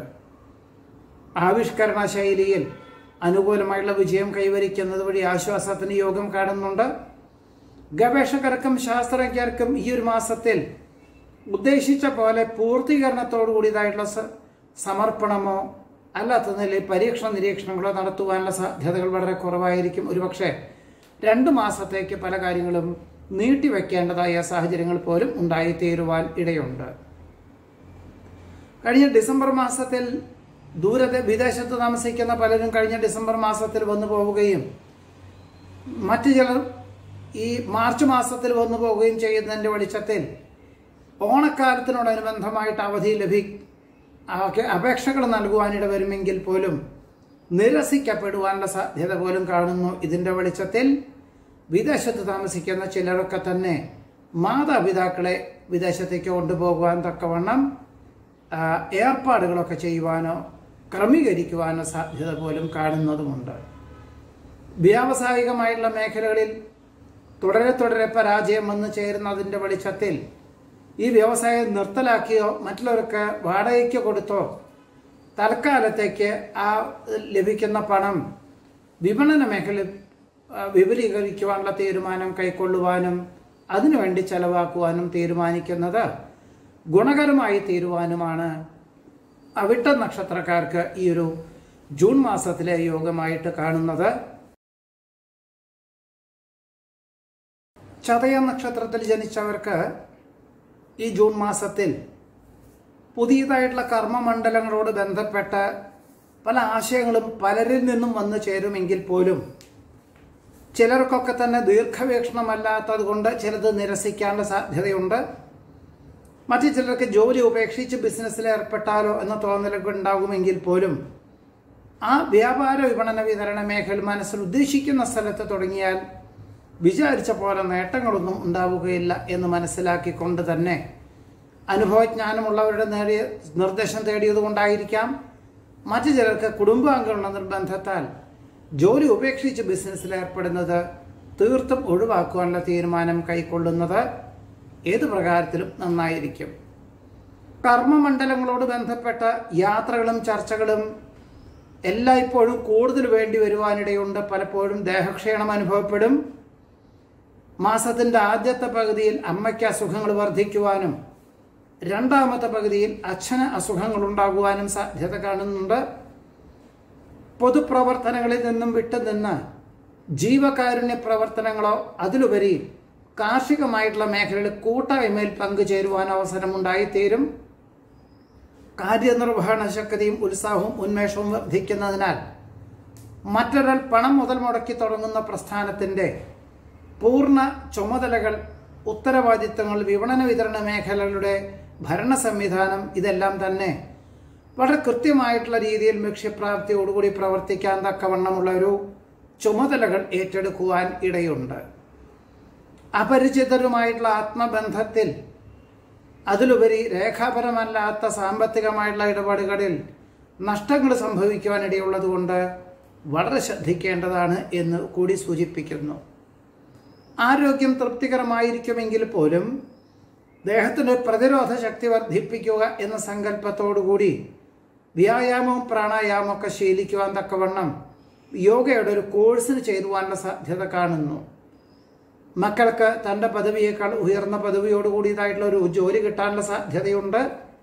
ആവിഷ്കരണ ശൈലിയിൽ അനുകൂലമായുള്ള വിജയം കൈവരിക്കുന്നത് വഴി ആശ്വാസത്തിന് യോഗം കാണുന്നുണ്ട് ഗവേഷകർക്കും ശാസ്ത്രജ്ഞർക്കും ഈ ഒരു മാസത്തിൽ ഉദ്ദേശിച്ച പോലെ പൂർത്തീകരണത്തോടു കൂടിയതായിട്ടുള്ള സ- സമർപ്പണമോ അല്ലാത്ത നിലയിൽ പരീക്ഷണ നിരീക്ഷണങ്ങളോ നടത്തുവാനുള്ള സാധ്യതകൾ വളരെ കുറവായിരിക്കും ഒരുപക്ഷെ രണ്ട് മാസത്തേക്ക് പല കാര്യങ്ങളും നീട്ടിവെക്കേണ്ടതായ സാഹചര്യങ്ങൾ പോലും ഉണ്ടായിത്തീരുവാൻ ഇടയുണ്ട് കഴിഞ്ഞ ഡിസംബർ മാസത്തിൽ ദൂരത്തെ വിദേശത്ത് താമസിക്കുന്ന പലരും കഴിഞ്ഞ ഡിസംബർ മാസത്തിൽ വന്നു പോവുകയും മറ്റു ചിലർ ഈ മാർച്ച് മാസത്തിൽ വന്നു പോവുകയും ചെയ്യുന്നതിൻ്റെ വെളിച്ചത്തിൽ ഓണക്കാലത്തിനോടനുബന്ധമായിട്ട് അവധി ലഭി ഒക്കെ അപേക്ഷകൾ നൽകുവാനിട വരുമെങ്കിൽ പോലും നിരസിക്കപ്പെടുവാനുള്ള സാധ്യത പോലും കാണുന്നു ഇതിൻ്റെ വെളിച്ചത്തിൽ വിദേശത്ത് താമസിക്കുന്ന ചിലരൊക്കെ തന്നെ മാതാപിതാക്കളെ വിദേശത്തേക്ക് കൊണ്ടുപോകുവാൻ തക്കവണ്ണം ആ, ഏർപ്പാടുകളൊക്കെ ചെയ്യുവാനോ ക്രമീകരിക്കുവാനോ സാധ്യത പോലും കാണുന്നതുമുണ്ട് വ്യാവസായികമായിട്ടുള്ള മേഖലകളിൽ തുടരെ തുടരെ പരാജയം വന്നു ചേരുന്നതിൻ്റെ വെളിച്ചത്തിൽ ഈ വ്യവസായം നിർത്തലാക്കിയോ മറ്റുള്ളവർക്ക് വാടകയ്ക്ക് കൊടുത്തോ തൽക്കാലത്തേക്ക് ആ ലഭിക്കുന്ന പണം വിപണന മേഖല ആ, വിപുലീകരിക്കുവാനുള്ള തീരുമാനം കൈക്കൊള്ളുവാനും അതിനുവേണ്ടി ചെലവാക്കുവാനും തീരുമാനിക്കുന്നത് ഗുണകരമായി തീരുവാനുമാണ് അവിട്ട നക്ഷത്രക്കാർക്ക് ഈ ഒരു ജൂൺ മാസത്തിലെ യോഗമായിട്ട് കാണുന്നത് ചതയ നക്ഷത്രത്തിൽ ജനിച്ചവർക്ക് ഈ ജൂൺ മാസത്തിൽ പുതിയതായിട്ടുള്ള കർമ്മമണ്ഡലങ്ങളോട് ബന്ധപ്പെട്ട പല ആശയങ്ങളും പലരിൽ നിന്നും വന്നു ചേരുമെങ്കിൽ പോലും ചിലർക്കൊക്കെ തന്നെ ദീർഘവീക്ഷണമല്ലാത്തത് കൊണ്ട് ചിലത് നിരസിക്കാനുള്ള സാധ്യതയുണ്ട് മറ്റു ചിലർക്ക് ജോലി ഉപേക്ഷിച്ച് ബിസിനസ്സിൽ ഏർപ്പെട്ടാലോ എന്ന തോന്നലൊക്കെ ഉണ്ടാകുമെങ്കിൽ പോലും ആ വ്യാപാര വിപണന വിതരണ മേഖല മനസ്സിൽ ഉദ്ദേശിക്കുന്ന സ്ഥലത്ത് തുടങ്ങിയാൽ വിചാരിച്ച പോലെ നേട്ടങ്ങളൊന്നും ഉണ്ടാവുകയില്ല എന്ന് മനസ്സിലാക്കിക്കൊണ്ട് തന്നെ അനുഭവജ്ഞാനമുള്ളവരുടെ നേടിയ നിർദ്ദേശം തേടിയത് കൊണ്ടായിരിക്കാം മറ്റു ചിലർക്ക് കുടുംബാംഗങ്ങളുടെ നിർബന്ധത്താൽ ജോലി ഉപേക്ഷിച്ച് ബിസിനസ്സിൽ ഏർപ്പെടുന്നത് തീർത്തും ഒഴിവാക്കുവാനുള്ള തീരുമാനം കൈക്കൊള്ളുന്നത് ഏത് പ്രകാരത്തിലും നന്നായിരിക്കും കർമ്മമണ്ഡലങ്ങളോട് ബന്ധപ്പെട്ട യാത്രകളും ചർച്ചകളും എല്ലായ്പ്പോഴും കൂടുതൽ വേണ്ടി വരുവാനിടയുണ്ട് പലപ്പോഴും ദേഹക്ഷീണം അനുഭവപ്പെടും മാസത്തിൻ്റെ ആദ്യത്തെ പകുതിയിൽ അമ്മയ്ക്ക് അസുഖങ്ങൾ വർദ്ധിക്കുവാനും രണ്ടാമത്തെ പകുതിയിൽ അച്ഛന് അസുഖങ്ങൾ ഉണ്ടാകുവാനും സാധ്യത കാണുന്നുണ്ട് പൊതുപ്രവർത്തനങ്ങളിൽ നിന്നും വിട്ടുനിന്ന് ജീവകാരുണ്യ പ്രവർത്തനങ്ങളോ അതിലുപരി കാർഷികമായിട്ടുള്ള മേഖലയിൽ കൂട്ടായ്മയിൽ പങ്കുചേരുവാൻ അവസരമുണ്ടായിത്തീരും കാര്യനിർവഹണ ശക്തിയും ഉത്സാഹവും ഉന്മേഷവും വർദ്ധിക്കുന്നതിനാൽ മറ്റൊരാൾ പണം മുതൽ മുടക്കി തുടങ്ങുന്ന പ്രസ്ഥാനത്തിൻ്റെ പൂർണ്ണ ചുമതലകൾ ഉത്തരവാദിത്തങ്ങൾ വിപണന വിതരണ മേഖലകളുടെ ഭരണ സംവിധാനം ഇതെല്ലാം തന്നെ വളരെ കൃത്യമായിട്ടുള്ള രീതിയിൽ ലക്ഷ്യപ്രാപ്തിയോടുകൂടി പ്രവർത്തിക്കാൻ തക്കവണ്ണമുള്ള ഒരു ചുമതലകൾ ഏറ്റെടുക്കുവാൻ ഇടയുണ്ട് അപരിചിതരുമായിട്ടുള്ള ആത്മബന്ധത്തിൽ അതിലുപരി രേഖാപരമല്ലാത്ത സാമ്പത്തികമായിട്ടുള്ള ഇടപാടുകളിൽ നഷ്ടങ്ങൾ സംഭവിക്കുവാനിടയുള്ളത് കൊണ്ട് വളരെ ശ്രദ്ധിക്കേണ്ടതാണ് എന്ന് കൂടി സൂചിപ്പിക്കുന്നു ആരോഗ്യം തൃപ്തികരമായിരിക്കുമെങ്കിൽ പോലും ദേഹത്തിൻ്റെ പ്രതിരോധ ശക്തി വർദ്ധിപ്പിക്കുക എന്ന സങ്കല്പത്തോടുകൂടി വ്യായാമവും പ്രാണായാമവും ഒക്കെ ശീലിക്കുവാൻ തക്കവണ്ണം യോഗയുടെ ഒരു കോഴ്സിന് ചേരുവാനുള്ള സാധ്യത കാണുന്നു മക്കൾക്ക് തൻ്റെ പദവിയേക്കാൾ ഉയർന്ന പദവിയോട് കൂടിയതായിട്ടുള്ള ഒരു ജോലി കിട്ടാനുള്ള സാധ്യതയുണ്ട്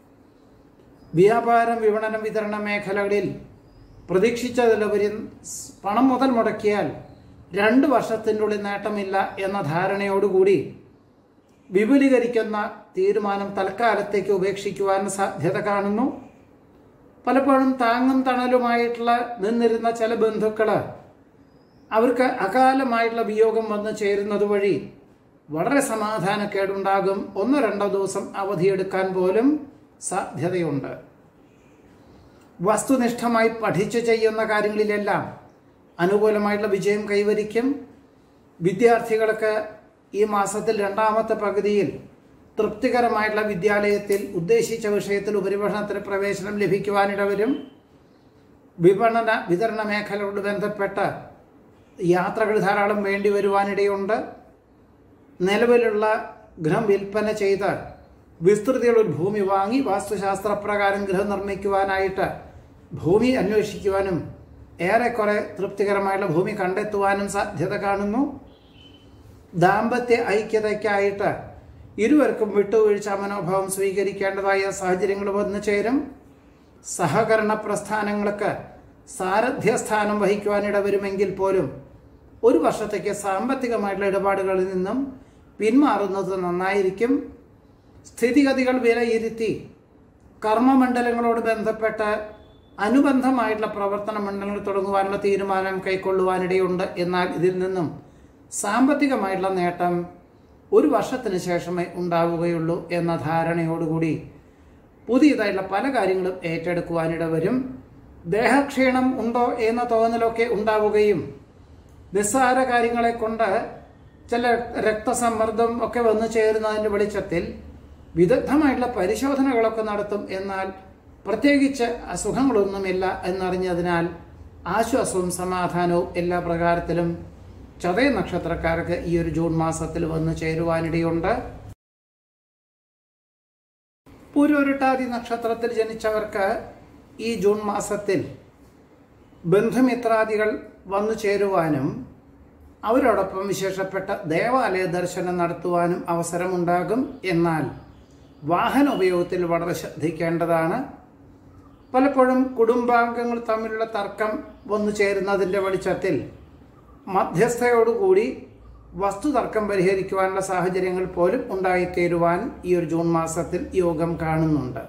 വ്യാപാരം വിപണനം വിതരണ മേഖലകളിൽ പ്രതീക്ഷിച്ചതിലുപരി പണം മുതൽ മുടക്കിയാൽ രണ്ട് വർഷത്തിൻ്റെ ഉള്ളിൽ നേട്ടമില്ല എന്ന ധാരണയോടുകൂടി വിപുലീകരിക്കുന്ന തീരുമാനം തൽക്കാലത്തേക്ക് ഉപേക്ഷിക്കുവാൻ സാധ്യത കാണുന്നു പലപ്പോഴും താങ്ങും തണലുമായിട്ടുള്ള നിന്നിരുന്ന ചില ബന്ധുക്കൾ അവർക്ക് അകാലമായിട്ടുള്ള വിയോഗം വന്നു ചേരുന്നത് വഴി വളരെ സമാധാനക്കേടുണ്ടാകും ഒന്നോ രണ്ടോ ദിവസം അവധിയെടുക്കാൻ പോലും സാധ്യതയുണ്ട് വസ്തുനിഷ്ഠമായി പഠിച്ചു ചെയ്യുന്ന കാര്യങ്ങളിലെല്ലാം അനുകൂലമായിട്ടുള്ള വിജയം കൈവരിക്കും വിദ്യാർത്ഥികൾക്ക് ഈ മാസത്തിൽ രണ്ടാമത്തെ പകുതിയിൽ തൃപ്തികരമായിട്ടുള്ള വിദ്യാലയത്തിൽ ഉദ്ദേശിച്ച വിഷയത്തിൽ ഉപരിപഠനത്തിന് പ്രവേശനം ലഭിക്കുവാനിടവരും വിപണന വിതരണ മേഖലയോട് ബന്ധപ്പെട്ട യാത്രകൾ ധാരാളം വേണ്ടി വരുവാനിടയുണ്ട് നിലവിലുള്ള ഗൃഹം വിൽപ്പന ചെയ്ത് വിസ്തൃതിയുള്ള ഒരു ഭൂമി വാങ്ങി വാസ്തുശാസ്ത്രപ്രകാരം ഗൃഹം നിർമ്മിക്കുവാനായിട്ട് ഭൂമി അന്വേഷിക്കുവാനും ഏറെക്കുറെ തൃപ്തികരമായുള്ള ഭൂമി കണ്ടെത്തുവാനും സാധ്യത കാണുന്നു ദാമ്പത്യ ഐക്യതയ്ക്കായിട്ട് ഇരുവർക്കും വിട്ടുവീഴ്ച മനോഭാവം സ്വീകരിക്കേണ്ടതായ സാഹചര്യങ്ങൾ വന്നു ചേരും സഹകരണ പ്രസ്ഥാനങ്ങൾക്ക് സാരഥ്യസ്ഥാനം വഹിക്കുവാനിട വരുമെങ്കിൽ പോലും ഒരു വർഷത്തേക്ക് സാമ്പത്തികമായിട്ടുള്ള ഇടപാടുകളിൽ നിന്നും പിന്മാറുന്നത് നന്നായിരിക്കും സ്ഥിതിഗതികൾ വിലയിരുത്തി കർമ്മമണ്ഡലങ്ങളോട് ബന്ധപ്പെട്ട് അനുബന്ധമായിട്ടുള്ള പ്രവർത്തന മണ്ഡലങ്ങൾ തുടങ്ങുവാനുള്ള തീരുമാനം കൈക്കൊള്ളുവാനിടയുണ്ട് എന്നാൽ ഇതിൽ നിന്നും സാമ്പത്തികമായിട്ടുള്ള നേട്ടം ഒരു വർഷത്തിന് ശേഷമേ ഉണ്ടാവുകയുള്ളൂ എന്ന ധാരണയോടുകൂടി പുതിയതായിട്ടുള്ള പല കാര്യങ്ങളും ഏറ്റെടുക്കുവാനിട വരും ദേഹക്ഷീണം ഉണ്ടോ എന്ന തോന്നലൊക്കെ ഉണ്ടാവുകയും നിസ്സാര കാര്യങ്ങളെ കൊണ്ട് ചില രക്തസമ്മർദ്ദം ഒക്കെ വന്നു ചേരുന്നതിൻ്റെ വെളിച്ചത്തിൽ വിദഗ്ധമായിട്ടുള്ള പരിശോധനകളൊക്കെ നടത്തും എന്നാൽ പ്രത്യേകിച്ച് അസുഖങ്ങളൊന്നുമില്ല എന്നറിഞ്ഞതിനാൽ ആശ്വാസവും സമാധാനവും എല്ലാ പ്രകാരത്തിലും ചതയ നക്ഷത്രക്കാർക്ക് ഈ ഒരു ജൂൺ മാസത്തിൽ വന്നു ചേരുവാനിടയുണ്ട് പൂരോരുട്ടാതി നക്ഷത്രത്തിൽ ജനിച്ചവർക്ക് ഈ ജൂൺ മാസത്തിൽ ബന്ധുമിത്രാദികൾ വന്നു ചേരുവാനും അവരോടൊപ്പം വിശേഷപ്പെട്ട ദേവാലയ ദർശനം നടത്തുവാനും അവസരമുണ്ടാകും എന്നാൽ വാഹന ഉപയോഗത്തിൽ വളരെ ശ്രദ്ധിക്കേണ്ടതാണ് പലപ്പോഴും കുടുംബാംഗങ്ങൾ തമ്മിലുള്ള തർക്കം വന്നു ചേരുന്നതിൻ്റെ വെളിച്ചത്തിൽ മധ്യസ്ഥയോടുകൂടി വസ്തുതർക്കം പരിഹരിക്കുവാനുള്ള സാഹചര്യങ്ങൾ പോലും ഉണ്ടായിത്തീരുവാൻ ഈ ഒരു ജൂൺ മാസത്തിൽ യോഗം കാണുന്നുണ്ട്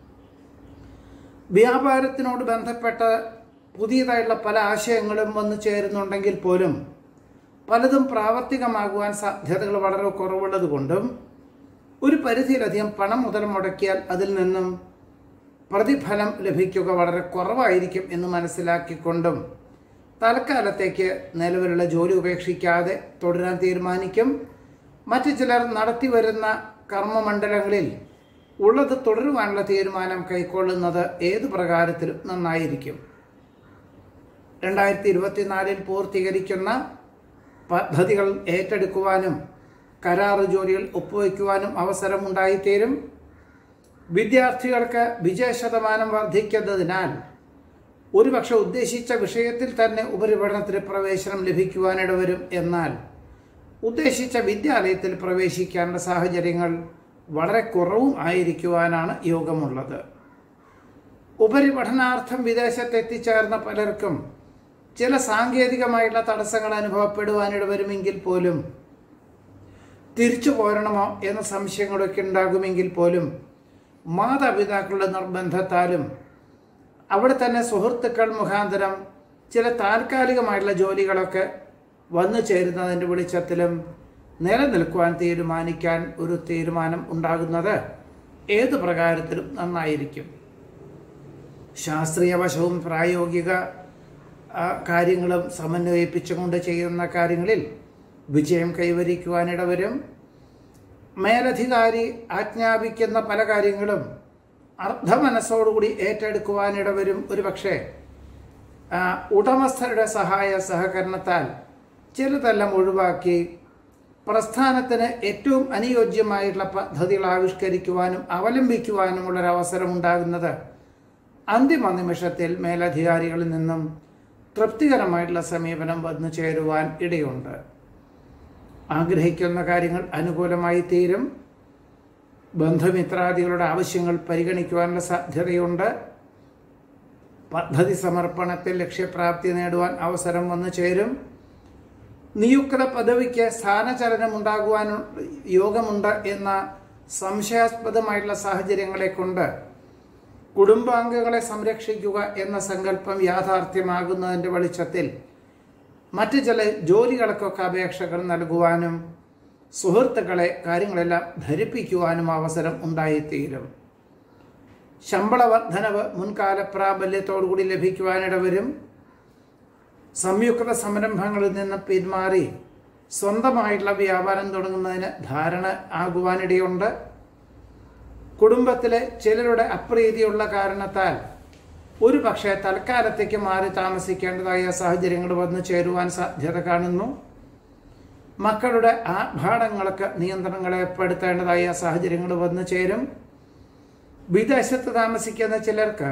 വ്യാപാരത്തിനോട് ബന്ധപ്പെട്ട പുതിയതായിട്ടുള്ള പല ആശയങ്ങളും വന്നു ചേരുന്നുണ്ടെങ്കിൽ പോലും പലതും പ്രാവർത്തികമാകുവാൻ സാധ്യതകൾ വളരെ കുറവുള്ളത് കൊണ്ടും ഒരു പരിധിയിലധികം പണം മുതൽ മുടക്കിയാൽ അതിൽ നിന്നും പ്രതിഫലം ലഭിക്കുക വളരെ കുറവായിരിക്കും എന്ന് മനസ്സിലാക്കിക്കൊണ്ടും തൽക്കാലത്തേക്ക് നിലവിലുള്ള ജോലി ഉപേക്ഷിക്കാതെ തുടരാൻ തീരുമാനിക്കും മറ്റു ചിലർ നടത്തി വരുന്ന കർമ്മമണ്ഡലങ്ങളിൽ ഉള്ളത് തുടരുവാനുള്ള തീരുമാനം കൈക്കൊള്ളുന്നത് ഏത് പ്രകാരത്തിലും നന്നായിരിക്കും രണ്ടായിരത്തി ഇരുപത്തിനാലിൽ പൂർത്തീകരിക്കുന്ന പദ്ധതികൾ ഏറ്റെടുക്കുവാനും കരാറ് ജോലികൾ ഒപ്പുവയ്ക്കുവാനും അവസരമുണ്ടായിത്തീരും വിദ്യാർത്ഥികൾക്ക് വിജയശതമാനം വർദ്ധിക്കുന്നതിനാൽ ഒരുപക്ഷെ ഉദ്ദേശിച്ച വിഷയത്തിൽ തന്നെ ഉപരിപഠനത്തിന് പ്രവേശനം ലഭിക്കുവാനിടവരും എന്നാൽ ഉദ്ദേശിച്ച വിദ്യാലയത്തിൽ പ്രവേശിക്കേണ്ട സാഹചര്യങ്ങൾ വളരെ കുറവും ആയിരിക്കുവാനാണ് യോഗമുള്ളത് ഉപരിപഠനാർത്ഥം വിദേശത്ത് എത്തിച്ചേർന്ന പലർക്കും ചില സാങ്കേതികമായിട്ടുള്ള തടസ്സങ്ങൾ അനുഭവപ്പെടുവാനിട വരുമെങ്കിൽ പോലും തിരിച്ചു പോരണമോ എന്ന സംശയങ്ങളൊക്കെ ഉണ്ടാകുമെങ്കിൽ പോലും മാതാപിതാക്കളുടെ നിർബന്ധത്താലും അവിടെ തന്നെ സുഹൃത്തുക്കൾ മുഖാന്തരം ചില താൽക്കാലികമായിട്ടുള്ള ജോലികളൊക്കെ വന്നു ചേരുന്നതിൻ്റെ വെളിച്ചത്തിലും നിലനിൽക്കുവാൻ തീരുമാനിക്കാൻ ഒരു തീരുമാനം ഉണ്ടാകുന്നത് ഏത് പ്രകാരത്തിലും നന്നായിരിക്കും ശാസ്ത്രീയ വശവും പ്രായോഗിക ആ, കാര്യങ്ങളും സമന്വയിപ്പിച്ചുകൊണ്ട് ചെയ്യുന്ന കാര്യങ്ങളിൽ വിജയം കൈവരിക്കുവാനിടവരും മേലധികാരി ആജ്ഞാപിക്കുന്ന പല കാര്യങ്ങളും അർദ്ധമനസ്സോടുകൂടി ഏറ്റെടുക്കുവാനിടവരും ഒരുപക്ഷെ ആ, ഉടമസ്ഥരുടെ സഹായ സഹകരണത്താൽ ചിലതെല്ലാം ഒഴിവാക്കി പ്രസ്ഥാനത്തിന് ഏറ്റവും അനുയോജ്യമായിട്ടുള്ള പദ്ധതികൾ ആവിഷ്കരിക്കുവാനും അവലംബിക്കുവാനുമുള്ളൊരവസരം ഉണ്ടാകുന്നത് അന്തിമ നിമിഷത്തിൽ മേലധികാരികളിൽ നിന്നും തൃപ്തികരമായിട്ടുള്ള സമീപനം വന്നു ചേരുവാൻ ഇടയുണ്ട് ആഗ്രഹിക്കുന്ന കാര്യങ്ങൾ അനുകൂലമായി തീരും ബന്ധുമിത്രാദികളുടെ ആവശ്യങ്ങൾ പരിഗണിക്കുവാനുള്ള സാധ്യതയുണ്ട് പദ്ധതി സമർപ്പണത്തിൽ ലക്ഷ്യപ്രാപ്തി നേടുവാൻ അവസരം വന്നു ചേരും നിയുക്ത പദവിക്ക് സ്ഥാനചലനമുണ്ടാകുവാൻ യോഗമുണ്ട് എന്ന സംശയാസ്പദമായിട്ടുള്ള സാഹചര്യങ്ങളെ കൊണ്ട് കുടുംബാംഗങ്ങളെ സംരക്ഷിക്കുക എന്ന സങ്കല്പം യാഥാർത്ഥ്യമാകുന്നതിൻ്റെ വെളിച്ചത്തിൽ മറ്റ് ചില ജോലികൾക്കൊക്കെ അപേക്ഷകൾ നൽകുവാനും സുഹൃത്തുക്കളെ കാര്യങ്ങളെല്ലാം ധരിപ്പിക്കുവാനും അവസരം ഉണ്ടായിത്തീരും ശമ്പള വർധനവ് മുൻകാല പ്രാബല്യത്തോടുകൂടി ലഭിക്കുവാനിടവരും സംയുക്ത സംരംഭങ്ങളിൽ നിന്ന് പിന്മാറി സ്വന്തമായിട്ടുള്ള വ്യാപാരം തുടങ്ങുന്നതിന് ധാരണ ആകുവാനിടയുണ്ട് കുടുംബത്തിലെ ചിലരുടെ അപ്രീതിയുള്ള കാരണത്താൽ ഒരു പക്ഷേ തൽക്കാലത്തേക്ക് മാറി താമസിക്കേണ്ടതായ സാഹചര്യങ്ങൾ വന്നു ചേരുവാൻ സാധ്യത കാണുന്നു മക്കളുടെ ആർഭാടങ്ങൾക്ക് നിയന്ത്രണങ്ങൾ ഏർപ്പെടുത്തേണ്ടതായ സാഹചര്യങ്ങൾ വന്നു ചേരും വിദേശത്ത് താമസിക്കുന്ന ചിലർക്ക്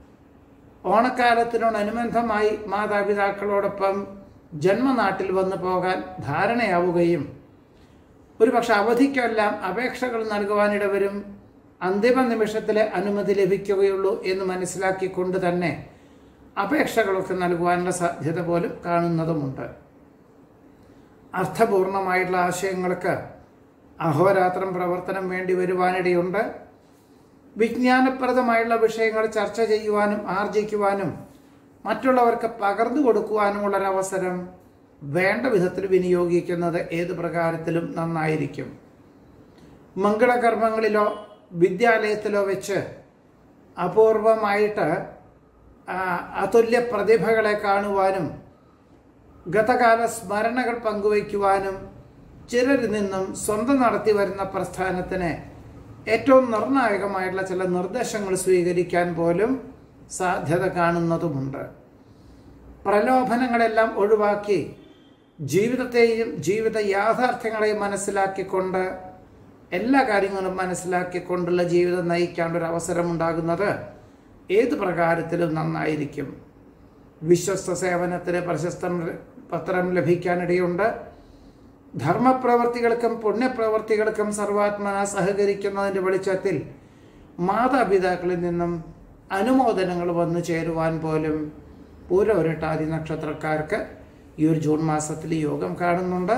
ഓണക്കാലത്തിനോടനുബന്ധമായി മാതാപിതാക്കളോടൊപ്പം ജന്മനാട്ടിൽ വന്നു പോകാൻ ധാരണയാവുകയും ഒരുപക്ഷെ അവധിക്കെല്ലാം അപേക്ഷകൾ നൽകുവാനിടവരും അന്തിമ നിമിഷത്തിലെ അനുമതി ലഭിക്കുകയുള്ളൂ എന്ന് മനസ്സിലാക്കിക്കൊണ്ട് തന്നെ അപേക്ഷകളൊക്കെ നൽകുവാനുള്ള സാധ്യത പോലും കാണുന്നതുമുണ്ട് അർത്ഥപൂർണമായിട്ടുള്ള ആശയങ്ങൾക്ക് അഹോരാത്രം പ്രവർത്തനം വേണ്ടി വരുവാനിടയുണ്ട് വിജ്ഞാനപ്രദമായുള്ള വിഷയങ്ങൾ ചർച്ച ചെയ്യുവാനും ആർജിക്കുവാനും മറ്റുള്ളവർക്ക് പകർന്നു കൊടുക്കുവാനുമുള്ളൊരവസരം വേണ്ട വിധത്തിൽ വിനിയോഗിക്കുന്നത് ഏത് പ്രകാരത്തിലും നന്നായിരിക്കും മംഗളകർമ്മങ്ങളിലോ വിദ്യാലയത്തിലോ വെച്ച് അപൂർവമായിട്ട് അതുല്യ പ്രതിഭകളെ കാണുവാനും ഗതകാല സ്മരണകൾ പങ്കുവയ്ക്കുവാനും ചിലരിൽ നിന്നും സ്വന്തം നടത്തി വരുന്ന പ്രസ്ഥാനത്തിന് ഏറ്റവും നിർണായകമായിട്ടുള്ള ചില നിർദ്ദേശങ്ങൾ സ്വീകരിക്കാൻ പോലും സാധ്യത കാണുന്നതുമുണ്ട് പ്രലോഭനങ്ങളെല്ലാം ഒഴിവാക്കി ജീവിതത്തെയും ജീവിത യാഥാർത്ഥ്യങ്ങളെയും മനസ്സിലാക്കിക്കൊണ്ട് എല്ലാ കാര്യങ്ങളും മനസ്സിലാക്കിക്കൊണ്ടുള്ള ജീവിതം നയിക്കാനുള്ള ഒരു അവസരം ഉണ്ടാകുന്നത് ഏത് പ്രകാരത്തിലും നന്നായിരിക്കും വിശ്വസ്ത സേവനത്തിന് പ്രശസ്ത പത്രം ലഭിക്കാനിടയുണ്ട് ധർമ്മപ്രവർത്തികൾക്കും പുണ്യപ്രവർത്തികൾക്കും സർവാത്മന സഹകരിക്കുന്നതിൻ്റെ വെളിച്ചത്തിൽ മാതാപിതാക്കളിൽ നിന്നും അനുമോദനങ്ങൾ വന്നു ചേരുവാൻ പോലും പൂരൊരട്ടാതി നക്ഷത്രക്കാർക്ക് ഈ ഒരു ജൂൺ മാസത്തിൽ യോഗം കാണുന്നുണ്ട്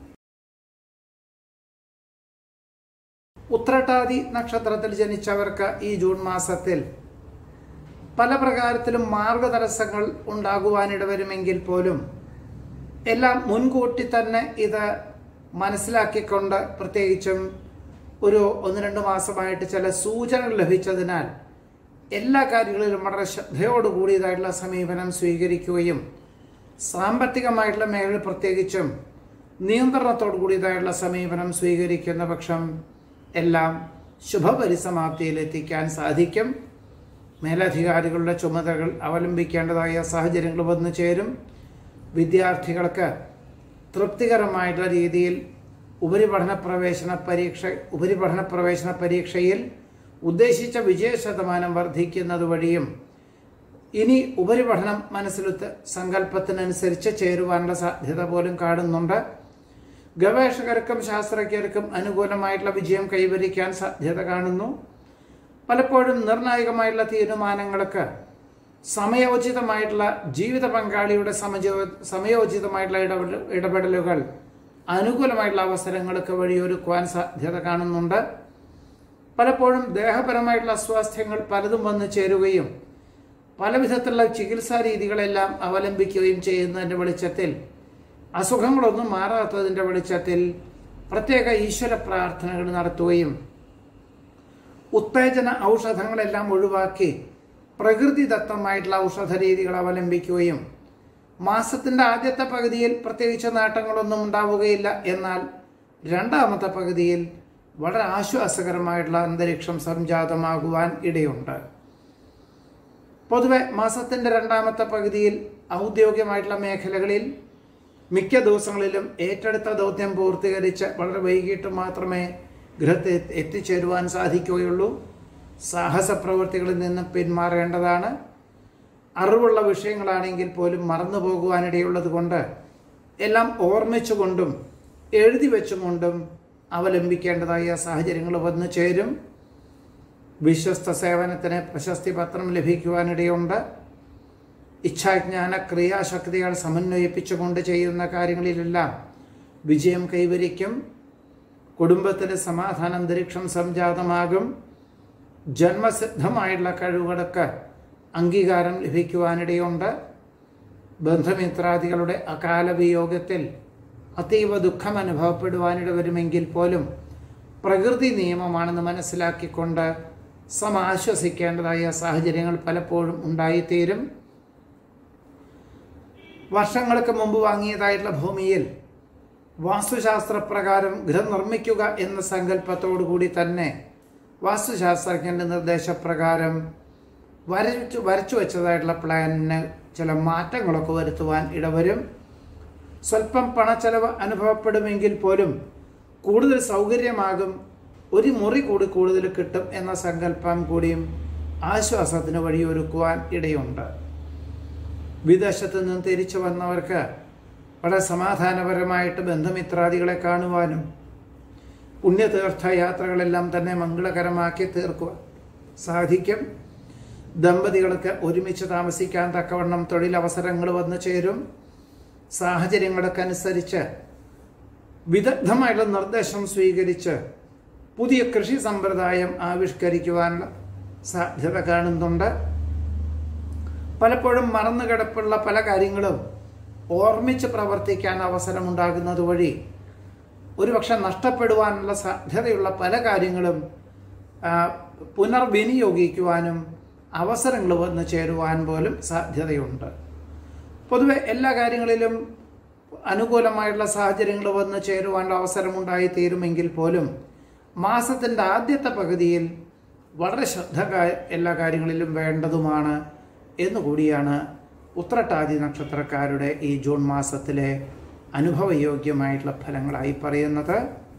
ഉത്രട്ടാതി നക്ഷത്രത്തിൽ ജനിച്ചവർക്ക് ഈ ജൂൺ മാസത്തിൽ പല പ്രകാരത്തിലും മാർഗതടസ്സങ്ങൾ ഉണ്ടാകുവാനിടവരുമെങ്കിൽ പോലും എല്ലാം മുൻകൂട്ടി തന്നെ ഇത് മനസ്സിലാക്കിക്കൊണ്ട് പ്രത്യേകിച്ചും ഒരു ഒന്ന് രണ്ട് മാസമായിട്ട് ചില സൂചനകൾ ലഭിച്ചതിനാൽ എല്ലാ കാര്യങ്ങളിലും വളരെ ശ്രദ്ധയോടുകൂടിയതായിട്ടുള്ള സമീപനം സ്വീകരിക്കുകയും സാമ്പത്തികമായിട്ടുള്ള മേഖല പ്രത്യേകിച്ചും നിയന്ത്രണത്തോടു കൂടിയതായിട്ടുള്ള സമീപനം സ്വീകരിക്കുന്ന പക്ഷം എല്ലാം ശുഭപരിസമാപ്തിയിലെത്തിക്കാൻ സാധിക്കും മേലധികാരികളുടെ ചുമതലകൾ അവലംബിക്കേണ്ടതായ സാഹചര്യങ്ങൾ വന്നു ചേരും വിദ്യാർത്ഥികൾക്ക് തൃപ്തികരമായിട്ടുള്ള രീതിയിൽ ഉപരിപഠന പ്രവേശന പരീക്ഷ ഉപരിപഠന പ്രവേശന പരീക്ഷയിൽ ഉദ്ദേശിച്ച വിജയ ശതമാനം വർദ്ധിക്കുന്നത് വഴിയും ഇനി ഉപരിപഠനം മനസ്സിലൊത്ത് സങ്കല്പത്തിനനുസരിച്ച് ചേരുവാനുള്ള സാധ്യത പോലും കാണുന്നുണ്ട് ഗവേഷകർക്കും ശാസ്ത്രജ്ഞർക്കും അനുകൂലമായിട്ടുള്ള വിജയം കൈവരിക്കാൻ സാധ്യത കാണുന്നു പലപ്പോഴും നിർണായകമായിട്ടുള്ള തീരുമാനങ്ങൾക്ക് സമയോചിതമായിട്ടുള്ള ജീവിത പങ്കാളിയുടെ സമജോ സമയോചിതമായിട്ടുള്ള ഇടപെട ഇടപെടലുകൾ അനുകൂലമായിട്ടുള്ള അവസരങ്ങൾക്ക് വഴിയൊരുക്കുവാൻ സാധ്യത കാണുന്നുണ്ട് പലപ്പോഴും ദേഹപരമായിട്ടുള്ള അസ്വാസ്ഥ്യങ്ങൾ പലതും വന്നു ചേരുകയും പല വിധത്തിലുള്ള ചികിത്സാ രീതികളെല്ലാം അവലംബിക്കുകയും ചെയ്യുന്നതിൻ്റെ വെളിച്ചത്തിൽ അസുഖങ്ങളൊന്നും മാറാത്തതിൻ്റെ വെളിച്ചത്തിൽ പ്രത്യേക ഈശ്വര പ്രാർത്ഥനകൾ നടത്തുകയും ഉത്തേജന ഔഷധങ്ങളെല്ലാം ഒഴിവാക്കി പ്രകൃതിദത്തമായിട്ടുള്ള ഔഷധ രീതികൾ അവലംബിക്കുകയും മാസത്തിൻ്റെ ആദ്യത്തെ പകുതിയിൽ പ്രത്യേകിച്ച് നേട്ടങ്ങളൊന്നും ഉണ്ടാവുകയില്ല എന്നാൽ രണ്ടാമത്തെ പകുതിയിൽ വളരെ ആശ്വാസകരമായിട്ടുള്ള അന്തരീക്ഷം സംജാതമാകുവാൻ ഇടയുണ്ട് പൊതുവെ മാസത്തിൻ്റെ രണ്ടാമത്തെ പകുതിയിൽ ഔദ്യോഗികമായിട്ടുള്ള മേഖലകളിൽ മിക്ക ദിവസങ്ങളിലും ഏറ്റെടുത്ത ദൗത്യം പൂർത്തീകരിച്ച് വളരെ വൈകിട്ട് മാത്രമേ ഗൃഹത്തിൽ എത്തിച്ചേരുവാൻ സാധിക്കുകയുള്ളൂ സാഹസ പ്രവൃത്തികളിൽ നിന്ന് പിന്മാറേണ്ടതാണ് അറിവുള്ള വിഷയങ്ങളാണെങ്കിൽ പോലും മറന്നു പോകുവാനിടയുള്ളത് കൊണ്ട് എല്ലാം ഓർമ്മിച്ചുകൊണ്ടും എഴുതി വെച്ചുകൊണ്ടും അവലംബിക്കേണ്ടതായ സാഹചര്യങ്ങൾ വന്നു ചേരും വിശ്വസ്ത സേവനത്തിന് പ്രശസ്തി പത്രം ലഭിക്കുവാനിടയുണ്ട് ഇച്ഛാജ്ഞാന ക്രിയാശക്തികൾ സമന്വയിപ്പിച്ചുകൊണ്ട് ചെയ്യുന്ന കാര്യങ്ങളിലെല്ലാം വിജയം കൈവരിക്കും കുടുംബത്തിലെ സമാധാന അന്തരീക്ഷം സംജാതമാകും ജന്മസിദ്ധമായുള്ള കഴിവുകൾക്ക് അംഗീകാരം ലഭിക്കുവാനിടയുണ്ട് ബന്ധുമിത്രാദികളുടെ അകാല വിയോഗത്തിൽ അതീവ ദുഃഖം അനുഭവപ്പെടുവാനിട വരുമെങ്കിൽ പോലും പ്രകൃതി നിയമമാണെന്ന് മനസ്സിലാക്കിക്കൊണ്ട് സമാശ്വസിക്കേണ്ടതായ സാഹചര്യങ്ങൾ പലപ്പോഴും ഉണ്ടായിത്തീരും വർഷങ്ങൾക്ക് മുമ്പ് വാങ്ങിയതായിട്ടുള്ള ഭൂമിയിൽ വാസ്തുശാസ്ത്രപ്രകാരം ഗൃഹം നിർമ്മിക്കുക എന്ന സങ്കല്പത്തോടു കൂടി തന്നെ വാസ്തുശാസ്ത്രജ്ഞന്റെ നിർദ്ദേശപ്രകാരം വരച്ചു വരച്ചു വെച്ചതായിട്ടുള്ള പ്ലാനിന് ചില മാറ്റങ്ങളൊക്കെ വരുത്തുവാൻ ഇടവരും സ്വല്പം പണച്ചെലവ് അനുഭവപ്പെടുമെങ്കിൽ പോലും കൂടുതൽ സൗകര്യമാകും ഒരു മുറി കൂടി കൂടുതൽ കിട്ടും എന്ന സങ്കല്പം കൂടിയും ആശ്വാസത്തിന് വഴിയൊരുക്കുവാൻ ഇടയുണ്ട് വിദേശത്ത് നിന്ന് തിരിച്ചു വന്നവർക്ക് വളരെ സമാധാനപരമായിട്ട് ബന്ധുമിത്രാദികളെ കാണുവാനും പുണ്യതീർത്ഥ യാത്രകളെല്ലാം തന്നെ മംഗളകരമാക്കി തീർക്കുവാൻ സാധിക്കും ദമ്പതികൾക്ക് ഒരുമിച്ച് താമസിക്കാൻ തക്കവണ്ണം തൊഴിലവസരങ്ങൾ വന്നു ചേരും സാഹചര്യങ്ങൾക്കനുസരിച്ച് വിദഗ്ധമായുള്ള നിർദ്ദേശം സ്വീകരിച്ച് പുതിയ കൃഷി സമ്പ്രദായം ആവിഷ്കരിക്കുവാനുള്ള സാധ്യത കാണുന്നുണ്ട് പലപ്പോഴും മറന്നു കിടപ്പുള്ള പല കാര്യങ്ങളും ഓർമ്മിച്ച് പ്രവർത്തിക്കാൻ അവസരമുണ്ടാകുന്നത് വഴി ഒരുപക്ഷെ നഷ്ടപ്പെടുവാനുള്ള സാധ്യതയുള്ള പല കാര്യങ്ങളും ആ, പുനർവിനിയോഗിക്കുവാനും അവസരങ്ങൾ വന്നു ചേരുവാൻ പോലും സാധ്യതയുണ്ട് പൊതുവെ എല്ലാ കാര്യങ്ങളിലും അനുകൂലമായിട്ടുള്ള സാഹചര്യങ്ങൾ വന്ന് ചേരുവാനുള്ള അവസരമുണ്ടായി തീരുമെങ്കിൽ പോലും മാസത്തിൻ്റെ ആദ്യത്തെ പകുതിയിൽ വളരെ ശ്രദ്ധ കാ- എല്ലാ കാര്യങ്ങളിലും വേണ്ടതുമാണ് എന്നുകൂടിയാണ് ഉത്രട്ടാതി നക്ഷത്രക്കാരുടെ ഈ ജൂൺ മാസത്തിലെ അനുഭവയോഗ്യമായിട്ടുള്ള ഫലങ്ങളായി പറയുന്നത്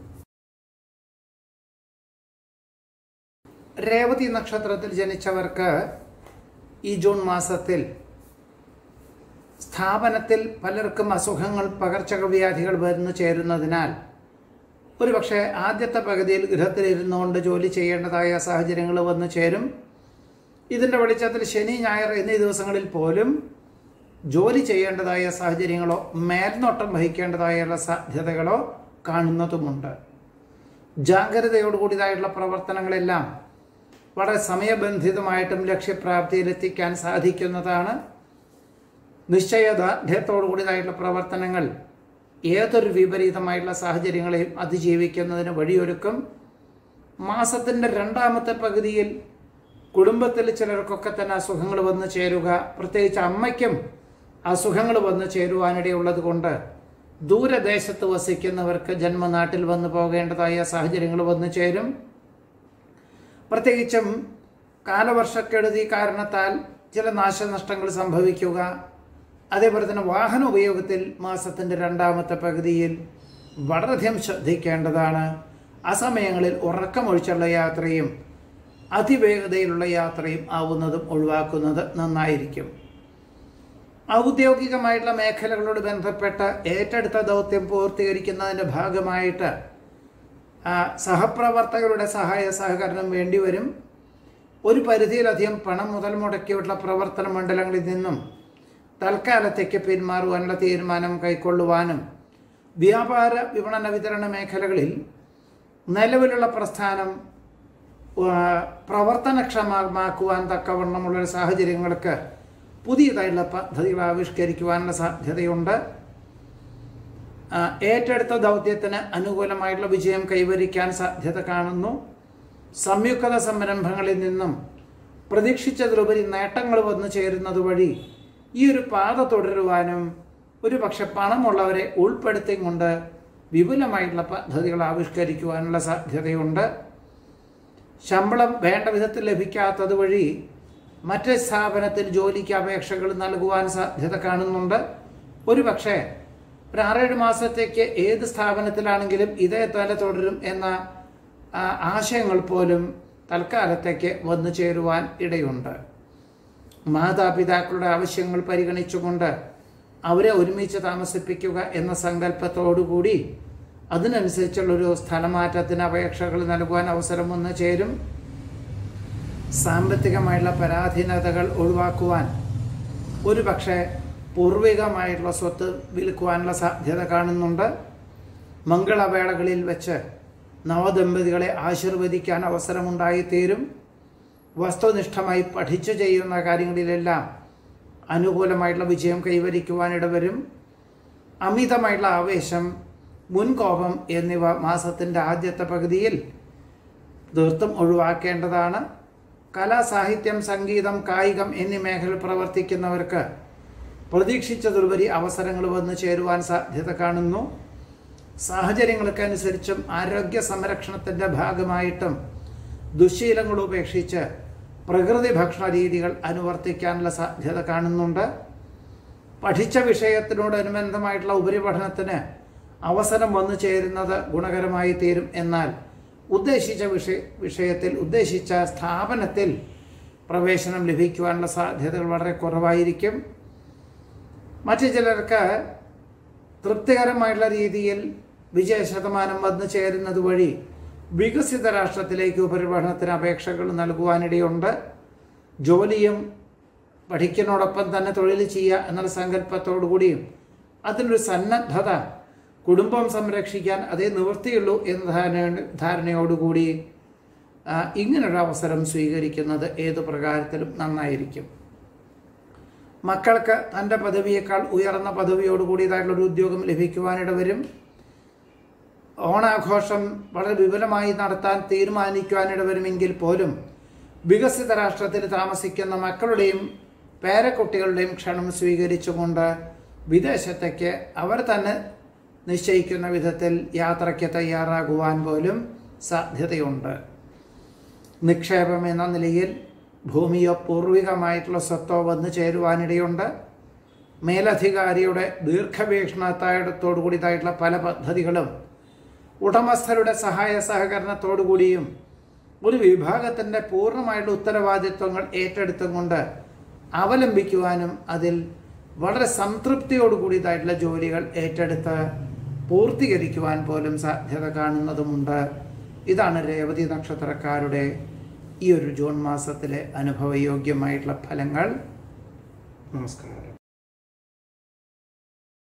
രേവതി നക്ഷത്രത്തിൽ ജനിച്ചവർക്ക് ഈ ജൂൺ മാസത്തിൽ സ്ഥാപനത്തിൽ പലർക്കും അസുഖങ്ങൾ പകർച്ചവ്യാധികൾ വന്നു ചേരുന്നതിനാൽ ഒരുപക്ഷെ ആദ്യത്തെ പകുതിയിൽ ഗൃഹത്തിലിരുന്നു കൊണ്ട് ജോലി ചെയ്യേണ്ടതായ സാഹചര്യങ്ങൾ വന്നു ചേരും ഇതിൻ്റെ വെളിച്ചത്തിൽ ശനി ഞായർ എന്നീ ദിവസങ്ങളിൽ പോലും ജോലി ചെയ്യേണ്ടതായ സാഹചര്യങ്ങളോ മേൽനോട്ടം വഹിക്കേണ്ടതായുള്ള സാധ്യതകളോ കാണുന്നതുമുണ്ട് ജാഗ്രതയോടുകൂടിയതായിട്ടുള്ള പ്രവർത്തനങ്ങളെല്ലാം വളരെ സമയബന്ധിതമായിട്ടും ലക്ഷ്യപ്രാപ്തിയിലെത്തിക്കാൻ സാധിക്കുന്നതാണ് നിശ്ചയദാർഢ്യത്തോടുകൂടിയതായിട്ടുള്ള പ്രവർത്തനങ്ങൾ ഏതൊരു വിപരീതമായിട്ടുള്ള സാഹചര്യങ്ങളെയും അതിജീവിക്കുന്നതിന് വഴിയൊരുക്കും മാസത്തിൻ്റെ രണ്ടാമത്തെ പകുതിയിൽ കുടുംബത്തിൽ ചിലർക്കൊക്കെ തന്നെ അസുഖങ്ങൾ വന്നു ചേരുക പ്രത്യേകിച്ച് അമ്മയ്ക്കും അസുഖങ്ങൾ വന്നു ചേരുവാനിടയുള്ളത് കൊണ്ട് ദൂരദേശത്ത് വസിക്കുന്നവർക്ക് ജന്മനാട്ടിൽ വന്നു പോകേണ്ടതായ സാഹചര്യങ്ങൾ വന്നു ചേരും പ്രത്യേകിച്ചും കാലവർഷക്കെടുതി കാരണത്താൽ ചില നാശനഷ്ടങ്ങൾ സംഭവിക്കുക അതേപോലെ തന്നെ വാഹന ഉപയോഗത്തിൽ മാസത്തിൻ്റെ രണ്ടാമത്തെ പകുതിയിൽ വളരെയധികം ശ്രദ്ധിക്കേണ്ടതാണ് ആ സമയങ്ങളിൽ ഉറക്കമൊഴിച്ചുള്ള യാത്രയും അതിവേഗതയിലുള്ള യാത്രയും ആവുന്നതും ഒഴിവാക്കുന്നത് നന്നായിരിക്കും ഔദ്യോഗികമായിട്ടുള്ള മേഖലകളോട് ബന്ധപ്പെട്ട ഏറ്റെടുത്ത ദൗത്യം പൂർത്തീകരിക്കുന്നതിൻ്റെ ഭാഗമായിട്ട് ആ, സഹപ്രവർത്തകരുടെ സഹായ സഹകരണം വേണ്ടിവരും ഒരു പരിധിയിലധികം പണം മുതൽ മുടക്കിയിട്ടുള്ള പ്രവർത്തന മണ്ഡലങ്ങളിൽ നിന്നും തൽക്കാലത്തേക്ക് പിന്മാറുവാനുള്ള തീരുമാനം കൈക്കൊള്ളുവാനും വ്യാപാര വിപണന വിതരണ മേഖലകളിൽ നിലവിലുള്ള പ്രസ്ഥാനം ആ, പ്രവർത്തനക്ഷമമാക്കുവാൻ തക്കവണ്ണമുള്ള സാഹചര്യങ്ങൾക്ക് പുതിയതായിട്ടുള്ള പദ്ധതികൾ ആവിഷ്കരിക്കുവാനുള്ള സാധ്യതയുണ്ട് ആ, ഏറ്റെടുത്ത ദൗത്യത്തിന് അനുകൂലമായിട്ടുള്ള വിജയം കൈവരിക്കാൻ സാധ്യത കാണുന്നു സംയുക്ത സംരംഭങ്ങളിൽ നിന്നും പ്രതീക്ഷിച്ചതിലുപരി നേട്ടങ്ങൾ വന്നു ചേരുന്നത് വഴി ഈ ഒരു പാത തുടരുവാനും ഒരു പക്ഷെ പണമുള്ളവരെ ഉൾപ്പെടുത്തിക്കൊണ്ട് വിപുലമായിട്ടുള്ള പദ്ധതികൾ ആവിഷ്കരിക്കുവാനുള്ള സാധ്യതയുണ്ട് ശമ്പളം വേണ്ട വിധത്തിൽ ലഭിക്കാത്തത് വഴി മറ്റ് സ്ഥാപനത്തിൽ ജോലിക്ക് അപേക്ഷകൾ നൽകുവാൻ സാധ്യത കാണുന്നുണ്ട് ഒരു പക്ഷേ ഒരു ആറേഴ് മാസത്തേക്ക് ഏത് സ്ഥാപനത്തിലാണെങ്കിലും ഇതേ തല തുടരും എന്ന ആ, ആശയങ്ങൾ പോലും തൽക്കാലത്തേക്ക് വന്നു ചേരുവാൻ ഇടയുണ്ട് മാതാപിതാക്കളുടെ ആവശ്യങ്ങൾ പരിഗണിച്ചുകൊണ്ട് അവരെ ഒരുമിച്ച് താമസിപ്പിക്കുക എന്ന സങ്കല്പത്തോടുകൂടി അതിനനുസരിച്ചുള്ളൊരു സ്ഥലമാറ്റത്തിന് അപേക്ഷകൾ നൽകുവാൻ അവസരം വന്ന് ചേരും സാമ്പത്തികമായുള്ള പരാധീനതകൾ ഒഴിവാക്കുവാൻ ഒരു പക്ഷേ പൂർവികമായിട്ടുള്ള സ്വത്ത് വിൽക്കുവാനുള്ള സാധ്യത കാണുന്നുണ്ട് മംഗളവേളകളിൽ വെച്ച് നവദമ്പതികളെ ആശീർവദിക്കാൻ അവസരമുണ്ടായിത്തീരും വസ്തുനിഷ്ഠമായി പഠിച്ചു ചെയ്യുന്ന കാര്യങ്ങളിലെല്ലാം അനുകൂലമായിട്ടുള്ള വിജയം കൈവരിക്കുവാനിടവരും അമിതമായിട്ടുള്ള ആവേശം മുൻകോപം എന്നിവ മാസത്തിൻ്റെ ആദ്യത്തെ പകുതിയിൽ തീർത്തും ഒഴിവാക്കേണ്ടതാണ് കല സാഹിത്യം സംഗീതം കായികം എന്നീ മേഖലയിൽ പ്രവർത്തിക്കുന്നവർക്ക് പ്രതീക്ഷിച്ചതിലുപരി അവസരങ്ങൾ വന്നു ചേരുവാൻ സാധ്യത കാണുന്നു സാഹചര്യങ്ങൾക്കനുസരിച്ചും ആരോഗ്യ സംരക്ഷണത്തിൻ്റെ ഭാഗമായിട്ടും ദുശ്ശീലങ്ങൾ ഉപേക്ഷിച്ച് പ്രകൃതി ഭക്ഷണ രീതികൾ അനുവർത്തിക്കാനുള്ള സാധ്യത കാണുന്നുണ്ട് പഠിച്ച വിഷയത്തിനോടനുബന്ധമായിട്ടുള്ള ഉപരിപഠനത്തിന് അവസരം വന്നു ചേരുന്നത് ഗുണകരമായി തീരും എന്നാൽ ഉദ്ദേശിച്ച വിഷയ വിഷയത്തിൽ ഉദ്ദേശിച്ച സ്ഥാപനത്തിൽ പ്രവേശനം ലഭിക്കുവാനുള്ള സാധ്യതകൾ വളരെ കുറവായിരിക്കും മറ്റു ചിലർക്ക് തൃപ്തികരമായിട്ടുള്ള രീതിയിൽ വിജയ ശതമാനം വന്നു ചേരുന്നത് വഴി വികസിത രാഷ്ട്രത്തിലേക്ക് ഉപരിപഠനത്തിന് അപേക്ഷകൾ നൽകുവാനിടയുണ്ട് ജോലിയും പഠിക്കുന്നതോടൊപ്പം തന്നെ തൊഴിൽ ചെയ്യുക എന്നുള്ള സങ്കല്പത്തോടു കൂടിയും അതിനൊരു സന്നദ്ധത കുടുംബം സംരക്ഷിക്കാൻ അതേ നിവൃത്തിയുള്ളൂ എന്ന ധാരണ ധാരണയോടുകൂടി ആ, ഇങ്ങനൊരു അവസരം സ്വീകരിക്കുന്നത് ഏതു പ്രകാരത്തിലും നന്നായിരിക്കും മക്കൾക്ക് തൻ്റെ പദവിയേക്കാൾ ഉയർന്ന പദവിയോട് കൂടിയതായിട്ടുള്ള ഒരു ഉദ്യോഗം ലഭിക്കുവാനിട വരും ഓണാഘോഷം വളരെ വിപുലമായി നടത്താൻ തീരുമാനിക്കുവാനിട വരുമെങ്കിൽ പോലും വികസിത രാഷ്ട്രത്തിൽ താമസിക്കുന്ന മക്കളുടെയും പേരക്കുട്ടികളുടെയും ക്ഷണം സ്വീകരിച്ചുകൊണ്ട് വിദേശത്തേക്ക് അവർ തന്നെ നിശ്ചയിക്കുന്ന വിധത്തിൽ യാത്രയ്ക്ക് തയ്യാറാകുവാൻ പോലും സാധ്യതയുണ്ട് നിക്ഷേപം എന്ന നിലയിൽ ഭൂമിയോ പൂർവികമായിട്ടുള്ള സ്വത്തോ വന്നു ചേരുവാനിടയുണ്ട് മേലധികാരിയുടെ ദീർഘവീക്ഷണത്തോടു കൂടിയതായിട്ടുള്ള പല പദ്ധതികളും ഉടമസ്ഥരുടെ സഹായ സഹകരണത്തോടു കൂടിയും ഒരു വിഭാഗത്തിൻ്റെ പൂർണ്ണമായിട്ടുള്ള ഉത്തരവാദിത്വങ്ങൾ ഏറ്റെടുത്തും കൊണ്ട് അവലംബിക്കുവാനും അതിൽ വളരെ സംതൃപ്തിയോട് കൂടിയതായിട്ടുള്ള ജോലികൾ ഏറ്റെടുത്ത് പൂർത്തീകരിക്കുവാൻ പോലും സാധ്യത കാണുന്നതുമുണ്ട് ഇതാണ് രേവതി നക്ഷത്രക്കാരുടെ ഈ ഒരു ജൂൺ മാസത്തിലെ അനുഭവയോഗ്യമായിട്ടുള്ള ഫലങ്ങൾ നമസ്കാരം